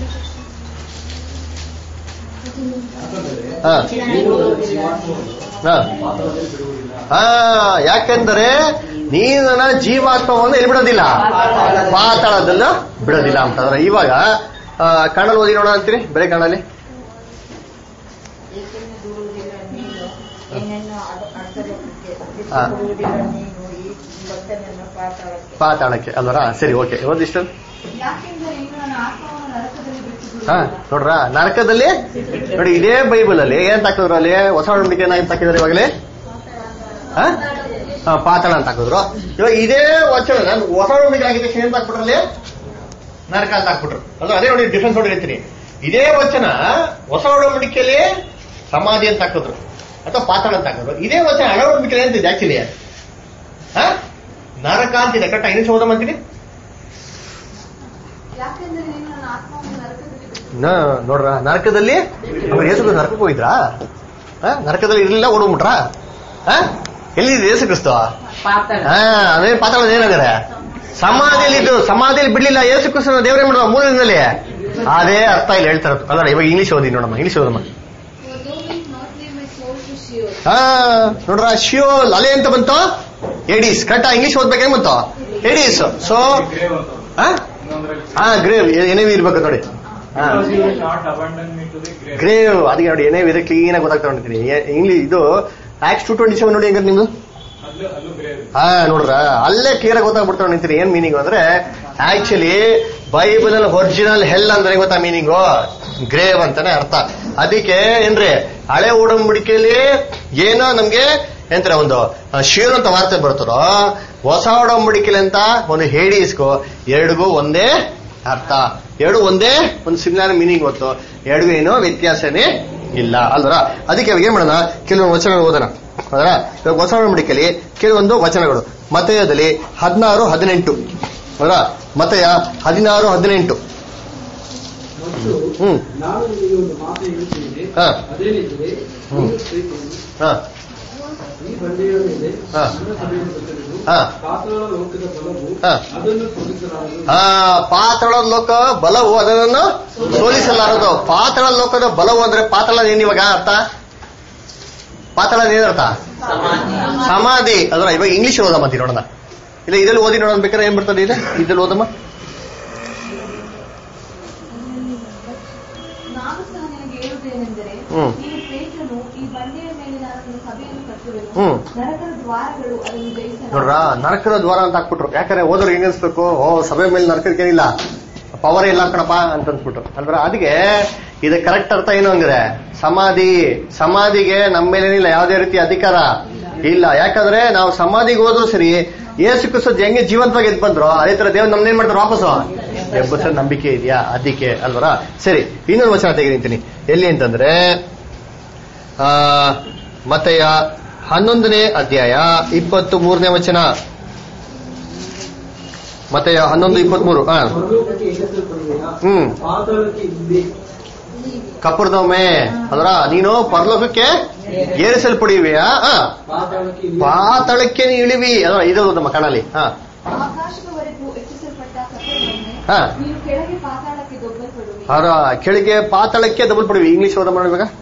ಹಾ ಹಾ ಹಾ ಯಾಕೆಂದರೆ ನೀನು ನನ್ನ ಜೀವಾತ್ಮವನ್ನು ಎಲ್ಲಿ ಬಿಡೋದಿಲ್ಲ ಪಾತಾಳದಲ್ಲೂ ಬಿಡೋದಿಲ್ಲ ಅಂತಂದ್ರೆ ಇವಾಗ ಆ, ಕನ್ನಡ ಓದಿ ನೋಡೋಣ ಅಂತೀರಿ ಬೇರೆ ಕನ್ನಡಲ್ಲಿ ಹಾ. ಪಾತಾಳಕ್ಕೆ ಅಲ್ವರ ಸರಿ ಓಕೆ ಓದಿಷ್ಟು ಯಾಕೆಂದರೆ ನೀನು ನನ್ನ ಆತ್ಮವನ್ನು ನರಕದಲ್ಲಿ ಬಿಟ್ಟು ಹಾ ನೋಡ್ರ ನರಕದಲ್ಲಿ ನೋಡಿ ಇದೇ ಬೈಬಲ್ ಅಲ್ಲಿ ಏನ್ ಹಾಕಿದ್ರು ಅಲ್ಲಿ ಹೊಸ ಒಡಂಬಡಿಕೆ ಏನಾಗಿ ಹಾಕಿದ್ರು ಇವಾಗಲೇ ಹಾ? ಹಾ, ಪಾತಾಳ ಅಂತ ಹಾಕಿದ್ರು ಇವಾಗ ಇದೇ ವಚನ ನಾನು ಹೊಸ ಒಡಂಬಡಿಕೆ ಆಗಿದ್ದ ತಕ್ಷಣ ಏನ್ ಹಾಕ್ಬಿಟ್ರು ಅಲ್ಲಿ ನರಕ ಅಂತ ಹಾಕ್ಬಿಟ್ರು ಅಂದ್ರೆ ಅದೇ ನೋಡಿ ಡಿಫ್ರೆನ್ಸ್ ನೋಡಿ ಹೇಳ್ತೀನಿ ಇದೇ ವಚನ ಹೊಸ ಒಡಂಬಡಿಕೆಯಲ್ಲಿ ಸಮಾಧಿ ಅಂತ ಹಾಕಿದ್ರು ಅಥವಾ ಪಾತಾಳ ಅಂತ ಹಾಕಿದ್ರು ಇದೇ ವಚನ ಹಳೆ ಒಡಂಬಡಿಕೆ ಅಂತಿದೆ ಆಕ್ಚುಲಿ ನರಕ ಅಂತಿದೆ ಕರೆಕ್ಟ್ ಇನ್ನೂ ಓದಮ್ ಅಂತೀನಿ ಯಾಕೆಂದರೆ ನೀನು ನನ್ನ ಆತ್ಮವನ್ನು ನರಕದಲ್ಲಿ ಬಿಟ್ಟು ನ- ನೋಡ್ರ ನರಕದಲ್ಲಿ ಅವ್ರು ಯೇಸು ಕ್ರಿಸ್ತ ನರಕಕ್ಕೆ ಹೋಗಿದ್ರಾ ಆ? ನರಕದಲ್ಲಿ ಇರ್ಲಿಲ್ಲ ಓಡ್ಬಿಟ್ರ ಎಲ್ಲಿದೆ ಯೇಸು ಕ್ರಿಸ್ತ ಹಾ ಅದೇ ಪಾತಾಳ ಏನಾಗಾರೆ ಸಮಾಧಿಯಲ್ಲಿ ಇದ್ದು ಸಮಾಧಿಯಲ್ಲಿ ಬಿಡ್ಲಿಲ್ಲ ಯೇಸು ಕ್ರಿಸ್ತನ ದೇವರೇ ಮಾಡುವ ಮೂಲ ದಿನದಲ್ಲಿ ಅದೇ ಅರ್ಥ ಇಲ್ಲಿ ಹೇಳ್ತಾ ಇರೋದು ಅಲ್ಲ ಇವಾಗ ಇಂಗ್ಲಿಷ್ ಓದಿ ನೋಡಮ್ಮ ಇಂಗ್ಲಿಷ್ ಓದಮ್ಮ For thou wilt not leave my soul to Sheol. ಹಾ ನೋಡ್ರ ಶಿಯೋಲ್ ಅಲೆ ಅಂತ ಬಂತು ಎಡೀಸ್ ಕರೆಕ್ಟಾ ಇಂಗ್ಲಿಷ್ ಓದ್ಬೇಕೇನ್ ಬಂತು ಎಡೀಸ್ ಸೊ ಗ್ರೇವ್ ಅಂತ ಹಾ ಇನ್ನೊಂದ್ರಲ್ಲಿ ಹಾ ಗ್ರೇವ್ ಏನೇ ಇರ್ಬೇಕು ನೋಡಿ ಹಾ Because you will not abandon me to the grave. Grave ಅದಕ್ಕೆ ನೋಡಿ ಏನೇ ಇದೆ ಕ್ಲೀನ್ ಆಗಿ ಗೊತ್ತಾಗ್ತಾ ಹೊಂಟಿದ್ದೀನಿ ಇಂಗ್ಲಿಷ್ ಇದು ಆಕ್ಸ್ ಟು ಟ್ವೆಂಟಿ ಸೆವೆನ್ ನೋಡಿ ಹೆಂಗ ನಿಮ್ದು ಅಲ್ಲೂ ಅಲ್ಲೂ ಗ್ರೇವ್ ಹಾ ನೋಡ್ರ ಅಲ್ಲೇ ಕ್ಲಿಯರ್ ಆಗಿ ಗೊತ್ತಾಗ್ಬಿಡ್ತಾ ನಿಂತೀನಿ ಏನ್ ಮೀನಿಂಗ್ ಅಂದ್ರೆ ಆಕ್ಚುಲಿ ಬೈಬಲ್ ಅಲ್ಲಿ ಒರಿಜಿನಲ್ ಹೆಲ್ ಅಂದ್ರೆ ಗೊತ್ತಾ ಮೀನಿಂಗು ಗ್ರೇವ್ ಅಂತಾನೆ ಅರ್ಥ ಅದಕ್ಕೆ ಏನ್ರಿ ಹಳೆ ಒಡಂಬಡಿಕೆಯಲ್ಲಿ ಏನೋ ನಮ್ಗೆ ಎಂತರ ಒಂದು ಶೀರ್ ಅಂತ ವಾರ್ತೆ ಬರ್ತದೋ ಹೊಸ ಒಡಂಬಡಿಕೆಲಿ ಅಂತ ಒಂದು ಹೇಡಿಸ್ಕೋ ಎರಡಿಗೂ ಒಂದೇ ಅರ್ಥ ಎರಡು ಒಂದೇ ಒಂದು ಸಿಮಿಲರ್ ಮೀನಿಂಗ್ ಗೊತ್ತು ಎರಡಿಗೂ ಏನೋ ವ್ಯತ್ಯಾಸನೇ ಇಲ್ಲ ಅಲ್ವರ ಅದಕ್ಕೆ ಇವಾಗ ಏನ್ ಮಾಡೋಣ ಕೆಲವೊಂದು ವಚನಗಳು ಓದೋಣ ಅದರ ಇವಾಗ ಹೊಸ ಒಡಂಬಡಿಕೆಯಲ್ಲಿ ಕೆಲವೊಂದು ವಚನಗಳು ಮತಯದಲ್ಲಿ ಹದಿನಾರು ಹದಿನೆಂಟು ಅದರ ಮತಯ ಹದಿನಾರು ಹದಿನೆಂಟು ಮತ್ತು ಹ್ಮ್ ನಾನು ನಿಮಗೆ ಒಂದು ಮಾತು ಹೇಳುತ್ತೇನೆ ಹಾ. ಅದೇನೆಂದರೆ ಹ್ಮ್. ನೀನು ಪ್ರೀತಿಯನ್ನು ಹಾ ಈ ಬಂಡೆಯ ಮೇಲೆ ಹಾ. ನನ್ನ ಸಭೆಯನ್ನು ಕಟ್ಟಲು ಹಾ. ಪಾತಾಳ ಲೋಕದ ಬಲವು ಹಾ. ಅದನ್ನು ಸೋಲಿಸಲಾರದು ಆ ಪಾತಾಳ ಲೋಕ ಬಲವು ಅದನ್ನು ಸೋಲಿಸಲಾರದು ಪಾತಾಳ ಲೋಕದ ಬಲವು ಅಂದ್ರೆ ಪಾತಾಳ ಏನ್ ಇವಾಗ ಅರ್ಥ ಪಾತಾಳ ಏನರ್ಥ ಸಮಾಧಿ ಅದರ ಇವಾಗ ಇಂಗ್ಲಿಷ್ ಓದಮ್ಮ ಅಂತೀವಿ ನೋಡೋಣ ಇಲ್ಲ ಇದ್ರಲ್ಲಿ ಓದಿ ನೋಡೋಣ ಬೇಕಾದ್ರೆ ಏನ್ ಬರ್ತದೆ ಇದೆ ಇದ್ರಲ್ಲಿ ಓದಮ್ಮ ನಾನು ಸಹ ನಿನಗೆ ಹೇಳುವುದೇನೆಂದರೆ ಹ್ಮ್. ನೀನು ಪೇತ್ರನು ಈ ಬಂಡೆಯ ಮೇಲೆ ನಾನು ನಿನ್ನ ಸಭೆಯನ್ನು ಕಟ್ಟುವೆನು ಹ್ಮ್. ನರಕದ ದ್ವಾರಗಳು ಅದನ್ನು ಜಯಿಸಲು ನೋಡ್ರ ನರಕದ ದ್ವಾರ ಅಂತ ಹಾಕ್ಬಿಟ್ರು ಯಾಕಂದ್ರೆ ಓದೋರು ಹೆಂಗ್ ಅನ್ಸ್ಬೇಕು ಓ ಸಭೆ ಮೇಲೆ ನರಕಕ್ಕೇನಿಲ್ಲ ಪವರ್ ಇಲ್ಲ ಕಣಪ್ಪ ಅಂತ ಅನ್ಸ್ಬಿಟ್ರು ಅಲ್ದ್ರ ಅದಕ್ಕೆ ಇದು ಕರೆಕ್ಟ್ ಅರ್ಥ ಏನು ಅಂದ್ರೆ ಸಮಾಧಿ ಸಮಾಧಿಗೆ ನಮ್ಮ ಮೇಲೇನಿಲ್ಲ ಯಾವುದೇ ರೀತಿ ಅಧಿಕಾರ ಇಲ್ಲ ಯಾಕಂದ್ರೆ ನಾವು ಸಮಾಧಿಗೆ ಹೋದ್ರು ಸರಿ ಏಸು ಕ್ರಿಸ್ತದ್ ಹೆಂಗೆ ಜೀವಂತವಾಗಿ ಎದ್ದು ಬಂದ್ರು ಅದೇ ತರ ದೇವ್ರು ನಮ್ನೇನ್ ಮಾಡ್ತಾರೆ ವಾಪಸ್ಸು ಎಬ್ಬಸ ನಂಬಿಕೆ ಇದೆಯಾ ಅದಕ್ಕೆ ಅಲ್ವರ ಸರಿ ಇನ್ನೊಂದು ವಚನ ತೆಗೆದಿಂತೀನಿ ಎಲ್ಲಿ ಅಂತಂದ್ರೆ ಆ ಮತೆಯ ಹನ್ನೊಂದನೇ ಅಧ್ಯಾಯ ಇಪ್ಪತ್ತು ಮೂರನೇ ವಚನ ಮತೆಯ ಹನ್ನೊಂದು ಇಪ್ಪತ್ಮೂರು ಹಾ ಪರಲೋಕಕ್ಕೆ ಇಳಿಸಲ್ಪಡುವೆಯಾ ಹ್ಮ್ ಪಾತಾಳಕ್ಕೆ ಇದ್ದೆ ಕಪ್ಪುರದೊಮ್ಮೆ ಅದರ ನೀನು ಪರಲೋಕಕ್ಕೆ ಏರಿಸಲ್ಪಡಿವೆಯಾ ಹಾ ಪಾತಾಳಕ್ಕೆ ಇಳಿಯ ಪಾತಾಳಕ್ಕೆ ನೀ ಇಳಿವಿ ಅದರ ಇದು ನಮ್ಮ ಕಣಲಿ ಹಾ ಆಕಾಶದವರೆಗೂ ಹೆಚ್ಚಿಸಲ್ಪಟ್ಟ ಕಥೆಯೊಮ್ಮೆ ಹಾ ನೀನು ಕೆಳಗೆ ಪಾತಾಳಕ್ಕೆ ದೊಬ್ಬಲ್ಪಡುವಿ ಅದರ ಕೆಳಗೆ ಪಾತಾಳಕ್ಕೆ ಡಬಲ್ ಪಡಿವಿ ಇಂಗ್ಲಿಷ್ ಓದ ಮಾಡಿ ಇವಾಗ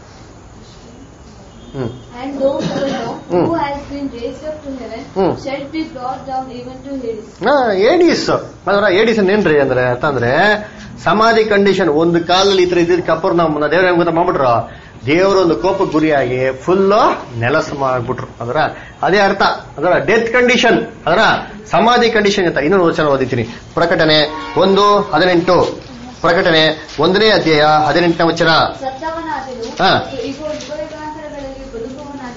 ಹ್ಮ್ And those also Hmm. who has been raised up to heaven Hmm. shall be brought down even to Hades. ಹಾ ಏಡಿಸ್ ಅದರ ಏಡಿಸ್ ಏನ್ರಿ ಅಂದ್ರೆ ಅಂತಂದ್ರೆ ಸಮಾಧಿ ಕಂಡೀಷನ್ ಒಂದು ಕಾಲದಲ್ಲಿ ಈ ತರ ಇದ್ದಿದ್ ಕಪ್ಪರ್ ನಮ್ಮನ್ನ ದೇವ್ರ ಹೆಂಗ್ ಗೊತ್ತಾ ಮಾಡ್ಬಿಟ್ರು ದೇವರು ಒಂದು ಕೋಪಕ್ಕೆ ಗುರಿಯಾಗಿ ಫುಲ್ ನೆಲಸ ಮಾಡ್ಬಿಟ್ರು ಅದರ ಅದೇ ಅರ್ಥ ಅದರ ಡೆತ್ ಕಂಡೀಷನ್ ಅದರ ಸಮಾಧಿ ಕಂಡೀಷನ್ ಅಂತ ಇನ್ನೊಂದು ವಚನ ಓದಿತೀನಿ ಪ್ರಕಟಣೆ ಒಂದು ಹದಿನೆಂಟು ಪ್ರಕಟಣೆ ಒಂದನೇ ಅಧ್ಯಾಯ ಹದಿನೆಂಟನೇ ವಚನ ಸತ್ತವನಾದನು ಹಾ. ಮತ್ತು ಇಗೋ ಯುಗಯುಗಾಂತರಗಳಲ್ಲಿ ಬದುಕುವವನಾಗಿದ್ದೇನೆ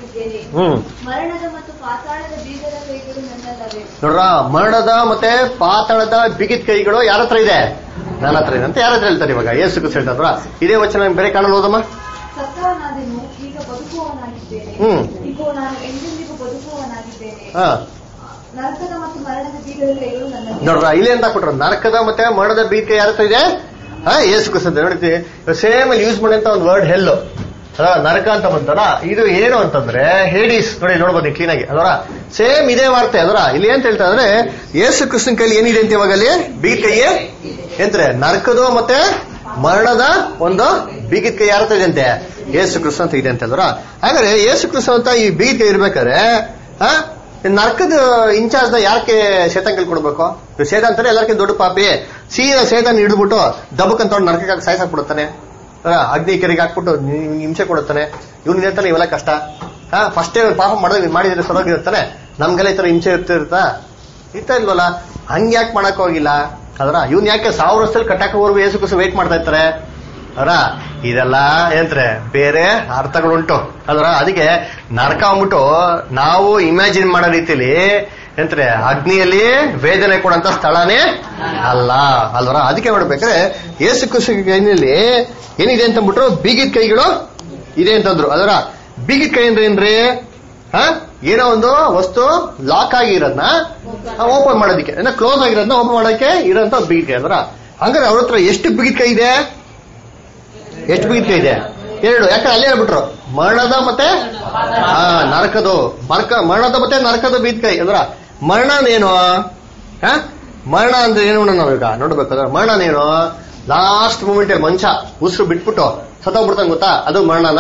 ಹ್ಮ್ ಮರಣದ ಮತ್ತು ಪಾತಾಳದ ಬೀಗದ ಕೈಗಳು ನನ್ನಲ್ಲವೇ ನೋಡ್ರ ಮರಣದ ಮತ್ತೆ ಪಾತಾಳದ ಬಿಗಿದ ಕೈಗಳು ಯಾರ ಹತ್ರ ಇದೆ ನನ್ನ ಹತ್ರ ಇದೆ ಅಂತ ಯಾರ ಹತ್ರ ಹೇಳ್ತಾರೆ ಇವಾಗ ಏಸು ಕ್ರಿಸ್ತ ಹೇಳ್ತಾರ ಇದೇ ವಚನ ಬೇರೆ ಕಾಣಲು ಹೋದಮ್ಮ ಸತ್ತವನಾದೆನು ಈಗ ಬದುಕುವವನಾಗಿದ್ದೇನೆ ಹ್ಮ್. ಇಗೋ ನಾನು ಎಂದೆಂದಿಗೂ ಬದುಕುವವನಾಗಿದ್ದೇನೆ ಹಾ ನರಕದ ಮತ್ತು ಮರಣದ ಬೀಗದ ಕೈಗಳು ನನ್ನ ನೋಡ್ರ ಇಲ್ಲಿ ಅಂತ ಕೊಟ್ರು ನರಕದ ಮತ್ತೆ ಮರಣದ ಬೀದಿಕೆ ಯಾರ ಹತ್ರ ಇದೆ ಹಾ ಏಸು ಕ್ರಿಸ್ತ ನೋಡ್ತೀವಿ ಸೇಮ್ ಯೂಸ್ ಮಾಡಿ ಅಂತ ಒಂದು ವರ್ಡ್ ಹೆಲ್ಲು ಅಲ್ಲ ನರಕ ಅಂತ ಬಂತಲ್ಲ ಇದು ಏನು ಅಂತಂದ್ರೆ ಹೇಡಿಸ್ ನೋಡಿ ನೋಡ್ಬೋದು ಕ್ಲೀನ್ ಆಗಿ ಅದರ ಸೇಮ್ ಇದೇ ವಾರ್ತೆ ಅದರ ಇಲ್ಲಿ ಏನ್ ಹೇಳ್ತಾ ಅಂದ್ರೆ ಏಸು ಕ್ರಿಸ್ತನ ಕೈಲಿ ಏನಿದೆ ಅಂತ ಇವಾಗ ಅಲ್ಲಿ ಬೀಗ್ ಕೈಯೇ ಎಂದ್ರೆ ನರಕದ ಮತ್ತೆ ಮರಣದ ಒಂದು ಬೀಗಿದ ಕೈ ಯಾರ ಹತ್ರ ಇದೆ ಅಂತೆ ಏಸು ಕ್ರಿಸ್ತ ಅಂತ ಇದೆ ಅಂತ ಅಲ್ವರ ಹಾಗಾದ್ರೆ ಏಸು ಕ್ರಿಸ್ತ ಅಂತ ಈ ಬೀಗಿದ ಕೈ ಇರ್ಬೇಕಾದ್ರೆ ಆ ನರಕದ ಇನ್ಚಾರ್ಜ್ ನ ಯಾಕೆ ಸೇತನ್ ಕೈಲಿ ಕೊಡ್ಬೇಕು ಸೇತ ಅಂತಾರೆ ಎಲ್ಲರಿಗಿಂತ ದೊಡ್ಡ ಪಾಪಿ ಸೀದಾ ಸೇತನ್ ಹಿಡಿದ್ಬಿಟ್ಟು ದಬ್ಬಕ್ ಅಂತ ನರಕಕ್ಕೆ ಸಾಯ್ಸಾಕ್ಬಿಡುತ್ತಾನೆ ಅಗ್ನಿ ಕೆರೆಗೆ ಹಾಕ್ಬಿಟ್ಟು ನಿ- ಹಿಂಸೆ ಕೊಡುತ್ತಾನೆ ಇವ್ನು ಇರ್ತಾನೆ ಇವೆಲ್ಲ ಕಷ್ಟ ಹಾ ಫಸ್ಟ್ ಪಾಪ ಮಾಡಿದ್ರೆ ಮಾಡಿದ್ರೆ ಸರೋಗಿರ್ತಾನೆ ನಮ್ಗೆಲ್ಲ ಈ ತರ ಹಿಂಸೆ ಇರ್ತಿರುತ್ತಾ ಇರ್ತಾ ಇಲ್ವಲ್ಲ ಹಂಗ್ ಯಾಕೆ ಮಾಡಕ್ ಹೋಗಿಲ್ಲ ಅದರ ಇವ್ನ್ ಯಾಕೆ ಸಾವಿರ ವರ್ಷದಲ್ಲಿ ಕಟ್ಟಾಕೋವರೆಗೂ ಏಸು ಕುಸು ವೇಟ್ ಮಾಡ್ತಾ ಇರ್ತಾರೆ ಅವರ ಇದೆಲ್ಲ ಏನ್ತ್ರೆ ಬೇರೆ ಅರ್ಥಗಳುಂಟು ಅದರ ಅದಕ್ಕೆ ನರಕ ಅಂದ್ಬಿಟ್ಟು ನಾವು ಇಮ್ಯಾಜಿನ್ ಮಾಡೋ ರೀತಿಲಿ ಎಂತ್ರೆ ಅಗ್ನಿಯಲ್ಲಿ ವೇದನೆ ಕೊಡಂತ ಸ್ಥಳನೇ ಅಲ್ಲ ಅಲ್ವರ ಅದಕ್ಕೆ ನೋಡ್ಬೇಕಾದ್ರೆ ಏಸು ಕುಸು ಕೈನಲ್ಲಿ ಏನಿದೆ ಅಂತ ಅಂದ್ಬಿಟ್ರು ಬೀಗಿದ ಕೈಗಳು ಇದೆ ಅಂತಂದ್ರು ಅದರ ಬೀಗಿದ ಕೈ ಅಂದ್ರೆ ಏನ್ರಿ ಹ ಏನೋ ಒಂದು ವಸ್ತು ಲಾಕ್ ಆಗಿರೋದನ್ನ ಓಪನ್ ಮಾಡೋದಕ್ಕೆ ಅಂದ್ರೆ ಕ್ಲೋಸ್ ಆಗಿರೋದನ್ನ ಓಪನ್ ಮಾಡೋಕೆ ಇರೋಂತ ಬೀಗಿದ ಕೈ ಅಂದ್ರ ಹಂಗಾರೆ ಅವ್ರ ಹತ್ರ ಎಷ್ಟು ಬೀಗಿದ ಕೈ ಇದೆ ಎಷ್ಟು ಬೀಗಿದ ಕೈ ಇದೆ ಎರಡು ಯಾಕಂದ್ರೆ ಅಲ್ಲೇ ಹೇಳ್ಬಿಟ್ರು ಮರಣದ ಮತ್ತೆ ಆ ನರಕದು ಮರ್ಕ ಮರಣದ ಮತ್ತೆ ನರಕದ ಬೀದ್ ಕೈ ಅಂದ್ರ ಮರಣನೇನು ಹ ಮರಣ ಅಂದ್ರೆ ಏನು ನಾವೀಗ ನೋಡ್ಬೇಕಾದ್ರೆ ಮರಣನೇನು ಲಾಸ್ಟ್ ಮೂಮೆಂಟ್ ಮನುಷ್ಯ ಉಸಿರು ಬಿಟ್ಬಿಟ್ಟು ಸತ್ತೋಗ್ಬಿಡ್ತಾನೆ ಗೊತ್ತಾ ಅದು ಮರಣನ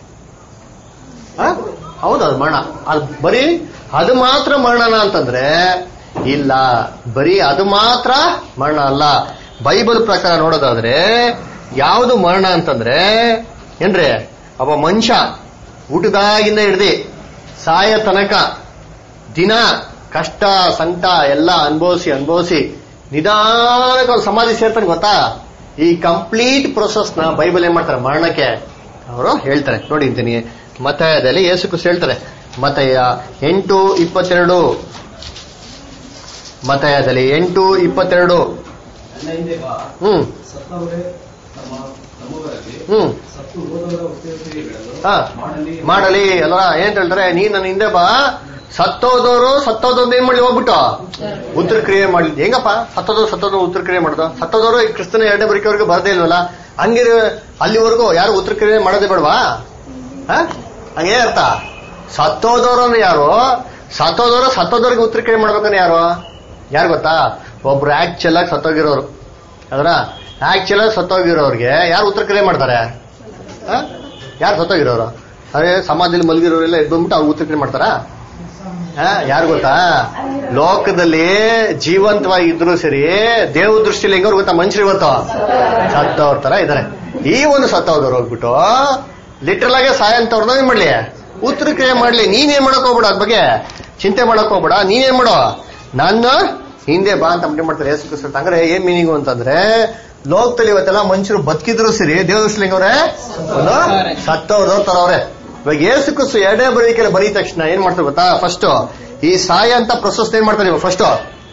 ಹೌದು ಅದು ಮರಣ ಅದು ಬರೀ ಅದು ಮಾತ್ರ ಮರಣನ ಅಂತಂದ್ರೆ ಇಲ್ಲ ಬರೀ ಅದು ಮಾತ್ರ ಮರಣ ಅಲ್ಲ ಬೈಬಲ್ ಪ್ರಕಾರ ನೋಡೋದಾದ್ರೆ ಯಾವುದು ಮರಣ ಅಂತಂದ್ರೆ ಏನ್ರಿ ಒಬ್ಬ ಮನುಷ್ಯ ಊಟದಾಗಿಂದ ಹಿಡ್ದಿ ಸಾಯ ತನಕ ದಿನ ಕಷ್ಟ ಸಂಕಟ ಎಲ್ಲ ಅನುಭವಿಸಿ ಅನುಭವಿಸಿ ನಿಧಾನಕ್ಕೆ ಅವ್ನು ಸಮಾಧಿ ಸೇರ್ತಾನೆ ಗೊತ್ತಾ ಈ ಕಂಪ್ಲೀಟ್ ಪ್ರೊಸೆಸ್ ನ ಬೈಬಲ್ ಏನ್ ಮಾಡ್ತಾರೆ ಮರಣಕ್ಕೆ ಅವರು ಹೇಳ್ತಾರೆ ನೋಡಿ ಅಂತೀನಿ ಮತಯದಲ್ಲಿ ಯೇಸು ಕ್ರಿಸ್ತ ಹೇಳ್ತಾರೆ ಮತಯ ಎಂಟು ಇಪ್ಪತ್ತೆರಡು ಮತಯದಲ್ಲಿ ಎಂಟು ಇಪ್ಪತ್ತೆರಡು ನನ್ನ ಹಿಂದೆ ಬಾ ಹ್ಮ್ ಸತ್ತವರೇ ನಮ್ಮ ನಮ್ಮವರಲ್ಲಿ ಹ್ಮ್ ಸತ್ತು ಹೋದವರ ಉಪಯೋಗಿಗಳು ಹಾ ಮಾಡಲಿ ಮಾಡಲಿ ಅಲ್ಲ ಏನ್ ಹೇಳ್ತಾರೆ ನೀ ನನ್ನ ಹಿಂದೆ ಬಾ ಸತ್ತೋದವರು ಸತ್ತೋದೊಂದು ಏನ್ ಮಾಡಿ ಹೋಗ್ಬಿಟ್ಟು ಉತ್ತರ ಕ್ರಿಯೆ ಮಾಡ್ಲಿ ಹೆಂಗಪ್ಪ ಸತ್ತೋದವ್ರು ಸತ್ತೋದು ಉತ್ತರ ಕ್ರಿಯೆ ಮಾಡೋದು ಸತ್ತೋದವರು ಈ ಕ್ರಿಸ್ತನ ಎರಡನೇ ಬರಿಕೆವರೆಗೂ ಬರದೇ ಇಲ್ವಲ್ಲ ಹಂಗಿರ ಅಲ್ಲಿವರೆಗೂ ಯಾರು ಉತ್ತರ ಕ್ರಿಯೆ ಮಾಡೋದೇ ಬೇಡವಾ ಹ? ಹಂಗೇ ಅರ್ಥ ಸತ್ತೋದವ್ರು ಅಂದ್ರೆ ಯಾರು ಸತ್ತೋದವರು ಸತ್ತೋದವ್ರಿಗೆ ಉತ್ತರ ಕ್ರಿಯೆ ಮಾಡ್ಬೇಕಂದ್ರೆ ಯಾರು ಯಾರು ಗೊತ್ತಾ ಒಬ್ರು ಆಕ್ಚುಲ್ ಆಗಿ ಸತ್ತೋಗಿರೋರು ಅದರ ಆಕ್ಚುಲ್ ಆಗಿ ಸತ್ತೋಗಿರೋರ್ಗೆ ಯಾರು ಉತ್ತರ ಕ್ರಿಯೆ ಮಾಡ್ತಾರೆ ಹ? ಯಾರು ಸತ್ತೋಗಿರೋರು ಅದೇ ಸಮಾಜದಲ್ಲಿ ಮಲಗಿರೋರೆಲ್ಲ ಎದ್ದು ಬಂದ್ಬಿಟ್ಟು ಅವ್ರು ಉತ್ತರ ಕ್ರಿಯೆ ಮಾಡ್ತಾರಾ ಹ? ಯಾರು ಗೊತ್ತಾ ಲೋಕದಲ್ಲಿ ಜೀವಂತವಾಗಿ ಇದ್ರು ಸರಿ ದೇವ ದೃಷ್ಟಿಯಲ್ಲಿ ಹೆಂಗವ್ರು ಗೊತ್ತಾ ಮನುಷ್ಯರು ಇವತ್ತು ಸತ್ತವ್ರ ತರ ಇದಾರೆ ಈ ಒಂದು ಸತ್ತೋದವ್ರು ಹೋಗ್ಬಿಟ್ಟು ಲಿಟ್ರಲ್ ಆಗಿ ಸಾಯಂತವ್ರನ್ನ ಏನ್ ಮಾಡ್ಲಿ ಉತ್ತರ ಕ್ರಿಯೆ ಮಾಡ್ಲಿ ನೀನೇನ್ ಮಾಡಕ್ ಹೋಗ್ಬೇಡ ಅದ್ ಬಗ್ಗೆ ಚಿಂತೆ ಮಾಡಕ್ ಹೋಗ್ಬೇಡ ನೀನೇನ್ ಮಾಡೋ ನಾನು ಹಿಂದೆ ಬಾ ಅಂತ ಅಪ್ಡೇಟ್ ಮಾಡ್ತಾರೆ ಯೇಸು ಕ್ರಿಸ್ತ ಅಂತ. ಅಂದ್ರೆ ಏನ್ ಮೀನಿಂಗ್ ಅಂತಂದ್ರೆ ಲೋಕದಲ್ಲಿ ಇವತ್ತೆಲ್ಲ ಮನುಷ್ಯರು ಬದುಕಿದ್ರು ಸರಿ ದೇವ ದೃಷ್ಟಿಲಿ ಹೆಂಗವ್ರೆ ಒಂದು ಸತ್ತವ್ರದವ್ರ ತರ ಅವ್ರೆ ಇವಾಗ ಏಸು ಕ್ರಿಸ್ತು ಎರಡನೇ ಬರೀಕೆಲ್ಲ ಬರೀ ತಕ್ಷಣ ಏನ್ ಮಾಡ್ತಾರೆ ಗೊತ್ತಾ ಫಸ್ಟ್ ಈ ಸಾಯ ಅಂತ ಪ್ರೊಸೆಸ್ ಏನ್ ಮಾಡ್ತಾರೆ ಇವಾಗ ಫಸ್ಟ್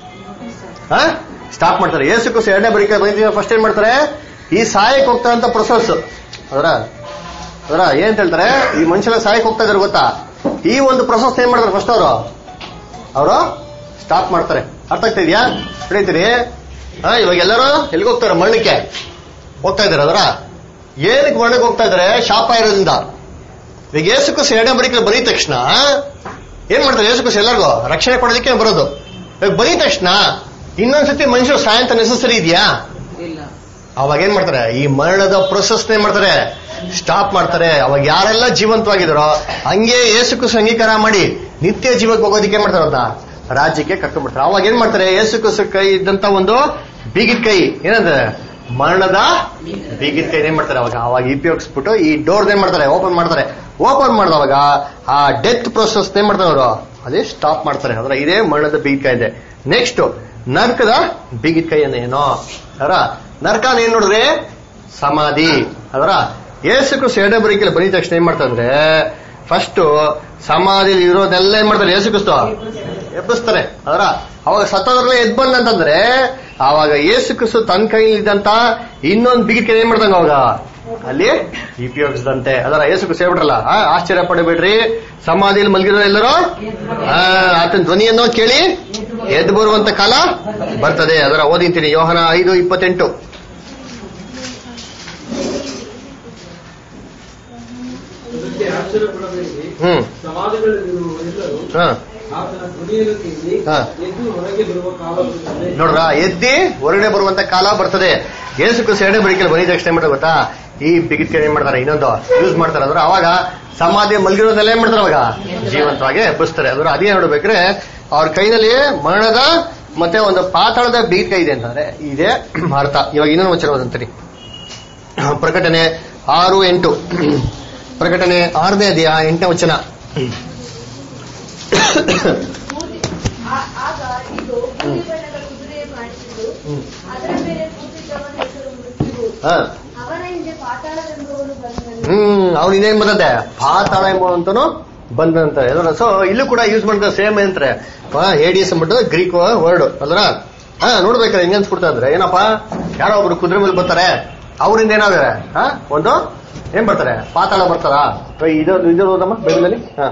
ಸ್ಟಾಪ್ ಮಾಡ್ತಾರೆ ಏಸು ಕ್ರಿಸ್ತು ಎರಡನೇ ಬರೀಕೆ ಬರೀ ಫಸ್ಟ್ ಏನ್ ಮಾಡ್ತಾರೆ ಈ ಸಾಯಕ್ಕೆ ಹೋಗ್ತಾ ಅಂತ ಪ್ರೊಸೆಸ್ ಅದರ ಅದರ ಏನ್ ಹೇಳ್ತಾರೆ ಈ ಮನುಷ್ಯನ ಸಾಯಕ್ಕೆ ಹೋಗ್ತಾ ಇದಾರೆ ಗೊತ್ತಾ ಈ ಒಂದು ಪ್ರೊಸೆಸ್ ಏನ್ ಮಾಡ್ತಾರೆ ಫಸ್ಟ್ ಅವರು ಅವರು ಸ್ಟಾಪ್ ಮಾಡ್ತಾರೆ ಅರ್ಥ ಆಗ್ತಾ ಇದೆಯಾ ಹೇಳ್ತೀರಿ ಹಾ ಇವಾಗ ಎಲ್ಲರೂ ಎಲ್ಲಿಗೆ ಹೋಗ್ತಾರೆ ಮಣ್ಣಕ್ಕೆ ಹೋಗ್ತಾ ಇದಾರೆ ಅದರ ಏನಕ್ಕೆ ಮಣ್ಣಕ್ಕೆ ಹೋಗ್ತಾ ಇದಾರೆ ಶಾಪ ಇರೋದ್ರಿಂದ ಈಗ ಯೇಸುಕಸ್ ಎರಡನೇ ಬರೀಕೆ ಬರೀ ತಕ್ಷಣ ಏನ್ ಮಾಡ್ತಾರೆ ಯೇಸುಕಸ್ ಎಲ್ಲರಿಗೂ ರಕ್ಷಣೆ ಕೊಡೋದಕ್ಕೆ ಬರೋದು ಇವಾಗ ಬರೀ ತಕ್ಷಣ ಇನ್ನೊಂದ್ಸತಿ ಮನುಷ್ಯರು ಸಾಯಂತ ನೆಸಸರಿ ಇದೆಯಾ ಇಲ್ಲ ಅವಾಗ ಏನ್ ಮಾಡ್ತಾರೆ ಈ ಮರಣದ ಪ್ರೊಸೆಸ್ ಏನ್ ಮಾಡ್ತಾರೆ ಸ್ಟಾಪ್ ಮಾಡ್ತಾರೆ ಅವಾಗ ಯಾರೆಲ್ಲ ಜೀವಂತವಾಗಿದಾರೋ ಹಂಗೆ ಏಸುಕುಸ್ ಅಂಗೀಕಾರ ಮಾಡಿ ನಿತ್ಯ ಜೀವಕ್ಕೆ ಹೋಗೋದಕ್ಕೆ ಏನ್ ಮಾಡ್ತಾರೆ ಅಂತ ರಾಜ್ಯಕ್ಕೆ ಕರ್ಕೊಂಡ್ಬಿಡ್ತಾರೆ ಅವಾಗ ಏನ್ ಮಾಡ್ತಾರೆ ಏಸುಕುಸ್ ಕೈ ಇದ್ದಂತ ಒಂದು ಬೀಗಿದ ಕೈ ಏನಂದ್ರೆ ಮರಣದ ಬೀಗಿದ ಕೈ ಏನ್ ಮಾಡ್ತಾರೆ ಅವಾಗ ಅವಾಗ ಉಪಯೋಗಿಸ್ಬಿಟ್ಟು ಈ ಡೋರ್ ಏನ್ ಮಾಡ್ತಾರೆ ಓಪನ್ ಮಾಡ್ತಾರೆ ಓಪನ್ ಮಾಡಿದವಾಗ ಆ ಡೆತ್ ಪ್ರೊಸೆಸ್ ಏನ್ ಮಾಡ್ತಾರೆ ಅವರು ಅದೇ ಸ್ಟಾಪ್ ಮಾಡ್ತಾರೆ ಅಂದ್ರೆ ಇದೇ ಮರಣದ ಬೀಗಿದ ಕೈ ಇದೆ ನೆಕ್ಸ್ಟ್ ನರ್ಕದ ಬೀಗಿದ ಕೈ ಏನೋ ಅದರ ನರ್ಕನ ಏನ್ ನೋಡಿದ್ರೆ ಸಮಾಧಿ ಅದರ ಏಸು ಕ್ರಿಸ್ತ ಎರಡನೇ ಬರೀಕೆಲ್ಲ ಬರೀ ತಕ್ಷಣ ಏನ್ ಮಾಡ್ತಾ ಅಂದ್ರೆ ಫಸ್ಟ್ ಸಮಾಧಿಲಿ ಇರೋದೆಲ್ಲ ಏನ್ ಮಾಡ್ತಾರೆ ಯೇಸು ಕ್ರಿಸ್ತು ಎಬ್ಬಿಸ್ತಾರೆ ಅದರ ಅವಾಗ ಸತ್ತದ್ರಲ್ಲೇ ಎದ್ ಬಂದಂತಂದ್ರೆ ಆವಾಗ ಯೇಸು ಕ್ರಿಸ್ತು ತನ್ನ ಕೈಲಿದ್ದಂತ ಇನ್ನೊಂದು ಬಿಗಿಟ್ ಏನ್ ಮಾಡ್ದಂಗ ಅವಾಗ ಅಲ್ಲಿ ಉಪಯೋಗಿಸಿದಂತೆ ಅದರ ಯೇಸು ಕ್ರಿಸ್ತು ಹೇಳ್ಬಿಟ್ರಲ್ಲ ಆ, ಆಶ್ಚರ್ಯ ಪಡಬೇಡ್ರಿ ಸಮಾಧಿಯಲ್ಲಿ ಮಲಗಿರೋ ಎಲ್ಲರೂ ಆ, ಆತನ ಧ್ವನಿಯನ್ನು ಕೇಳಿ ಎದ್ದು ಬರುವಂತ ಕಾಲ ಬರ್ತದೆ ಅದರ ಓದಿಂತೀನಿ ಯೋಹನ ಐದು ಇಪ್ಪತ್ತೆಂಟು ಅದಕ್ಕೆ ಆಶ್ಚರ್ಯಪಡಬೇಡಿ ಹ್ಮ್ ಸಮಾಜಗಳಲ್ಲಿರುವವರೆಲ್ಲರೂ ಹಾ ಆತನ ಧ್ವನಿಯನ್ನು ಕೇಳಿ ಹಾ. ಎದ್ದು ಹೊರಗೆ ಬರುವ ಕಾಲ ಬರುತ್ತದೆ. ನೋಡ್ರ ಎದ್ದಿ ಹೊರಗಡೆ ಬರುವಂತ ಕಾಲ ಬರ್ತದೆ ಏಸು ಕ್ರಿಸ್ತು ಎರಡನೇ ಬಳಿಕೆ ಬಂದಿದ ತಕ್ಷಣ ಏನ್ ಮಾಡ್ತಾರೆ ಗೊತ್ತಾ ಈ ಬಿಗಿತ್ ಏನ್ ಮಾಡ್ತಾರೆ ಇನ್ನೊಂದು ಯೂಸ್ ಮಾಡ್ತಾರೆ ಅಂದ್ರೆ ಅವಾಗ ಸಮಾಧಿ ಮಲಗಿರೋದೆಲ್ಲ ಏನ್ ಮಾಡ್ತಾರೆ ಅವಾಗ ಜೀವಂತವಾಗಿ ಎಬ್ಬಿಸ್ತಾರೆ ಅಂದ್ರೆ ಅದೇ ನೋಡ್ಬೇಕ್ರೆ ಅವ್ರ ಕೈನಲ್ಲಿ ಮರಣದ ಮತ್ತೆ ಒಂದು ಪಾತಾಳದ ಬಿಗಿತ್ ಕೈ ಇದೆ ಅಂತಂದ್ರೆ ಇದೆ ಅರ್ಥ ಇವಾಗ ಇನ್ನೊಂದು ವಚನ ಓದಂತೀನಿ ಪ್ರಕಟಣೆ ಆರು ಎಂಟು ಪ್ರಕಟಣೆ ಆರನೇ ಅಧ್ಯಾಯ ಎಂಟನೇ ವಚನ ಆ- ಆಗ ಇದು ಬೂದಿ ಬಣ್ಣದ ಕುದುರೆ ಕಾಣಿಸಿತು ಅದರ ಮೇಲೆ ಕೂತಿದ್ದವನ ಹೆಸರು ಮೃತ್ಯುವು ಹಾ ಅವನ ಹಿಂದೆ ಪಾತಾಳವೆಂಬುವನು ಬಂದನು ಹ್ಮ್ ಅವ್ನು ಇನ್ನೇನ್ ಬಂದಂತೆ ಪಾತಾಳ ಎಂಬುವಂತನು ಬಂದಂತ ಸೊ ಇಲ್ಲೂ ಕೂಡ ಯೂಸ್ ಮಾಡಿದ ಸೇಮ್ ಅಂತಾರೆ ಹೇಡಿಯಸ್ ಅಂದ್ಬಿಟ್ಟು ಗ್ರೀಕ್ ವರ್ಡ್ ಅಲ್ರ ಹಾ ನೋಡ್ಬೇಕಾದ್ರೆ ಹೆಂಗ್ ಅನ್ಸ್ಬಿಡ್ತಾ ಅಂದ್ರೆ ಏನಪ್ಪ ಯಾರೋ ಒಬ್ರು ಕುದುರೆ ಮೇಲೆ ಬರ್ತಾರೆ ಅವರಿಂದ ಏನಾದ್ರೆ ಹಾ ಒಂದು ಏನ್ ಬರ್ತಾರೆ ಪಾತಾಳ ಬರ್ತಾರ ಇದು ಇದು ಓದಮ್ಮ ಬೈಬಲಲ್ಲಿ ಹಾ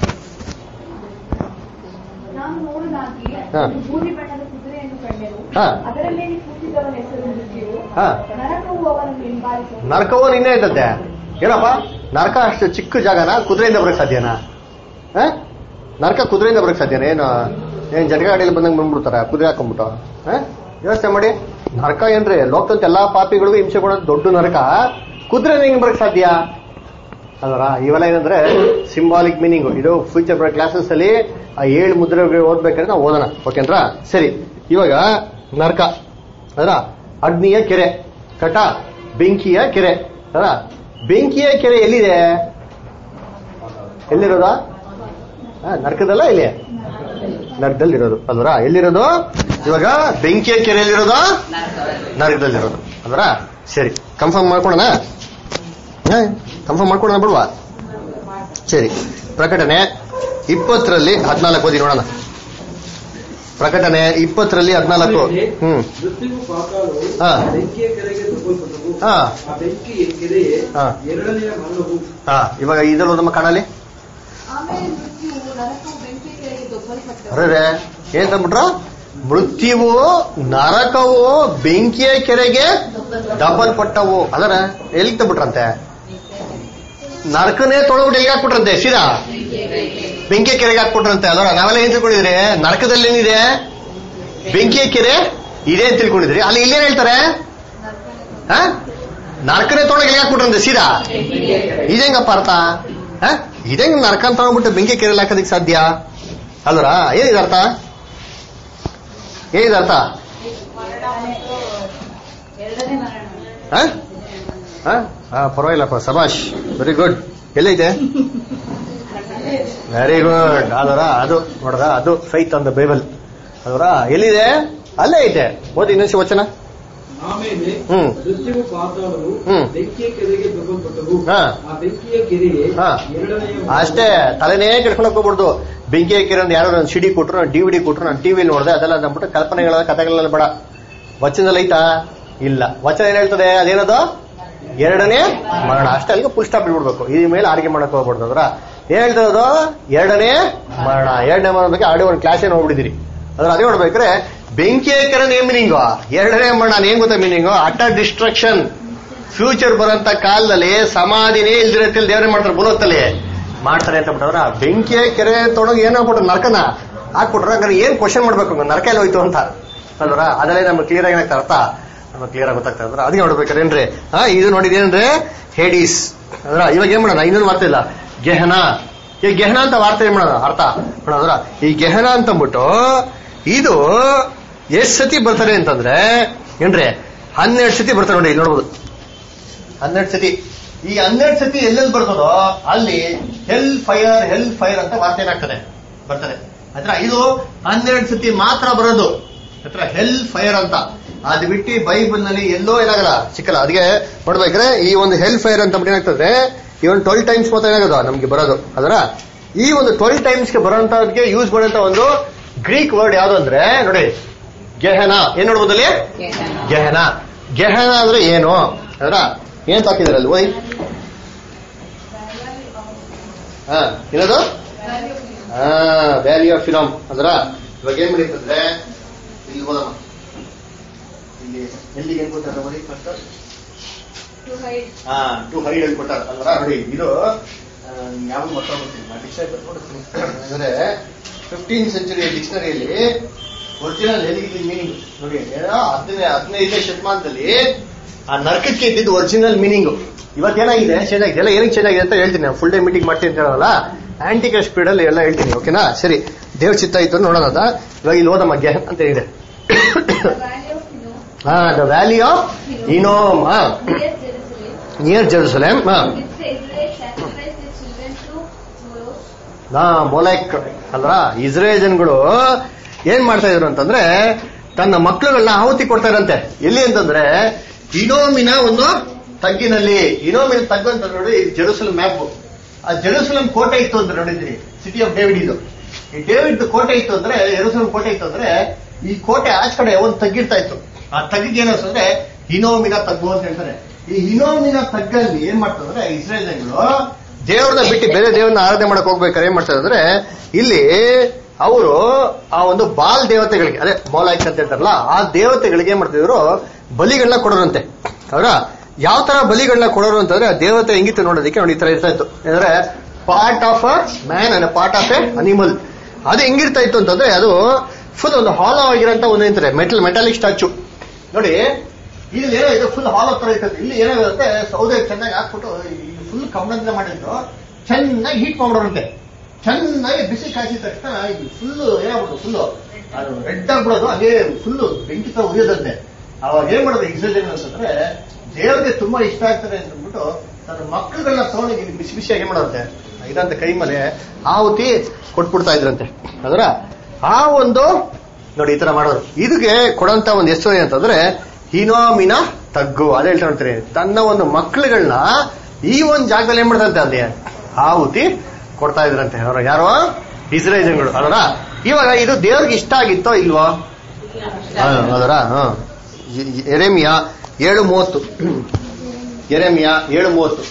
ನಾನು ನೋಡಿದಾಗಿ ಹಾ. ಬೂದಿ ಬಣ್ಣದ ಕುದುರೆಯನ್ನು ಕಂಡೆನು ಹಾ. ಅದರ ಮೇಲೆ ಕೂತಿದ್ದವನ ಹೆಸರು ಮೃತ್ಯುವು ಹಾ ನರಕವು ಅವನನ್ನು ಹಿಂಬಾಲಿಸುವುದು ನರಕವು ನಿನ್ನೆ ಇದ್ದದ್ದೆ ಏನಪ್ಪ ನರಕ ಅಷ್ಟು ಚಿಕ್ಕ ಜಾಗನ ಕುದುರೆಯಿಂದ ಬರಕ್ ಸಾಧ್ಯನಾ ಹ? ನರಕ ಕುದುರೆಯಿಂದ ಬರಕ್ ಸಾಧ್ಯನಾ ಏನು ಏನ್ ಜಟಕ ಗಾಡಿಯಲ್ಲಿ ಬಂದಂಗೆ ಬಂದ್ಬಿಡ್ತಾರ ಕುದುರೆ ಹಾಕೊಂಡ್ಬಿಟ್ಟು ಹ? ಯೋಚನೆ ಮಾಡಿ ನರಕ ಏನ್ರಿ ಲೋಕದಂತ ಎಲ್ಲಾ ಪಾಪಿಗಳಿಗೂ ಹಿಂಸೆ ಕೊಡೋದು ದೊಡ್ಡ ನರಕ ಕುದುರೆ ಹೆಂಗ್ ಬರಕ್ ಸಾಧ್ಯ ಅಲ್ವರ ಇವೆಲ್ಲ ಏನಂದ್ರೆ ಸಿಂಬಾಲಿಕ್ ಮೀನಿಂಗ್ ಇದು ಫ್ಯೂಚರ್ ಕ್ಲಾಸಸ್ ಅಲ್ಲಿ ಆ ಏಳು ಮುದ್ರೆ ಓದ್ಬೇಕಾದ್ರೆ ನಾವು ಓದೋಣ ಓಕೆನ್ರಾ ಸರಿ ಇವಾಗ ನರಕ ಅದರ ಅಗ್ನಿಯ ಕೆರೆ ಕಟ ಬೆಂಕಿಯ ಕೆರೆ ಅದರ ಬೆಂಕಿಯ ಕೆರೆ ಎಲ್ಲಿದೆ ಎಲ್ಲಿರೋದ ನರಕದಲ್ಲ ಇಲ್ಲಿ ನರಕದಲ್ಲಿರೋದು ಅಲ್ವರ ಎಲ್ಲಿರೋದು ಇವಾಗ ಬೆಂಕಿಯ ಕೆರೆ ಎಲ್ಲಿರೋದು ನರಕದಲ್ಲಿರೋದು ಅಲ್ವರ ಸರಿ ಕನ್ಫರ್ಮ್ ಮಾಡ್ಕೊಳೋಣ ಕನ್ಫರ್ಮ್ ಮಾಡ್ಕೊಳೋಣ ಬಿಡುವ ಸರಿ ಪ್ರಕಟಣೆ ಇಪ್ಪತ್ತರಲ್ಲಿ ಹದಿನಾಲ್ಕು ಓದಿ ನೋಡೋಣ ಪ್ರಕಟಣೆ ಇಪ್ಪತ್ತರಲ್ಲಿ ಹದಿನಾಲ್ಕು ಹ್ಮ್ ಮೃತ್ಯುವು ಪಾತಾಳವು ಹಾ. ಬೆಂಕಿಯ ಕೆರೆಗೆ ತಗೊಳ್ಪಟ್ಟವು ಹಾ. ಆ ಬೆಂಕಿ ಕೆರೆಯೇ ಹಾ. ಎರಡನೆಯ ಮರಣವು ಹಾ ಇವಾಗ ಇದ್ರಲ್ಲಿ ಓದಮ್ಮ ಕಾಣಲಿ ಆಮೇಲೆ ಮೃತ್ಯುವು ನರಕವು ಬೆಂಕಿ ಕೆಳಗೆ ದೊಬ್ಬಲ್ಪಟ್ಟವು ಅರೆ ಏನ್ ತಂದ್ಬಿಟ್ರ ಮೃತ್ಯುವು ನರಕವು ಬೆಂಕಿಯ ಕೆರೆಗೆ ದಬ್ಬಲ್ಪಟ್ಟವು ಅದರ ಎಲ್ಲಿ ತಂದ್ಬಿಟ್ರಂತೆ ನರಕನೇ ತೊಳಗ್ಬಿಟ್ಟು ಎಲ್ಲಿ ಹಾಕ್ಬಿಟ್ರಂತೆ ಸೀದಾ ಬೆಂಕಿಯ ಕೆರೆಗೆ ಹಾಕ್ಬಿಟ್ರಂತೆ ಅದರ ನಾವೆಲ್ಲ ಏನ್ ತಿಳ್ಕೊಂಡಿದ್ರಿ ನರಕದಲ್ಲಿ ಏನಿದೆ ಬೆಂಕಿಯ ಕೆರೆ ಇದೆ ಅಂತ ತಿಳ್ಕೊಂಡಿದ್ರಿ ಅಲ್ಲಿ ಇಲ್ಲೇನ್ ಹೇಳ್ತಾರೆ ಹ? ನರಕನೇ ತೊಳಗೆ ಎಲ್ಲಿ ಹಾಕ್ಬಿಟ್ರಂತೆ ಸೀದಾ ಇದೇಂಗಪ್ಪ ಅರ್ಥ ಹ? ಇದೇಂಗ್ ನರಕ ಅಂತ ತಗೊಂಡ್ಬಿಟ್ಟು ಬೆಂಕಿ ಕೆರೆಯಲ್ಲಿ ಹಾಕೋದಕ್ಕೆ ಸಾಧ್ಯ ಅಲ್ವರ ಏನಿದೆ ಅರ್ಥ ಏನಿದೆ ಅರ್ಥ ಎರಡನೇ ಮರಣ ಹ? ಹ? ಹ, ಪರವಾಗಿಲ್ಲಪ್ಪ ಸಬಾಷ್ ವೆರಿ ಗುಡ್ ಎಲ್ಲೈತೆ ವೆರಿ ಗುಡ್ ಅದರ ಅದು ನೋಡ್ರ ಅದು ಫೈತ್ ಅಂದ ಬೈಬಲ್ ಅದರ ಎಲ್ಲಿದೆ ಅಲ್ಲೇ ಐತೆ ಓದಿ ಇನ್ನೊಂದು ವಚನ ಆಮೇಲೆ ಹ್ಮ್. ಮೃತ್ಯುವು ಪಾತಾಳವು ಹ್ಮ್. ಬೆಂಕಿಯ ಕೆರೆಗೆ ತಗೊಳ್ಪಟ್ಟವು ಹಾ. ಆ ಬೆಂಕಿಯ ಕೆರೆಯೇ ಹಾ. ಎರಡನೆಯ ಮರಣವು. ಅಷ್ಟೇ ತಲೆನೇ ಕೆಡ್ಕೊಳಕ್ ಹೋಗ್ಬಿಡ್ದು ಬೆಂಕಿ ಹಾಕಿರೋ ಯಾರೋ ಒಂದು ಸಿಡಿ ಕೊಟ್ರು ನಾನು ಡಿವಿಡಿ ಕೊಟ್ರು ನಾನು ಟಿವಿ ನೋಡಿದೆ ಅದೆಲ್ಲ ಅಂದ್ಬಿಟ್ಟು ಕಲ್ಪನೆಗಳ ಕಥೆಗಳೆಲ್ಲ ಬೇಡ ವಚನದಲ್ಲಿ ಐತಾ ಇಲ್ಲ ವಚನ ಏನ್ ಹೇಳ್ತದೆ ಅದೇನದು ಎರಡನೇ ಮರಣ ಅಷ್ಟೇ ಅಲ್ಲಿಗೆ ಫುಲ್ ಸ್ಟಾಪ್ ಬಿಡ್ಬಿಡ್ಬೇಕು ಈ ಮೇಲೆ ಆರ್ಗೆ ಮಾಡಕ್ ಹೋಗ್ಬಾರ್ದು ಅದ್ರ ಏನ್ ಹೇಳ್ತದದು ಎರಡನೇ ಮರಣ ಎರಡನೇ ಮರಣ ಬಗ್ಗೆ ಆಡಿ ಒಂದು ಕ್ಲಾಸ್ ಏನು ಹೋಗ್ಬಿಟ್ಟಿದ್ದೀರಿ ಅದ್ರ ಅದೇ ನೋಡ್ಬೇಕ್ರೆ ಬೆಂಕಿ ಹಾಕಿರೋ ಏನ್ ಮೀನಿಂಗು ಎರಡನೇ ಮರಣ ಏನ್ ಗೊತ್ತಾ ಮೀನಿಂಗು ಅಟ ಡಿಸ್ಟ್ರಕ್ಷನ್ ಫ್ಯೂಚರ್ ಬರೋಂತ ಕಾಲದಲ್ಲಿ ಸಮಾಧಿನೇ ಇಲ್ದಿರತ್ತಿಲ್ ದೇವ್ರೆ ಮಾಡ್ತಾರೆ ಬುಲೋತ್ತಲ್ಲಿ ಮಾಡ್ತಾರೆ ಅಂತ ಬಿಟ್ಟವ್ರ ಬೆಂಕಿಯ ಕೆರೆ ತೊಡಗಿ ಏನ್ ಹಾಕ್ಬಿಟ್ರು ನರಕನ ಹಾಕ್ಬಿಟ್ರ ಹಂಗಾರೆ ಏನ್ ಕ್ವಶನ್ ಮಾಡ್ಬೇಕು ನರಕ ಎಲ್ಲ ಹೋಯ್ತು ಅಂತ ಅಲ್ವರ ಅದಲ್ಲೇ ನಮ್ಗೆ ಕ್ಲಿಯರ್ ಆಗಿ ಏನಾಗ್ತಾ ಅರ್ಥ ನಮ್ಗೆ ಕ್ಲಿಯರ್ ಆಗಿ ಗೊತ್ತಾಗ್ತಾ ಇದ್ರ ಅದಕ್ಕೆ ನೋಡ್ಬೇಕಾದ್ರೆ ಏನ್ರಿ ಹಾ ಇದು ನೋಡಿದೇನ್ರಿ ಹೇಡೀಸ್ ಅದ್ರ ಇವಾಗ ಏನ್ ಮಾಡೋಣ ಇನ್ನೊಂದು ವಾರ್ತೆ ಇಲ್ಲ ಗೆಹನ ಈ ಗೆಹನ ಅಂತ ವಾರ್ತೆ ಏನ್ ಮಾಡೋಣ ಅರ್ಥ ನೋಡೋದ್ರ ಈ ಗೆಹನ ಅಂತಂದ್ಬಿಟ್ಟು ಇದು ಎಷ್ಟ್ ಸತಿ ಬರ್ತಾರೆ ಅಂತಂದ್ರೆ ಏನ್ರಿ ಹನ್ನೆರಡು ಸತಿ ಬರ್ತಾರೆ ನೋಡಿ ಇಲ್ಲಿ ನೋಡ್ಬೋದು ಹನ್ನೆರಡು ಸತಿ ಈ ಹನ್ನೆರಡು ಸತಿ ಎಲ್ಲೆಲ್ಲಿ ಬರ್ತದೋ ಅಲ್ಲಿ ಹೆಲ್ ಫೈರ್ ಹೆಲ್ ಫೈರ್ ಅಂತ ವಾರ್ತೆ ಏನಾಗ್ತದೆ ಬರ್ತದೆ ಹತ್ರ ಇದು ಹನ್ನೆರಡು ಸತಿ ಮಾತ್ರ ಬರೋದು ಹತ್ರ ಹೆಲ್ ಫೈರ್ ಅಂತ ಅದು ಬಿಟ್ಟು ಬೈಬಲ್ ನಲ್ಲಿ ಎಲ್ಲೋ ಏನಾಗಲ್ಲ ಸಿಕ್ಕಲ್ಲ ಅದಕ್ಕೆ ನೋಡ್ಬೇಕ್ರೆ ಈ ಒಂದು ಹೆಲ್ ಫೈರ್ ಅಂತ ಬಿಟ್ಟು ಏನಾಗ್ತದೆ ಈ ಒಂದು ಟ್ವೆಲ್ ಟೈಮ್ಸ್ ಮಾತ್ರ ಏನಾಗೋದು ನಮ್ಗೆ ಬರೋದು ಅದರ ಈ ಒಂದು ಟ್ವೆಲ್ ಟೈಮ್ಸ್ಗೆ ಬರೋಂಥವ್ರಿಗೆ ಯೂಸ್ ಮಾಡೋಂಥ ಒಂದು ಗ್ರೀಕ್ ವರ್ಡ್ ಯಾವುದು ಅಂದ್ರೆ ನೋಡಿ ಗೆಹನ ಏನ್ ನೋಡ್ಬೋದು ಅಲ್ಲಿ ಗೆಹನ ಗೆಹನ ಅಂದ್ರೆ ಏನು ಅದರ ಏನ್ ಹಾಕಿದಾರೆ ಅಲ್ಲಿ ಓಯ್ ಹಾ ಏನದು ಹಾ ವ್ಯಾಲಿ ಆಫ್ ಫಿಲಮ್ ಅದರ ಇವಾಗ ಏನ್ ಮಾಡಿರ್ತಂದ್ರೆ ಇಲ್ಲಿ ಹೋದಮ್ಮ ಇಲ್ಲಿ ಎಲ್ಲಿಗೆ ಏನ್ ಕೊಟ್ಟಾರ ಬರೀ ಫಸ್ಟ್ To hide. ಹಾ ಟು ಹೈಡ್ ಅಲ್ಲಿ ಕೊಟ್ಟಾರ ಅಲ್ವಾ ನೋಡಿ ಇದು ಯಾವ ಮತ್ತೊಂದು ಅಂದ್ರೆ ಫಿಫ್ಟೀನ್ ಸೆಂಚುರಿ ಡಿಕ್ಷನರಿಯಲ್ಲಿ ಒರಿಜಿನಲ್ ಎಲ್ಲಿಗೆ ಮೀನಿಂಗ್ ನೋಡಿ ಏನೋ ಹದಿನೈದು ಹದಿನೈದನೇ ಶತಮಾನದಲ್ಲಿ ಆ ನರಕಕ್ಕೆ ಇದ್ದಿದ್ದು ಒರಿಜಿನಲ್ ಮೀನಿಂಗ್ ಇವತ್ತೇನಾಗಿದೆ ಚೇಂಜ್ ಆಗಿದೆ ಎಲ್ಲ ಏನಕ್ಕೆ ಚೇಂಜ್ ಆಗಿದೆ ಅಂತ ಹೇಳ್ತೀನಿ ಫುಲ್ ಡೇ ಮೀಟಿಂಗ್ ಮಾಡ್ತೀನಿ ಅಂತ ಹೇಳೋಲ್ಲ ಆಂಟಿಕ ಸ್ಪೀಡ್ ಅಲ್ಲಿ ಎಲ್ಲ ಹೇಳ್ತೀನಿ ಓಕೆನಾ ಸರಿ ದೇವ್ರ ಚಿತ್ತ ಇತ್ತು ನೋಡೋಣ ಅದ ಇವಾಗ ಇಲ್ಲಿ ಓದಮ್ಮ ಗೆ ಅಂತ ಇದೆ The valley of Hinnom, ಹಾ ದ ವ್ಯಾಲಿ ಆಫ್ ಇನೋಮ್ ಹಾ near Jerusalem, ನಿಯರ್ ಜೆರೂಸಲೇಮ್ ಹಾ which the Israelites sacrificed their children to Moloch. ನಾ ಮೊಲೈಕ್ ಅಲ್ವಾ ಇಸ್ರೇಲ್ ಜನಗಳು ಏನ್ ಮಾಡ್ತಾ ಇದ್ರು ಅಂತಂದ್ರೆ ತನ್ನ ಮಕ್ಕಳುಗಳನ್ನ ಆಹುತಿ ಕೊಡ್ತಾ ಇರಂತೆ ಎಲ್ಲಿ ಅಂತಂದ್ರೆ ಇನೋಮಿನ ಒಂದು ತಗ್ಗಿನಲ್ಲಿ ಇನೋಮಿನ ತಗ್ಗು ಅಂತ ನೋಡಿ ಜೆರೂಸಲಂ ಮ್ಯಾಪ್ ಆ ಜೆರೂಸಲಂ ಕೋಟೆ ಇತ್ತು ಅಂತ ನೋಡಿದ್ರಿ ಸಿಟಿ ಆಫ್ ಡೇವಿಡ್ ಇದು ಈ ಡೇವಿಡ್ ಕೋಟೆ ಇತ್ತು ಅಂದ್ರೆ ಜೆರೂಸಲಂ ಕೋಟೆ ಇತ್ತು ಅಂದ್ರೆ ಈ ಕೋಟೆ ಆಚ ಕಡೆ ಒಂದು ತಗ್ಗಿರ್ತಾ ಇತ್ತು ಆ ತಗ್ಗಿಗೆ ಏನು ಅಂದ್ರೆ ಹಿನೋಮಿನ ತಗ್ಗು ಅಂತ ಹೇಳ್ತಾರೆ ಈ ಹಿನೋಮಿನ ತಗ್ಗಲ್ಲಿ ಏನ್ ಮಾಡ್ತಂದ್ರೆ ಇಸ್ರೇಲ್ ಜನಗಳು ದೇವ್ರನ್ನ ಬಿಟ್ಟು ಬೇರೆ ದೇವ್ರನ್ನ ಆರಾಧನೆ ಮಾಡಕ್ ಹೋಗ್ಬೇಕಾದ್ರೆ ಏನ್ ಮಾಡ್ತಾರೆ ಅಂದ್ರೆ ಇಲ್ಲಿ ಅವರು ಆ ಒಂದು ಬಾಲ್ ದೇವತೆಗಳಿಗೆ ಅದೇ ಮೌಲಾಯ್ಕ್ ಅಂತ ಹೇಳ್ತಾರಲ್ಲ ಆ ದೇವತೆಗಳಿಗೆ ಏನ್ ಮಾಡ್ತಿದ್ರು ಬಲಿಗಳನ್ನ ಕೊಡೋರಂತೆ ಅವರ ಯಾವ ತರ ಬಲಿಗಳನ್ನ ಕೊಡೋರು ಅಂತಂದ್ರೆ ಆ ದೇವತೆ ಹೆಂಗಿತ್ತು ನೋಡೋದಕ್ಕೆ ನೋಡಿ ಈ ತರ ಇರ್ತಾ ಇತ್ತು ಅಂದ್ರೆ part of a man and part of a animal ಅದು ಹೆಂಗಿರ್ತಾ ಇತ್ತು ಅಂತಂದ್ರೆ ಅದು ಫುಲ್ ಒಂದು ಹಾಲೋ ಆಗಿರೋಂತ ಒಂದು ಅಂತಾರೆ ಮೆಟಲ್ ಮೆಟಾಲಿಕ್ ಸ್ಟ್ಯಾಚು ನೋಡಿ ಇಲ್ಲಿ ಏನೋ ಇದು ಫುಲ್ ಹಾಲೋ ತರ ಇರ್ತದೆ ಇಲ್ಲಿ ಏನಾಗುತ್ತೆ ಸೌದೆ ಚೆನ್ನಾಗಿ ಹಾಕ್ಬಿಟ್ಟು ಫುಲ್ ಕಬ್ಬಣದಿಂದ ಮಾಡಿದ್ರು ಚೆನ್ನಾಗಿ ಹೀಟ್ ಮಾಡ್ಬಿಡೋರಂತೆ ಚೆನ್ನಾಗಿ ಬಿಸಿ ಕಾಯಿಸಿದ ತಕ್ಷಣ ಇದು ಫುಲ್ ಏನಾಗ್ಬಿಡು ಫುಲ್ ಅದು ರೆಡ್ ಆಗ್ಬಿಡೋದು ಅದೇ ಫುಲ್ ಬೆಂಕಿ ತರ ಉರಿಯೋದಂತೆ ಅವಾಗ ಏನ್ ಮಾಡೋದು ಇಸ್ರೇಲ್ ಅಂತಂದ್ರೆ ದೇವ್ರಿಗೆ ತುಂಬಾ ಇಷ್ಟ ಆಗ್ತಾರೆ ಅಂತ ಅಂದ್ಬಿಟ್ಟು ತನ್ನ ಮಕ್ಕಳುಗಳನ್ನ ತಗೊಂಡು ಇಲ್ಲಿ ಬಿಸಿ ಬಿಸಿಯಾಗಿ ಏನ್ ಮಾಡೋದಂತೆ ಇದಂತ ಕೈ ಮೇಲೆ ಆಹುತಿ ಕೊಟ್ಬಿಡ್ತಾ ಇದ್ರಂತೆ ಅದರ ಆ ಒಂದು ನೋಡಿ ಈ ತರ ಮಾಡೋರು ಇದಕ್ಕೆ ಕೊಡಂತ ಒಂದು ಹೆಸರು ಏನಂತಂದ್ರೆ ಹಿನೋಮಿನ ತಗ್ಗು ಅದೇ ಹೇಳ್ತಾ ನೋಡ್ತಾರೆ ತನ್ನ ಒಂದು ಮಕ್ಕಳುಗಳನ್ನ ಈ ಒಂದು ಜಾಗದಲ್ಲಿ ಏನ್ ಮಾಡ್ತಂತೆ ಅಲ್ಲಿ ಆಹುತಿ ಕೊಡ್ತಾ ಇದ್ರಂತೆ ಅವರ ಯಾರೋ ಇಸ್ರೇಲ್ ಜನಗಳು ಅದರ ಇವಾಗ ಇದು ದೇವ್ರಿಗೆ ಇಷ್ಟ ಆಗಿತ್ತೋ ಇಲ್ವೋ ಹಾ, ಅದರ ಹಾ ಎ- ಎರೆಮಿಯ ಏಳು ಮೂವತ್ತು ಎರೆಮಿಯ ಏಳು ಮೂವತ್ತು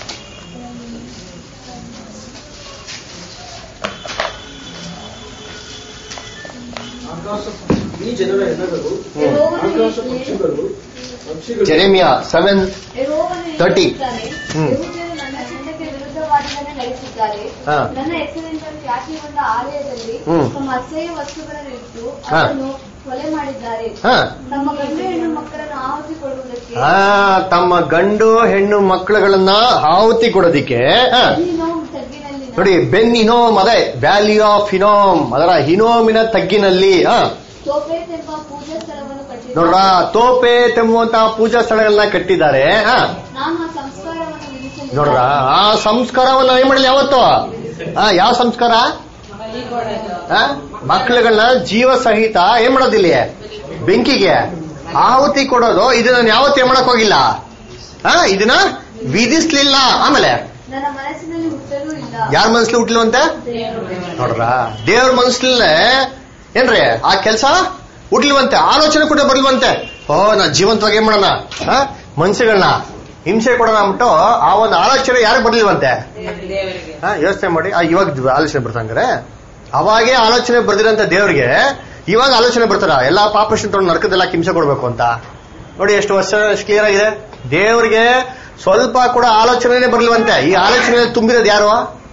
ಆಕಾಶ ಈ ಜನರ ಹೆಣಗಳು ಯೆಹೋವನು ಆಕಾಶ ಹೀಗೆ- ಪಕ್ಷಿಗಳು ಪಕ್ಷಿಗಳು ಜೆರೆಮಿಯ ಸೆವೆನ್ ಯೆಹೋವನು ಹೀಗೆ 30. ಹೇಳುತ್ತಾನೆ, ಹ್ಮ್. ಯೆಹೂದ್ಯರು ನನ್ನ ಹೆಂಡಕ್ಕೆ ವಿರುದ್ಧವಾದದನ್ನೇ ನಡೆಸಿದ್ದಾರೆ ಹಾ. ನನ್ನ ಹೆಸರಿಂದ ಖ್ಯಾತಿ ಬಂದ ಆಲಯದಲ್ಲಿ ಹ್ಮ್. ತಮ್ಮ ಅಸಹ್ಯ ವಸ್ತುಗಳನ್ನು ಇಟ್ಟು ಹಾ. ಅದನ್ನು ಕೊಲೆ ಮಾಡಿದ್ದಾರೆ ಹಾ ತಮ್ಮ ಗಂಡು ಹೆಣ್ಣು ಮಕ್ಕಳನ್ನು ಆಹುತಿ ಕೊಡುವುದಕ್ಕೆ ಆ ತಮ್ಮ ಗಂಡು ಹೆಣ್ಣು ಮಕ್ಕಳುಗಳನ್ನ ಆಹುತಿ ಕೊಡೋದಿಕ್ಕೆ ಆ, ಹಿನ್ನೋಮ್ ತಗ್ಗಿನಲ್ಲಿನ ನೋಡಿ ಬೆನ್ ಇನೋಮ್ ಅದೇ ವ್ಯಾಲಿ ಆಫ್ ಹಿನೋಮ್ ಅದರ ಹಿನೋಮಿನ ತಗ್ಗಿನಲ್ಲಿ ಆ, ತೋಪೇತ್ ಎಂಬ ಪೂಜಾ ಸ್ಥಳವನ್ನು ಕಟ್ಟಿದ್ದಾರೆ ನೋಡ್ರ ತೋಪೆ ತೆಂಬುವಂತಹ ಪೂಜಾ ಸ್ಥಳಗಳನ್ನ ಕಟ್ಟಿದ್ದಾರೆ ಆ, ನಾನು ಆ ಸಂಸ್ಕಾರವನ್ನು ವಿಧಿಸಲಿಲ್ಲ ನೋಡ್ರ ಆ ಸಂಸ್ಕಾರವನ್ನ ಏನ್ ಮಾಡಲಿ ಯಾವತ್ತು ಆ, ಯಾವ ಸಂಸ್ಕಾರ ಆ, ಮಕ್ಕಳುಗಳನ್ನ ಜೀವ ಸಹಿತ ಏನ್ ಮಾಡೋದಿಲ್ಲ ಬೆಂಕಿಗೆ ಆಹುತಿ ಕೊಡೋದು ಇದನ್ನ ನಾನು ಯಾವತ್ತು ಏನ್ ಮಾಡಕ್ ಹೋಗಿಲ್ಲ ಆ, ಇದನ್ನ ವಿಧಿಸ್ಲಿಲ್ಲ ಆಮೇಲೆ ನನ್ನ ಮನಸ್ಸಿನಲ್ಲಿ ಹುಟ್ಟಲೂ ಇಲ್ಲ ಯಾರ ಮನಸ್ಲಿ ಹುಟ್ಲಿವಂತೆ ನೋಡ್ರ ದೇವ್ರ ಮನಸ್ಲೇ ಏನ್ರಿ ಆ ಕೆಲಸ ಹುಟ್ಲಿವಂತೆ ಆಲೋಚನೆ ಕೂಡ ಬರ್ಲಿವಂತೆ ಓ ನಾ ಜೀವಂತವಾಗಿ ಏನ್ ಮಾಡೋಣ ಆ, ಮನ್ಸುಗಳನ್ನ ಹಿಂಸೆ ಕೊಡೋಣ ಅಂದ್ಬಿಟ್ಟು ಆ ಒಂದು ಆಲೋಚನೆ ಯಾರಿಗೆ ಬರ್ಲಿಲ್ವಂತೆ ಹಾ ಯೋಚನೆ ಮಾಡಿ ಆ, ಇವಾಗ ದ್- ಆಲೋಚನೆ ಬರ್ತಾಂಗ್ರೆ ಅವಾಗೇ ಆಲೋಚನೆ ಬರ್ದಿರಂತ ದೇವ್ರಿಗೆ ಇವಾಗ ಆಲೋಚನೆ ಬರ್ತಾರ ಎಲ್ಲಾ ಪಾಪಷ್ಟು ತೊಗೊಂಡು ನರಕದೆಲ್ಲ ಹಿಂಸೆ ಕೊಡ್ಬೇಕು ಅಂತ ನೋಡಿ ಎಷ್ಟು ವರ್ಷ ಕ್ಲಿಯರ್ ಆಗಿದೆ ದೇವ್ರಿಗೆ ಸ್ವಲ್ಪ ಕೂಡ ಆಲೋಚನೆನೇ ಬರ್ಲಿವಂತೆ ಈ ಆಲೋಚನೆ ತುಂಬಿರೋದು ಯಾರು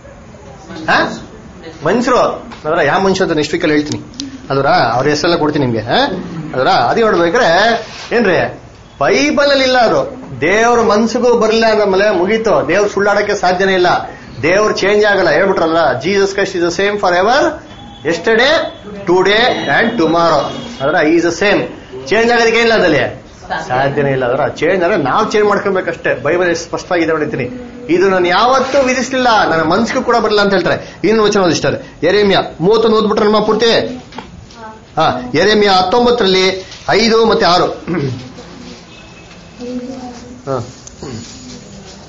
ಮನುಷ್ಯರು ಅದರ ಯಾವ ಮನುಷ್ಯ ಅಂತ ನೆಕ್ಸ್ಟ್ ವೀಕಲ್ಲಿ ಹೇಳ್ತೀನಿ ಅದರ ಅವ್ರ ಹೆಸರೆಲ್ಲ ಕೊಡ್ತೀನಿ ನಿಮ್ಗೆ ಹಾ? ಅದರ ಅದೇ ನೋಡ್ಬೇಕ್ರೆ ಏನ್ರಿ ಬೈಬಲ್ ಅಲ್ಲಿ ಇಲ್ಲ ಅದು ದೇವ್ರ ಮನ್ಸಿಗೂ ಬರಲಿಲ್ಲ ಅಂದ್ಮೇಲೆ ಮುಗೀತು ದೇವ್ರು ಸುಳ್ಳಾಡಕ್ಕೆ ಸಾಧ್ಯನೇ ಇಲ್ಲ ದೇವ್ರು ಚೇಂಜ್ ಆಗಲ್ಲ ಹೇಳ್ಬಿಟ್ರಲ್ಲ Jesus Christ is the same for ever yesterday today and tomorrow ಅದರ ಈಸ್ ದ ಸೇಮ್ ಚೇಂಜ್ ಆಗೋದಕ್ಕೆ ಇಲ್ಲ ಅದಲ್ಲಿ ಸಾಧ್ಯನೇ ಇಲ್ಲ ಅದರ ಚೇಂಜ್ ಅಂದ್ರೆ ನಾವು ಚೇಂಜ್ ಮಾಡ್ಕೊಬೇಕಷ್ಟೇ ಬೈಬಲ್ ಎಷ್ಟು ಸ್ಪಷ್ಟವಾಗಿದೆ ಹೊಡಿತೀನಿ ಇದು ನಾನು ಯಾವತ್ತೂ ವಿಧಿಸಲಿಲ್ಲ ನನ್ನ ಮನ್ಸಿಗೂ ಕೂಡ ಬರಲ್ಲ ಅಂತ ಹೇಳ್ತಾರೆ ಇನ್ನು ವಚನ ಓದಿಸ್ತಾರೆ ಎರೇಮಿಯಾ ಮೂವತ್ತೊಂದು ಓದ್ಬಿಟ್ರೆ ನಮ್ಮ ಪೂರ್ತಿ ಹಾ ಎರೇಮಿಯಾ ಹತ್ತೊಂಬತ್ತರಲ್ಲಿ ಐದು ಮತ್ತೆ ಆರು ಹಾ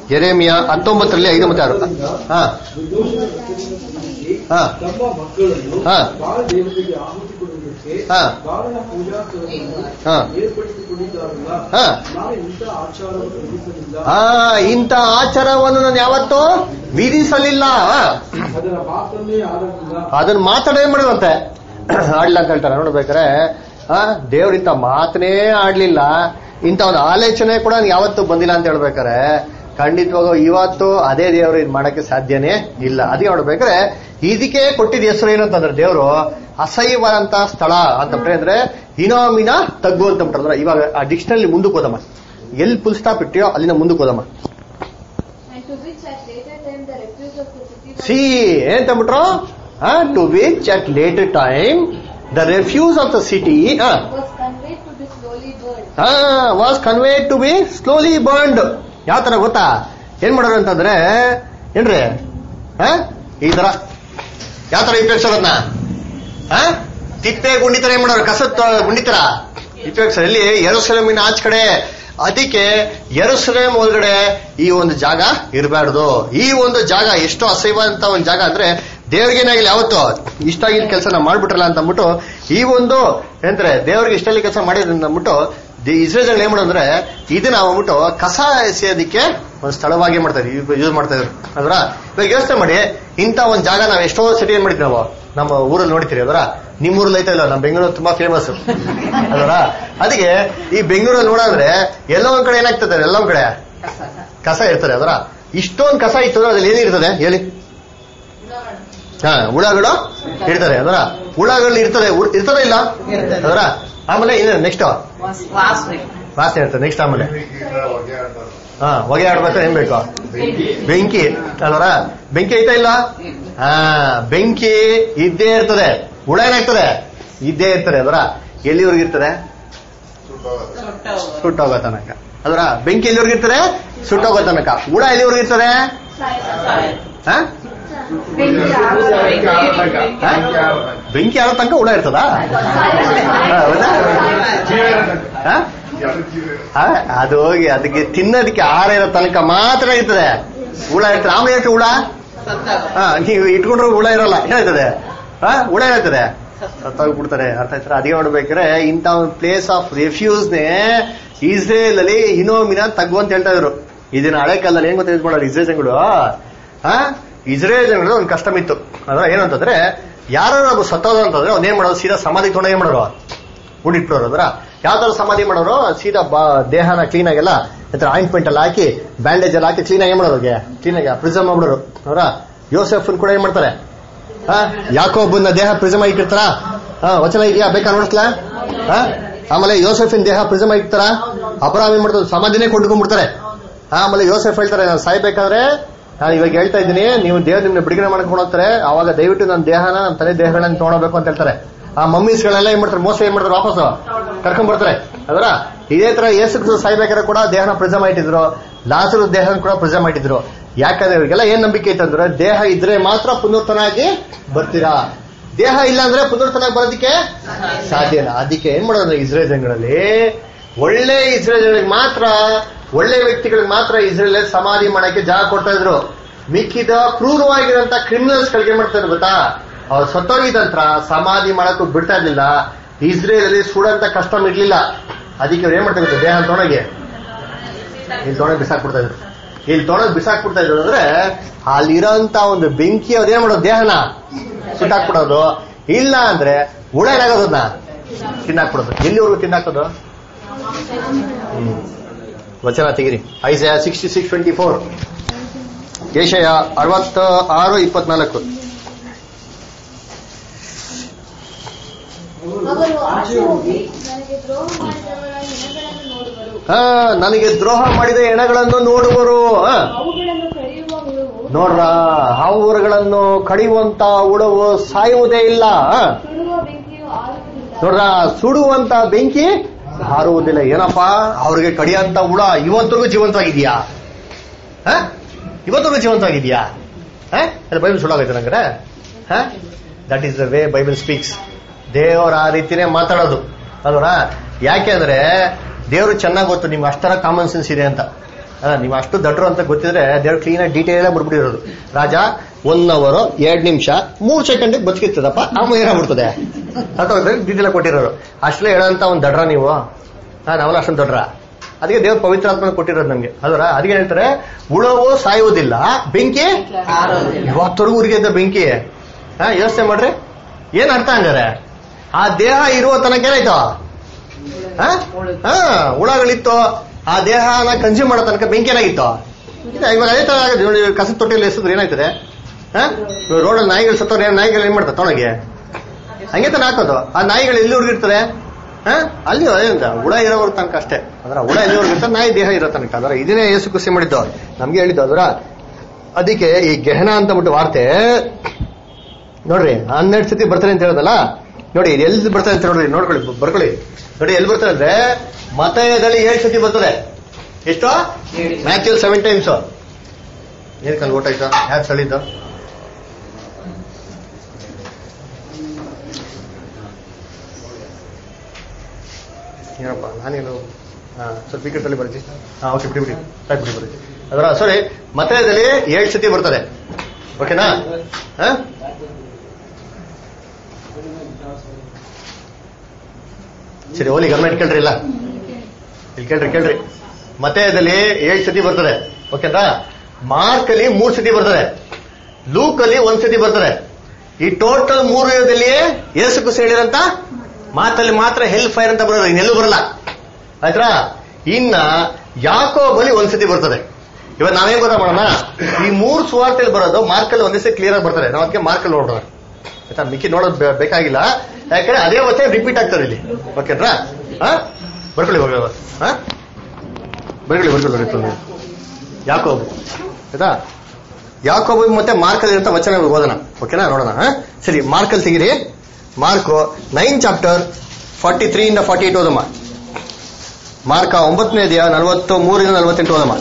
ಎರೇಮಿಯ ಹತ್ತೊಂಬತ್ತರಲ್ಲಿ ಐದು ಮತ್ತೆ ಆರು ಹಾ ನಿರ್ದೋಷಿಗಳ ಜೀವನದಲ್ಲಿ ಹಾ. ತಮ್ಮ ಮಕ್ಕಳನ್ನು ಹಾ. ಬಾಳ ದೇವತೆಗೆ ಆಹುತಿ ಕೊಡುವುದಕ್ಕೆ ಹಾ. ಬಾಳನ ಪೂಜಾ ಸ್ಥಳವನ್ನು ಹಾ. ಏರ್ಪಡಿಸಿಕೊಂಡಿದ್ದಾರಲ್ಲ ಹಾ. ನಾನು ಇಂಥ ಆಚಾರವನ್ನು ವಿಧಿಸಲಿಲ್ಲ ಆ ಇಂಥ ಆಚಾರವನ್ನು ನಾನು ಯಾವತ್ತೂ ವಿಧಿಸಲಿಲ್ಲ ಆ. ಅದರ ಮಾತನ್ನೇ ಆಡಲಿಲ್ಲ ಅದನ್ನ ಮಾತಾಡ ಏನ್ ಮಾಡಿದಂತೆ ಆಡ್ಲ ಅಂತ ಹೇಳ್ತಾರೆ ನೋಡ್ಬೇಕಾರೆ ಆ ದೇವ್ರಿಂತ ಮಾತನೇ ಆಡ್ಲಿಲ್ಲ ಇಂಥ ಒಂದು ಆಲೋಚನೆ ಕೂಡ ನನ್ಗೆ ಯಾವತ್ತೂ ಬಂದಿಲ್ಲ ಅಂತ ಹೇಳ್ಬೇಕಾರೆ ಖಂಡಿತವಾಗೂ ಇವತ್ತು ಅದೇ ದೇವರು ಇದು ಮಾಡಕ್ಕೆ ಸಾಧ್ಯನೇ ಇಲ್ಲ ಅದಕ್ಕೆ ನೋಡ್ಬೇಕಾದ್ರೆ ಇದಕ್ಕೆ ಕೊಟ್ಟಿದ್ದ ಹೆಸರು ಏನು ಅಂತಂದ್ರೆ ದೇವರು ಅಸಹ್ಯವಾದಂತ ಸ್ಥಳ ಅಂತ ಅಂದ್ರೆ ಹಿನೋಮಿನ ತಗ್ಗು ಅಂತ ಬಿಟ್ರಲ್ಲ ಇವಾಗ ಆ ಡಿಕ್ಷನರಿ ಮುಂದಕ್ಕೆ ಹೋದಮ್ಮ ಎಲ್ಲಿ ಫುಲ್ ಸ್ಟಾಪ್ ಇಟ್ಟಿಯೋ ಅಲ್ಲಿಂದ ಮುಂದಕ್ಕೆ ಹೋದಮ್ಮ And to which at later time the refuse of the city was see ಏನಂತಂಬಿಟ್ರು to which at later time the refuse of the city was conveyed to be slowly burned. Was convey to be slowly burned ಯಾವ ತರ ಗೊತ್ತಾ ಏನ್ ಮಾಡೋರು ಅಂತಂದ್ರೆ ಏನ್ರಿ ಆ? ಈ ತರ ಯಾವ ತರ ಉಪಯೋಗಿಸೋದನ್ನ ತಿಪ್ಪೆ ಗುಂಡಿ ತರ ಏನ್ ಮಾಡೋರು ಕಸದ ಗುಂಡಿ ತರ ಉಪಯೋಗಿಸೋರು ಎಲ್ಲಿ ಎರಸಲಮಿನ ಆಚ ಕಡೆ ಅದಕ್ಕೆ ಎರಸಲೇಮ್ ಒಳಗಡೆ ಈ ಒಂದು ಜಾಗ ಇರಬಾರ್ದು ಈ ಒಂದು ಜಾಗ ಎಷ್ಟು ಅಸಹ್ಯವಾದಂತ ಒಂದು ಜಾಗ ಅಂದ್ರೆ ದೇವ್ರಿಗೇನಾಗಿಲ್ಲ ಯಾವತ್ತು ಇಷ್ಟ ಆಗಿದ್ದ ಕೆಲಸ ನಾವು ಮಾಡ್ಬಿಟ್ರಲ್ಲ ಅಂತ ಅಂದ್ಬಿಟ್ಟು ಈ ಒಂದು ಏನಂತಾರೆ ದೇವ್ರಿಗೆ ಇಷ್ಟ ಕೆಲಸ ಮಾಡಿದ್ರೆ ಅಂದ್ಬಿಟ್ಟು ಇಸ್ರೇಲ್ ಏನ್ ಮಾಡೋದು ಅಂದ್ರೆ ಇದನ್ನ ಅಂದ್ಬಿಟ್ಟು ಕಸ ಎಸೆಯೋದಕ್ಕೆ ಒಂದು ಸ್ಥಳವಾಗಿ ಮಾಡ್ತಾ ಇದ್ವಿ ಯೂಸ್ ಮಾಡ್ತಾ ಇದ್ರು ಅದ್ರ ಇವಾಗ ಯೋಚನೆ ಮಾಡಿ ಇಂಥ ಒಂದು ಜಾಗ ನಾವು ಎಷ್ಟೋ ಸಿಟಿ ಏನ್ ಮಾಡಿದ್ವಿ ನಾವು ನಮ್ಮ ಊರಲ್ಲಿ ನೋಡ್ತೀರಿ ಅದರ ನಿಮ್ಮ ಊರಲ್ಲಿ ಐತಾ ಇಲ್ಲ ನಮ್ಮ ಬೆಂಗಳೂರು ತುಂಬಾ ಫೇಮಸ್ ಅದರ ಅದಕ್ಕೆ ಈ ಬೆಂಗಳೂರಲ್ಲಿ ನೋಡಿದ್ರೆ ಎಲ್ಲೋ ಒಂದ್ ಕಡೆ ಏನಾಗ್ತದೆ ಎಲ್ಲೋ ಒಂದ್ ಕಡೆ ಕಸ ಇರ್ತದೆ ಅದರ ಇಷ್ಟೊಂದು ಕಸ ಇತ್ತು ಅಂದ್ರೆ ಅದ್ರಲ್ಲಿ ಏನಿರ್ತದೆ ಹೇಳಿ ಹಾ ಹುಳಗಳು ಇರ್ತದೆ ಅದರ ಹುಳಗಳು ಇರ್ತದೆ ಉಳ್- ಇರ್ತದೆ ಇಲ್ಲ ಅದರ ಆಮೇಲೆ ಏನು ನೆಕ್ಸ್ಟ್ ವಾಸನೆ ಇರ್ತದೆ ನೆಕ್ಸ್ಟ್ ಆಮೇಲೆ ಹೊಗೆ ಆಡ್ತಾರೆ ಹಾ ಹೊಗೆ ಆಡ್ಬೇಕಾದ್ರೆ ಏನ್ ಬೇಕು ಬೆಂಕಿ ಅಲ್ವರ ಬೆಂಕಿ ಐತಾ ಇಲ್ಲ ಹಾ ಬೆಂಕಿ ಇದ್ದೇ ಇರ್ತದೆ ಹುಳ ಏನಾಗ್ತದೆ ಇದ್ದೇ ಇರ್ತದೆ ಅದರ ಎಲ್ಲಿವರೆಗೆ ಇರ್ತದೆ ಸುಟ್ಟೋಗುತ್ತೆ ಸುಟ್ಟೋಗೋ ತನಕ ಅದರ ಬೆಂಕಿ ಎಲ್ಲಿವರೆಗೆ ಇರ್ತದೆ ಸುಟ್ಟೋಗೋ ತನಕ ಹುಳ ಎಲ್ಲಿವರೆಗೆ ಇರ್ತದೆ ಹಾ? ಹಾ? ಬೆಂಕಿ ಆಡೋ ತನಕ ಹುಳ ಇರ್ತದ ಹೌದಾ ಹಾ? ಹಾ? ಅದು ಹೋಗಿ ಅದಕ್ಕೆ ತಿನ್ನೋದಕ್ಕೆ ಆಹಾರ ಇರೋ ತನಕ ಮಾತ್ರ ಇರ್ತದೆ ಹುಳ ಇರ್ತದೆ ಆಮೇಲೆ ಎಷ್ಟು ಹುಳ ಹಾ ನೀವು ಇಟ್ಕೊಂಡ್ರೆ ಹುಳ ಇರಲ್ಲ ಏನಾಯ್ತದೆ ಹಾ ಹುಳ ಏನಾಯ್ತದೆ ಸತ್ತೋಗ್ಬಿಡ್ತಾರೆ ಅರ್ಥ ಆಯ್ತಾರೆ ಅದೇ ನೋಡ್ಬೇಕಾದ್ರೆ ಇಂಥ ಒಂದು ಪ್ಲೇಸ್ ಆಫ್ ರೆಫ್ಯೂಸ್ನೇ ಇಸ್ರೇಲ್ ಅಲ್ಲಿ ಹಿನೋಮಿನ ತಗ್ಗು ಅಂತ ಹೇಳ್ತಾ ಇದ್ರು ಇದನ್ನ ಹಳೆ ಕಾಲದಲ್ಲಿ ಏನ್ ಗೊತ್ತಿದ್ ಮಾಡೋರು ಇಸ್ರೇಲ್ ಜನಗಳು ಹಾ ಇಸ್ರೇಲ್ ಜನಗಳು ಒಂದು ಕಷ್ಟಮ್ ಇತ್ತು ಅದ್ರ ಏನು ಅಂತಂದ್ರೆ ಯಾರು ಒಬ್ಬ ಸತ್ತೋದ ಅಂತಂದ್ರೆ ಅವ್ನ ಏನ್ ಮಾಡೋದು ಸೀದಾ ಸಮಾಧಿ ತೊಗೊಂಡು ಏನ್ ಮಾಡೋರು ಉಡಿಟ್ಬಿಡೋರು ಅದ್ರ ಯಾವ ತರ ಸಮಾಧಿ ಮಾಡೋರು ಸೀದಾ ಬಾ- ದೇಹನ ಕ್ಲೀನ್ ಆಗಿಲ್ಲ ಆಯಿಂಟ್ಮೆಂಟ್ ಎಲ್ಲ ಹಾಕಿ ಬ್ಯಾಂಡೇಜ್ ಎಲ್ಲ ಹಾಕಿ ಕ್ಲೀನ್ ಆಗಿ ಮಾಡೋರು ಕ್ಲೀನ್ ಆಗಿ ಪ್ರಿಸರ್ವ್ ಮಾಡ್ಬಿಡೋರು ಅವರ ಯೋಸೆಫ್ ಕೂಡ ಏನ್ ಮಾಡ್ತಾರೆ ಹಾ ಯಾಕೋಬನ್ನ ದೇಹ ಪ್ರಿಸಮ್ ಇಟ್ಟಿರ್ತಾರ ಹಾ ವಚನ ಇದೆಯಾ ಬೇಕಾ ನೋಡಿಸ್ಲಾ ಹಾ ಆಮೇಲೆ ಯೋಸೆಫಿನ ದೇಹ ಪ್ರಿಸಮ್ ಇರ್ತಾರ ಅಪರಾಧ ಏನ್ ಮಾಡ್ತಾರೆ ಸಮಾಧಿನೇ ಕೊಂಡ್ಕೊಂಡ್ಬಿಡ್ತಾರೆ ಆಮೇಲೆ ಯೋಸೆಫ್ ಹೇಳ್ತಾರೆ ನಾನು ಸಾಯ್ಬೇಕಾದ್ರೆ ನಾನು ಇವಾಗ ಹೇಳ್ತಾ ಇದ್ದೀನಿ ನೀವು ದೇವ್ರ ನಿಮ್ನ ಬಿಡುಗಡೆ ಮಾಡ್ಕೊಂಡು ಹೋಗ್ತಾರೆ ಅವಾಗ ದಯವಿಟ್ಟು ನನ್ನ ದೇಹನ ನನ್ನ ತಲೆ ದೇಹಗಳನ್ನ ತೊಗೊಂಡೋಗ್ಬೇಕು ಅಂತ ಹೇಳ್ತಾರೆ ಆ ಮಮ್ಮೀಸ್ಗಳೆಲ್ಲ ಏನ್ ಮಾಡ್ತಾರೆ ಮೋಸ ಏನ್ ಮಾಡ್ತಾರೆ ವಾಪಸ್ ಕರ್ಕೊಂಡ್ ಬರ್ತಾರೆ ಅದರ ಇದೇ ತರ ಯೇಸು ಕ್ರಿಸ್ತ ಸಾಯ್ಬೇಕಾದ್ರೆ ಕೂಡ ದೇಹನ ಪ್ರಿಸಮ್ ಇಟ್ಟಿದ್ರು ಲಾಸರು ದೇಹನ ಕೂಡ ಪ್ರಿಸಮ್ ಇಟ್ಟಿದ್ರು ಯಾಕಂದ್ರೆ ಇವ್ರಿಗೆಲ್ಲ ಏನ್ ನಂಬಿಕೆ ಇತ್ತಂದ್ರೆ ದೇಹ ಇದ್ರೆ ಮಾತ್ರ ಪುನರ್ತನಾಗಿ ಬರ್ತೀರಾ ದೇಹ ಇಲ್ಲ ಅಂದ್ರೆ ಪುನರ್ತನಾಗಿ ಬರೋದಕ್ಕೆ ಸಾಧ್ಯ ಇಲ್ಲ ಅದಕ್ಕೆ ಏನ್ ಮಾಡೋದು ಇಸ್ರೇಲ್ ಜನಗಳಲ್ಲಿ ಒಳ್ಳೆ ಇಸ್ರೇಲ್ ಜನರಿಗೆ ಮಾತ್ರ ಒಳ್ಳೆ ವ್ಯಕ್ತಿಗಳಿಗೆ ಮಾತ್ರ ಇಸ್ರೇಲ್ ಸಮಾಧಿ ಮಾಡಕ್ಕೆ ಜಾಗ ಕೊಡ್ತಾ ಇದ್ರು ಮಿಕ್ಕಿದ ಕ್ರೂರವಾಗಿರೋಂತ ಕ್ರಿಮಿನಲ್ಸ್ ಗಳಿಗೆ ಏನ್ ಮಾಡ್ತಾರೆ ಗೊತ್ತಾ ಅವ್ರು ಸತ್ತೋಗಿದಂತ್ರ ಸಮಾಧಿ ಮಾಡಕ್ಕೂ ಬಿಡ್ತಾ ಇರ್ಲಿಲ್ಲ ಇಸ್ರೇಲ್ ಅಲ್ಲಿ ಸುಡಂತ ಕಷ್ಟ ಇರ್ಲಿಲ್ಲ ಅದಕ್ಕೆ ಅವ್ರು ಏನ್ ಮಾಡ್ತಾ ಇದ್ರು ದೇಹ ತೊಣಗೆ ಇಲ್ಲಿ ತೊಣಗ್ ಬಿಸಾಕ್ಬಿಡ್ತಾ ಇದ್ರು ಇಲ್ಲಿ ತೊಣಗ್ ಬಿಸಾಕ್ಬಿಡ್ತಾ ಇದ್ರು ಅಂದ್ರೆ ಅಲ್ಲಿರೋಂತ ಒಂದು ಬೆಂಕಿ ಅವ್ರು ಏನ್ ಮಾಡೋದು ದೇಹನ ಸುಟ್ಟಾಕ್ಬಿಡೋದು ಇಲ್ಲ ಅಂದ್ರೆ ಹುಳ ಏನಾಗೋದನ್ನ ತಿನ್ನಾಕ್ಬಿಡೋದು ಎಲ್ಲಿವರೆಗೂ ತಿನ್ನಾಕೋದು ಹ್ಮ್. ವಚನ ತೆಗಿರಿ Isaiah sixty six twenty four ಏಷಯ ಅರವತ್ತ ಆರು ಇಪ್ಪತ್ನಾಲ್ಕು ಅವರು ಆಚೆ ಹೋಗಿ ನನಗೆ ದ್ರೋಹ ಮಾಡಿದವರ ಹೆಣಗಳನ್ನು ನೋಡುವರು ಆ, ನನಗೆ ದ್ರೋಹ ಮಾಡಿದ ಎಣಗಳನ್ನು ನೋಡುವರು ಆ, ಅವುಗಳನ್ನು ಕರೆಯುವ ಹುಳುವು ನೋಡ್ರ ಹಾವುಗಳನ್ನು ಕಡಿಯುವಂತ ಉಳವು ಸಾಯುವುದೇ ಇಲ್ಲ ಆ, ಸುಡುವ ಬೆಂಕಿಯು ಆರುವುದಿಲ್ಲ ನೋಡ್ರ ಸುಡುವಂತ ಬೆಂಕಿ ಹಾರುವುದಿಲ್ಲ ಏನಪ್ಪಾ ಅವ್ರಿಗೆ ಕಡಿಯಂತ ಹುಳ ಇವತ್ತಿಗೂ ಜೀವಂತವಾಗಿದ್ಯಾ ಆ? ಇವತ್ತಿಗೂ ಜೀವಂತವಾಗಿದ್ಯಾ ಬೈಬಲ್ ಸುಳ್ಳಾಗೈತೆ ನಂಗ್ರೆ that is the way Bible speaks ದೇವರ ಆ ರೀತಿನೇ ಮಾತಾಡೋದು ಅಲ್ವರ ಯಾಕೆ ಅಂದ್ರೆ ದೇವರು ಚೆನ್ನಾಗಿ ಗೊತ್ತು ನಿಮ್ಗೆ ಅಷ್ಟರ ಕಾಮನ್ ಸೆನ್ಸ್ ಇದೆ ಅಂತ ಅಲ್ಲ ನೀವು ಅಷ್ಟು ದಡ್ರು ಅಂತ ಗೊತ್ತಿದ್ರೆ ದೇವ್ರು ಕ್ಲೀನ್ ಆಗಿ ಡೀಟೇಲ್ ಆಗಿ ಬಿಡ್ಬಿಟ್ಟಿರೋದು ರಾಜ ಒನ್ ಅವರ್ ಎರಡ್ ನಿಮಿಷ ಮೂರ್ ಸೆಕೆಂಡ್ ಬದುಕಿರ್ತದಪ್ಪ ಆಮೇಲೆ ಏನಾಗ್ಬಿಡ್ತದೆ ಅಥವಾ ಡೀಟೇಲ್ ಆಗಿ ಕೊಟ್ಟಿರೋರು ಅಷ್ಟೇ ಹೇಳೋಂತ ಒಂದು ದಡ್ರ ನೀವು ಹಾ ನಾವೆಲ್ಲ ಅಷ್ಟೊಂದು ದಡ್ರ ಅದಕ್ಕೆ ದೇವ್ರ ಪವಿತ್ರಾತ್ಮ ಕೊಟ್ಟಿರೋದು ನಮ್ಗೆ ಅದರ ಅದಕ್ಕೆ ಹೇಳ್ತಾರೆ ಉಳವು ಸಾಯುವುದಿಲ್ಲ ಬೆಂಕಿ ಇವತ್ತರೆಗೂ ಉರಿಗೆ ಇದ್ದ ಬೆಂಕಿ ಹಾ ಯೋಚನೆ ಮಾಡ್ರಿ ಏನ್ ಅರ್ಥ ಹಂಗಾರೆ ಆ ದೇಹ ಇರುವ ತನಕ ಏನಾಯ್ತು ಹಾ ಹಾ ಹುಳಗಳಿತ್ತು ಆ ದೇಹನ ಕನ್ಸ್ಯೂಮ್ ಮಾಡೋ ತನಕ ಬೆಂಕಿ ಏನಾಗಿತ್ತು ಇದೆ, ಇವಾಗ ಅದೇ ತರ ಆಗಿದೆ. ನೋಡಿ, ಕಸದ ತೊಟ್ಟಿಯಲ್ಲಿ ಎಸಿದ್ರೆ ಏನಾಯ್ತದೆ ಹಾ ರೋಡಲ್ಲಿ ನಾಯಿಗಳು ಸತ್ತವ್ರೆ ನಾಯಿಗಳು ಏನ್ ಮಾಡ್ತಾರೆ ತೊಳಗೆ ಹಂಗೆ ತಾನೆ ಹಾಕೋದು ಆ ನಾಯಿಗಳು ಎಲ್ಲಿ ಹುಡುಗಿರ್ತದೆ ಹಾ ಅಲ್ಲಿ ಅದೇಂತ ಹುಳ ಇರೋವ್ರ ತನಕ ಅಷ್ಟೇ ಅದರ ಹುಳ ಎಲ್ಲಿವರೆಗೂ ಇರ್ತಾರೆ ನಾಯಿ ದೇಹ ಇರೋ ತನಕ ಅದರ ಇದನ್ನೇ ಯೇಸು ಖುಷಿ ಮಾಡಿದ್ದು ನಮ್ಗೆ ಹೇಳಿದ್ದು ಅದರ ಅದಕ್ಕೆ ಈ ಗೆಹನ ಅಂತ ಬಿಟ್ಟು ವಾರ್ತೆ ನೋಡ್ರಿ ಹನ್ನೆರಡು ಸತಿ ಬರ್ತಾರೆ ಅಂತ ಹೇಳೋದಲ್ಲ ನೋಡಿ ಇದು ಎಲ್ಲಿ ಬರ್ತಾರೆ ಅಂತ ನೋಡ್ರಿ ನೋಡ್ಕೊಳ್ಳಿ ಬ- ಬರ್ಕೊಳ್ಳಿ ನೋಡಿ ಎಲ್ಲಿ ಬರ್ತಾರೆ ಅಂದ್ರೆ ಮತಯದಲ್ಲಿ ಏಳು ಸತಿ ಬರ್ತದೆ ಎಷ್ಟು ಮ್ಯಾಕ್ಚುಲ್ ಸೆವೆನ್ ಟೈಮ್ಸ್ ಏನ್ ಕಲ್ ಓಟ್ ಆಯ್ತಾ ಯಾರು ಸಳಿದ್ದು ಏನಪ್ಪ ನಾನೇನು ಹಾ ಸ್ವಲ್ಪ ಈ ಕಡೆ ತಲೆ ಬರ್ತಿ ಹಾ ಓಕೆ ಬಿಡಿ ಬಿಡಿ ಆಯ್ತು ಬಿಡಿ ಬಿಡಿ ಅದರ ಸಾರಿ ಮತಯದಲ್ಲಿ ಏಳು ಸತಿ ಬರ್ತದೆ ಓಕೆನಾ ಹಾ ಸರಿ ಓಲಿ ಗಮನ ಇಟ್ಕೊಳ್ರಿ ಇಲ್ಲ ಇಲ್ಲಿ ಕೇಳ್ರಿ ಕೇಳ್ರಿ ಮತಯದಲ್ಲಿ ಏಳು ಸತಿ ಬರ್ತದೆ ಓಕೆನಾ ಮಾರ್ಕ್ ಅಲ್ಲಿ ಮೂರ್ ಸತಿ ಬರ್ತದೆ ಲೂಕ್ ಅಲ್ಲಿ ಒಂದ್ ಸತಿ ಬರ್ತದೆ ಈ ಟೋಟಲ್ ಮೂರು ಯುಗದಲ್ಲಿ ಏಸು ಕುಸ ಹೇಳಿರಂತ ಮಾತಲ್ಲಿ ಮಾತ್ರ ಹೆಲ್ ಫೈರ್ ಅಂತ ಬರೋದು ಇನ್ನೆಲ್ಲೂ ಬರಲ್ಲ ಆಯ್ತಾ ಇನ್ನ ಯಾಕೋ ಬಲಿ ಒಂದ್ಸತಿ ಬರ್ತದೆ ಇವತ್ತು ನಾವೇನ್ ಗೊತ್ತಾ ಮಾಡೋಣ ಈ ಮೂರು ಸುವಾರ್ತೆಯಲ್ಲಿ ಬರೋದು ಮಾರ್ಕಲ್ಲಿ ಒಂದೇ ಸತಿ ಕ್ಲಿಯರ್ ಆಗಿ ಬರ್ತಾರೆ ನಾವು ಅದಕ್ಕೆ ಮಾರ್ಕಲ್ಲಿ ನೋಡೋಣ ಆಯ್ತಾ ಮಿಕ್ಕಿ ನೋಡೋದು ಬೇ- ಬೇಕಾಗಿಲ್ಲ ಯಾಕಂದ್ರೆ ಅದೇ ಮತ್ತೆ ರಿಪೀಟ್ ಆಗ್ತಾರೆ ಇಲ್ಲಿ ಓಕೆನಾ ಹಾ ಬರ್ಕೊಳ್ಳಿ ಹೋಗಿ ಹಾ ಬರ್ಕೊಳ್ಳಿ ಬರ್ಕೊಳ್ಳಿ ಬರ್ಕೊಳ್ಳಿ ಯಾಕೋಬು ಆಯ್ತಾ ಯಾಕೋಬು ಮತ್ತೆ ಮಾರ್ಕಲ್ಲಿ ಇರುವಂತ ವಚನ ಓದೋಣ ಓಕೆನಾ ನೋಡೋಣ ಹಾ? ಸರಿ ಮಾರ್ಕಲ್ಲಿ ತೆಗಿರಿ Mark nine chapter forty three ಇಂದ ಫಾರ್ಟಿ ಏಟ್ ಓದಮ್ಮ ಮಾರ್ಕ ಒಂಬತ್ತನೇ ಅಧ್ಯಾಯ ನಲವತ್ತು ಮೂರಿಂದ ನಲವತ್ತೆಂಟು ಓದಮ್ಮ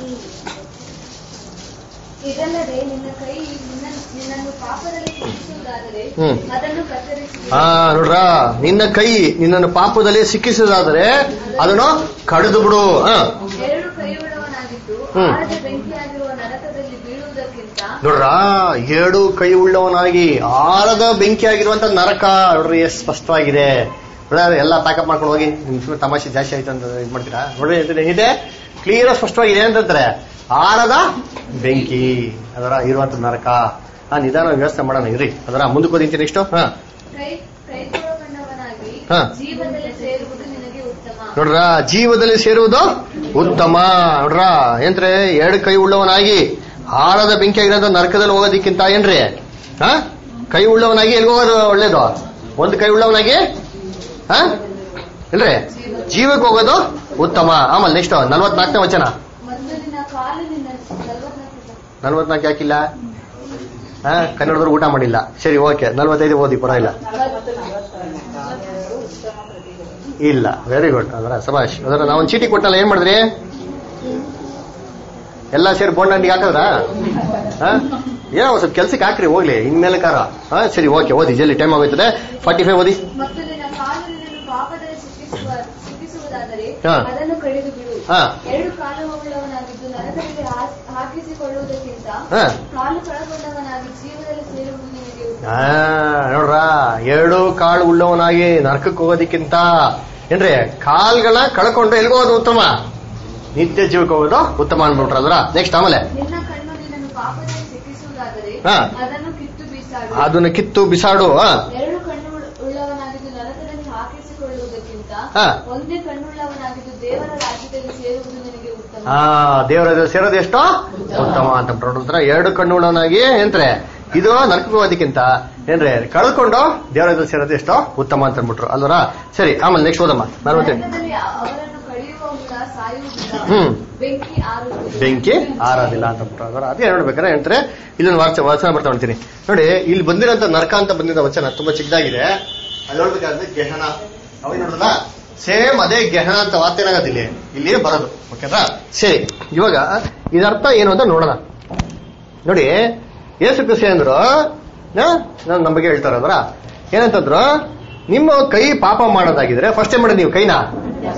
ಇದಲ್ಲದೆ ನಿನ್ನ ಕೈ ನಿನ್ನ ನಿನ್ನನ್ನು ಪಾಪದಲ್ಲಿ ಸಿಕ್ಕಿಸುವುದಾದರೆ ಹ್ಮ್. ಅದನ್ನು ಕತ್ತರಿಸಿ ಹಾ ನೋಡ್ರ ನಿನ್ನ ಕೈ ನಿನ್ನನ್ನು ಪಾಪದಲ್ಲಿ ಸಿಕ್ಕಿಸುವುದಾದರೆ ಅದನ್ನು ಕಡಿದು ಬಿಡು ಹಾ ಎರಡು ಕೈಯುಳ್ಳವನಾಗಿದ್ದು ಹ್ಮ್. ಆಳದ ಬೆಂಕಿಯಾಗಿರುವ ನರಕದಲ್ಲಿ ಬೀಳುವುದಕ್ಕಿಂತ ನೋಡ್ರ ಏಳು ಕೈ ಉಳ್ಳವನಾಗಿ ಆರದ ಬೆಂಕಿ ಆಗಿರುವಂತ ನರಕ ನೋಡ್ರಿ ಎಷ್ಟು ಸ್ಪಷ್ಟವಾಗಿದೆ ನೋಡ್ರಿ, ಎಲ್ಲ ಪ್ಯಾಕಪ್ ಮಾಡ್ಕೊಂಡು ಹೋಗಿ ನಿಮ್ ಸುಮ್ಮನೆ ತಮಾಷೆ ಜಾಸ್ತಿ ಆಯ್ತು ಅಂತ ಇದು ಮಾಡ್ತೀರಾ ನೋಡ್ರಿ ಎಂತಿದೆ ಇದೆ ಕ್ಲಿಯರ್ ಸ್ಪಷ್ಟವಾಗಿದೆ ಅಂತಂದ್ರೆ ಆರದ ಬೆಂಕಿ ಅದರ ಇರುವಂತ ನರಕ ಹಾ ನಿಧಾನ ವ್ಯವಸ್ಥೆ ಮಾಡೋಣ ಇರಿ ಅದರ ಮುಂದಕ್ಕೆ ಓದಿಂತೀನಿ ನೆಕ್ಸ್ಟ್ ಹಾ ಕೈ ಕೈಗೊಳ್ಳಬಣ್ಣವನಾಗಿ ಹಾ. ಜೀವನದಲ್ಲಿ ಸೇರುವುದು ನಿನಗೆ ಉತ್ತಮ ನೋಡ್ರ ಜೀವದಲ್ಲಿ ಸೇರುವುದು ಉತ್ತಮ ನೋಡ್ರ ಏನ್ರೆ ಎರಡು ಕೈ ಉಳ್ಳವನಾಗಿ ಆಳದ ಬೆಂಕಿ ಆಗಿರೋದು ನರಕದಲ್ಲಿ ಹೋಗೋದಕ್ಕಿಂತ ಏನ್ರಿ ಹಾ ಕೈ ಉಳ್ಳವನಾಗಿ ಎಲ್ಲಿ ಹೋಗೋದು ಒಳ್ಳೇದು ಒಂದು ಕೈ ಉಳ್ಳವನಾಗಿ ಹಾ ಇಲ್ರಿ ಜೀವಕ್ಕೆ ಹೋಗೋದು ಉತ್ತಮ ಆಮೇಲೆ ನೆಕ್ಸ್ಟ್ ನಲ್ವತ್ನಾಲ್ಕನೇ ವಚನ ಮತ್ತು ನಿನ್ನ ಕಾಲು ನಿನ್ನ ನಲವತ್ನಾಲ್ಕು ನಲ್ವತ್ನಾಲ್ಕು ಯಾಕಿಲ್ಲ ಹಾ ಕನ್ನಡದವ್ರು ಊಟ ಮಾಡಿಲ್ಲ ಸರಿ ಓಕೆ ನಲ್ವತ್ತೈದು ಓದಿ ಪರವಾಗಿಲ್ಲ ಇಲ್ಲ ವೆರಿ ಗುಡ್ ಅದರ ಸಭಾಷ್ ಅದರ ನಾವೊಂದು ಚೀಟಿ ಕೊಟ್ಟಲ್ಲ ಏನ್ ಮಾಡಿದ್ರಿ ಎಲ್ಲ ಸೇರಿ ಬೋಂಡ್ ಅಂಗಡಿಗೆ ಹಾಕದ್ರ ಏನೋ ಒಂದ್ ಸ್ವಲ್ಪ ಕೆಲ್ಸಕ್ಕೆ ಹಾಕ್ರಿ ಹೋಗ್ಲಿ ಇನ್ಮೇಲೆ ಕಾರ ಹಾ ಸರಿ ಓಕೆ ಓದಿ ಜಲ್ದಿ ಟೈಮ್ ಆಗೋಯ್ತದೆ ಫಾರ್ಟಿ ಫೈವ್ ಓದಿ ಮತ್ತು ನಿನ್ನ ಕಾಲು ನಿನ್ನನ್ನು ಪಾಪದಲ್ಲಿ ಸಿಕ್ಕಿಸುವ ಸಿಕ್ಕಿಸುವುದಾದರೆ ಹಾ. ಅದನ್ನು ಕಡಿದು ಬಿಡು ಹಾ. ಎರಡು ಕಾಲುಳ್ಳವನಾಗಿದ್ದು ನರಕದಲ್ಲಿ ಹಾ- ಹಾಕಿಸಿಕೊಳ್ಳುವುದಕ್ಕಿಂತ ಹಾ. ಕಾಲು ಕಳಗೊಂಡವನಾಗಿ ಜೀವದಲ್ಲಿ ಸೇರುವುದು ನಿನಗೆ ಉತ್ತಮ. ಆ, ನೋಡ್ರ ಎರಡು ಕಾಳು ಉಳ್ಳವನಾಗಿ ನರಕಕ್ಕೆ ಹೋಗೋದಕ್ಕಿಂತ ಏನ್ರಿ ಕಾಲ್ಗಳ ಕಳ್ಕೊಂಡು ಎಲ್ಗೋ ಹೋಗೋದು ಉತ್ತಮ ನಿತ್ಯ ಜೀವಕ್ಕೆ ಹೋಗೋದು ಉತ್ತಮ ಅನ್ಬಿಟ್ರ ಅದ್ರ ನೆಕ್ಸ್ಟ್ ಆಮೇಲೆ ನಿನ್ನ ಕಣ್ಣು ನಿನ್ನನ್ನು ಪಾಪದಲ್ಲಿ ಸಿಕ್ಕಿಸುವುದಾದರೆ ಹಾ. ಅದನ್ನು ಕಿತ್ತು ಬೀಸಾಡು ಅದನ್ನ ಕಿತ್ತು ಬಿಸಾಡು ಆ. ಎರಡು ಕಣ್ಣು ಉಳ್ಳವನಾಗಿದ್ದು ನರಕದಲ್ಲಿ ಹಾಕಿಸಿಕೊಳ್ಳುವುದಕ್ಕಿಂತ ಹಾ. ಒಂದೇ ಕಣ್ಣುಳ್ಳವನಾಗಿದ್ದು ದೇವರ ರಾಜ್ಯದಲ್ಲಿ ಸೇರುವುದು ನಿನಗೆ ಉತ್ತಮ ಆ ದೇವರ ಸೇರೋದು ಎಷ್ಟೋ ಉತ್ತಮ ಅಂತ ನೋಡಿದ್ರ ಎರಡು ಕಣ್ಣುಳ್ಳವನಾಗಿ ಏನ್ರೆ ಇದು ನರಕಕ್ಕೆ ಹೋಗೋದಕ್ಕಿಂತ ಏನ್ರೆ ಕಳ್ಕೊಂಡು ದೇವರ ಸೇರೋದು ಎಷ್ಟೋ ಉತ್ತಮ ಅಂತ ಅಂದ್ಬಿಟ್ರು ಅಲ್ವರ ಸರಿ ಆಮೇಲೆ ನೆಕ್ಸ್ಟ್ ಓದಮ್ಮ ನಲ್ವತ್ತೆಂಟು ನರಕದಲ್ಲಿ ಅವರನ್ನು ಕಳೆಯುವ ಹುಳ ಸಾಯುವುದಿಲ್ಲ ಹ್ಮ್. ಬೆಂಕಿ ಆರುವುದಿಲ್ಲ ಬೆಂಕಿ ಆರೋದಿಲ್ಲ ಅಂತ ಬಿಟ್ರು ಅದರ ಅದೇ ನೋಡ್ಬೇಕಾದ್ರೆ ಹೇಳ್ತಾರೆ ಇಲ್ಲೊಂದು ವಾಚ ವಚನ ಬರ್ತಾ ನೋಡ್ತೀನಿ ನೋಡಿ ಇಲ್ಲಿ ಬಂದಿರೋಂಥ ನರಕ ಅಂತ ಬಂದಿರೋ ವಚನ ತುಂಬಾ ಚಿಕ್ಕದಾಗಿದೆ ಅಲ್ಲಿ ನೋಡ್ಬೇಕಾದ್ರೆ ಗೆಹನ ಅವಾಗ ನೋಡಲ್ಲ ಸೇಮ್ ಅದೇ ಗೆಹನ ಅಂತ ವಾರ್ತೆ ಏನಾಗತ್ತೆ ಇಲ್ಲಿ ಇಲ್ಲಿ ಬರೋದು ಓಕೆನಾ ಸರಿ ಇವಾಗ ಇದರ್ಥ ಏನು ಅಂತ ನೋಡೋಣ ನೋಡಿ ಏಸು ಕೃಷಿ ಅಂದ್ರು ನಮ್ಮ ಬಗ್ಗೆ ಹೇಳ್ತಾರ ಅದರ ಏನಂತಂದ್ರು ನಿಮ್ಮ ಕೈ ಪಾಪ ಮಾಡೋದಾಗಿದ್ರೆ ಫಸ್ಟ್ ಏನ್ ಮಾಡಿ ನೀವು ಕೈನ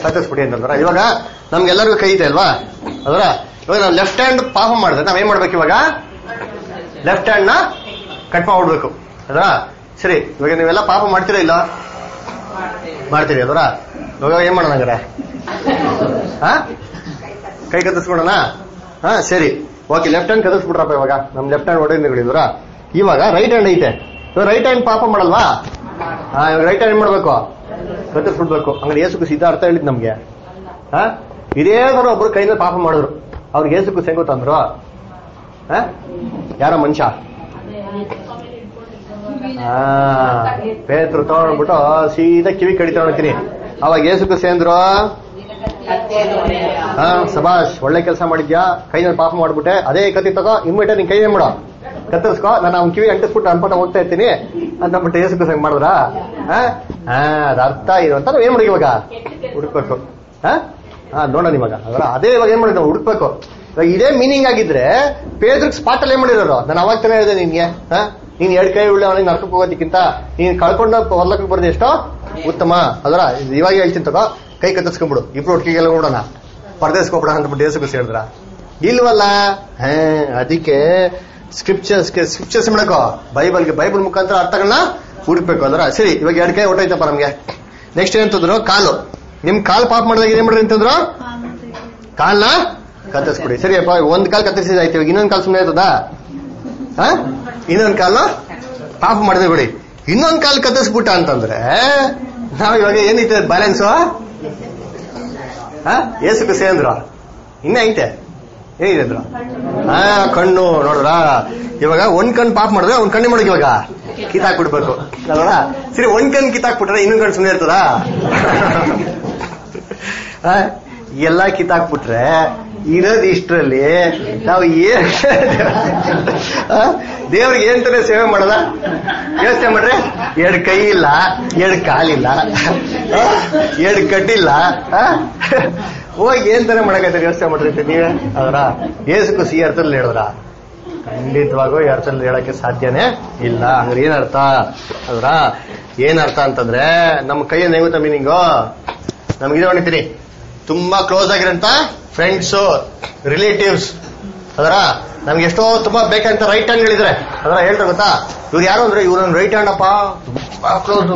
ಕತ್ತರಿಸ್ಬಿಡಿ ಅಂತಂದ್ರ ಇವಾಗ ನಮ್ಗೆಲ್ಲರಿಗೂ ಕೈ ಇದೆ ಅಲ್ವಾ ಅದರ ಇವಾಗ ನಾವು ಲೆಫ್ಟ್ ಹ್ಯಾಂಡ್ ಪಾಪ ಮಾಡಿದ್ರೆ ನಾವೇನ್ ಮಾಡ್ಬೇಕು ಇವಾಗ ಲೆಫ್ಟ್ ಹ್ಯಾಂಡ್ ನ ಕಟ್ ಮಾಡ್ಬಿಡ್ಬೇಕು ಅದರ ಸರಿ ಇವಾಗ ನೀವೆಲ್ಲ ಪಾಪ ಮಾಡ್ತೀರಾ ಇಲ್ಲ ಮಾಡ್ತೀರಿ ಅದರ ಇವಾಗ ಏನ್ ಮಾಡೋಣ ಹಂಗಾರೆ ಹಾ ಕೈ ಕತ್ತಿಸ್ಬಿಡೋಣ ಹಾ ಸರಿ ಓಕೆ ಲೆಫ್ಟ್ ಹ್ಯಾಂಡ್ ಕತ್ತಿಸ್ಬಿಟ್ರಪ್ಪ ಇವಾಗ ನಮ್ ಲೆಫ್ಟ್ ಹ್ಯಾಂಡ್ ಹೊಡೆದಿದ್ರ ಇವಾಗ ರೈಟ್ ಹ್ಯಾಂಡ್ ಐತೆ ಇವಾಗ ರೈಟ್ ಹ್ಯಾಂಡ್ ಪಾಪ ಮಾಡಲ್ವಾ ಹಾ ಇವಾಗ ರೈಟ್ ಹ್ಯಾಂಡ್ ಏನ್ ಮಾಡ್ಬೇಕು ಕತ್ತಿಸ್ಬಿಡ್ಬೇಕು ಹಂಗಾರೆ ಏಸುಕು ಸಿದ್ಧ ಅರ್ಥ ಹೇಳಿದ್ ನಮ್ಗೆ ಹಾ ಇದೇ ತರ ಒಬ್ರು ಕೈಯಿಂದ ಪಾಪ ಮಾಡಿದ್ರು ಅವ್ರಿಗೆ ಏಸುಕು ಹೆಂಗ್ ಗೊತ್ತಂದ್ರು ಹಾ ಯಾರ ಮನುಷ್ಯ ಹಾ ಪೇತ್ರ ತಗೊಂಡ್ಬಿಟ್ಟು ಸೀದಾ ಕಿವಿ ಕಡಿತ ನೋಡ್ತೀನಿ ಅವಾಗ ಏಸುಕು ಸೇಂದ್ರು ಹಾ ಸಭಾಷ್ ಒಳ್ಳೆ ಕೆಲಸ ಮಾಡಿದ್ಯಾ ಕೈನಲ್ಲಿ ಪಾಪ ಮಾಡ್ಬಿಟ್ಟೆ ಅದೇ ಕತ್ತಿ ತಗೋ ಇಮ್ಮಿಟ ನಿನ್ ಕೈ ಏನ್ ಮಾಡೋ ಕತ್ತರಿಸ್ಕೋ ನಾನು ಅವ್ನ ಕಿವಿ ಅಂಟಿಸ್ಬಿಟ್ಟು ಅನ್ಪಟ ಹೋಗ್ತಾ ಇರ್ತೀನಿ ಅಂತಂದ್ಬಿಟ್ಟು ಏಸುಕು ಸಂಗ್ ಮಾಡಿದ್ರ ಹಾ ಅದ ಅರ್ಥ ಇರುವಂತ ನಾವ್ ಏನ್ ಮಾಡಿ ಇವಾಗ ಹುಡುಕ್ಬೇಕು ಹಾ ಹಾ ನೋಡೋಣ ಇವಾಗ ಅದರ ಅದೇ ಇವಾಗ ಏನ್ ಮಾಡಿದ್ರು ಹುಡುಕ್ಬೇಕು ಇವಾಗ ಇದೇ ಮೀನಿಂಗ್ ಆಗಿದ್ರೆ ಪೇದ್ರಿಗೆ ಸ್ಪಾಟ್ ಅಲ್ಲಿ ಏನ್ ಮಾಡಿರೋರು ನಾನು ಅವಾಗ ತಾನೇ ಹೇಳಿದೆ ನಿನ್ಗೆ ಹಾ ನೀನ್ ಎರಡ್ ಕೈ ಉಳ್ಳೆ ಅವನಿಗೆ ನರ್ಕಕ್ಕೆ ಹೋಗೋದಕ್ಕಿಂತ ನೀನ್ ಕಳ್ಕೊಂಡ ಹೊರ್ಲಕ್ಕೆ ಬರೋದು ಎಷ್ಟೋ ಉತ್ತಮ ಅದರ ಇವಾಗ ಹೇಳ್ತೀನಿ ತಗೋ ಕೈ ಕತ್ತಿಸ್ಕೊಂಡ್ಬಿಡು ಇಬ್ರು ಒಟ್ಟಿಗೆ ಎಲ್ಲ ನೋಡೋಣ ಪರದೇಸ್ಕೊಬಿಡ ಅಂದ್ಬಿಟ್ಟು ಏಸುಕು ಸೇರಿದ್ರ ಇಲ್ವಲ್ಲ ಹಾ ಅದಕ್ಕೆ ಸ್ಕ್ರಿಪ್ಚರ್ಸ್ ಸ್ಕ್ರಿಪ್ಚರ್ಸ್ ಮಾಡಕೋ ಬೈಬಲ್ಗೆ ಬೈಬಲ್ ಮುಖಾಂತರ ಅರ್ಥಗಳನ್ನ ಹುಡುಕ್ಬೇಕು ಅದರ ಸರಿ ಇವಾಗ ಎರಡ್ ಕೈ ಹೊಟ್ಟೈತಪ್ಪ ನಮ್ಗೆ ನೆಕ್ಸ್ಟ್ ಏನಂತಂದ್ರು ಕಾಲು ನಿಮ್ ಕಾಲ್ ಪಾಪ ಮಾಡಿದಾಗ ಏನ್ ಮಾಡ್ರಿ ಅಂತಂದ್ರು ಕಾಲ್ನ ಕತ್ತರಿಸ್ಬಿಡಿ ಸರಿಯಪ್ಪ ಒಂದ್ ಕಾಲ್ ಕತ್ತರಿಸಿದಾಯ್ತು ಇವಾಗ ಇನ್ನೊಂದ್ ಕಾಲ್ ಸುಮ್ಮನೆ ಆಯ್ತದಾ ಹಾ ಇನ್ನೊಂದ್ ಕಾಲ್ನ ಪಾಪ ಮಾಡಿದೆ ಬಿಡಿ ಇನ್ನೊಂದ್ ಕಾಲ್ ಕತ್ತರಿಸ್ಬಿಟ್ಟ ಅಂತಂದ್ರೆ ನಾವ್ ಇವಾಗ ಏನೈತೆ ಬ್ಯಾಲೆನ್ಸ್ ಹಾ ಏಸು ಸೇ ಅಂದ್ರು ಇನ್ನ ಐತೆ ಏನಿದೆ ಅಂದ್ರು ಹಾ ಕಣ್ಣು ನೋಡ್ರ ಇವಾಗ ಒಂದ್ ಕಣ್ ಪಾಪ ಮಾಡಿದ್ರೆ ಒಂದ್ ಕಣ್ಣಿ ಮಾಡೋಕೆ ಇವಾಗ ಕಿತ್ತಾಕ್ಬಿಡ್ಬೇಕು ಅಲ್ವಾ ಸರಿ ಒಂದ್ ಕಣ್ ಕಿತ್ತಾಕ್ಬಿಟ್ರೆ ಇನ್ನೊಂದ್ ಕಣ್ ಸುಮ್ಮನೆ ಇರ್ತದ ಎಲ್ಲ ಕಿತ್ತಾಕ್ಬಿಟ್ರೆ ಇರೋದು ಇಷ್ಟರಲ್ಲಿ ನಾವು ಏನ್ ಆ? ದೇವ್ರಿಗೆ ಏನ್ ತರ ಸೇವೆ ಮಾಡದ ಯೋಚನೆ ಮಾಡ್ರಿ ಎರಡ್ ಕೈ ಇಲ್ಲ ಎರಡ್ ಕಾಲಿಲ್ಲ ಆ? ಎರಡ್ ಕಡ್ಡಿಲ್ಲ ಆ? ಹೋಗಿ ಏನ್ ತರ ಮಾಡಕತ್ತಾರೆ ಯೋಚನೆ ಮಾಡ್ರಿ ಅಂತ ನೀವೇ ಅದರ ಏಸಕ್ಕೂ ಸಿ ಅರ್ಥದಲ್ಲಿ ಹೇಳಿದ್ರ ಖಂಡಿತವಾಗೂ ಈ ಅರ್ಥದಲ್ಲಿ ಹೇಳಕ್ಕೆ ಸಾಧ್ಯನೇ ಇಲ್ಲ ಹಂಗ್ರೆ ಏನ್ ಅರ್ಥ ಅದ್ರ ಏನ್ ಅರ್ಥ ಅಂತಂದ್ರೆ ನಮ್ಮ ಕೈಯಲ್ಲಿ ಹೆಂಗುತ್ತ ಮೀನಿಂಗು ನಮ್ಗಿದೆ ಹೊಣಿತೀನಿ ತುಂಬಾ ಕ್ಲೋಸ್ ಆಗಿರಂತ ಫ್ರೆಂಡ್ಸ್ ರಿಲೇಟಿವ್ಸ್ ಅದರ ನಮ್ಗೆ ಎಷ್ಟೋ ತುಂಬಾ ಬೇಕಂತ ರೈಟ್ ಹ್ಯಾಂಡ್ ಹೇಳಿದ್ರೆ ಅದರ ಹೇಳ್ತಾರೆ ಗೊತ್ತಾ ಇವ್ರು ಯಾರು ಅಂದ್ರೆ ಇವ್ರ ರೈಟ್ ಹ್ಯಾಂಡ್ ಅಪ್ಪ ತುಂಬಾ ಕ್ಲೋಸ್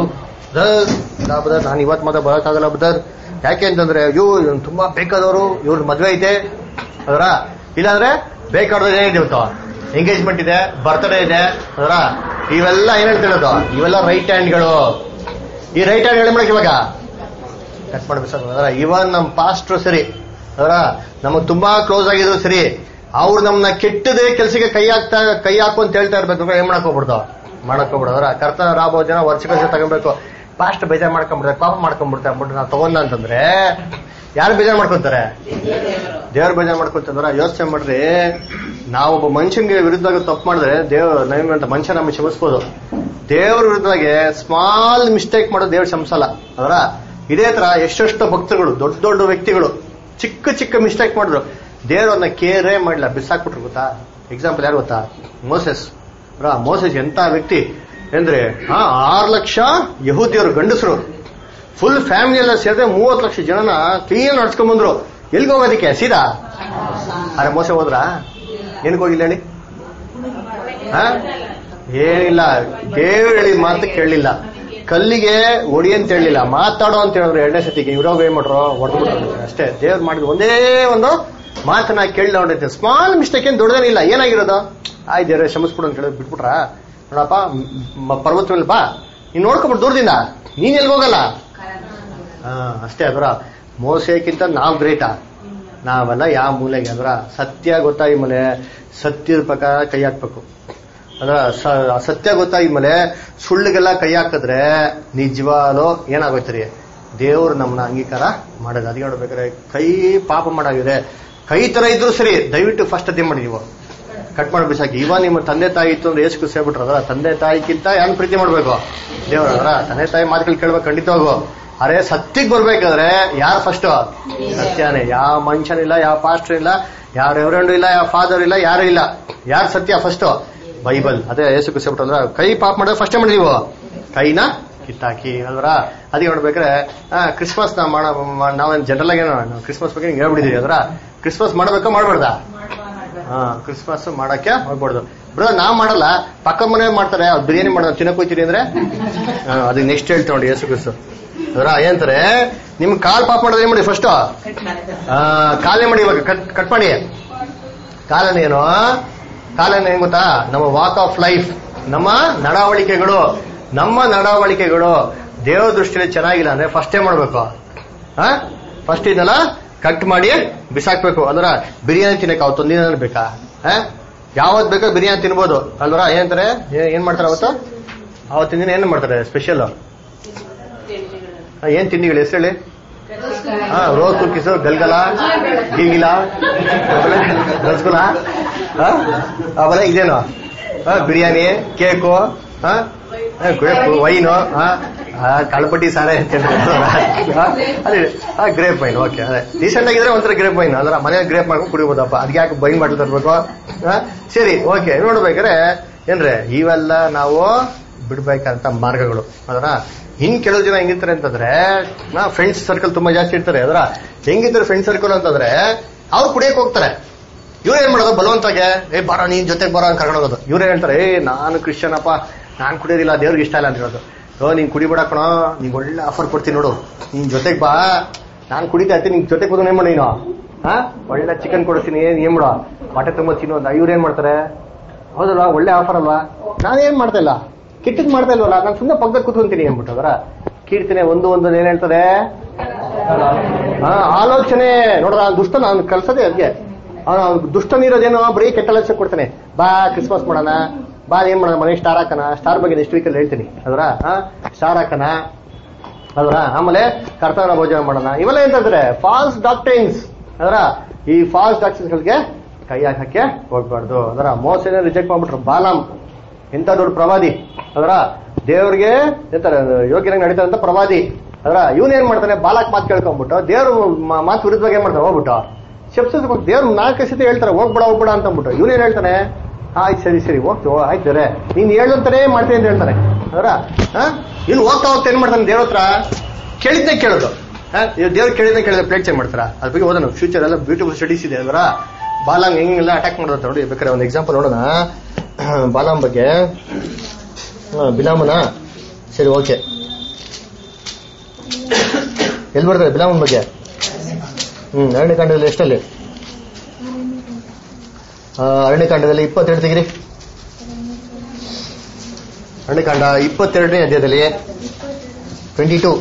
ಬದರ್ ನಾನು ಇವತ್ ಮಾತ್ರ ಬರೋಕ್ಕಾಗಲ್ಲ ಬದರ್ ಯಾಕೆ ಅಂತಂದ್ರೆ ಇವ್ ಇವ್ನು ತುಂಬಾ ಬೇಕಾದವರು ಇವ್ರ ಮದ್ವೆ ಐತೆ ಅದರ ಇಲ್ಲಾಂದ್ರೆ ಬೇಕಾದವ್ರು ಏನಿದೆ ಇವತ್ತು ಎಂಗೇಜ್ಮೆಂಟ್ ಇದೆ ಬರ್ತ್ಡೇ ಇದೆ ಅದರ ಇವೆಲ್ಲ ಏನ್ ಹೇಳ್ತಿರೋದು ಇವೆಲ್ಲ ರೈಟ್ ಹ್ಯಾಂಡ್ಗಳು ಈ ರೈಟ್ ಹ್ಯಾಂಡ್ ಹೇಳಿ ಮಾಡಕ್ ಇವಾಗ ಕಟ್ ಮಾಡ್ಬೇಕು ಅದರ ಇವನ್ ನಮ್ ಪಾಸ್ಟ್ರು ಸರಿ ಅದರ ನಮಗ್ ತುಂಬಾ ಕ್ಲೋಸ್ ಆಗಿದ್ರು ಸರಿ ಅವ್ರು ನಮ್ನ ಕೆಟ್ಟದೇ ಕೆಲ್ಸಕ್ಕೆ ಕೈ ಹಾಕ್ತಾ ಕೈ ಹಾಕು ಅಂತ ಹೇಳ್ತಾ ಇರ್ಬೇಕು ಏನ್ ಮಾಡಕ್ ಹೋಗ್ಬಿಡ್ತಾವ ಮಾಡಕ್ ಹೋಗ್ಬಿಡ ಅದರ ಕರ್ತ ರಾಬೋ ಜನ ವರ್ಷ ವರ್ಷ ತಗೊಬೇಕು ಪಾಸ್ಟ್ ಬೇಜಾರ್ ಮಾಡ್ಕೊಂಡ್ಬಿಡ್ತಾರೆ ಪಾಪ ಮಾಡ್ಕೊಂಡ್ಬಿಡ್ತಾರೆ ಅಂದ್ಬಿಟ್ಟು ನಾವು ತಗೊಂಡ ಅಂತಂದ್ರೆ ಯಾರು ಬೇಜಾರ್ ಮಾಡ್ಕೊಂತಾರೆ ದೇವ್ರ ಬೇಜಾರ್ ಮಾಡ್ಕೊಂತಂದ್ರ ಯೋಚನೆ ಮಾಡ್ರಿ ನಾವು ಒಬ್ಬ ಮನುಷ್ಯನಿಗೆ ವಿರುದ್ಧವಾಗಿ ತಪ್ಪು ಮಾಡಿದ್ರೆ ದೇವ್ ನೈವಂತ ಮನುಷ್ಯ ನಮಗೆ ಕ್ಷಮಿಸ್ಬೋದು ದೇವ್ರ ವಿರುದ್ಧವಾಗಿ ಸ್ಮಾಲ್ ಮಿಸ್ಟೇಕ್ ಮಾಡೋದು ದೇವ್ರ ಕ್ಷಮಿಸಲ್ಲ ಅದರ ಇದೇ ತರ ಎಷ್ಟೆಷ್ಟು ಭಕ್ತರುಗಳು ದೊಡ್ಡ ದೊಡ್ಡ ವ್ಯಕ್ತಿಗಳು ಚಿಕ್ಕ ಚಿಕ್ಕ ಮಿಸ್ಟೇಕ್ ಮಾಡಿದ್ರು ದೇವ್ರನ್ನ ಕೇರೇ ಮಾಡಿಲ್ಲ ಬಿಸಾಕ್ಬಿಟ್ರು ಗೊತ್ತಾ ಎಕ್ಸಾಂಪಲ್ ಯಾರು ಗೊತ್ತಾ ಮೋಸೆಸ್ ರಾ ಮೋಸೆಸ್ ಎಂತ ವ್ಯಕ್ತಿ ಅಂದ್ರೆ ಹಾ ಆರು ಲಕ್ಷ ಯಹೂದಿಯರು ಗಂಡಸರು ಫುಲ್ ಫ್ಯಾಮಿಲಿ ಎಲ್ಲ ಸೇರಿದ್ರೆ ಮೂವತ್ತು ಲಕ್ಷ ಜನನ ಕ್ಲೀನ್ ನಡ್ಸ್ಕೊಂಡ್ ಬಂದ್ರು ಎಲ್ಗೆ ಹೋಗೋದಕ್ಕೆ ಸೀದಾ ಅರೆ ಮೋಸ ಹೋದ್ರ ಏನಕ್ಕೆ ಹೋಗಿಲ್ಲ ಹೇಳಿ ಹಾ ಏನಿಲ್ಲ ದೇವ್ರು ಹೇಳಿ ಮಾತು ಕೇಳಲಿಲ್ಲ ಕಲ್ಲಿಗೆ ಒಡಿ ಅಂತ ಹೇಳಿಲ್ಲ ಮಾತಾಡೋ ಅಂತ ಹೇಳಿದ್ರು ಎರಡನೇ ಸತಿಗೆ ಇವ್ರಾಗ ಏನ್ ಮಾಡ್ರು ಹೊಡೆದ್ಬಿಟ್ರು ಅಷ್ಟೇ ದೇವ್ರು ಮಾಡಿದ ಒಂದೇ ಒಂದು ಮಾತನ್ನ ಕೇಳಿ ನೋಡೈತೆ ಸ್ಮಾಲ್ ಮಿಸ್ಟೇಕ್ ಏನ್ ದೊಡ್ಡದೇನಿಲ್ಲ ಏನಾಗಿರೋದು ಆಯ್ ದೇವ್ರೆ ಕ್ಷಮಿಸ್ಬಿಡು ಅಂತ ಹೇಳಿ ಬಿಟ್ಬಿಟ್ರ ನೋಡಪ್ಪ ಮ- ಪರ್ವತ ಮೇಲೆ ಬಾ ನೀನ್ ನೋಡ್ಕೊಂಬಿಟ್ಟು ದೂರದಿಂದ ನೀನ್ ಎಲ್ಗ್ ಹೋಗಲ್ಲ ಹಾ ಅಷ್ಟೇ ಅದರ ಮೋಸಕ್ಕಿಂತ ನಾವು ಗ್ರೇಟಾ ನಾವೆಲ್ಲ ಯಾವ ಮೂಲೆಗೆ ಅದರ ಸತ್ಯ ಗೊತ್ತಾಗಿ ಮೇಲೆ ಸತ್ಯದ ಪ್ರಕಾರ ಕೈ ಹಾಕ್ಬೇಕು ಅದರ ಸ- ಸತ್ಯ ಗೊತ್ತಾಗಿ ಮೇಲೆ ಸುಳ್ಳಿಗೆಲ್ಲ ಕೈ ಹಾಕಿದ್ರೆ ನಿಜವಾಲು ಏನಾಗೋಯ್ತರಿ ದೇವ್ರು ನಮ್ಮನ್ನ ಅಂಗೀಕಾರ ಮಾಡೋದು ಅದಕ್ಕೆ ನೋಡ್ಬೇಕಾದ್ರೆ ಕೈ ಪಾಪ ಮಾಡಾಗಿದೆ ಕೈ ತರ ಇದ್ರು ಸರಿ ದಯವಿಟ್ಟು ಫಸ್ಟ್ ಅದೇ ಮಾಡಿ ನೀವು ಕಟ್ ಮಾಡಿ ಬಿಸಾಕಿ ಇವ ನಿಮ್ಮ ತಂದೆ ತಾಯಿ ಇತ್ತು ಅಂದ್ರೆ ಏಸು ಸೇರ್ಬಿಟ್ರು ಅದರ ತಂದೆ ತಾಯಿಗಿಂತ ಯಾರು ಪ್ರೀತಿ ಮಾಡ್ಬೇಕು ದೇವ್ರ ಅದರ ತಂದೆ ತಾಯಿ ಮಾತುಗಳು ಕೇಳ್ಬೇಕು ಖಂಡಿತವಾಗು ಅರೆ ಸತ್ಯಕ್ಕೆ ಬರ್ಬೇಕಾದ್ರೆ ಯಾರು ಫಸ್ಟ್ ಸತ್ಯನೇ ಯಾವ ಮನುಷ್ಯನಿಲ್ಲ ಯಾವ ಪಾಸ್ಟರ್ ಇಲ್ಲ ಯಾವ ರೆವರೆಂಡು ಇಲ್ಲ ಯಾವ ಫಾದರ್ ಇಲ್ಲ ಯಾರು ಇಲ್ಲ ಯಾರು ಸತ್ಯ ಫಸ್ಟ್ ಬೈಬಲ್ ಅದೇ ಏಸು ಸೇರ್ಬಿಟ್ರು ಅಂದ್ರೆ ಕೈ ಪಾಪ ಮಾಡಿದ್ರೆ ಫಸ್ಟ್ ಮಾಡಿ ನೀವು ಕೈನ ಕಿತ್ತಾಕಿ ಅಲ್ವರ ಅದಕ್ಕೆ ನೋಡ್ಬೇಕಾದ್ರೆ ಆ, ಕ್ರಿಸ್ಮಸ್ ನಾವು ಮಾಡೋ ಮಾ- ನಾವೇನ್ ಜನರಲ್ ಆಗಿ ನಾವು ಕ್ರಿಸ್ಮಸ್ ಬಗ್ಗೆ ಹಿಂಗೆ ಹೇಳ್ಬಿಟ್ಟಿದೀವಿ ಅದ್ರ ಕ್ರಿಸ್ಮಸ್ ಮಾಡಬೇಕಾ ಮಾಡ್ಬಾರ್ದ ಹಾ ಕ್ರಿಸ್ಮಸ್ ಮಾಡಕ್ಕೆ ಹೋಗ್ಬಾರ್ದು ಬ್ರದರ್ ನಾವ್ ಮಾಡಲ್ಲ ಪಕ್ಕ ಮನೆ ಮಾಡ್ತಾರೆ ಅವ್ರು ಬಿರಿಯಾನಿ ಮಾಡೋದು ತಿನ್ನಕ್ ಹೋಗ್ತೀರಿ ಅಂದ್ರೆ ಆ, ಅದಕ್ಕೆ ನೆಕ್ಸ್ಟ್ ಹೇಳ್ತಾ ನೋಡಿ ಯೇಸು ಕ್ರಿಸ್ತು ಅದರ ಏನಂತಾರೆ ನಿಮ್ ಕಾಲ್ ಪಾಪ ಮಾಡೋದು ಏನ್ ಮಾಡಿ ಫಸ್ಟ್ ಕಾಲೇ ಮಾಡಿ ಇವಾಗ ಕಟ್ ಕಟ್ ಮಾಡಿ ಕಾಲನ ಏನು ಕಾಲನ ಏನ್ ಗೊತ್ತಾ ನಮ್ಮ ವಾಕ್ ಆಫ್ ಲೈಫ್ ನಮ್ಮ ನಡವಳಿಕೆಗಳು ನಮ್ಮ ನಡವಳಿಕೆಗಳು ದೇವ ದೃಷ್ಟಿಯಲ್ಲಿ ಚೆನ್ನಾಗಿಲ್ಲ ಅಂದ್ರೆ ಫಸ್ಟ್ ಏನ್ ಮಾಡ್ಬೇಕು ಫಸ್ಟ್ ಇದನ್ನೆಲ್ಲ ಕಟ್ ಮಾಡಿ ಬಿಸಾಕ್ಬೇಕು ಅಂದ್ರ ಬಿರಿಯಾನಿ ತಿನ್ನಕ್ಕೆ ಅವತ್ತೊಂದಿನ ಬೇಕಾ ಆ? ಯಾವತ್ ಬೇಕೋ ಬಿರಿಯಾನಿ ತಿನ್ಬೋದು ಅಲ್ವರ ಏನಂತಾರೆ ಏ- ಏನ್ ಮಾಡ್ತಾರೆ ಅವತ್ತು ಅವತ್ತಿನ ದಿನ ಏನ್ ಮಾಡ್ತಾರೆ ಸ್ಪೆಷಲ್ ಏನ್ ತಿಂಡಿಗಳು ಹೆಸರು ಹೇಳಿ ಹಾ ರೋಸ್ ಕುಕ್ಕೀಸು ಗಲ್ಗಲ ಗೀಗಿಲ ಆಮೇಲೆ ರಸಗುಲ ಆ? ಆಮೇಲೆ ಇದೇನು ಆ, ಬಿರಿಯಾನಿ ಕೇಕು ಆ? ಆ, ಗ್ರೇಪ್ ವೈನು ಕಳಪಟ್ಟಿ ಸಾರೆ ಅಂತ ಹೇಳ್ತಾರೆ. ಆ, ಅದೇ ಆ ಗ್ರೇಪ್ ವೈನ್ ಓಕೆ ಅದೇ ರೀಸೆಂಟ್ ಆಗಿದ್ರೆ ಒಂಥರ ಗ್ರೇಪ್ ವೈನ್ ಅಂದ್ರೆ ಮನೇಲಿ ಗ್ರೇಪ್ ಮಾಡ್ಕೊಂಡು ಕುಡಿಬೋದಪ್ಪ ಅದಕ್ಕೆ ಯಾಕೆ ಬೈನ್ ಮಾಡಿ ತರ್ಬೇಕು ಆ? ಸರಿ ಓಕೆ ನೋಡ್ಬೇಕಾದ್ರೆ ಏನ್ರೆ ಇವೆಲ್ಲ ನಾವು ಬಿಡ್ಬೇಕಂತ ಮಾರ್ಗಗಳು ಅದರ ಇನ್ ಕೆಲವು ಜನ ಹೆಂಗಿರ್ತಾರೆ ಅಂತಂದ್ರೆ ನಾ ಫ್ರೆಂಡ್ಸ್ ಸರ್ಕಲ್ ತುಂಬಾ ಜಾಸ್ತಿ ಇರ್ತಾರೆ ಅದರ ಹೆಂಗಿರ್ತಾರೆ ಫ್ರೆಂಡ್ ಸರ್ಕಲ್ ಅಂತಂದ್ರೆ ಅವ್ರು ಕುಡಿಯಕ್ ಹೋಗ್ತಾರೆ ಇವ್ರು ಏನ್ ಮಾಡೋದು ಬಲವಂತಾಗೆ ಏ ಬರೋ ನೀನ್ ಜೊತೆಗೆ ಬರೋ ಅಂತ ಕರ್ಕೊಂಡು ಹೋಗೋದು ಇವ್ರು ಹೇಳ್ತಾರೆ ಏ ನಾನು ಕ್ರಿಶ್ಚಿಯನ್ ಅಪ್ಪ ನಾನ್ ಕುಡಿಯೋದಿಲ್ಲ ದೇವ್ರಿಗೆ ಇಷ್ಟ ಇಲ್ಲ ಅಂತ ಹೇಳೋದು ಓ ನೀನ್ ಕುಡಿಬೇಡ ಕಣೋ ನಿಂಗೆ ಒಳ್ಳೆ ಆಫರ್ ಕೊಡ್ತೀನಿ ನೋಡು ನೀನ್ ಜೊತೆಗೆ ಬಾ ನಾನ್ ಕುಡಿತಾ ಇರ್ತೀನಿ ನಿನ್ ಜೊತೆಗೆ ಬಂದು ಏನ್ ಮಾಡು ನೀನು ಹಾ ಒಳ್ಳೆ ಚಿಕನ್ ಕೊಡ್ತೀನಿ ಏನ್ ಏನ್ ಮಾಡೋ ಹೊಟ್ಟೆ ತುಂಬ ತಿನ್ನು ಅಂತ ಇವ್ರು ಏನ್ ಮಾಡ್ತಾರೆ ಹೌದಲ್ವಾ ಒಳ್ಳೆ ಆಫರ್ ಅಲ್ವಾ ನಾನೇನ್ ಮಾಡ್ತಾ ಇಲ್ಲ ಕೆಟ್ಟದ್ ಮಾಡ್ತಾ ಇಲ್ವಲ್ಲ ನಾನು ಸುಮ್ಮನೆ ಪಕ್ಕದಲ್ಲಿ ಕೂತ್ಕೊಂತೀನಿ ಅಂದ್ಬಿಟ್ಟು ಅದರ ಕೀರ್ತನೆ ಒಂದು ಒಂದು ಏನ್ ಹೇಳ್ತಾರೆ ಆ, ಆಲೋಚನೆ ನೋಡ್ರ ದುಷ್ಟ ನಾನು ಕಲ್ಸದೆ ಅದಕ್ಕೆ ದುಷ್ಟನಿರೋದೇನೋ ಬರೀ ಕೆಟ್ಟ ಲಕ್ಷ ಕೊಡ್ತಾನೆ ಬಾ ಕ್ರಿಸ್ಮಸ್ ಮಾಡೋಣ ಬಾ ಏನ್ ಮಾಡೋಣ ಮನೆ ಸ್ಟಾರ್ ಹಾಕೋಣ ಸ್ಟಾರ್ ಬಗ್ಗೆ ನೆಕ್ಸ್ಟ್ ವೀಕಲ್ಲಿ ಹೇಳ್ತೀನಿ ಅದರ ಸ್ಟಾರ್ ಹಾಕೋಣ ಅದರ ಆಮೇಲೆ ಕರ್ತವ್ಯ ಭೋಜನ ಮಾಡೋಣ ಇವೆಲ್ಲ ಎಂತಂದ್ರೆ ಫಾಲ್ಸ್ ಡಾಕ್ಟೈನ್ಸ್ ಅದರ ಈ ಫಾಲ್ಸ್ ಡಾಕ್ಟೈನ್ಸ್ಗಳಿಗೆ ಕೈ ಹಾಕಕ್ಕೆ ಹೋಗ್ಬಾರ್ದು ಅದರ ಮೋಸನ ರಿಜೆಕ್ಟ್ ಮಾಡ್ಬಿಟ್ರು ಬಾಲಾಮ್ ಎಂತ ದೊಡ್ಡ ಪ್ರವಾದಿ ಅದರ ದೇವ್ರಿಗೆ ಎಂತಾರೆ ಯೋಗ್ಯನಾಗಿ ನಡೀತಾರಂತ ಪ್ರವಾದಿ ಅದರ ಇವನ್ ಏನ್ ಮಾಡ್ತಾನೆ ಬಾಲಕ್ ಮಾತು ಕೇಳ್ಕೊಂಡ್ಬಿಟ್ಟು ದೇವ್ರ ಮ- ಮಾತು ವಿರುದ್ಧವಾಗಿ ಏನ್ ಮಾಡ್ತಾನೆ ಹೋಗ್ಬಿಟ್ಟು ಶಬ್ದ ದೇವ್ರ ನಾಲ್ಕು ಸತಿ ಹೇಳ್ತಾರೆ ಹೋಗ್ಬೇಡ ಹೋಗ್ಬೇಡ ಅಂತ ಅಂದ್ಬಿಟ್ಟು ಇವನೇನ್ ಹೇಳ್ತಾನೆ ಆಯ್ತು ಸರಿ ಸರಿ ಹೋಗ್ತು ಆಯ್ತು ಬೇರೆ ನೀನ್ ಹೇಳಂತಾನೆ ಮಾಡ್ತೀನಿ ಅಂತ ಹೇಳ್ತಾನೆ ಅದರ ಇನ್ನು ಹೋಗ್ತಾ ಹೋಗ್ತಾ ಏನ್ ಮಾಡ್ತಾನೆ ದೇವ್ರ ಹತ್ರ ಕೇಳಿದ್ನೆ ಕೇಳೋದು ದೇವ್ರು ಕೇಳಿದ್ನೆ ಕೇಳಿದ್ರೆ ಪ್ಲೇಟ್ ಚೇಂಜ್ ಮಾಡ್ತಾರ ಅದ್ರ ಬಗ್ಗೆ ಓದೋಣ ಫ್ಯೂಚರ್ ಎಲ್ಲ ಬ್ಯೂಟಿಫುಲ್ ಸ್ಟಡೀಸ್ ಇದೆ ಅದರ ಬಾಲಾಂಗ್ ಹೆಂಗೆಲ್ಲ ಅಟ್ಯಾಕ್ ಮಾಡೋದು ನೋಡಿ ಬೇಕಾದ್ರೆ ಒಂದು ಎಕ್ಸಾಂಪಲ್ ನೋಡೋಣ ಬಾಲಾಂ ಬಗ್ಗೆ ಹಾ, ಬಿಲಾಮನ ಸರಿ ಓಕೆ ಎಲ್ಲಿ ಬರ್ತದೆ ಬಿಲಾಮನ್ ಬಗ್ಗೆ ಹ್ಮ್ ಅರಣ್ಯಕಾಂಡದಲ್ಲಿ ಎಷ್ಟಲ್ಲಿ ಆ, ಅರಣ್ಯಕಾಂಡದಲ್ಲಿ ಇಪ್ಪತ್ತೆರಡು ತೆಗಿರಿ ಅರಣ್ಯಕಾಂಡ ಇಪ್ಪತ್ತೆರಡನೇ ಅಧ್ಯಾಯದಲ್ಲಿ ಟ್ವೆಂಟಿ ಟೂ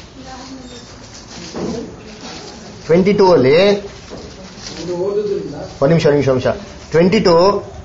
ಟ್ವೆಂಟಿ ಟೂ ಅಲ್ಲಿ ಒಂದು ಓದುವುದರಿಂದ ಒಂದು ನಿಮಿಷ ಒಂದು ನಿಮಿಷ ನಿಮಿಷ ಟ್ವೆಂಟಿ ಟು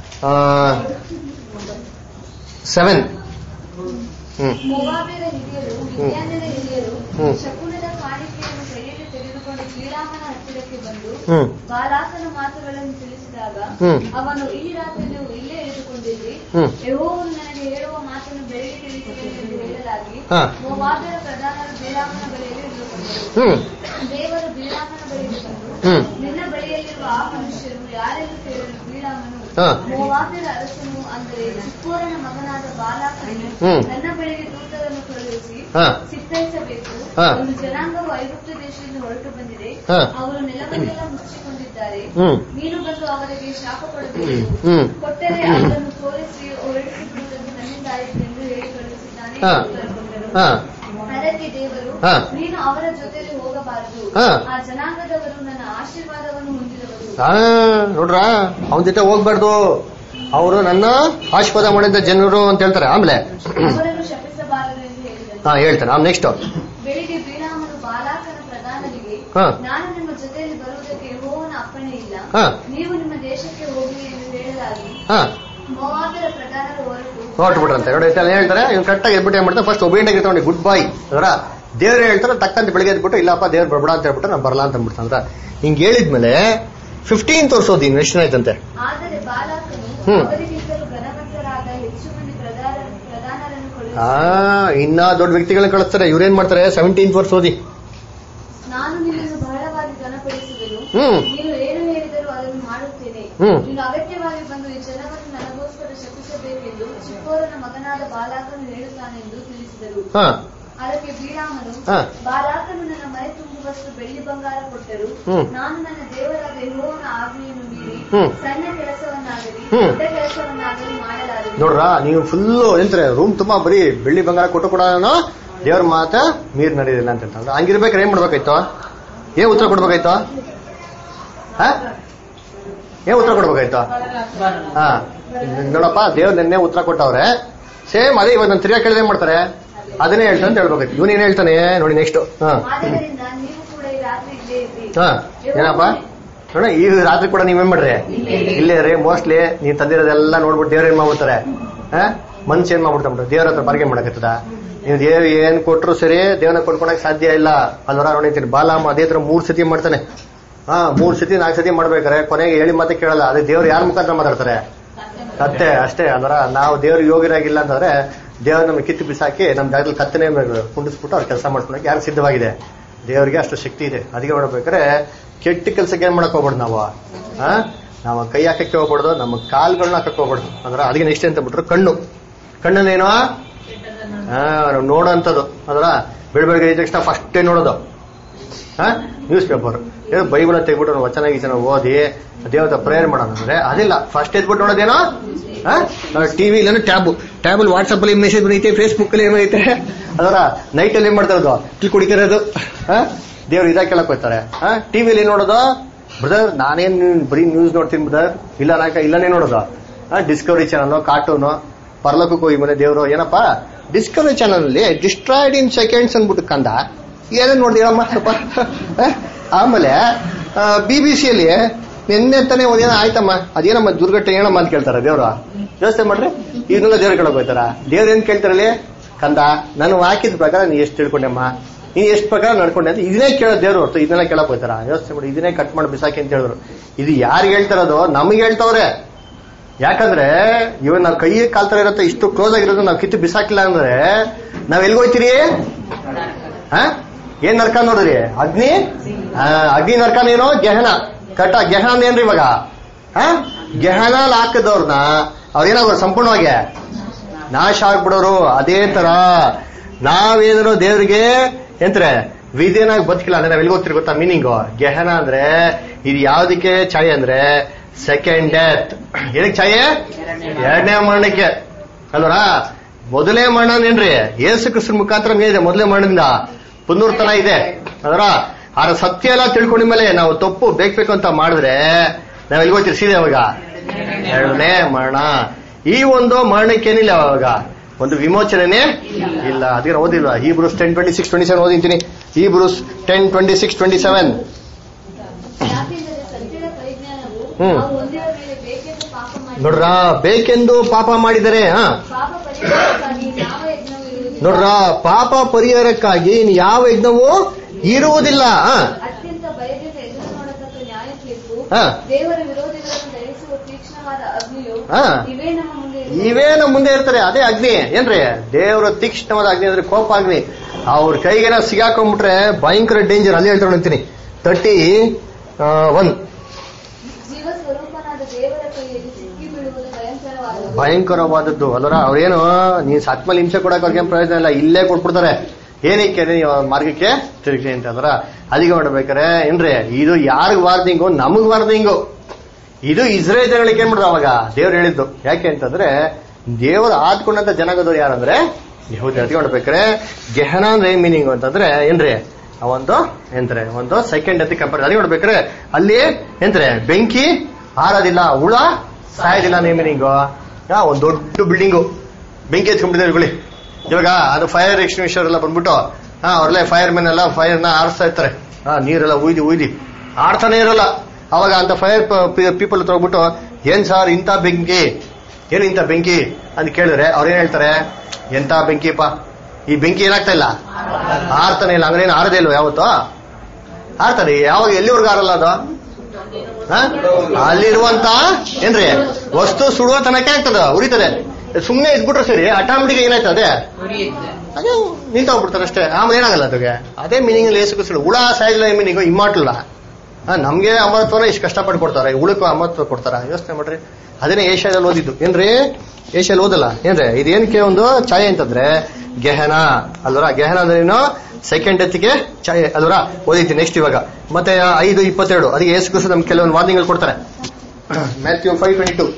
ಸೆವೆನ್ ಹ್ಮ್ ಮೊವಾಬ್ಯರ ಹಿರಿಯರು ಮಿದ್ಯಾನ್ಯರ ಹಿರಿಯರು ಹ್ಮ್. ಶಕುನದ ಕಾಣಿಕೆಯನ್ನು ಕೈಯಲ್ಲಿ ತೆಗೆದುಕೊಂಡು ಶ್ರೀರಾಮನ ಹತ್ತಿರಕ್ಕೆ ಬಂದು ಹ್ಮ್ ಬಾಲಾಕನ ಮಾತುಗಳನ್ನು ತಿಳಿಸಿದಾಗ ಹ್ಮ್. ಅವನು ಈ ರಾತ್ರಿಯೂ ಇಲ್ಲೇ ಇಳಿದುಕೊಂಡಿದ್ರಿ ಹ್ಮ್. ಯೆಹೋವನು ನನಗೆ ಹೇಳುವ ಮಾತನ್ನು ಬೆಳಗ್ಗೆ ತಿಳಿಸುವೆನು ಎಂದು ಹೇಳಲಾಗಿ ಹಾ. ಮೊವಾಬ್ಯರ ಪ್ರಧಾನರು ಬಿಳಾಮನ ಬಳಿಯಲ್ಲಿ ಇಳಿದುಕೊಂಡರು ಹ್ಮ್ ದೇವರು ಬಿಳಾಮನ ಬಳಿಗೆ ಬಂದು ಹ್ಮ್ ನಿನ್ನ ಬಳಿಯಲ್ಲಿರುವ ಆ ಮನುಷ್ಯರು ಯಾರೆಂದು ಕೇಳಲು ಬೀಳಾಮನು ಹಾ. ಮೋವಾಬ್ಯರ ಅರಸನು ಅಂದರೆ ಚಿಕ್ಕೋರನ ಮಗನಾದ ಬಾಲಾಕನು ಹ್ಮ್. ನನ್ನ ಬಳಿಗೆ ದೂತರನ್ನು ಕಳುಹಿಸಿ ಹಾ. ಸಿದ್ಧೈಸಬೇಕು ಹಾ. ಒಂದು ಜನಾಂಗವು ಐಗುಪ್ತ ದೇಶದಿಂದ ಹೊರಟು ಬಂದಿದೆ ಹಾ. ಅವರು ನೆಲವನ್ನೆಲ್ಲ ಮುಚ್ಚಿಕೊಂಡಿದ್ದಾರೆ ಹ್ಮ್. ನೀನು ಬಂದು ಅವರಿಗೆ ಶಾಪ ಕೊಡಬೇಕು ಹ್ಮ್. ಕೊಟ್ಟರೆ ಅವರನ್ನು ತೋರಿಸಿ ಹೊರಡಿಸಿ ಬಿಡುವುದನ್ನು ನನ್ನಿಂದ ಆಯಿತು ಎಂದು ಹೇಳಿ ಕಳುಹಿಸಿದ್ದಾನೆ ಹಾ. ಎಂದು ಉತ್ತರ ಕೊಟ್ಟರು. ಹಾ ಅದಕ್ಕೆ ದೇವರು ಹಾ. ನೀನು ಅವರ ಜೊತೆಯಲ್ಲಿ ಹೋಗಬಾರದು ಹಾ. ಆ ಜನಾಂಗದವರು ನನ್ನ ಆಶೀರ್ವಾದವನ್ನು ಹೊಂದಿದವರು ಆ, ನೋಡ್ರ ಅವನ ಜೊತೆ ಹೋಗ್ಬಾರ್ದು ಅವರು ನನ್ನ ಆಶೀರ್ವಾದ ಮಾಡಿದ ಜನರು ಅಂತ ಹೇಳ್ತಾರೆ ಆಮೇಲೆ ಅವರನ್ನು ಶಪಿಸಬಾರದು ಎಂದು ಹೇಳಿದರು ಹಾ ಹೇಳ್ತಾರೆ ಆಮೇಲೆ ನೆಕ್ಸ್ಟ್ ಬೆಳಿಗ್ಗೆ ಬೀಳಾಮನು ಬಾಲಾಕನ ಪ್ರಧಾನರಿಗೆ ಹಾ. ನಾನು ನಿಮ್ಮ ಜೊತೆಯಲ್ಲಿ ಬರುವುದಕ್ಕೆ ಯೆಹೋವನ ಅಪ್ಪಣೆ ಇಲ್ಲ ಹಾ. ನೀವು ನಿಮ್ಮ ದೇಶಕ್ಕೆ ಹೋಗಿ ಎಂದು ಹೇಳಲಾಗಿ ಹಾ ಮೋವಾಬರ ಪ್ರಧಾನರು ಹೊರಟು ಹೊರಟು ಬಿಟ್ರಂತೆ ನೋಡಿ ಇಷ್ಟೆಲ್ಲ ಹೇಳ್ತಾರೆ ಇವ್ನು ಕರೆಕ್ಟಾಗಿ ಎದ್ಬಿಟ್ಟು ಏನ್ ಮಾಡ್ತಾರೆ ಫಸ್ಟ್ ಒಬೇಂಟ್ ಆಗಿರ್ತಾವೆ ಗುಡ್ ಬಾಯ್ ಅದರ ದೇವ್ರು ಹೇಳ್ತಾರೆ ತಕ್ಕಂತ ಬೆಳಿಗ್ಗೆ ಎದ್ಬಿಟ್ಟು ಇಲ್ಲಪ್ಪ ದೇವ್ರು ಬರ್ಬೇಡ ಅಂತ ಹೇಳ್ಬಿಟ್ಟು ನಾನು ಬರಲ್ಲ ಅಂತ ಅಂದ್ಬಿಡ್ತಾನೆ ಹಿಂಗ್ ಹೇಳಿದ್ಮೇಲೆ ಫಿಫ್ಟೀನ್ ತೋರ್ಸೋದು ಇನ್ನು ಎಷ್ಟು ಆಯ್ತಂತೆ ಆದರೆ ಬಾಲಾಕನು ಹ್ಮ್. ಅವರಿಗಿಂತಲೂ ಘನವಂತರಾದ ಹೆಚ್ಚು ಮಂದಿ ಪ್ರಧಾನ ಪ್ರಧಾನರನ್ನು ಆ ಕಳುಹಿಸಿ ಇನ್ನ ದೊಡ್ಡ ವ್ಯಕ್ತಿಗಳನ್ನ ಕಳಿಸ್ತಾರೆ ಇವ್ರೇನ್ ಮಾಡ್ತಾರೆ ಸೆವೆಂಟೀನ್ ವರ್ಷ ಓದಿ ನಾನು ನಿನ್ನನ್ನು ಬಹಳವಾಗಿ ಘನಪಡಿಸುವೆನು ಹ್ಮ್. ನೀನು ಏನು ಹೇಳಿದರೂ ಅದನ್ನು ಮಾಡುತ್ತೇನೆ ಹ್ಮ್. ನೀನು ಅಗತ್ಯವಾಗಿ ಬಂದು ಈ ಜನವನ್ನು ನನಗೋಸ್ಕರ ಶಪಿಸಬೇಕೆಂದು ಚಿಕ್ಕೋರನ ಮಗನಾದ ಬಾಲಾಕನು ಹೇಳುತ್ತಾನೆಂದು ತಿಳಿಸಿದರು ಹಾ ಅದಕ್ಕೆ ಬೀಳಾಮನು ಹಾ. ಬಾರಾಕನು ನನ್ನ ಮನೆ ತುಂಬುವಷ್ಟು ಬೆಳ್ಳಿ ಬಂಗಾರ ಕೊಟ್ಟರು ಹ್ಮ್. ನಾನು ನನ್ನ ದೇವರಾದ ಯೆಹೋವನ ಆಜ್ಞೆಯನ್ನು ಮೀರಿ ಹ್ಮ್. ಸಣ್ಣ ಕೆಲಸವನ್ನಾಗಲಿ ಹ್ಮ್. ದೊಡ್ಡ ಕೆಲಸವನ್ನಾಗಲಿ ಮಾಡಲಾರೆ ನೋಡ್ರ ನೀವು ಫುಲ್ಲು ಎಂದ್ರೆ ರೂಮ್ ತುಂಬಾ ಬರೀ ಬೆಳ್ಳಿ ಬಂಗಾರ ಕೊಟ್ಟು ಕೂಡ ದೇವ್ರ ಮಾತ ಮೀರ್ ನಡೆಯೋದಿಲ್ಲ ಅಂತ ಹೇಳ್ತಾರೆ ಹಂಗಿರ್ಬೇಕಾದ್ರೆ ಏನ್ ಮಾಡ್ಬೇಕಾಯ್ತು ಏನ್ ಉತ್ತರ ಕೊಡ್ಬೇಕಾಯ್ತು ಹಾ ಏನ್ ಉತ್ತರ ಕೊಡ್ಬೇಕಾಯ್ತು ಹಾ ನೋಡಪ್ಪ ದೇವ್ರ ನಿನ್ನೆ ಉತ್ತರ ಕೊಟ್ಟವ್ರೆ ಸೇಮ್ ಅದೇ ಇವಾಗ ನಾನು ತಿರ್ಗಾ ಕೇಳಿದ್ರೆ ಏನ್ ಮಾಡ್ತಾರೆ ಅದನ್ನೇ ಹೇಳ್ತಾನೆ ಅಂತ ಹೇಳ್ಬೇಕಾಯ್ತು ಇವನ್ ಏನ್ ಹೇಳ್ತಾನೆ ನೋಡಿ ನೆಕ್ಸ್ಟ್ ಹಾ ಆದ್ದರಿಂದ ನೀವು ಕೂಡ ಈ ರಾತ್ರಿ ಇಲ್ಲೇ ಇದ್ರಿ ಹಾ ಏನಪ್ಪ ನೋಡ ಈ ರಾತ್ರಿ ಕೂಡ ನೀವೇನ್ ಮಾಡ್ರಿ ಇಲ್ಲೇ ರೀ ಮೋಸ್ಟ್ಲಿ ನೀವ್ ತಂದಿರೋದೆಲ್ಲ ನೋಡ್ಬಿಟ್ಟು ದೇವ್ರ ಏನ್ ಮಾಡ್ಬಿಡ್ತಾರೆ ಹಾ ಮನ್ಸ್ ಏನ್ ಮಾಡ್ಬಿಡ್ತಾರ ದೇವ್ರ ಹತ್ರ ಬಾರ್ಗೆ ಮಾಡಕತ್ತದ ನೀವು ದೇವ್ರ ಏನ್ ಕೊಟ್ರು ಸರಿ ದೇವ್ರನ್ನ ಕೊಡ್ಕೊಳಕ್ ಸಾಧ್ಯ ಇಲ್ಲ ಅಲ್ವರ ನೋಡಿತೀನಿ ಬಾಲಾಮ ಅದೇ ತರ ಮೂರ್ ಸತಿ ಮಾಡ್ತಾನೆ ಹಾ ಮೂರ್ ಸತಿ ನಾಲ್ಕು ಸತಿ ಮಾಡ್ಬೇಕಾರೆ ಕೊನೆಗೆ ಹೇಳಿ ಮತ್ತೆ ಕೇಳಲ್ಲ ಅದೇ ದೇವ್ರು ಯಾರ ಮುಖಾಂತರ ಮಾತಾಡ್ತಾರೆ ಕತ್ತೆ ಅಷ್ಟೇ ಅದರ ನಾವು ದೇವ್ರ ಯೋಗಿರಾಗಿಲ್ಲ ಅಂತಂದ್ರೆ ದೇವ್ರ ನಮ್ಗೆ ಕಿತ್ತು ಬಿಸಾಕಿ ನಮ್ ಜಾಗದಲ್ಲಿ ಕತ್ತನೆ ಕುಂಡಿಸ್ಬಿಟ್ಟು ಅವ್ರು ಕೆಲಸ ಮಾಡ್ಕೊಳಕ್ಕೆ ಯಾರು ಸಿದ್ಧವಾಗಿದೆ ದೇವರಿಗೆ ಅಷ್ಟು ಶಕ್ತಿ ಇದೆ ಅದಕ್ಕೆ ನೋಡ್ಬೇಕಾದ್ರೆ ಕೆಟ್ಟ ಕೆಲಸಕ್ಕೆ ಏನ್ ಮಾಡಕ್ ಹೋಗ್ಬಾರ್ದು ನಾವು ಹಾ ನಾವು ಕೈ ಹಾಕಕ್ಕೆ ಹೋಗ್ಬಾರ್ದು ನಮ್ಮ ಕಾಲ್ಗಳನ್ನ ಹಾಕಕ್ ಹೋಗ್ಬಾರ್ದು ಅಂದ್ರೆ ಅದಕ್ಕೆ ನೆಕ್ಸ್ಟ್ ಅಂತ ಬಿಟ್ರು ಕಣ್ಣು ಕಣ್ಣನ್ನೇನು ಹಾ ನಾವು ನೋಡೋಂಥದ್ದು ಅದರ ಬೆಳ ಬೆಳಗ್ಗೆ ಎದ್ದ ತಕ್ಷಣ ಫಸ್ಟ್ ನೋಡೋದು ಹಾ ನ್ಯೂಸ್ ಪೇಪರ್ ಏನು ಬೈಬಲ್ ತೆಗ್ಬಿಟ್ಟು ನಾವು ವಚನ ಗೀಚನ ಓದಿ ದೇವತ ಪ್ರೇಯರ್ ಮಾಡೋಣ ಅಂದ್ರೆ ಅದಿಲ್ಲ ಫಸ್ಟ್ ಎದ್ಬಿಟ್ಟು ನೋಡೋದೇನೋ ಟಿವಿ ಇಲ್ಲ ಟ್ಯಾಬ್ ಟ್ಯಾಬ್ ಅಲ್ಲಿ ವಾಟ್ಸ್ಆಪ್ ಅಲ್ಲಿ ಮೆಸೇಜ್ ಬಂದೈತೆ ಫೇಸ್ಬುಕ್ ಅಲ್ಲಿ ಏನೈತೆ ಅದರ ನೈಟ್ ಅಲ್ಲಿ ಏನ್ ಮಾಡ್ತಾ ಇರೋದು ಟೀ ಕುಡಿತಿರೋದು ಹಾ ದೇವ್ರು ಇದಾಗ ಕೇಳಕ್ ಹೋಗ್ತಾರೆ ಹಾ ಟಿವಿಲಿ ಏನ್ ನೋಡೋದು ಬ್ರದರ್ ನಾನೇನ್ ಬರೀ ನ್ಯೂಸ್ ನೋಡ್ತೀನಿ ಬ್ರದರ್ ಇಲ್ಲ ನಾಕ ಇಲ್ಲನೇ ನೋಡೋದು ಹಾ ಡಿಸ್ಕವರಿ ಚಾನಲ್ ಕಾರ್ಟೂನು ಪರ್ಲಕ್ಕೂ ಹೋಗಿ ಮನೆ ದೇವ್ರು ಏನಪ್ಪಾ ಡಿಸ್ಕವರಿ ಚಾನಲ್ ಅಲ್ಲಿ ಡಿಸ್ಟ್ರಾಯ್ಡ್ ಇನ್ ಸೆಕೆಂಡ್ಸ್ ಅಂದ್ಬಿಟ್ಟು ಕಂದ ಏನೇನ್ ನೋಡಿರಮ್ಮ ಸ್ವಲ್ಪ ಹ? ಆಮೇಲೆ ಬಿ ಬಿ ಸಿಯಲ್ಲಿ ನಿನ್ನೆ ತಾನೇ ಒಂದೇನೋ ಆಯ್ತಮ್ಮ ಅದೇನಮ್ಮ ದುರ್ಘಟನೆ ಏನಮ್ಮ ಅಂತ ಕೇಳ್ತಾರ ದೇವ್ರು ಯೋಚನೆ ಮಾಡ್ರಿ ಇದನ್ನೆಲ್ಲ ದೇವ್ರ ಕೇಳಕ್ ಹೋಗ್ತಾರ ದೇವ್ರ ಏನ್ ಕೇಳ್ತಾರಲ್ಲಿ ಕಂದ ನಾನು ಹಾಕಿದ ಪ್ರಕಾರ ನೀ ಎಷ್ಟು ತಿಳ್ಕೊಂಡೆಮ್ಮ ನೀ ಎಷ್ಟು ಪ್ರಕಾರ ನಡ್ಕೊಂಡೆ ಅಂತ ಇದನ್ನೇ ಕೇಳೋ ದೇವ್ರು ಹೊರ್ತು ಇದನ್ನೆಲ್ಲ ಕೇಳಕ್ ಹೋಗ್ತಾರ ಯೋಚನೆ ಮಾಡಿ ಇದನ್ನೇ ಕಟ್ ಮಾಡಿ ಬಿಸಾಕಿ ಅಂತ ಹೇಳಿದ್ರು ಇದು ಯಾರು ಹೇಳ್ತಾರದು ನಮಗೆ ಹೇಳ್ತವ್ರೆ ಯಾಕಂದ್ರೆ ಇವನ್ ನಾವು ಕೈ ಕಾಲ್ ತರ ಇರತ್ತೆ ಇಷ್ಟು ಕ್ಲೋಸ್ ಆಗಿರೋದು ನಾವು ಕಿತ್ತು ಬಿಸಾಕಿಲ್ಲ ಅಂದ್ರೆ ನಾವ್ ಎಲ್ಗ್ ಹೋಯ್ತೀರಿ ಹ? ಏನ್ ನರ್ಕ ನೋಡ್ರಿ ಅಗ್ನಿ ಆ, ಅಗ್ನಿ ನರ್ಕನೇನೋ ಗೆಹನ ಕಟ ಗೆಹನ ಏನ್ರಿ ಇವಾಗ ಹ ಗೆಹನಲ್ಲಿ ಹಾಕಿದವ್ರನ್ನ ಅವ್ರೇನಾಗೋರು ಸಂಪೂರ್ಣವಾಗಿ ನಾಶ ಆಗ್ಬಿಡೋರು ಅದೇ ತರ ನಾವೇನಾದ್ರು ದೇವ್ರಿಗೆ ಎಂತ್ರೆ ವಿಧಿಯನಾಗಿ ಬದುಕಿಲ್ಲ ಅಂದ್ರೆ ನಾವ್ ಎಲ್ಲಿ ಹೋಗ್ತಿರಿ ಗೊತ್ತಾ ಮೀನಿಂಗು ಗೆಹನ ಅಂದ್ರೆ ಇದು ಯಾವ್ದಕ್ಕೆ ಛಾಯೆ ಅಂದ್ರೆ ಸೆಕೆಂಡ್ ಡೆತ್ ಏನಕ್ಕೆ ಛಾಯೆ ಎರಡನೇ ಮರಣಕ್ಕೆ ಅಲ್ವರಾ ಮೊದಲೇ ಮರಣ ಏನ್ರಿ ಏಸು ಕೃಷ್ಣ ಮುಖಾಂತರ ಇದೆ ಮೊದಲೇ ಮರಣದಿಂದ ಪುನರ್ತನ ಇದೆ ಅದರ ಆ ಸತ್ಯ ಎಲ್ಲ ತಿಳ್ಕೊಂಡ ಮೇಲೆ ನಾವು ತಪ್ಪು ಬೇಕು ಬೇಕು ಅಂತ ಮಾಡಿದ್ರೆ ನಾವ್ ಎಲ್ಲಿ ಹೋಗ್ತೀರಿ ಸೀದೆ ಅವಾಗ ಎರಡನೇ ಮರಣ ಈ ಒಂದು ಮರಣಕ್ಕೇನಿಲ್ಲ ಅವಾಗ ಒಂದು ವಿಮೋಚನೆನೇ ಇಲ್ಲ ಅದಕ್ಕೆ ನಾವು ಓದಿಲ್ವಾ Hebrews ten twenty six twenty seven ಓದಿಂತೀನಿ Hebrews ten twenty six twenty seven ಯಾಕೆಂದರೆ ಸತ್ಯದ ಪರಿಜ್ಞಾನವು ಹ್ಮ್. ನಾವು ಹೊಂದಿದ ಮೇಲೆ ಬೇಕೆಂದು ಪಾಪ ಮಾಡಿ ನೋಡ್ರ ಬೇಕೆಂದು ಪಾಪ ಮಾಡಿದರೆ ಹಾ ಪಾಪ ಪರಿಹಾರಕ್ಕಾಗಿ ಯಾವ ಯಜ್ಞವೂ ಇರುವುದಿಲ್ಲ ನೋಡ್ರ ಪಾಪ ಪರಿಹಾರಕ್ಕಾಗಿ ಇನ್ನು ಯಾವ ಯಜ್ಞವೂ ಇರುವುದಿಲ್ಲ ಹಾ ಅತ್ಯಂತ ಭಯದಿಂದ ಎದುರು ನೋಡತಕ್ಕ ನ್ಯಾಯ ತೀರ್ಪು ಹಾ. ದೇವರ ವಿರೋಧಿಗಳನ್ನು ದಹಿಸುವ ತೀಕ್ಷ್ಣವಾದ ಅಗ್ನಿಯು ಹಾ. ಇವೇ ನಮ್ಮ ಮುಂದೆ ಇರುವುದು. ಇವೇ ನಮ್ಮ ಮುಂದೆ ಇರ್ತಾರೆ ಅದೇ ಅಗ್ನಿ ಏನ್ರಿ ದೇವರ ತೀಕ್ಷ್ಣವಾದ ಅಗ್ನಿ ಅಂದ್ರೆ ಕೋಪ ಅಗ್ನಿ ಅವ್ರ ಕೈಗೆನ ಸಿಗಾಕೊಂಡ್ಬಿಟ್ರೆ ಭಯಂಕರ ಡೇಂಜರ್ ಅಲ್ಲಿ ಹೇಳ್ತಾರೆ ಅಂತೀನಿ ತರ್ಟಿ ಒನ್ ಜೀವ ಸ್ವರೂಪನಾದ ದೇವರ ಕೈಯಲ್ಲಿ ಸಿಕ್ಕಿ ಬೀಳುವುದು ಭಯಂಕರವಾದದ್ದು ಭಯಂಕರವಾದದ್ದು ಅಲ್ಲರ ಅವ್ರೇನು ನೀನ್ ಸತ್ಮೇಲೆ ಹಿಂಸೆ ಕೊಡಕ್ ಅವ್ರಿಗೆ ಪ್ರಯೋಜನ ಇಲ್ಲ ಇಲ್ಲೇ ಕೊಟ್ಬಿಡ್ತಾರೆ ಏನಕ್ಕೆ ನೀವು ಅವ್ರ ಮಾರ್ಗಕ್ಕೆ ತಿರುಗಿ ಅಂತ ಅಂದ್ರ ಅದಕ್ಕೆ ಮಾಡ್ಬೇಕಾರೆ ಏನ್ರಿ ಇದು ಯಾರಿಗ್ ವಾರ್ನಿಂಗು ನಮಗ್ ವಾರ್ನಿಂಗು ಇದು ಇಸ್ರೇಲ್ ಜನಗಳಿಗೆ ಏನ್ ಮಾಡಿದ್ರು ಅವಾಗ ದೇವ್ರು ಹೇಳಿದ್ದು ಯಾಕೆ ಅಂತಂದ್ರೆ ದೇವರು ಆದ್ಕೊಂಡಂತ ಜನಗದವ್ರು ಯಾರಂದ್ರೆ ಯಹೂದಿ ಅದಕ್ಕೆ ಮಾಡ್ಬೇಕಾರೆ ಗೆಹನ ಅಂದ್ರೆ ಏನ್ ಮೀನಿಂಗ್ ಅಂತಂದ್ರೆ ಏನ್ರಿ ಆ ಒಂದು ಎಂತ್ರೆ ಒಂದು ಸೆಕೆಂಡ್ ಅಂತ ಕಂಪೇರ್ ಅದಕ್ಕೆ ನೋಡ್ಬೇಕಾರೆ ಅಲ್ಲಿ ಎಂತ್ರೆ ಬೆಂಕಿ ಹಾರೋದಿಲ್ಲ ಹುಳ ಸಾಯೋದಿಲ್ಲ ನೇ ಮೀನಿಂಗು ಒಂದ್ ದೊಡ್ಡ ಬಿಲ್ಡಿಂಗು ಬೆಂಕಿ ಎತ್ಕೊಂಡ್ಬಿಟ್ಟಿದ್ದಾರೆ ಇವುಗಳಿ ಇವಾಗ ಅದು ಫೈರ್ ಎಕ್ಸ್ಟಿಂಗ್ವಿಷರ್ ಎಲ್ಲ ಬಂದ್ಬಿಟ್ಟು ಹಾ ಅವ್ರಲ್ಲೇ ಫೈರ್ ಮೆನ್ ಎಲ್ಲ ಫೈರ್ ನ ಆರಿಸ್ತಾ ಇರ್ತಾರೆ ಹಾ ನೀರೆಲ್ಲ ಉಯ್ದಿ ಉಯ್ದಿ ಆಡ್ತಾನೆ ಇರಲ್ಲ ಅವಾಗ ಅಂತ ಫೈರ್ ಪೀಪಲ್ ಹತ್ರ ಹೋಗ್ಬಿಟ್ಟು ಏನ್ ಸರ್ ಇಂಥ ಬೆಂಕಿ ಏನ್ ಇಂಥ ಬೆಂಕಿ ಅಂತ ಕೇಳಿದ್ರೆ ಅವ್ರೇನ್ ಹೇಳ್ತಾರೆ ಎಂತ ಬೆಂಕಿಪ್ಪ ಈ ಬೆಂಕಿ ಏನಾಗ್ತಾ ಇಲ್ಲ ಆರ್ತಾನೆ ಇಲ್ಲ ಅಂದ್ರೆ ಏನು ಆರದೇ ಇಲ್ವ ಯಾವತ್ತು ಆರ್ತಾರೆ ಯಾವಾಗ ಎಲ್ಲಿವರೆಗೂ ಆರಲ್ಲ ಅದು ಹಾ? ಅಲ್ಲಿರುವಂತ ಏನ್ರಿ ವಸ್ತು ಸುಡುವ ತನಕ ಆಗ್ತದ ಉರಿತದೆ ಸುಮ್ನೆ ಇದ್ಬಿಟ್ರೆ ಸರಿ ಆಟೋಮೆಟಿಕ್ ಏನಾಯ್ತದೆ ಅದೇ ನಿಂತೋಗ್ಬಿಡ್ತಾರೆ ಅಷ್ಟೇ ಆಮೇಲೆ ಏನಾಗಲ್ಲ ಅದಕ್ಕೆ ಅದೇ ಮೀನಿಂಗ್ ಅಲ್ಲಿ ಏಸು ಕುಸಿಡು ಹುಳ ಸಾಯಿಲ್ಲ ಮೀನಿಂಗ್ ಇಮ್ಮಾಟಲ್ಲ ನಮ್ಗೆ ಅಮರತ್ವನ ಇಷ್ಟು ಕಷ್ಟಪಟ್ಟು ಕೊಡ್ತಾರೆ ಹುಳಕ್ಕೂ ಅಮರತ್ವ ಕೊಡ್ತಾರ ಯೋಚನೆ ಮಾಡ್ರಿ ಅದನ್ನೇ ಏಷ್ಯಾದಲ್ಲಿ ಓದಿದ್ದು ಏನ್ರಿ ಏಷ್ಯಲ್ಲಿ ಓದಲ್ಲ ಏನ್ರಿ ಇದೇನಕ್ಕೆ ಒಂದು ಛಾಯೆ ಅಂತಂದ್ರೆ ಗೆಹನ ಅಲ್ವರ ಗೆಹನ ಅಂದ್ರೆ ಏನು ಸೆಕೆಂಡ್ ಎತ್ತಿಗೆ ಛಾಯೆ ಅಲ್ವರ ಓದಿತ್ತು ನೆಕ್ಸ್ಟ್ ಇವಾಗ ಮತ್ತೆ ಐದು ಇಪ್ಪತ್ತೆರಡು ಅದಕ್ಕೆ ಏಸು ಕ್ರಿಸ್ತು ನಮ್ಗೆ ಕೆಲವೊಂದು ವಾರ್ನಿಂಗ್ ಕೊಡ್ತಾರೆ Matthew five twenty two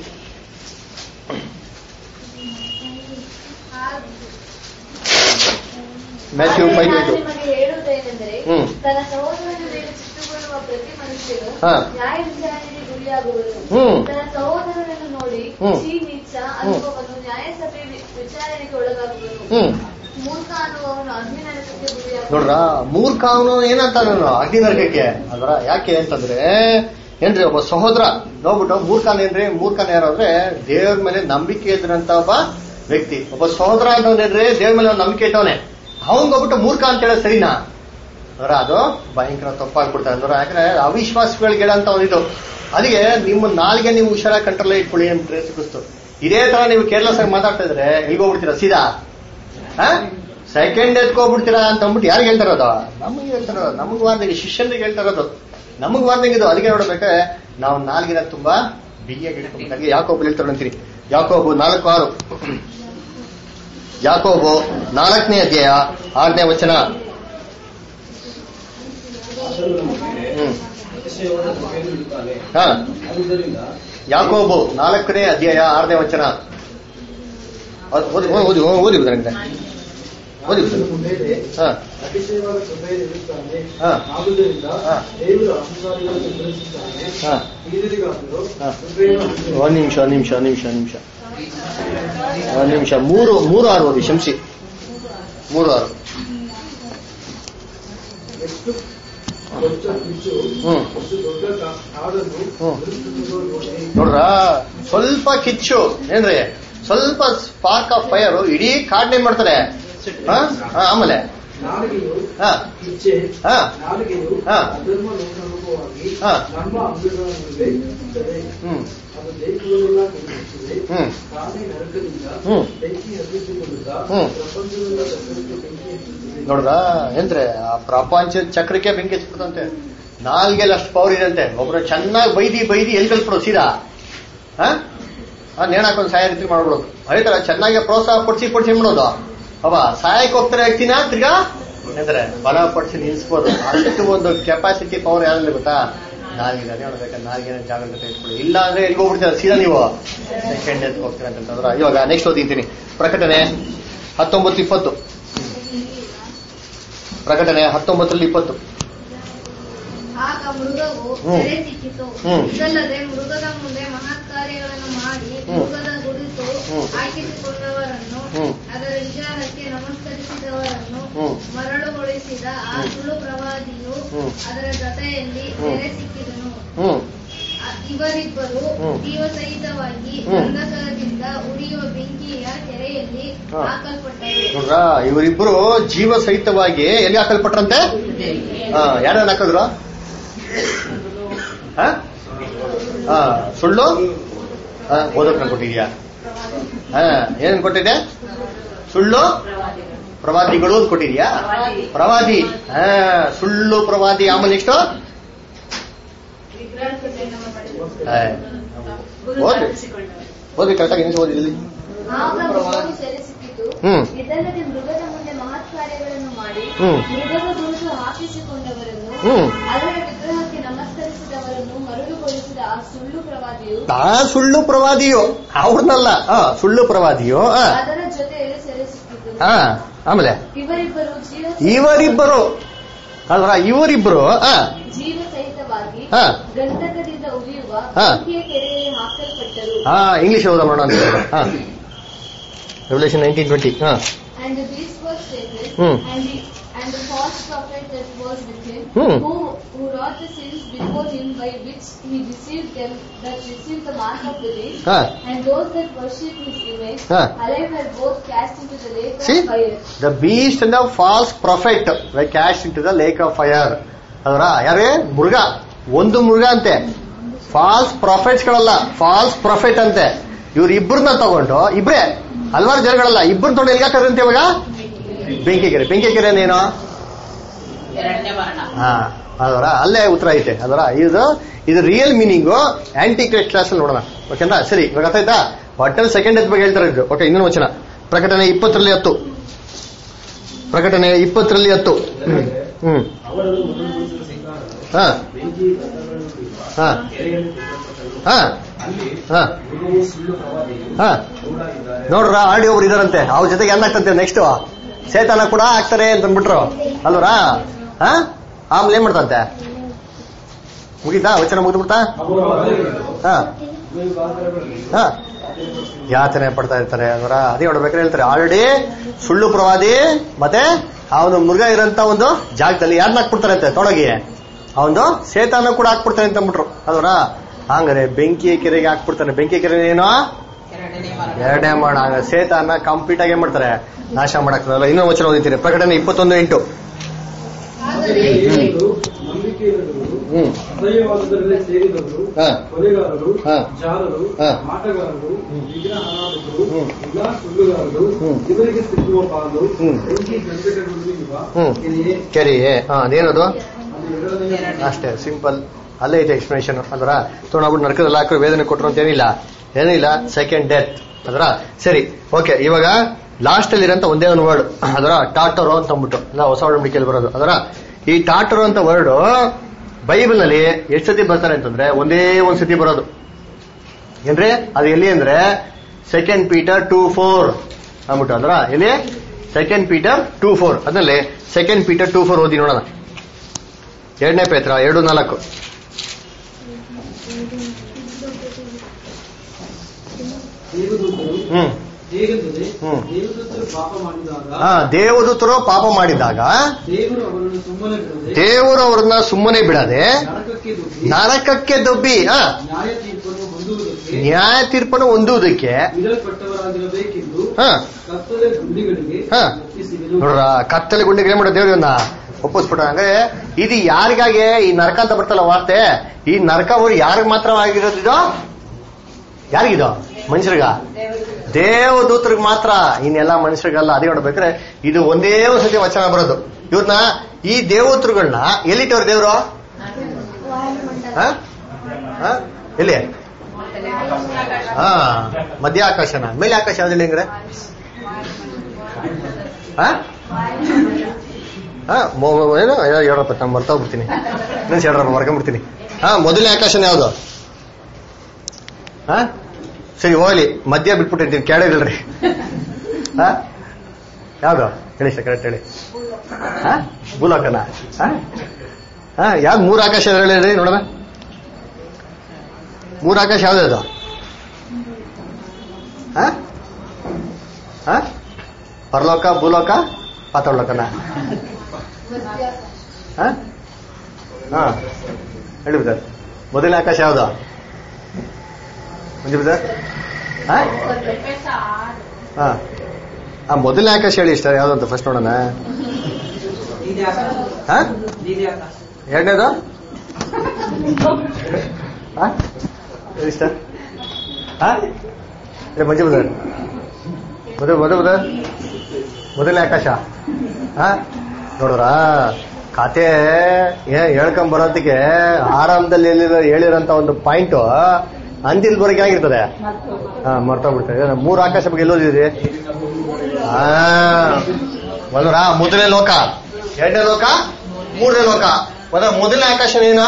Matthew five ನಾನು ಟ್ವೆಂಟಿ ನಿಮಗೆ ಹೇಳುವುದೇನೆಂದರೆ ಹ್ಮ್. ತನ್ನ ಸಹೋದರನ ಮೇಲೆ ಚಿತ್ತುಕೊಳ್ಳುವ ಪ್ರತಿ ಮನುಷ್ಯನು ಹಾ. ನ್ಯಾಯ ವಿಚಾರಣೆಗೆ ಗುರಿಯಾಗುವನು ಹ್ಮ್. ತನ್ನ ಸಹೋದರನನ್ನು ನೋಡಿ ಹ್ಮ್. ಛೀ ನೀಚ ಅನ್ನುವವನು ನ್ಯಾಯಸಭೆ ವಿ- ವಿಚಾರಣೆಗೆ ಒಳಗಾಗುವನು ಹ್ಮ್ ಮೂರ್ಖ ಅನ್ನುವವನು ಅಗ್ನಿನರಕಕ್ಕೆ ಗುರಿಯಾಗುವನು ನೋಡ್ರ ಮೂರ್ಖ ಅವನು ಏನಂತ ನಾನು ಅಗ್ನಿ ನರಕಕ್ಕೆ ಅಲ್ವರ ಯಾಕೆ ಅಂತಂದ್ರೆ ಏನ್ರಿ ಒಬ್ಬ ಸಹೋದರ ನೋಡ್ಬಿಟ್ಟು ಮೂರ್ಖನೇನ್ರಿ ಮೂರ್ಖನ ಯಾರು ಅಂದ್ರೆ ದೇವ್ರ ಮೇಲೆ ನಂಬಿಕೆ ಇದ್ರಂತ ಒಬ್ಬ ವ್ಯಕ್ತಿ ಒಬ್ಬ ಸಹೋದರ ಅಂತಂದ್ರೆ ದೇವ್ರ ಮೇಲೆ ಅವ್ನ್ ನಂಬಿಕೆ ಇಟ್ಟವನೆ ಹೋಗ್ಬಿಟ್ಟು ಮೂರ್ಖ ಅಂತ ಹೇಳೋದು ಸರಿನಾ ಅದರ ಅದು ಭಯಂಕರ ತಪ್ಪಾಗ್ಬಿಡ್ತಾರೆ ಅಂದ್ರೆ ಯಾಕಂದ್ರೆ ಅವಿಶ್ವಾಸಗಳಿಗೆ ಅಂತ ಒಂದಿದು ಅದಕ್ಕೆ ನಿಮ್ಮ ನಾಲ್ಗೆ ನೀವು ಹುಷಾರಾಗಿ ಕಂಟ್ರೋಲ್ ಇಟ್ಕೊಳ್ಳಿ ಅಂತ ಸಿಕ್ಕಿಸ್ತು ಇದೇ ತರ ನೀವು ಕೇರ್ಲೆಸ್ ಆಗಿ ಮಾತಾಡ್ತಾ ಇದ್ರೆ ಎಲ್ಗೋಗ್ಬಿಡ್ತೀರಾ ಸೀದಾ ಸೆಕೆಂಡ್ ಎತ್ಕೋಗ್ಬಿಡ್ತೀರಾ ಅಂತ ಅಂದ್ಬಿಟ್ಟು ಯಾರಿಗೆ ಹೇಳ್ತಾರದು ನಮಗೆ ಹೇಳ್ತಾರ ನಮಗ್ ವಾರ್ನಿಂಗ್ ಶಿಷ್ಯನಿಗೆ ಹೇಳ್ತಾರದು ನಮಗ್ ವಾರ್ನಿಂಗ್ ಇದು ಅದಕ್ಕೆ ನೋಡ್ಬೇಕಾದ್ರೆ ನಾವು ನಾಲ್ಗಿನ ತುಂಬಾ ಬಿಗಿಯಾಗಿ ಇಟ್ಕೊಬೇಕು ಯಾಕೋಬು ಹೇಳ್ತಾರೆ ಅಂತೀರಿ ಯಾಕೋಬು ನಾಲ್ಕು ಆರು ಯಾಕೋಬು ನಾಲ್ಕನೇ ಅಧ್ಯಾಯ ಆರನೇ ವಚನ ಹ್ಮ್ ಅತಿಶಯವಾದ ಕೃಪೆಯನ್ನು ಇಡುತ್ತಾನೆ ಹಾ ಆದುದರಿಂದ ಯಾಕೋಬು ನಾಲ್ಕನೇ ಅಧ್ಯಾಯ ಆರನೇ ವಚನ ಅದ್ ಓದಿ ಓದಿ ಓದಿ ಬಿಡ್ತಾರೆ ಓದಿ ಆತನ ಮೇಲೆ ಹಾ ಅತಿಶಯವಾದ ಕೃಪೆಯನ್ನು ಇಡುತ್ತಾನೆ ಹಾ. ಆದುದರಿಂದ ಹಾ. ದೇವರು ಅಹಂಕಾರಿಗಳನ್ನು ಎದುರಿಸುತ್ತಾನೆ ಹಾ ಹೀರಿಗಾದರೂ ಹಾ. ಕೃಪೆಯನ್ನು ಹೊಂದಿರುತ್ತಾನೆ. ಒಂದ್ ನಿಮಿಷ ಒಂದ್ ನಿಮಿಷ ಒಂದ್ ನಿಮಿಷ ಒಂದ್ ನಿಮಿಷ ಒಂದ್ ನಿಮಿಷ ಮೂರು ಮೂರು ಆರು ಓದಿ ಶಂಸಿ ಮೂರು ಆರು ಎಷ್ಟು ದೊಡ್ಡ ಕಿಚ್ಚು ಹ್ಮ್ ಎಷ್ಟು ದೊಡ್ಡ ಕಾ- ಕಾಡನ್ನು ಹ್ಮ್. ಎದುರಿಸುತ್ತದೋ ನೋಡಿ ನೋಡ್ರ ಸ್ವಲ್ಪ ಕಿಚ್ಚು ಏನ್ರಿ ಸ್ವಲ್ಪ ಸ್ಪಾರ್ಕ್ ಆಫ್ ಫೈರ್ ಇಡೀ ಕಾಡ್ನೆ ಮಾಡ್ತಾರೆ ಹಾ? ಹಾ, ಆಮೇಲೆ ನಾಲಿಗೆಯು ಹಾ ಇಚ್ಛೆ ಹಾ ನಾಲಿಗೆಯು ಹಾ. ಅಧರ್ಮ ಲೋಕವಾಗಿ ಹಾ. ನಮ್ಮ ಅಂಗಗಳ ಮೇಲೆ ಇರುತ್ತದೆ ಹ್ಮ್ ಅದು ದೇಶಗಳೆಲ್ಲ ಕೆಡಿಸುತ್ತದೆ ಹ್ಮ್ ತಾನೇ ನರಕದಿಂದ ಹ್ಮ್. ಬೆಂಕಿ ಹತ್ತಿಸಿಕೊಳ್ಳುತ್ತಾ ಹ್ಮ್. ಪ್ರಪಂಚವೆಲ್ಲ ಚಕ್ರಕ್ಕೆ ಬೆಂಕಿ ಹಚ್ಚುತ್ತದೆ ನೋಡ್ದ ಏನ್ರೆ ಆ ಪ್ರಪಂಚದ ಚಕ್ರಕ್ಕೆ ಬೆಂಕಿ ಹಚ್ಬಿಡುತ್ತಂತೆ ನಾಲ್ಗೆಲ್ಲ ಅಷ್ಟು ಪವರ್ ಇದಂತೆ ಒಬ್ರು ಚೆನ್ನಾಗಿ ಬೈದಿ ಬೈದಿ ಎಲ್ಲಿ ಕಲ್ಸ್ಬಿಡೋದು ಸೀದಾ ಹಾ ಆ ನೇಣಾಕೊಂದು ಸಹಾಯ ರೀತಿ ಮಾಡ್ಬಿಡೋದು ಅದೇ ತರ ಚೆನ್ನಾಗಿ ಪ್ರೋತ್ಸಾಹ ಪಡಿಸಿ ಪಡಿಸಿ ಬಿಡೋದು ಅವ ಸಹಾಯಕ್ಕೆ ಹೋಗ್ತಾರೆ ವ್ಯಕ್ತಿನ ತಿರ್ಗಾ ಅಂದ್ರೆ ಬಲ ಪಡಿಸಿ ನಿಲ್ಸ್ಬೋದು ಅಷ್ಟು ಒಂದು ಕೆಪಾಸಿಟಿ ಪವರ್ ಯಾರಲ್ಲಿ ಗೊತ್ತಾ ನಾಲ್ಗೆ ಅದೇ ಹೇಳ್ಬೇಕಾದ್ರೆ ನಾಲ್ಗೆ ಜಾಗೃತಿ ಇಟ್ಕೊಳ್ಳಿ ಇಲ್ಲ ಅಂದ್ರೆ ಎಲ್ಲಿ ಹೋಗ್ಬಿಡ್ತೀರ ಸೀದಾ ನೀವು ಸೆಕೆಂಡ್ ಎತ್ ಹೋಗ್ತೀರ ಅಂತಂದ್ರೆ ಇವಾಗ ನೆಕ್ಸ್ಟ್ ಓದಿಂತೀನಿ ಪ್ರಕಟಣೆ ಹತ್ತೊಂಬತ್ತು ಇಪ್ಪತ್ತು ಪ್ರಕಟಣೆ ಹತ್ತೊಂಬತ್ತರಲ್ಲಿ ಇಪ್ಪತ್ತು ಆಗ ಮೃಗವು ಹ್ಮ್. ಸೆರೆ ಸಿಕ್ಕಿತು ಹ್ಮ್. ಇದಲ್ಲದೆ ಮೃಗದ ಮುಂದೆ ಮಹತ್ ಕಾರ್ಯಗಳನ್ನು ಮಾಡಿ ಹ್ಮ್. ಮೃಗದ ಕುರಿತು ಹ್ಮ್. ಆಯ್ಕೆಸಿಕೊಂಡವರನ್ನು ಹ್ಮ್. ಅದರ ವಿಚಾರಕ್ಕೆ ನಮಸ್ಕರಿಸಿದವರನ್ನು ಹ್ಮ್. ಮರಳುಗೊಳಿಸಿದ ಆ ಹ್ಮ್. ಸುಳ್ಳು ಪ್ರವಾದಿಯು ಹ್ಮ್. ಅದರ ಜೊತೆಯಲ್ಲಿ ಹ್ಮ್. ಸೆರೆ ಸಿಕ್ಕಿದನು ಹ್ಮ್ ಅ- ಇವರಿಬ್ಬರು ಹ್ಮ್. ಜೀವಸಹಿತವಾಗಿ ಹ್ಮ್. ಗಂಧಕದಿಂದ ಉರಿಯುವ ಬೆಂಕಿಯ ಕೆರೆಯಲ್ಲಿ ಹಾ. ಹಾಕಲ್ಪಟ್ಟರು ನೋಡ್ರ ಇವರಿಬ್ರು ಜೀವ ಸಹಿತವಾಗಿ ಎಲ್ಲಿ ಹಾಕಲ್ಪಟ್ರಂತೆ ಹಾ ಯಾರ್ಯಾರು ಹಾಕಿದ್ರು ಹಾ? ಹಾ, ಸುಳ್ಳು ಹಾ, ಓದೋಕ್ ಕೊಟ್ಟಿದ್ಯಾ ಹಾ ಏನ್ ಕೊಟ್ಟಿದೆ ಸುಳ್ಳು ಪ್ರವಾದಿಗಳು ಅಂತ ಕೊಟ್ಟಿದ್ಯಾ ಪ್ರವಾದಿ ಹಾ ಸುಳ್ಳು ಪ್ರವಾದಿ ಆಮೇಲೆ ನೆಕ್ಸ್ಟ್ ಓದ್ರಿ ಓದ್ರಿ ಕರೆಕ್ಟಾಗಿ ಇನ್ನೊಂದು ಓದಿ ಇಲ್ಲಿ ಆಗ ಮೃಗವು ಸೆರೆ ಸಿಕ್ಕಿತು ಹ್ಮ್. ಇದಲ್ಲದೆ ಮೃಗದ ಮುಂದೆ ಮಹತ್ ಕಾರ್ಯಗಳನ್ನು ಮಾಡಿ ಹ್ಮ್. ಮೃಗದ ಗುರುತು ಹಾಕಿಸಿಕೊಂಡವರನ್ನು ಹ್ಮ್. ಅದರ ವಿಗ್ರಹಕ್ಕೆ ನಮಸ್ಕರಿಸಿದವರನ್ನು ಮರಳುಗೊಳಿಸಿದ ಆ ಸುಳ್ಳು ಪ್ರವಾದಿಯು ಆ ಸುಳ್ಳು ಪ್ರವಾದಿಯೋ ಅವ್ರನ್ನಲ್ಲ ಆ ಸುಳ್ಳು ಪ್ರವಾದಿಯೋ ಆ ಅದರ ಜೊತೆಯಲ್ಲಿ ಸೆರೆ ಸಿಕ್ಕಿತು ಆ, ಆಮೇಲೆ ಇವರಿಬ್ಬರು ಜೀವ ಇವರಿಬ್ಬರು ಅಲ್ರ ಇವರಿಬ್ಬರು ಆ ಜೀವ ಸಹಿತವಾಗಿ ಹಾ. ಗಂಧಕದಿಂದ ಉರಿಯುವ ಹಾ. ಬೆಂಕಿಯ ಕೆರೆಯಲ್ಲಿ ಹಾಕಲ್ಪಟ್ಟರು ಹಾ ಇಂಗ್ಲಿಷ್ ಓದ ಮಾಡೋಣ ಅಂತ ಹಾ ರೆವಲ್ಯೂಷನ್ ನೈನ್ಟೀನ್ ಟ್ವೆಂಟಿ ಹಾ And these were stated, Hmm. and the and the false prophet that was with him, Hmm. who who wrought the sins before him by which he deceived them that received the mark of the beast, ಹಾ and those that worship his image, Huh. alive were both cast into the lake See? of fire. The beast and the false prophet were cast into the lake of fire ಅದರ ಯಾರೇ ಮೃಗ ಒಂದು ಮೃಗ ಅಂತೆ false prophets ಗಳಲ್ಲ false prophet ಅಂತೆ ಇವ್ರು ಇಬ್ಬರನ್ನ ತಗೊಂಡು ಇಬ್ರೇ ಹಲವಾರು ಜನಗಳಲ್ಲ ಇಬ್ಬರು ತಗೊಂಡು ಎಲ್ಲಿ ಹಾಕೋದಂತೆ ಇವಾಗ ಬೆಂಕಿಗೆರೆ ಬೆಂಕಿಗೆರೆ ಏನು ಎರಡನೇ ವರ್ಣ ಹಾ ಅದರ ಅಲ್ಲೇ ಉತ್ತರ ಐತೆ ಅದರ ಇದು ಇದು real meaning antichrist class ನೋಡೋಣ ಓಕೆನಾ ಸರಿ ಇವಾಗ ಅರ್ಥ ಆಯ್ತಾ ಒಟ್ಟಲ್ಲಿ ಸೆಕೆಂಡ್ ಡೆತ್ ಬಗ್ಗೆ ಹೇಳ್ತಾರೆ ಇದು ಓಕೆ ಇನ್ನೊಂದು ವಚನ ಪ್ರಕಟಣೆ ಇಪ್ಪತ್ತರಲ್ಲಿ ಹತ್ತು ಪ್ರಕಟಣೆ ಇಪ್ಪತ್ತರಲ್ಲಿ ಹತ್ತು ಹ್ಮ್. ಹ್ಮ್ ಅವರನ್ನು ಮೊದಲುಗೊಳಿಸಿದ ಸಿಂಗಾರನು ಹಾ ಬೆಂಕಿ ಗಂಧಗಳನ್ನು ಹಾ ಕೆರೆಯಲ್ಲಿ ಬಿಡಲ್ಪಟ್ಟರು. ಹಾ ಅಲ್ಲಿ ಹಾ ಮೃಗವು ಸುಳ್ಳು ಪ್ರವಾದಿಯು ಹಾ ಕೂಡ ಇದ್ದಾರೆ ನೋಡ್ರ ಆಡಿ ಒಬ್ರು ಇದಾರಂತೆ ಅವ್ರ ಜೊತೆಗೆ ಏನಾಗ್ತಂತೆ ನೆಕ್ಸ್ಟ್ ಸೇತನ ಕೂಡ ಆಗ್ತಾರೆ ಅಂತ ಅಂದ್ಬಿಟ್ರು ಅಲ್ವರಾ ಹಾ ಆಮೇಲೆ ಏನ್ ಮಾಡ್ತಂತೆ ಮುಗೀತಾ ವಚನ ಮುಗಿದ್ಬಿಡ್ತಾ ಅವರು ಹಾ ಗಾತ್ರಗಳಲ್ಲಿ ಹಾ ಯಾತನೆ ಪಡ್ತಾ ಇರ್ತಾರೆ ಅದರ ಅದೇ ನೋಡ್ಬೇಕಾದ್ರೆ ಹೇಳ್ತಾರೆ ಆಲ್ರೆಡಿ ಸುಳ್ಳು ಪ್ರವಾದಿ ಮತ್ತೆ ಆ ಒಂದು ಮೃಗ ಇರೋಂತ ಒಂದು ಜಾಗದಲ್ಲಿ ಯಾರನ್ನ ಹಾಕ್ಬಿಡ್ತಾರೆ ಅಂತೆ ತೊಡಗಿ ಆ ಒಂದು ಸೇತಾನ ಕೂಡ ಹಾಕ್ಬಿಡ್ತಾರೆ ಅಂತ ಅಂದ್ಬಿಟ್ರು ಅದರ ಹಂಗಾರೆ ಬೆಂಕಿ ಕೆರೆಗೆ ಹಾಕ್ಬಿಡ್ತಾರೆ ಬೆಂಕಿ ಕೆರೆ ಏನು ಎರಡನೇ ಮಾಡ ಹಂಗ ಸೇತಾನ ಕಂಪ್ಲೀಟ್ ಆಗಿ ಏನ್ ಮಾಡ್ತಾರೆ ನಾಶ ಮಾಡಕ್ಕಾಗಲ್ಲ ಇನ್ನೊಂದು ವಚನ ಓದಿತೀನಿ ಪ್ರಕಟಣೆ ಇಪ್ಪತ್ತೊಂದು ಎಂಟು ಆದರೆ ದೇವರು ನಂಬಿಕೆಯಿಲ್ಲದವರು ಹ್ಮ್ ಅಸಹ್ಯವಾದದರಲ್ಲೇ ಸೇರಿದವರು ಹಾ. ಕೊಲೆಗಾರರು ಹಾ. ಜಾರರು ಹಾ. ಆಟಗಾರರು ವಿಗ್ರಹಾರಾಧಕರು ಹ್ಮ್. ಎಲ್ಲಾ ಸುಳ್ಳುಗಾರರು ಹ್ಮ್. ಇವರಿಗೆ ಸಿಕ್ಕುವ ಪಾಲು ಹ್ಮ್. ಬೆಂಕಿ ಗಂಟೆಗಳಿರುವ ಹ್ಮ್. ಕೆರೆಯೇ ಕೆರೆಯೇ ಹಾ ಅದೇನದು ಅದು ಎರಡನೆಯ ಅಷ್ಟೇ ಸಿಂಪಲ್ ಅಲ್ಲೇ ಐತೆ ಎಕ್ಸ್ಪ್ಲನೇಷನ್ ಅದರ ತೊಗೊಂಡ್ಬಿಟ್ಟು ನರಕದಲ್ಲಿ ಹಾಕಿ ವೇದನೆ ಕೊಟ್ಟರು ಅಂತ ಏನಿಲ್ಲ ಏನಿಲ್ಲ ಸೆಕೆಂಡ್ ಡೆತ್ ಅದರ ಸರಿ ಓಕೆ ಇವಾಗ ಲಾಸ್ಟ್ ಅಲ್ಲಿ ಇರೋಂತ ಒಂದೇ ಒಂದು ವರ್ಡ್ ಅದರ ಟಾಟರೋ ಅಂತ ಅಂದ್ಬಿಟ್ಟು ಇಲ್ಲ ಹೊಸ ಒಡಂಬಡಿಕೆಯಲ್ಲಿ ಬರೋದು ಅದರ ಈ ಟಾಟರೋ ಅಂತ ವರ್ಡ್ ಬೈಬಲ್ ನಲ್ಲಿ ಎಷ್ಟು ಸತಿ ಬರ್ತಾರೆ ಅಂತಂದ್ರೆ ಒಂದೇ ಒಂದ್ ಸತಿ ಬರೋದು ಏನ್ರಿ ಅದು ಎಲ್ಲಿ ಅಂದ್ರೆ ಸೆಕೆಂಡ್ ಪೀಟರ್ ಟೂ ಫೋರ್ ಅಂದ್ಬಿಟ್ಟು ಅದರ ಎಲ್ಲಿ ಸೆಕೆಂಡ್ ಪೀಟರ್ ಟೂ ಫೋರ್ ಅದ್ರಲ್ಲಿ ಸೆಕೆಂಡ್ ಪೀಟರ್ ಟೂ ಫೋರ್ ಓದಿ ನೋಡೋಣ ಎರಡನೇ ಪೇತ್ರ ಎರಡು ನಾಲ್ಕು ದೇವದೂತರು ಹ್ಮ್ ಹೇಗೆಂದರೆ ಹ್ಮ್. ದೇವದೂತರು ಪಾಪ ಮಾಡಿದಾಗ ಹಾ ದೇವದೂತರು ಪಾಪ ಮಾಡಿದಾಗ ದೇವರು ಅವರನ್ನು ಸುಮ್ಮನೆ ಬಿಡದೆ ದೇವರು ಅವ್ರನ್ನ ಸುಮ್ಮನೆ ಬಿಡದೆ ನರಕಕ್ಕೆ ದುಡ್ಡಿ ನರಕಕ್ಕೆ ದೊಬ್ಬಿ ಹಾ ನ್ಯಾಯ ತೀರ್ಪನ್ನು ಹೊಂದುವುದಕ್ಕೆ ನ್ಯಾಯ ತೀರ್ಪನ್ನು ಹೊಂದುವುದಕ್ಕೆ ಬಿಡಲ್ಪಟ್ಟವರಾಗಿರಬೇಕೆಂದು ಹಾ ಕತ್ತಲೆ ಗುಂಡಿಗಳಿಗೆ ಹಾ. ಒಪ್ಪಿಸಿದನು ನೋಡ್ರ ಕತ್ತಲೆ ಗುಂಡಿಗೆ ಏನ್ ಮಾಡೋ ದೇವ್ರನ್ನ ಒಪ್ಪಿಸ್ಬಿಟ್ಟ ಅಂದ್ರೆ ಇದು ಯಾರಿಗಾಗಿ ಈ ನರಕ ಅಂತ ಬರ್ತಲ್ಲ ವಾರ್ತೆ ಈ ನರಕ ಅವ್ರು ಯಾರಿಗ್ ಮಾತ್ರ ಆಗಿರೋದು ಇದು ಯಾರಿಗಿದು ಮನುಷ್ಯರಿಗ ದೇವದೂತರಿಗೆ ಮಾತ್ರ ಇನ್ನೆಲ್ಲ ಮನುಷ್ಯರಿಗಲ್ಲ ಅದೇ ನೋಡ್ಬೇಕ್ರೆ ಇದು ಒಂದೇ ಒಂದ್ ಸತಿ ವಚನ ಬರೋದು ಇವ್ರನ್ನ ಈ ದೇವದೂತರುಗಳನ್ನ ಎಲ್ಲಿಟ್ಟವ್ರು ದೇವ್ರು ಹಾ? ಹಾ? ಎಲ್ಲಿ ಹಾ ಮಧ್ಯ ಆಕಾಶನ ಮೇಲೆ ಆಕಾಶ ಯಾವ್ದಿಲ್ಲ ಹೆಂಗ್ರೆ ಹಾ ಹಾ ಮೊ- ಮೊ- ಏನು ಏನೋ ಹೇಳಪ್ಪ ನಾನು ಮರ್ತಾ ಹೋಗ್ಬಿಡ್ತೀನಿ ಇನ್ನೊಂದು ಹೇಳ್ರಪ್ಪ ಮರ್ಕೊಂಡ್ಬಿಡ್ತೀನಿ ಹಾ ಮೊದಲನೇ ಆಕಾಶನ ಯಾವ್ದು ಹಾ ಸರಿ ಹೋಗ್ಲಿ ಮಧ್ಯ ಬಿಟ್ಬಿಟ್ಟಿರ್ತೀನಿ ಕೇಳಿಲ್ರಿ ಹಾ ಯಾವ್ದು ಹೇಳಿ ಸರ್ ಕರೆಕ್ಟ್ ಹೇಳಿ ಹಾ ಭೂಲೋಕನ ಹಾ ಹಾ ಯಾವ್ದು ಮೂರು ಆಕಾಶ ಹೇಳಿದ್ರಿ ನೋಡೋಣ ಮೂರು ಆಕಾಶ ಯಾವ್ದು ಅದು ಹಾ ಹಾ ಪರಲೋಕ ಭೂಲೋಕ ಪಾತಾಳೋಕನ ಹಾ ಹಾ ಹೇಳಿ ಬಿದ್ದಾರ ಮೊದಲನೇ ಆಕಾಶ ಯಾವ್ದು ಮಂಜು ಬಿದ್ದಾರ್ ಹಾ ಎಫೆಸ ಆರು. ಹಾ ಆ ಮೊದಲನೇ ಆಕಾಶ ಹೇಳಿ ಇಷ್ಟ ಯಾವ್ದು ಅಂತ ಫಸ್ಟ್ ನೋಡೋಣ ಹಾ ಎರಡನೇದು ಹಾ ಹೇಳಿ ಸರ್ ಹಾ ಏ ಮಂಜು ಬದರ್ ಮೊದಲು ಮೊದಲು ಬದರ್ ಮೊದಲನೇ ಆಕಾಶ ಹಾ ನೋಡ್ರ ಕತೆ ಏ ಹೇಳ್ಕೊಂಡ್ ಬರೋದಕ್ಕೆ ಆರಂಭದಲ್ಲಿ ಹೇಳಿರೋ ಹೇಳಿರೋಂತ ಒಂದು ಪಾಯಿಂಟ್ ಅಂತಿಲ್ ಬರೋಕೆ ಆಗಿರ್ತದೆ ಹಾ ಮರ್ತೋಗ್ಬಿಡ್ತದೆ ಮೂರು ಆಕಾಶ ಬಗ್ಗೆ ಎಲ್ಲೋದಿದ್ರಿ ಹಾ ಒಂದ್ರ ಮೊದಲನೇ ಲೋಕ ಎರಡನೇ ಲೋಕ ಮೂರನೇ ಲೋಕ ಮೊದಲ ಮೊದಲನೇ ಆಕಾಶ ಏನು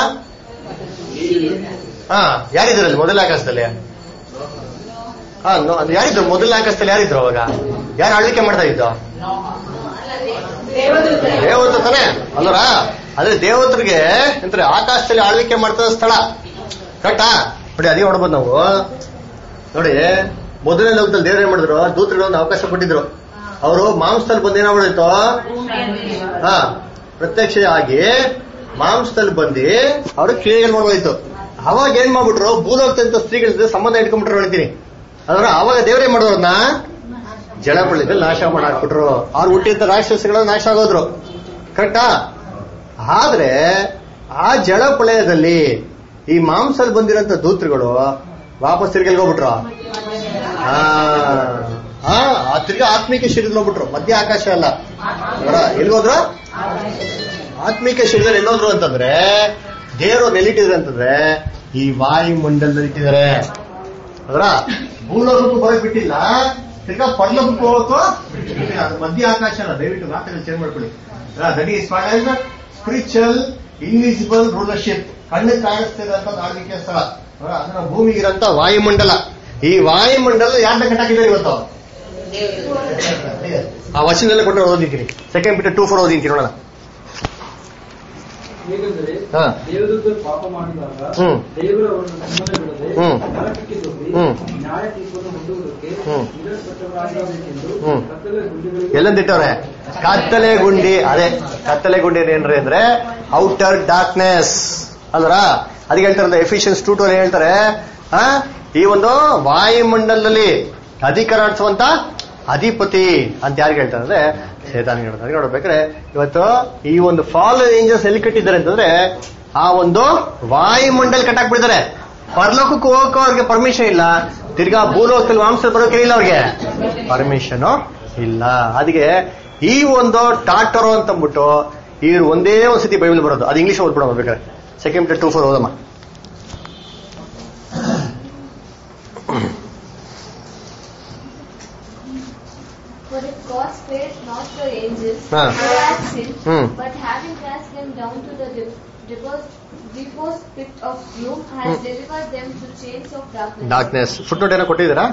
ಹಾ ಯಾರಿದ್ರಲ್ಲಿ ಮೊದಲನೇ ಆಕಾಶದಲ್ಲಿ ಹಾ ನೋ- ಅದು ಯಾರಿದ್ರು ಮೊದಲನೇ ಆಕಾಶದಲ್ಲಿ ಯಾರಿದ್ರು ಅವಾಗ ಯಾರು ಆಳ್ವಿಕೆ ಮಾಡ್ತಾ ಇದ್ದು ದೇವತ ತಾನೆ ಅಲ್ವರ ಅದೇ ದೇವತರಿಗೆ ಎಂತಾರೆ ಆಕಾಶದಲ್ಲಿ ಆಳ್ವಿಕೆ ಮಾಡ್ತಾ ಸ್ಥಳ ಕರೆಕ್ಟಾ ನೋಡಿ ಅದೇ ನೋಡ್ಬೋದು ನಾವು ನೋಡಿ ಮೊದಲನೇ ಲೋಕದಲ್ಲಿ ದೇವ್ರು ಏನ್ ಮಾಡಿದ್ರು ದೂತರಿಗೆ ಒಂದು ಅವಕಾಶ ಕೊಟ್ಟಿದ್ರು ಅವರು ಮಾಂಸದಲ್ಲಿ ಬಂದು ಏನಾಗ್ಬಿಡಿತ್ತು ಭೂಮಿಯಲ್ಲಿ ಹಾ ಪ್ರತ್ಯಕ್ಷ ಆಗಿ ಮಾಂಸದಲ್ಲಿ ಬಂದು ಅವರು ಕ್ರಿಯೆಗಳು ಮಾಡ್ಬೋದಿತ್ತು ಅವಾಗ ಏನ್ ಮಾಡ್ಬಿಟ್ರು ಭೂಲೋಕದಂತ ಸ್ತ್ರೀಗಳ ಸಂಬಂಧ ಇಟ್ಕೊಂಡ್ಬಿಟ್ರು ಹೇಳ್ತೀನಿ ಅದ್ರ ಅವಾಗ ದೇವ್ರೇ ಮಾಡೋರ್ನ ಜಲಪಳ್ಳಿದಲ್ಲಿ ನಾಶ ಮಾಡಾಕ್ಬಿಟ್ರು ಅವ್ರು ಹುಟ್ಟಿದ ರಾಕ್ಷಸಗಳ ನಾಶ ಆಗೋದ್ರು ಕರೆಕ್ಟಾ ಆದ್ರೆ ಆ ಜಲಪಳಯದಲ್ಲಿ ಈ ಮಾಂಸದಲ್ಲಿ ಬಂದಿರೋಂಥ ದೂತರುಗಳು ವಾಪಸ್ ತಿರ್ಗಿ ಹೋಗ್ಬಿಟ್ರು ಆ ಆ, ಆ ತಿರ್ಗಿ ಆತ್ಮಿಕ ಶರೀರದಲ್ಲಿ ಹೋಗ್ಬಿಟ್ರು ಮಧ್ಯ ಆಕಾಶ ಅಲ್ಲ ಅವರ ಎಲ್ಗೋದ್ರು ಆತ್ಮಿಕ ಶರೀರದಲ್ಲಿ ಎಲ್ಲೋದ್ರು ಅಂತಂದ್ರೆ ದೇವರು ನೆಲ್ಲಿಟ್ಟಿದ್ರೆ ಅಂತಂದ್ರೆ ಈ ವಾಯುಮಂಡಲದಲ್ಲಿ ಇಟ್ಟಿದ್ದಾರೆ ಅದರ ಭೂಲೋಕಕ್ಕೂ ಬರೋಕ್ ಬಿಟ್ಟಿಲ್ಲ ತಿರ್ಗಾ ಪರಲೋಕಕ್ಕೂ ಹೋಗಕ್ಕೂ ಬಿಟ್ಟಿಲ್ಲ. ಅದು ಮಧ್ಯ ಆಕಾಶ ಅಲ್ಲ ದಯವಿಟ್ಟು ಮಾತನ್ನು ಚೇಂಜ್ ಮಾಡ್ಕೊಳ್ಳಿ that is spiritual invisible rulership ಕಣ್ಣು ಕಾಣಿಸ್ತಿರೋಂಥ ಆಳ್ವಿಕೆ ಸ್ಥಳ ಅವರ ಅದನ್ನ ಭೂಮಿಗೆ ಇರೋಂಥ ವಾಯುಮಂಡಲ ಈ ವಾಯುಮಂಡಲ ಯಾರನ್ನ ಕಟ್ಟಾಕಿದ್ದಾರೆ ಇವತ್ತು ಆ ವಚನದಲ್ಲೇ ಕೊಟ್ಟು ಓದಿದ್ದೀನಿ ಸೆಕೆಂಡ್ ಬಿಟ್ಟು ಟೂ ಫೋರ್ ಓದಿದ್ದೀನಿ ನೋಡೋಣ ಹೇಗೆಂದರೆ ಹಾ. ದೇವದೂತರು ಪಾಪ ಮಾಡಿದಾಗ ಹ್ಮ್. ದೇವರು ಅವರನ್ನು ಸುಮ್ಮನೆ ಬಿಡದೆ ಹ್ಮ್. ನರಕಕ್ಕೆ ದೊಬ್ಬಿ ಹ್ಮ್. ನ್ಯಾಯ ತೀರ್ಪನ್ನು ಹೊಂದುವುದಕ್ಕೆ ಹ್ಮ್. ಇಡಲ್ಪಟ್ಟವರಾಗಬೇಕೆಂದು ಹ್ಮ್. ಕತ್ತಲೆ ಗುಂಡಿಗಳಿಗೆ ಎಲ್ಲಂದಿಟ್ಟವ್ರೆ ಕತ್ತಲೆ ಗುಂಡಿ ಅದೇ ಕತ್ತಲೆ ಗುಂಡಿ ಏನ್ರಿ ಅಂದ್ರೆ ಔಟರ್ ಡಾರ್ಕ್ನೆಸ್ ಅಲ್ವರ ಅದಕ್ಕೆ ಹೇಳ್ತಾರಲ್ಲ ಎಫಿಷಿಯನ್ಸ್ ಟೂ ಟು ಹೇಳ್ತಾರೆ ಆ ಈ ಒಂದು ವಾಯುಮಂಡಲದಲ್ಲಿ ಅಧಿಕಾರ ನಡೆಸುವಂತ ಅಧಿಪತಿ ಅಂತ ಯಾರಿಗೆ ಹೇಳ್ತಾರೆ ಅಂದ್ರೆ ಸೇತಾನಿಗೆ ಹೇಳ್ತಾರೆ ಅದಕ್ಕೆ ನೋಡ್ಬೇಕಾದ್ರೆ ಇವತ್ತು ಈ ಒಂದು ಫಾಲ್ ಏಂಜಲ್ಸ್ ಎಲ್ಲಿ ಕಟ್ಟಿದ್ದಾರೆ ಅಂತಂದ್ರೆ ಆ ಒಂದು ವಾಯುಮಂಡಲ ಕಟ್ಟಾಕ್ಬಿಡ್ತಾರೆ ಪರಲೋಕಕ್ಕೆ ಹೋಗಕ್ಕೂ ಅವ್ರಿಗೆ ಪರ್ಮಿಷನ್ ಇಲ್ಲ ತಿರ್ಗಾ ಭೂಲೋಕದಲ್ಲಿ ಮಾಂಸ ಬರೋಕೆ ಇಲ್ಲ ಅವ್ರಿಗೆ ಪರ್ಮಿಷನ್ ಇಲ್ಲ ಅದಕ್ಕೆ ಈ ಒಂದು ಟಾಟರೋ ಅಂತ ಅಂದ್ಬಿಟ್ಟು ಇವ್ರು ಒಂದೇ ಒಂದು ಸತಿ ಬೈಬಲ್ ಬರೋದು ಅದು ಇಂಗ್ಲಿಷ್ ಓದ್ಬಿಡೋಣ ಬೇಕಾದ್ರೆ ಸೆಕೆಂಡ್ ಟೂ ಫೋರ್ ಓದಮ್ಮ For if God spared not the angels Ah. who had sinned, Hmm. but having cast them down to the dep- depos- deepest pit of gloom, has Hmm. delivered them to chains of darkness. Darkness footnote ಏನೋ ಕೊಟ್ಟಿದ್ದೀರಾ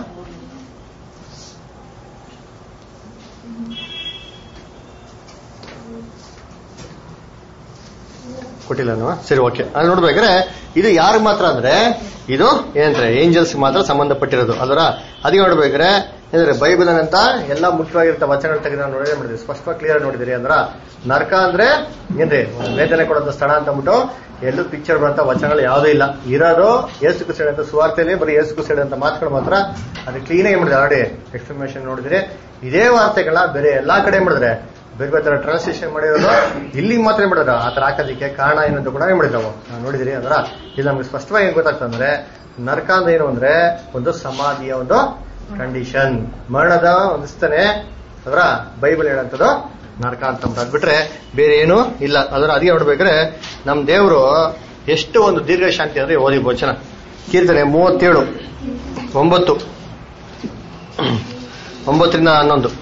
ಕೊಟ್ಟಿಲ್ಲ ಸರಿ okay ಅದು ನೋಡ್ಬೇಕಾದ್ರೆ ಇದು ಯಾರಿಗೆ ಮಾತ್ರ ಅಂದ್ರೆ ಇದು ಏನಂದ್ರೆ ಏಂಜಲ್ಸ್ ಮಾತ್ರ ಸಂಬಂಧಪಟ್ಟಿರೋದು ಅದರ ಅದಕ್ಕೆ ನೋಡ್ಬೇಕಾದ್ರೆ ಏನಂದ್ರೆ ಬೈಬಲ್ ಅಂತ ಎಲ್ಲ ಮುಖ್ಯವಾಗಿರೋ ವಚನಗಳು ತೆಗೆದು ನಾವು ನೋಡಿದ್ರೆ ಮಾಡಿದ್ವಿ ಸ್ಪಷ್ಟವಾಗಿ ಕ್ಲಿಯರ್ ನೋಡಿದಿರಿ ಅಂದ್ರ ನರಕ ಅಂದ್ರೆ ಏನ್ರಿ ಒಂದು ವೇದನೆ ಕೊಡೋಂಥ ಸ್ಥಳ ಅಂತ ಅಂದ್ಬಿಟ್ಟು ಎಲ್ಲೂ ಪಿಕ್ಚರ್ ಬರೋಂಥ ವಚನಗಳು ಯಾವುದೂ ಇಲ್ಲ ಇರೋದು ಏಸು ಕುಸಿಡ ಅಂತ ಸುವಾರ್ತೆಯಲ್ಲಿ ಬರೀ ಏಸು ಕುಸಿಡ ಅಂತ ಮಾತುಗಳು ಮಾತ್ರ ಅದು ಕ್ಲೀನಾಗಿ ಮಾಡಿದ್ರೆ ಆಲ್ರೆಡಿ ಎಕ್ಸ್ಪ್ಲಮೇಷನ್ ನೋಡಿದ್ರೆ ಇದೇ ವಾರ್ತೆಗಳ ಬೇರೆ ಎಲ್ಲಾ ಕಡೆ ಮಾಡಿದ್ರೆ ಬೇರೆ ಬೇರೆ ತರ ಟ್ರಾನ್ಸ್ಲೇಷನ್ ಮಾಡಿರೋದು ಇಲ್ಲಿ ಮಾತ್ರ ಏನ್ ಮಾಡಿದ್ರು ಆ ತರ ಹಾಕೋದಕ್ಕೆ ಕಾರಣ ಏನಂತ ಕೂಡ ಏನ್ ಮಾಡಿದ್ರು ನಾವು ನಾವು ನೋಡಿದಿರಿ ಅಂದ್ರ ಇದು ನಮ್ಗೆ ಸ್ಪಷ್ಟವಾಗಿ ಏನ್ ಗೊತ್ತಾಗ್ತದೆ ಅಂದ್ರೆ ನರಕ ಅಂದ್ರೆ ಏನು ಅಂದ್ರೆ ಒಂದು ಸಮಾಧಿಯ ಒಂದು ಕಂಡೀಷನ್ ಮರಣದ ಒಂದು ಸ್ಥನೆ ಅದರ ಬೈಬಲ್ ಹೇಳಂತದ್ದು ನರಕ ಅಂತ ಅಂದ್ಬಿಟ್ಟು. ಅದ್ ಬಿಟ್ರೆ ಬೇರೆ ಏನು ಇಲ್ಲ ಅದರ ಅದಕ್ಕೆ ನೋಡ್ಬೇಕಾದ್ರೆ ನಮ್ ದೇವರು ಎಷ್ಟು ಒಂದು ದೀರ್ಘ ಶಾಂತಿ ಅಂದ್ರೆ ಓದಿ ವಚನ ಕೀರ್ತನೆ ಮೂವತ್ತೇಳು ಒಂಬತ್ತು ಒಂಬತ್ತರಿಂದ ಹನ್ನೊಂದು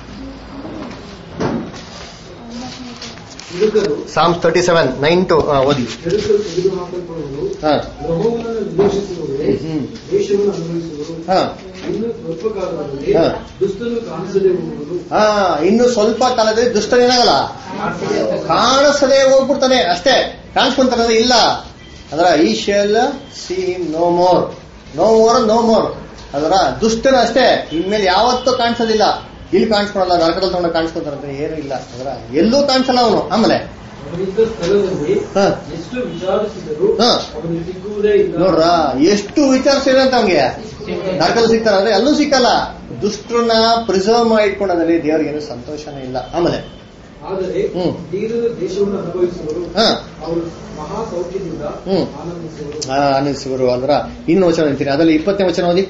ಹುಡುಗರು Psalms thirty seven nine to ಓದಿ ಹೆರುಕಲು ತೆಗೆದುಹಾಕಲ್ಪಡುವರು ಹಾ ಯೆಹೋವನನ್ನು ದ್ವೇಷಿಸುವವರೇ ಹ್ಮ್. ದೇಶವನ್ನು ಅನುಭವಿಸುವರು ಹಾ ಇನ್ನು ಸ್ವಲ್ಪ ಕಾಲದಲ್ಲಿ ಹಾ. ದುಷ್ಟನು ಕಾಣಿಸದೆ ಹೋಗುವುದು ಹಾ ಇನ್ನು ಸ್ವಲ್ಪ ಕಾಲದಲ್ಲಿ ದುಷ್ಟನೇನಾಗಲ್ಲ ಕಾಣಿಸದೆ ಹೋಗ್ಬಿಡ್ತಾನೆ ಅಷ್ಟೇ ಕಾಣಿಸ್ಕೊಂತಾನೆ ಇಲ್ಲ ಅದರ ಈ shall see no more no more no more ಅದರ ದುಷ್ಟನ ಅಷ್ಟೇ ಇನ್ಮೇಲೆ ಯಾವತ್ತೂ ಕಾಣಿಸೋದಿಲ್ಲ ಇಲ್ಲಿ ಕಾಣಿಸ್ಕೊಳಲ್ಲ ನರಕದಲ್ಲಿ ತಗೊಂಡು ಕಾಣಿಸ್ಕೊಂತಾರಂದ್ರೆ ಏನು ಇಲ್ಲ ಅದರ ಎಲ್ಲೂ ಕಾಣಿಸಲ್ಲ ಅವನು ಆಮೇಲೆ ಅವನಿದ್ದ ಸ್ಥಳದಲ್ಲಿ ಹಾ ಎಷ್ಟು ವಿಚಾರಿಸಿದರೂ ಹಾ. ಅವನಿಗೆ ಸಿಕ್ಕುವುದೇ ಇಲ್ಲ ನೋಡ್ರ ಎಷ್ಟು ವಿಚಾರಿಸಿದೆ ಅಂತ ಅವ್ನಿಗೆ ನರಕದಲ್ಲಿ ಸಿಗ್ತಾರ ಅಂದ್ರೆ ಎಲ್ಲೂ ಸಿಕ್ಕಲ್ಲ ದುಷ್ಟರನ್ನ ಪ್ರಿಸರ್ವ್ ಮಾಡಿ ಇಟ್ಕೊಂಡಲ್ಲಿ ದೇವ್ರಿಗೆ ಏನು ಸಂತೋಷನೇ ಇಲ್ಲ ಆಮೇಲೆ ಆದರೆ ಹ್ಮ್. ತೀರದ ದೇಶವನ್ನು ಅನುಭವಿಸುವರು ಹಾ ಅವರು ಮಹಾ ಸೌಖ್ಯದಿಂದ ಹ್ಮ್. ಆನಂದಿಸುವರು ಆನಂದಿಸುವರು ಅಂದ್ರ ಇನ್ನು ವಚನ ಅಂತೀನಿ ಅದ್ರಲ್ಲಿ ಇಪ್ಪತ್ತನೇ ವಚನ ಓದಿ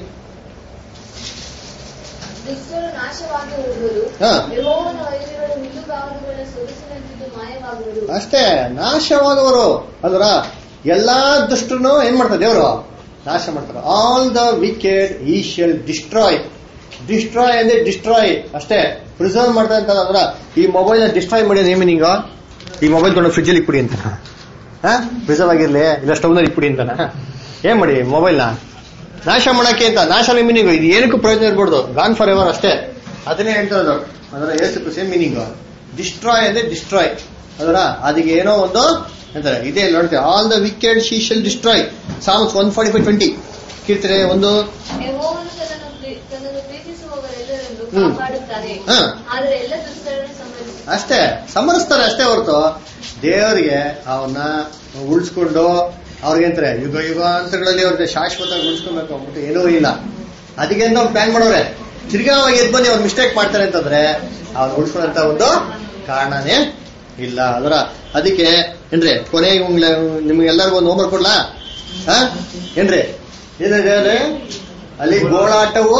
ದುಷ್ಟರು ನಾಶವಾಗಿ ಹೋಗುವರು ಹಾ. ಯೆಹೋವನ ವೈರಿಗಳು ಹುಲ್ಲುಗಾವಲುಗಳ ಸೊಗಸಿನಂತಿದ್ದು ಮಾಯವಾಗುವರು ಅಷ್ಟೇ ನಾಶವಾಗುವರು ಅಂದ್ರ ಎಲ್ಲಾ ದುಷ್ಟರನ್ನು ಏನ್ ಮಾಡ್ತಾರೆ ದೇವರು ನಾಶ ಮಾಡ್ತಾರೆ all the wicked he shall destroy destroy ಅಂದ್ರೆ ಡಿಸ್ಟ್ರಾಯ್ ಅಷ್ಟೇ ಪ್ರಿಸರ್ವ್ ಮಾಡ್ತಾರೆ ಅಂತ ಅಂದ್ರ ಈ ಮೊಬೈಲ್ ಡಿಸ್ಟ್ರಾಯ್ ಮಾಡಿ ಏನ್ ಮೀನಿಂಗ್ ಈ ಮೊಬೈಲ್ ತೊಗೊಂಡು ಫ್ರಿಜ್ ಅಲ್ಲಿ ಇಕ್ಬಿಡಿ ಅಂತ ಪ್ರಿಸರ್ವ್ ಆಗಿರ್ಲಿ ಇಲ್ಲ ಸ್ಟವ್ ನಲ್ಲಿ ಇಕ್ಬಿಡಿ ಅಂತಾನ ಏನ್ ಮಾಡಿ ಮೊಬೈಲ್ ನ ನಾಶ ಮಾಡಕ್ಕೆ ಅಂತ ನಾಶ ಮೀನಿಂಗ್ ಇದು ಏನಕ್ಕೂ ಪ್ರಯೋಜನ ಇರ್ಬಾರ್ದು ಗಾನ್ ಫಾರ್ ಎವರ್ ಅಷ್ಟೇ ಅದನ್ನೇ ಹೇಳ್ತಾ ಇರೋದು ಅದರ ಏಸು ಸೇಮ್ ಮೀನಿಂಗ್ ಡಿಸ್ಟ್ರಾಯ್ ಅಂದ್ರೆ ಡಿಸ್ಟ್ರಾಯ್ ಅದರ ಅದಕ್ಕೆ ಏನೋ ಒಂದು ಅಂತಾರೆ ಇದೇ ನೋಡ್ತೀವಿ ಆಲ್ ದ ವಿಕೆಡ್ ಶಿ shall destroy Psalms one forty five twenty ಕೀರ್ತನೆ ಒಂದು ಯೆಹೋವನು ತನ್ನನ್ನು ಪ್ರೀ- ತನ್ನನ್ನು ಪ್ರೀತಿಸುವವರೆಲ್ಲರನ್ನು ಹ್ಮ್. ಕಾಪಾಡುತ್ತಾನೆ ಹಾ. ಆದರೆ ಎಲ್ಲ ದುಷ್ಟರನ್ನು ಸಂಬಂಧಿಸಿ ಅಷ್ಟೇ ಸಮರಿಸ್ತಾರೆ ಅಷ್ಟೇ ಹೊರತು ದೇವರಿಗೆ ಅವನ್ನ ಉಳಿಸ್ಕೊಂಡು ಅವ್ರಿಗೆ ಅಂತಾರೆ ಯುಗ ಯುಗಾಂತರಗಳಲ್ಲಿ ಅವ್ರಿಗೆ ಶಾಶ್ವತ ಉಳಿಸ್ಕೊಬೇಕು ಅಂದ್ಬಿಟ್ಟು ಏನೂ ಇಲ್ಲ ಅದಕ್ಕೆ ಅಂತ ಪ್ಲಾನ್ ಮಾಡೋರೆ ತಿರ್ಗಾ ಅವಾಗ ಎದ್ ಬನ್ನಿ ಅವ್ರು ಮಿಸ್ಟೇಕ್ ಮಾಡ್ತಾರೆ ಅಂತಂದ್ರೆ ಅವ್ರು ಉಳಿಸ್ಕೊಳ್ಳೋಂತ ಒಂದು ಕಾರಣನೇ ಇಲ್ಲ ಅದರ ಅದಕ್ಕೆ ಏನ್ರಿ ಕೊನೆಗೆ ನಿಮ್ಗೆಲ್ಲರಿಗೂ ಒಂದು ಹೋಮ್ವರ್ಕ್ ಕೊಡ್ಲಾ ಹಾ ಏನ್ರಿ ಏನಿದೆ ಅಂದ್ರೆ ಅಲ್ಲಿ ಗೋಳಾಟವು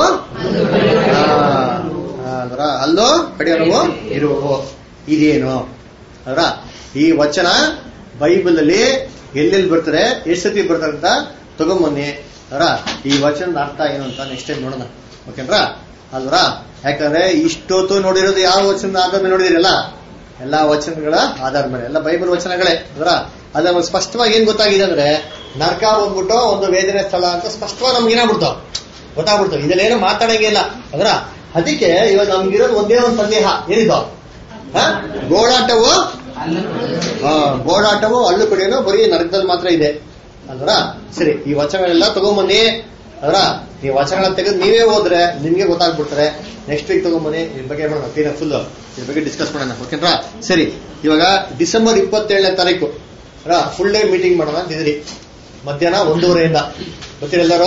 ಆ, ಅದರ ಅಲ್ಲೋ ಕಡಿಯೋನವು ಇರುವವು ಇದೇನು ಅದರ ಈ ವಚನ ಬೈಬಲ್ ಅಲ್ಲಿ ಎಲ್ಲೆಲ್ಲಿ ಬರ್ತಾರೆ ಎಷ್ಟು ಸತಿ ಬರ್ತಾರೆ ಅಂತ ತಗೊಂಬನ್ನಿ ಅವರ ಈ ವಚನದ ಅರ್ಥ ಏನು ಅಂತ ನೆಕ್ಸ್ಟ್ ಟೈಮ್ ನೋಡೋಣ ಓಕೆನ್ರಾ ಅಲ್ವರ ಯಾಕಂದ್ರೆ ಇಷ್ಟೊತ್ತು ನೋಡಿರೋದು ಯಾವ ವಚನದ ಆಧಾರ ಮೇಲೆ ನೋಡಿದಿರಲ್ಲ ಎಲ್ಲಾ ವಚನಗಳ ಆಧಾರ ಮೇಲೆ ಎಲ್ಲ ಬೈಬಲ್ ವಚನಗಳೇ ಅದರ ಅದ ನಮ್ಗೆ ಸ್ಪಷ್ಟವಾಗಿ ಏನ್ ಗೊತ್ತಾಗಿದೆ ಅಂದ್ರೆ ನರ್ಕ ಬಂದ್ಬಿಟ್ಟು ಒಂದು ವೇದನೆ ಸ್ಥಳ ಅಂತ ಸ್ಪಷ್ಟವಾಗಿ ನಮ್ಗೆ ಏನಾಗ್ಬಿಡ್ತಾವ ಗೊತ್ತಾಗ್ಬಿಡ್ತಾವ ಇದಲ್ಲೇನು ಮಾತಾಡಂಗೆ ಇಲ್ಲ ಅದರ ಅದಕ್ಕೆ ಇವಾಗ ನಮ್ಗಿರೋದು ಒಂದೇ ಒಂದು ಸಂದೇಹ ಏನಿದು ಹ? ಗೋಳಾಟವು ಆ, ಗೋಳಾಟವು ಹಳ್ಳು ಕಡೆಯೋ ಬರೀ ನರಕದಲ್ಲಿ ಮಾತ್ರ ಇದೆ ಅಲ್ವರ ಸರಿ ಈ ವಚನಗಳೆಲ್ಲ ತಗೊಂಬನ್ನಿ ಅದರ ಈ ವಚನಗಳ ತೆಗೆದು ನೀವೇ ಹೋದ್ರೆ ನಿಮ್ಗೆ ಗೊತ್ತಾಗ್ಬಿಡ್ತಾರೆ ನೆಕ್ಸ್ಟ್ ವೀಕ್ ತಗೊಂಬನ್ನಿ ಇದ್ರ ಬಗ್ಗೆ ಮಾಡೋಣ ಕ್ಲೀನ್ ಫುಲ್ ಇದ್ರ ಬಗ್ಗೆ ಡಿಸ್ಕಸ್ ಮಾಡೋಣ ಓಕೆನ್ರಾ ಸರಿ ಇವಾಗ ಡಿಸೆಂಬರ್ ಇಪ್ಪತ್ತೇಳನೇ ತಾರೀಕು ಫುಲ್ ಡೇ ಮೀಟಿಂಗ್ ಮಾಡೋಣ ಅಂತಿದ್ರಿ ಮಧ್ಯಾಹ್ನ ಒಂದೂವರೆಯಿಂದ ಗೊತ್ತಿರ ಎಲ್ಲರೂ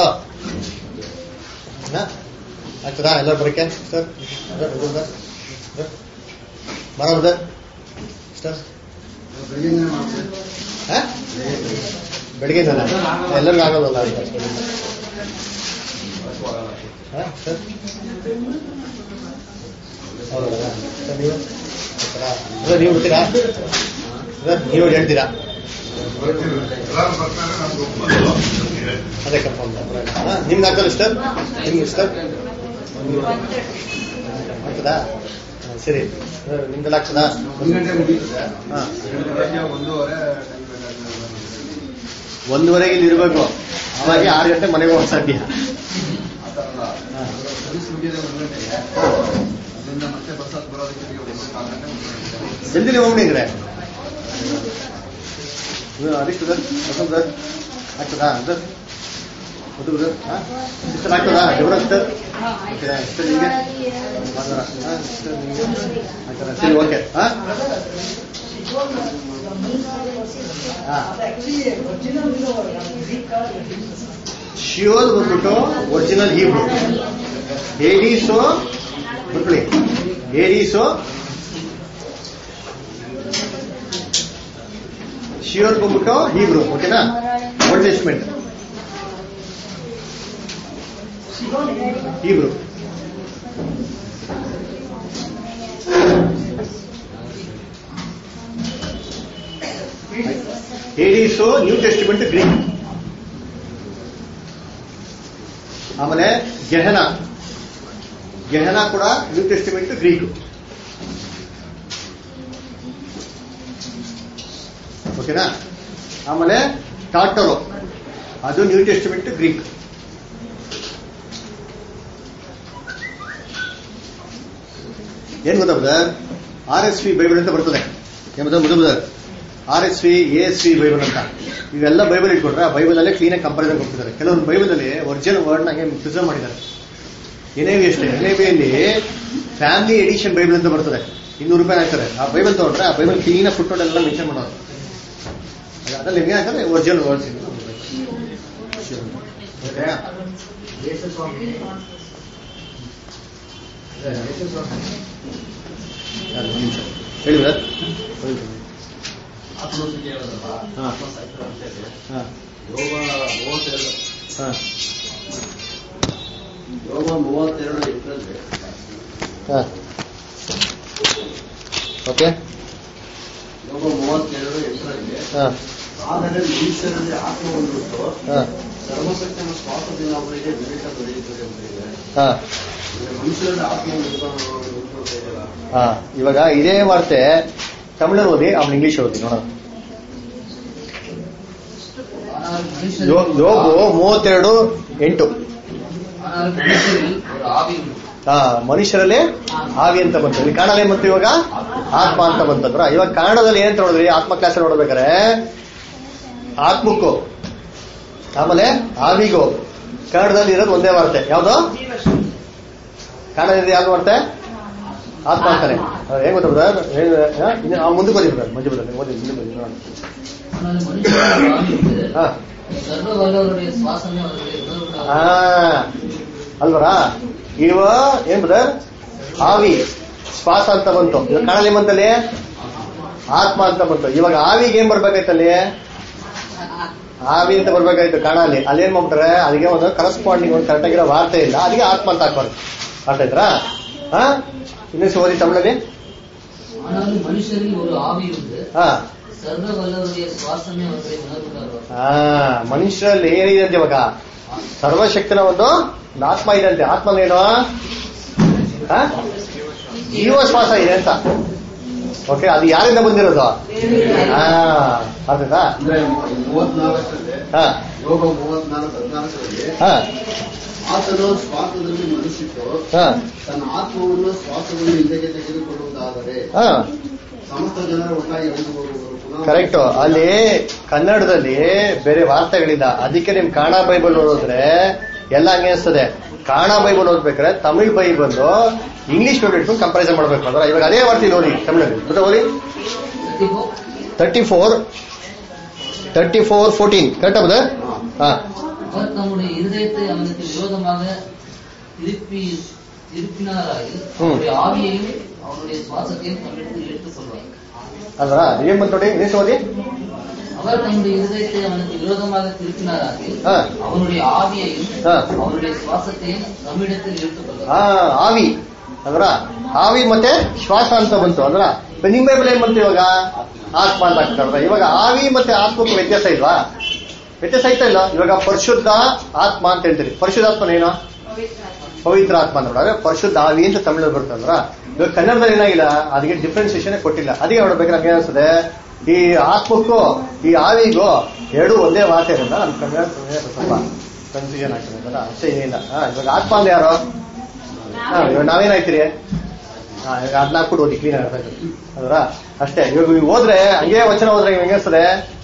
ಆಗ್ತದಾ ಎಲ್ಲರೂ ಬರಕ್ಕೆ ಸರ್ ಬರೋದ ಸರ್ ಬೆಳಿಗ್ಗೆ ಎಲ್ಲರಿಗೂ ಆಗೋದಲ್ಲ ಅಂತ. ಹಾ, ಸರ್? ಹೌದಾ? ಸರ್, ನೀವು ಬರ್ತೀರಾ? ಸರ್, ನೀವು ಬರ್ತೀರಾ ಸರ್, ನೀವು ಹೇಳ್ತೀರಾ ಎಲ್ಲರೂ ಬರ್ತಾರೆ ನಮ್ಗೆ ಒಪ್ಪಂದು ಅದೇ ಕನ್ಫರ್ಮ್ ನಿಮ್ದು ಆಗ್ತಲ್ಲ ಸರ್ ನಿಮ್ಗೆ ಸರ್ ಆಗ್ತದಾ ಹಾ, ಸರಿ ಸರ್, ನಿಮ್ದೆಲ್ಲ ಆಗ್ತದಾ ಒಂದು ಗಂಟೆ ಮುಗೀತದೆ ಹಾ ಬೆಳಗ್ಗೆ ಒಂದೂವರೆ ಒಂದೂವರೆಗೆ ಇಲ್ಲಿ ಇರಬೇಕು ಅವಾಗ ಆರು ಗಂಟೆ ಮನೆಗೆ ಹೋಗೋ ಸಾಧ್ಯ ಆ ಥರ ಅಲ್ಲ ಹಾ. ಸರ್ವಿಸ್ ಮುಗಿಯೋದೇ ಒಂದು ಗಂಟೆಗೆ ಅಲ್ಲಿಂದ ಮತ್ತೆ ಬಸ್ ಹತ್ತು ಬರೋದಕ್ಕೆ ನೀವು ಒಂದು ಕಾಲು ಗಂಟೆ ಒಂದು ಗಂಟೆ ಜಲ್ದಿ ನೀವು ಹೋಗ್ಬಿಡಿಗ್ರೆ ಅದಕ್ಕೆ ಸರ್ ಅಸಲ್ ಸರ್ ಆಗ್ತದಾ ಸರ್ ಅದು ಸರ್ ಹಾಂ ಸಿಸ್ಟರ್ ಆಗ್ತದಾ ಡೆವಲಪ್ ಸರ್ ಓಕೆ ಸರ್ ನಿಮಗೆ ಬಂದ್ರ ಹಾಂ ಸರ್ ನಿಮಗೆ ಆಗ್ತದಾ ಸರಿ ಓಕೆ ಹಾಂ ಶಿಯೋಲ್ ಬಂದ್ಬಿಟ್ಟು ಒರಿಜಿನಲ್ ಹೀಬ್ರು ಏಡೀಸೋ ಬರ್ಕೊಳ್ಳಿ ಏಡೀಸೋ ಶಿಯೋಲ್ ಬಂದ್ಬಿಟ್ಟು ಹೀಬ್ರು ಓಕೆನಾ ಓಲ್ಡ್ ಟೆಸ್ಟ್ಮೆಂಟ್ ಹೀಬ್ರು ಏಡೀಸೋ ನ್ಯೂ ಟೆಸ್ಟಿಮೆಂಟ್ ಗ್ರೀಕ್ ಆಮೇಲೆ ಗೆಹನ ಗೆಹನ ಕೂಡ ನ್ಯೂ ಟೆಸ್ಟಿಮೆಂಟ್ ಗ್ರೀಕ್ ಓಕೆನಾ ಆಮೇಲೆ ಟಾಟರೋ ಅದು ನ್ಯೂ ಟೆಸ್ಟಿಮೆಂಟ್ ಗ್ರೀಕ್ ಏನ್ ಗೊತ್ತಾ brother R S V Bible ಅಂತ ಬರ್ತದೆ ಏನ್ ಗೊತ್ತಾ brother R S V A S V Bible ಅಂತ ಇವೆಲ್ಲ ಬೈಬಲ್ ಇಟ್ಕೊಂಡ್ರೆ ಆ ಬೈಬಲ್ ಅಲ್ಲೇ ಕ್ಲೀನ್ ಆಗಿ ಕಂಪಾರಿಸನ್ ಕೊಡ್ತಿದ್ದಾರೆ ಕೆಲವೊಂದು ಬೈಬಲ್ ಅಲ್ಲಿ ಒರಿಜಿನಲ್ ವರ್ಡ್ ನಾಗೆ ಪ್ರಿಸರ್ವ್ ಮಾಡಿದ್ದಾರೆ ಎನ್ಐವಿ ಅಷ್ಟೇ ಎನ್ಐವಿಯಲ್ಲಿ ಫ್ಯಾಮಿಲಿ ಎಡಿಷನ್ ಬೈಬಲ್ ಅಂತ ಬರ್ತದೆ ಇನ್ನೂರು ರೂಪಾಯಿ ಹಾಕ್ತಾರೆ ಆ ಬೈಬಲ್ ತಗೊಂಡ್ರೆ ಆ ಬೈಬಲ್ ಕ್ಲೀನ್ ಆಗಿ ಫುಟ್ ಎಲ್ಲ ಮೆನ್ಷನ್ ಮಾಡೋದು ಅದ್ರಲ್ಲಿ ಹೆಂಗೆ ಹಾಕಿದ್ರೆ ಒರಿಜಿನಲ್ ವರ್ಡ್ಸ್ ಓಕೆ ಒಂದು ನಿಮಿಷ ಹೇಳಿ ಬ್ರದರ್ ಆತ್ಮಸ್ಥಿತಿ ಹೇಳೋದಲ್ಲ ಹಾ. ಆತ್ಮಸಾಹಿತ್ಯ ಅಂತ ಇದೆ. ಹಾ ಯೋಗ ಮೂವತ್ತೆರಡು ಹಾ ಯೋಗ ಮೂವತ್ತೆರಡು ಎಂಟರಲ್ಲಿ ಹಾ ಓಕೆ ಯೋಗ ಮೂವತ್ತೆರಡು ಎಂಟರಲ್ಲಿ ಹಾ ಆದರೆ ಈಶ್ವರಲ್ಲಿ ಆತ್ಮ ಹೊಂದಿತ್ತು ಹಾ ಧರ್ಮಸತ್ಯನ ಶ್ವಾಸದಿಂದ ಅವರಿಗೆ ವಿವೇಕ ದೊರೆಯುತ್ತದೆ ಎಂಬುದಿದೆ ಹಾ ಮನುಷ್ಯರಲ್ಲಿ ಆತ್ಮ ಹೊಂದಿಕೊಂಡು ಇದೆಯಲ್ಲ ಹಾ ಇವಾಗ ಇದೇ ವಾರ್ತೆ ತಮಿಳಲ್ಲಿ ಓದಿ ಅವ್ನು ಇಂಗ್ಲಿಷ್ ಓದಿ ನೋಡೋಣ ஆனால் ಯೋ- மனுஷரில் ಯೋಗು ಮೂವತ್ತೆರಡು ಎಂಟು ஆனால் மனுஷரில் ஒரு ஆவி உண்டு ಹಾ ಮನುಷ್ಯರಲ್ಲಿ ಆವಿ ಅಂತ ಬಂತು ಇಲ್ಲಿ ಕನ್ನಡದಲ್ಲಿ ಏನ್ ಬಂತು ಇವಾಗ ಆತ್ಮ ಅಂತ ಬಂತಂದ್ರ ಇವಾಗ ಕನ್ನಡದಲ್ಲಿ ಏನ್ ನೋಡಿದ್ರಿ ಆತ್ಮ ಕ್ಲಾಸ್ ನೋಡ್ಬೇಕಾರೆ ಆತ್ಮಕ್ಕೂ ಆಮೇಲೆ ಆವಿಗೂ ಕನ್ನಡದಲ್ಲಿ ಇರೋದು ಒಂದೇ ವಾರ್ತೆ ಯಾವ್ದು ಕನ್ನಡದಲ್ಲಿ ಯಾವ್ದು ವಾರ್ತೆ ಆತ್ಮ ಅಂತಾನೆ ಅಹ್, ಹೆಂಗ್ ಗೊತ್ತಾ brother? ಏನ್ ಹಾ? ಇನ್ನು ಆ ಮುಂದಕ್ಕೆ ಓದಿ brother, ಮಂಜು brother, ಓದಿ ಮುಂದೆ ಓದಿ ನೋಡೋಣ. ஆனால் மனுஷரில் ஒரு ஆவி உண்டு ಹಾ சர்வ வல்லவருடைய சுவாசமே அவர்களை ಹಾ உணர்வுண்டாகும் ಅಲ್ವರಾ ಇವ ಏನ್ ಬ್ರದರ್ ಆವಿ ಶ್ವಾಸ ಅಂತ ಬಂತು ಇವಾಗ ಕನ್ನಡ ಬಂತಲ್ಲಿ ಆತ್ಮ ಅಂತ ಬಂತು ಇವಾಗ ಆವಿಗೆ ಏನ್ ಬರ್ಬೇಕಾಯ್ತಲ್ಲಿ ಆವಿ ಅಂತ ಬರ್ಬೇಕಾಯ್ತು ಕನ್ನಡಲ್ಲಿ ಅಲ್ಲಿ ಏನ್ ಮಾಡ್ಬಿಟ್ರೆ ಅದಕ್ಕೆ ಒಂದು ಕರಸ್ಪಾಂಡಿಂಗ್ ಒಂದು ಕರೆಕ್ಟ್ ಆಗಿರೋ ವಾರ್ತೆ ಇಲ್ಲ ಅದಕ್ಕೆ ಆತ್ಮ ಅಂತ ಹಾಕೋರು ಅರ್ಥ ಆಯ್ತಾ ಹಾ ಇನ್ನೊಂದು ಓದಿ ತಮಿಳಲ್ಲಿ ஆனாலும் மனுஷரில் ஒரு ஆவி உண்டு ಹಾ ಸರ್ವವಲ್ಲವರಿಗೆ ಶ್ವಾಸನೆ ಒಂದರೆ ಉಣರುತ್ತಾರೋ ಆ ಮನುಷ್ಯರಲ್ಲಿ ಏನಿದೆ ಅಂತ ಇವಾಗ ಸರ್ವಶಕ್ತಿನ ಒಂದು ಒಂದು ಆತ್ಮ ಇದೆ ಅಂತೆ ಆತ್ಮನೇನು ಆ? ಜೀವ ಶ್ವಾಸ ಇದೆ ಅಂತ ಓಕೆ ಅದು ಯಾರಿಂದ ಬಂದಿರೋದು ಹಾ ಅರ್ಥದಾ ಅಂದ್ರೆ ಮೂವತ್ನಾಲ್ಕರಲ್ಲಿ ಹಾ ಯೋಗ ಮೂವತ್ನಾಲ್ಕು ಹದಿನಾಲ್ಕರಲ್ಲಿ ಹಾ ಆತನು ಶ್ವಾಸದಲ್ಲಿ ಮನಸ್ಸಿಟ್ಟು ಹಾ ತನ್ನ ಆತ್ಮವನ್ನು ಶ್ವಾಸವನ್ನು ಹಿಂದಕ್ಕೆ ತೆಗೆದುಕೊಳ್ಳುವುದಾದರೆ ಹಾ ಸಮಸ್ತ ಜನರ ಒಟ್ಟಾಗಿ ಎಳೆದು ಹೋಗುವರು ಪುನಃ ಕರೆಕ್ಟ್ ಅಲ್ಲಿ ಕನ್ನಡದಲ್ಲಿ ಬೇರೆ ವಾರ್ತೆಗಳಿಲ್ಲ ಅದಕ್ಕೆ ನಿಮ್ ಕನ್ನಡ ಬೈಬಲ್ ಓದಿದ್ರೆ ಎಲ್ಲ ಹಂಗೆ ಅನಿಸ್ತದೆ ಕನ್ನಡ ಬೈಬಲ್ ಓದ್ಬೇಕಾದ್ರೆ ತಮಿಳ್ ಬೈಬಲ್ ಇಂಗ್ಲಿಷ್ ಇಟ್ಕೊಂಡು ಕಂಪಾರಿಸನ್ ಮಾಡ್ಬೇಕು ಅಂದ್ರೆ ಇವಾಗ ಅದೇ ವಾರ್ತೆ ನೋಡಿ ತಮಿಳಲ್ಲಿ ಗೊತ್ತಾ ಓದಿ thirty four thirty four fourteen correct ಆಗುದ ಹಾ அவர் தம்முடைய இருதயத்தை அவனுக்கு விரோதமாக திருப்பி திருப்பினாராகி அவருடைய ஆவியையும் அவனுடைய சுவாசத்தையும் தம்மிடத்தில் எடுத்துக் கொள்வார் ಅಲ್ವಾ ಏನ್ ಬಂತು ನೋಡಿ ಇಂಗ್ಲಿಷ್ ಓದಿ அவர் தம்முடைய இருதயத்தை அவனுக்கு விரோதமாக திருப்பினாராகி ಹಾ அவனுடைய ஆவியையும் ಹಾ அவனுடைய சுவாசத்தையும் தம்மிடத்தில் எடுத்துக் கொள்வார் ಹಾ ಆವಿ ಅಂದ್ರ ಆವಿ ಮತ್ತೆ ಶ್ವಾಸ ಅಂತ ಬಂತು ಅಂದ್ರ ನಿಮ್ ಬೈಬಲ್ ಏನ್ ಬಂತು ಇವಾಗ ಆತ್ಮ ಅಂತ ಹಾಕ್ತಾರೆ ಇವಾಗ ಆವಿ ಮತ್ತೆ ಆತ್ಮಕ್ಕೆ ವ್ಯತ್ಯಾಸ ಇಲ್ವಾ ವ್ಯತ್ಯಾಸ ಐತಾ ಇಲ್ಲ ಇವಾಗ ಪರಿಶುದ್ಧ ಆತ್ಮ ಅಂತ ಹೇಳ್ತೀರಿ ಪರಿಶುದ್ಧಾತ್ಮನೇನು ಪವಿತ್ರ ಆತ್ಮ ಅಂತ ನೋಡ್ರೆ ಪರಿಶುದ್ಧ ಆವಿ ಅಂತ ತಮಿಳಲ್ಲಿ ಬರುತ್ತೆ ಅಂದ್ರ ಇವಾಗ ಕನ್ನಡದಲ್ಲಿ ಏನಾಗಿಲ್ಲ ಅದಕ್ಕೆ ಡಿಫ್ರೆನ್ಸಿಯೇಷನ್ ಕೊಟ್ಟಿಲ್ಲ ಅದಕ್ಕೆ ನೋಡ್ಬೇಕು ನಮ್ಗೆ ಅನಿಸ್ತದೆ ಈ ಆತ್ಮಕ್ಕೂ ಈ ಆವಿಗೂ ಎರಡು ಒಂದೇ ಮಾತೆ ಇರೋದ ನಮ್ ಕನ್ನಡ ಸ್ವಲ್ಪ ಕನ್ಫ್ಯೂಷನ್ ಆಗ್ತದೆ ಅಷ್ಟೇ ಏನಿಲ್ಲ ಹಾ, ಇವಾಗ ಆತ್ಮ ಅಂದ್ರೆ ಯಾರು ಹಾ, ಇವಾಗ ನಾವೇನಾಯ್ತೀರಿ ಹಾ ಇವಾಗ ಅದ್ನ ಹಾಕ್ಬಿಟ್ಟು ಓದಿ ಕ್ಲೀನ್ ಅರ್ಥ ಆಯ್ತು ಅದರ ಅಷ್ಟೇ ಇವಾಗ ಇವಾಗ ಹೋದ್ರೆ ಹಂಗೆ ವಚನ ಹೋದ್ರೆ ಹೆಂಗೆ ಅನಿಸ್ತದೆ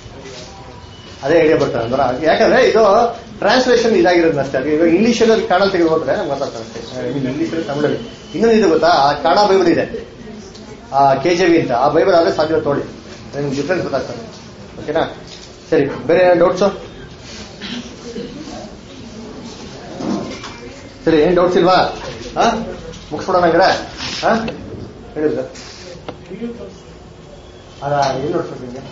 ಅದೇ ಐಡಿಯಾ ಬರ್ತದೆ ಅಂದ್ರೆ ಯಾಕಂದ್ರೆ ಇದು ಟ್ರಾನ್ಸ್ಲೇಷನ್ ಇದಾಗಿರೋದು ಅಷ್ಟೇ ಅದು ಇವಾಗ ಇಂಗ್ಲಿಷ್ ಅಲ್ಲಿ ಕನ್ನಡ ತೆಗೆದು ಹೋದ್ರೆ ನಮ್ಗೆ ಗೊತ್ತಾಗ್ತದೆ ಅಷ್ಟೇ ಇಂಗ್ಲಿಷ್ ತಮಿಳಲ್ಲಿ ಇನ್ನೊಂದು ಇದು ಗೊತ್ತಾ ಆ ಕನ್ನಡ ಬೈಬಲ್ ಇದೆ ಆ ಕೆ ಜೆ ವಿ ಅಂತ ಆ ಬೈಬಲ್ ಆದ್ರೆ ಸಾಧ್ಯ ತೋಳಿ ನಿಮ್ಗೆ ಡಿಫ್ರೆನ್ಸ್ ಗೊತ್ತಾಗ್ತದೆ ಓಕೆನಾ ಸರಿ ಬೇರೆ ಡೌಟ್ಸು ಸರಿ ಏನ್ ಡೌಟ್ಸ್ ಇಲ್ವಾ ಹಾ ಮುಗಿಸ್ಬಿಡೋಣ ಹಂಗಾರೆ ಹಾ ಹೇಳಿ ಸರ್ ಅದ ಏನ್ ನೋಡ್ಸ್ಬೇಕು ನಿಮ್ಗೆ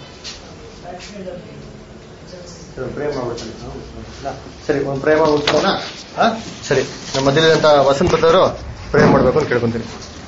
ಸರಿ, ಒಂದ್ ಪ್ರೇಮ ಮಾಡ್ಬಿಡ್ತೀನಿ ಹಾ? ಸರಿ ಒಂದು ಪ್ರೇಮ ಮುಗಿಸ್ಬೋಣ ಹಾ ಸರಿ ನಮ್ಮ ಮಧ್ಯದಂತ ವಸಂತ ಅವರು ಪ್ರೇಮ ಮಾಡ್ಬೇಕು ಅಂತ ಕೇಳ್ಕೊಂತೀನಿ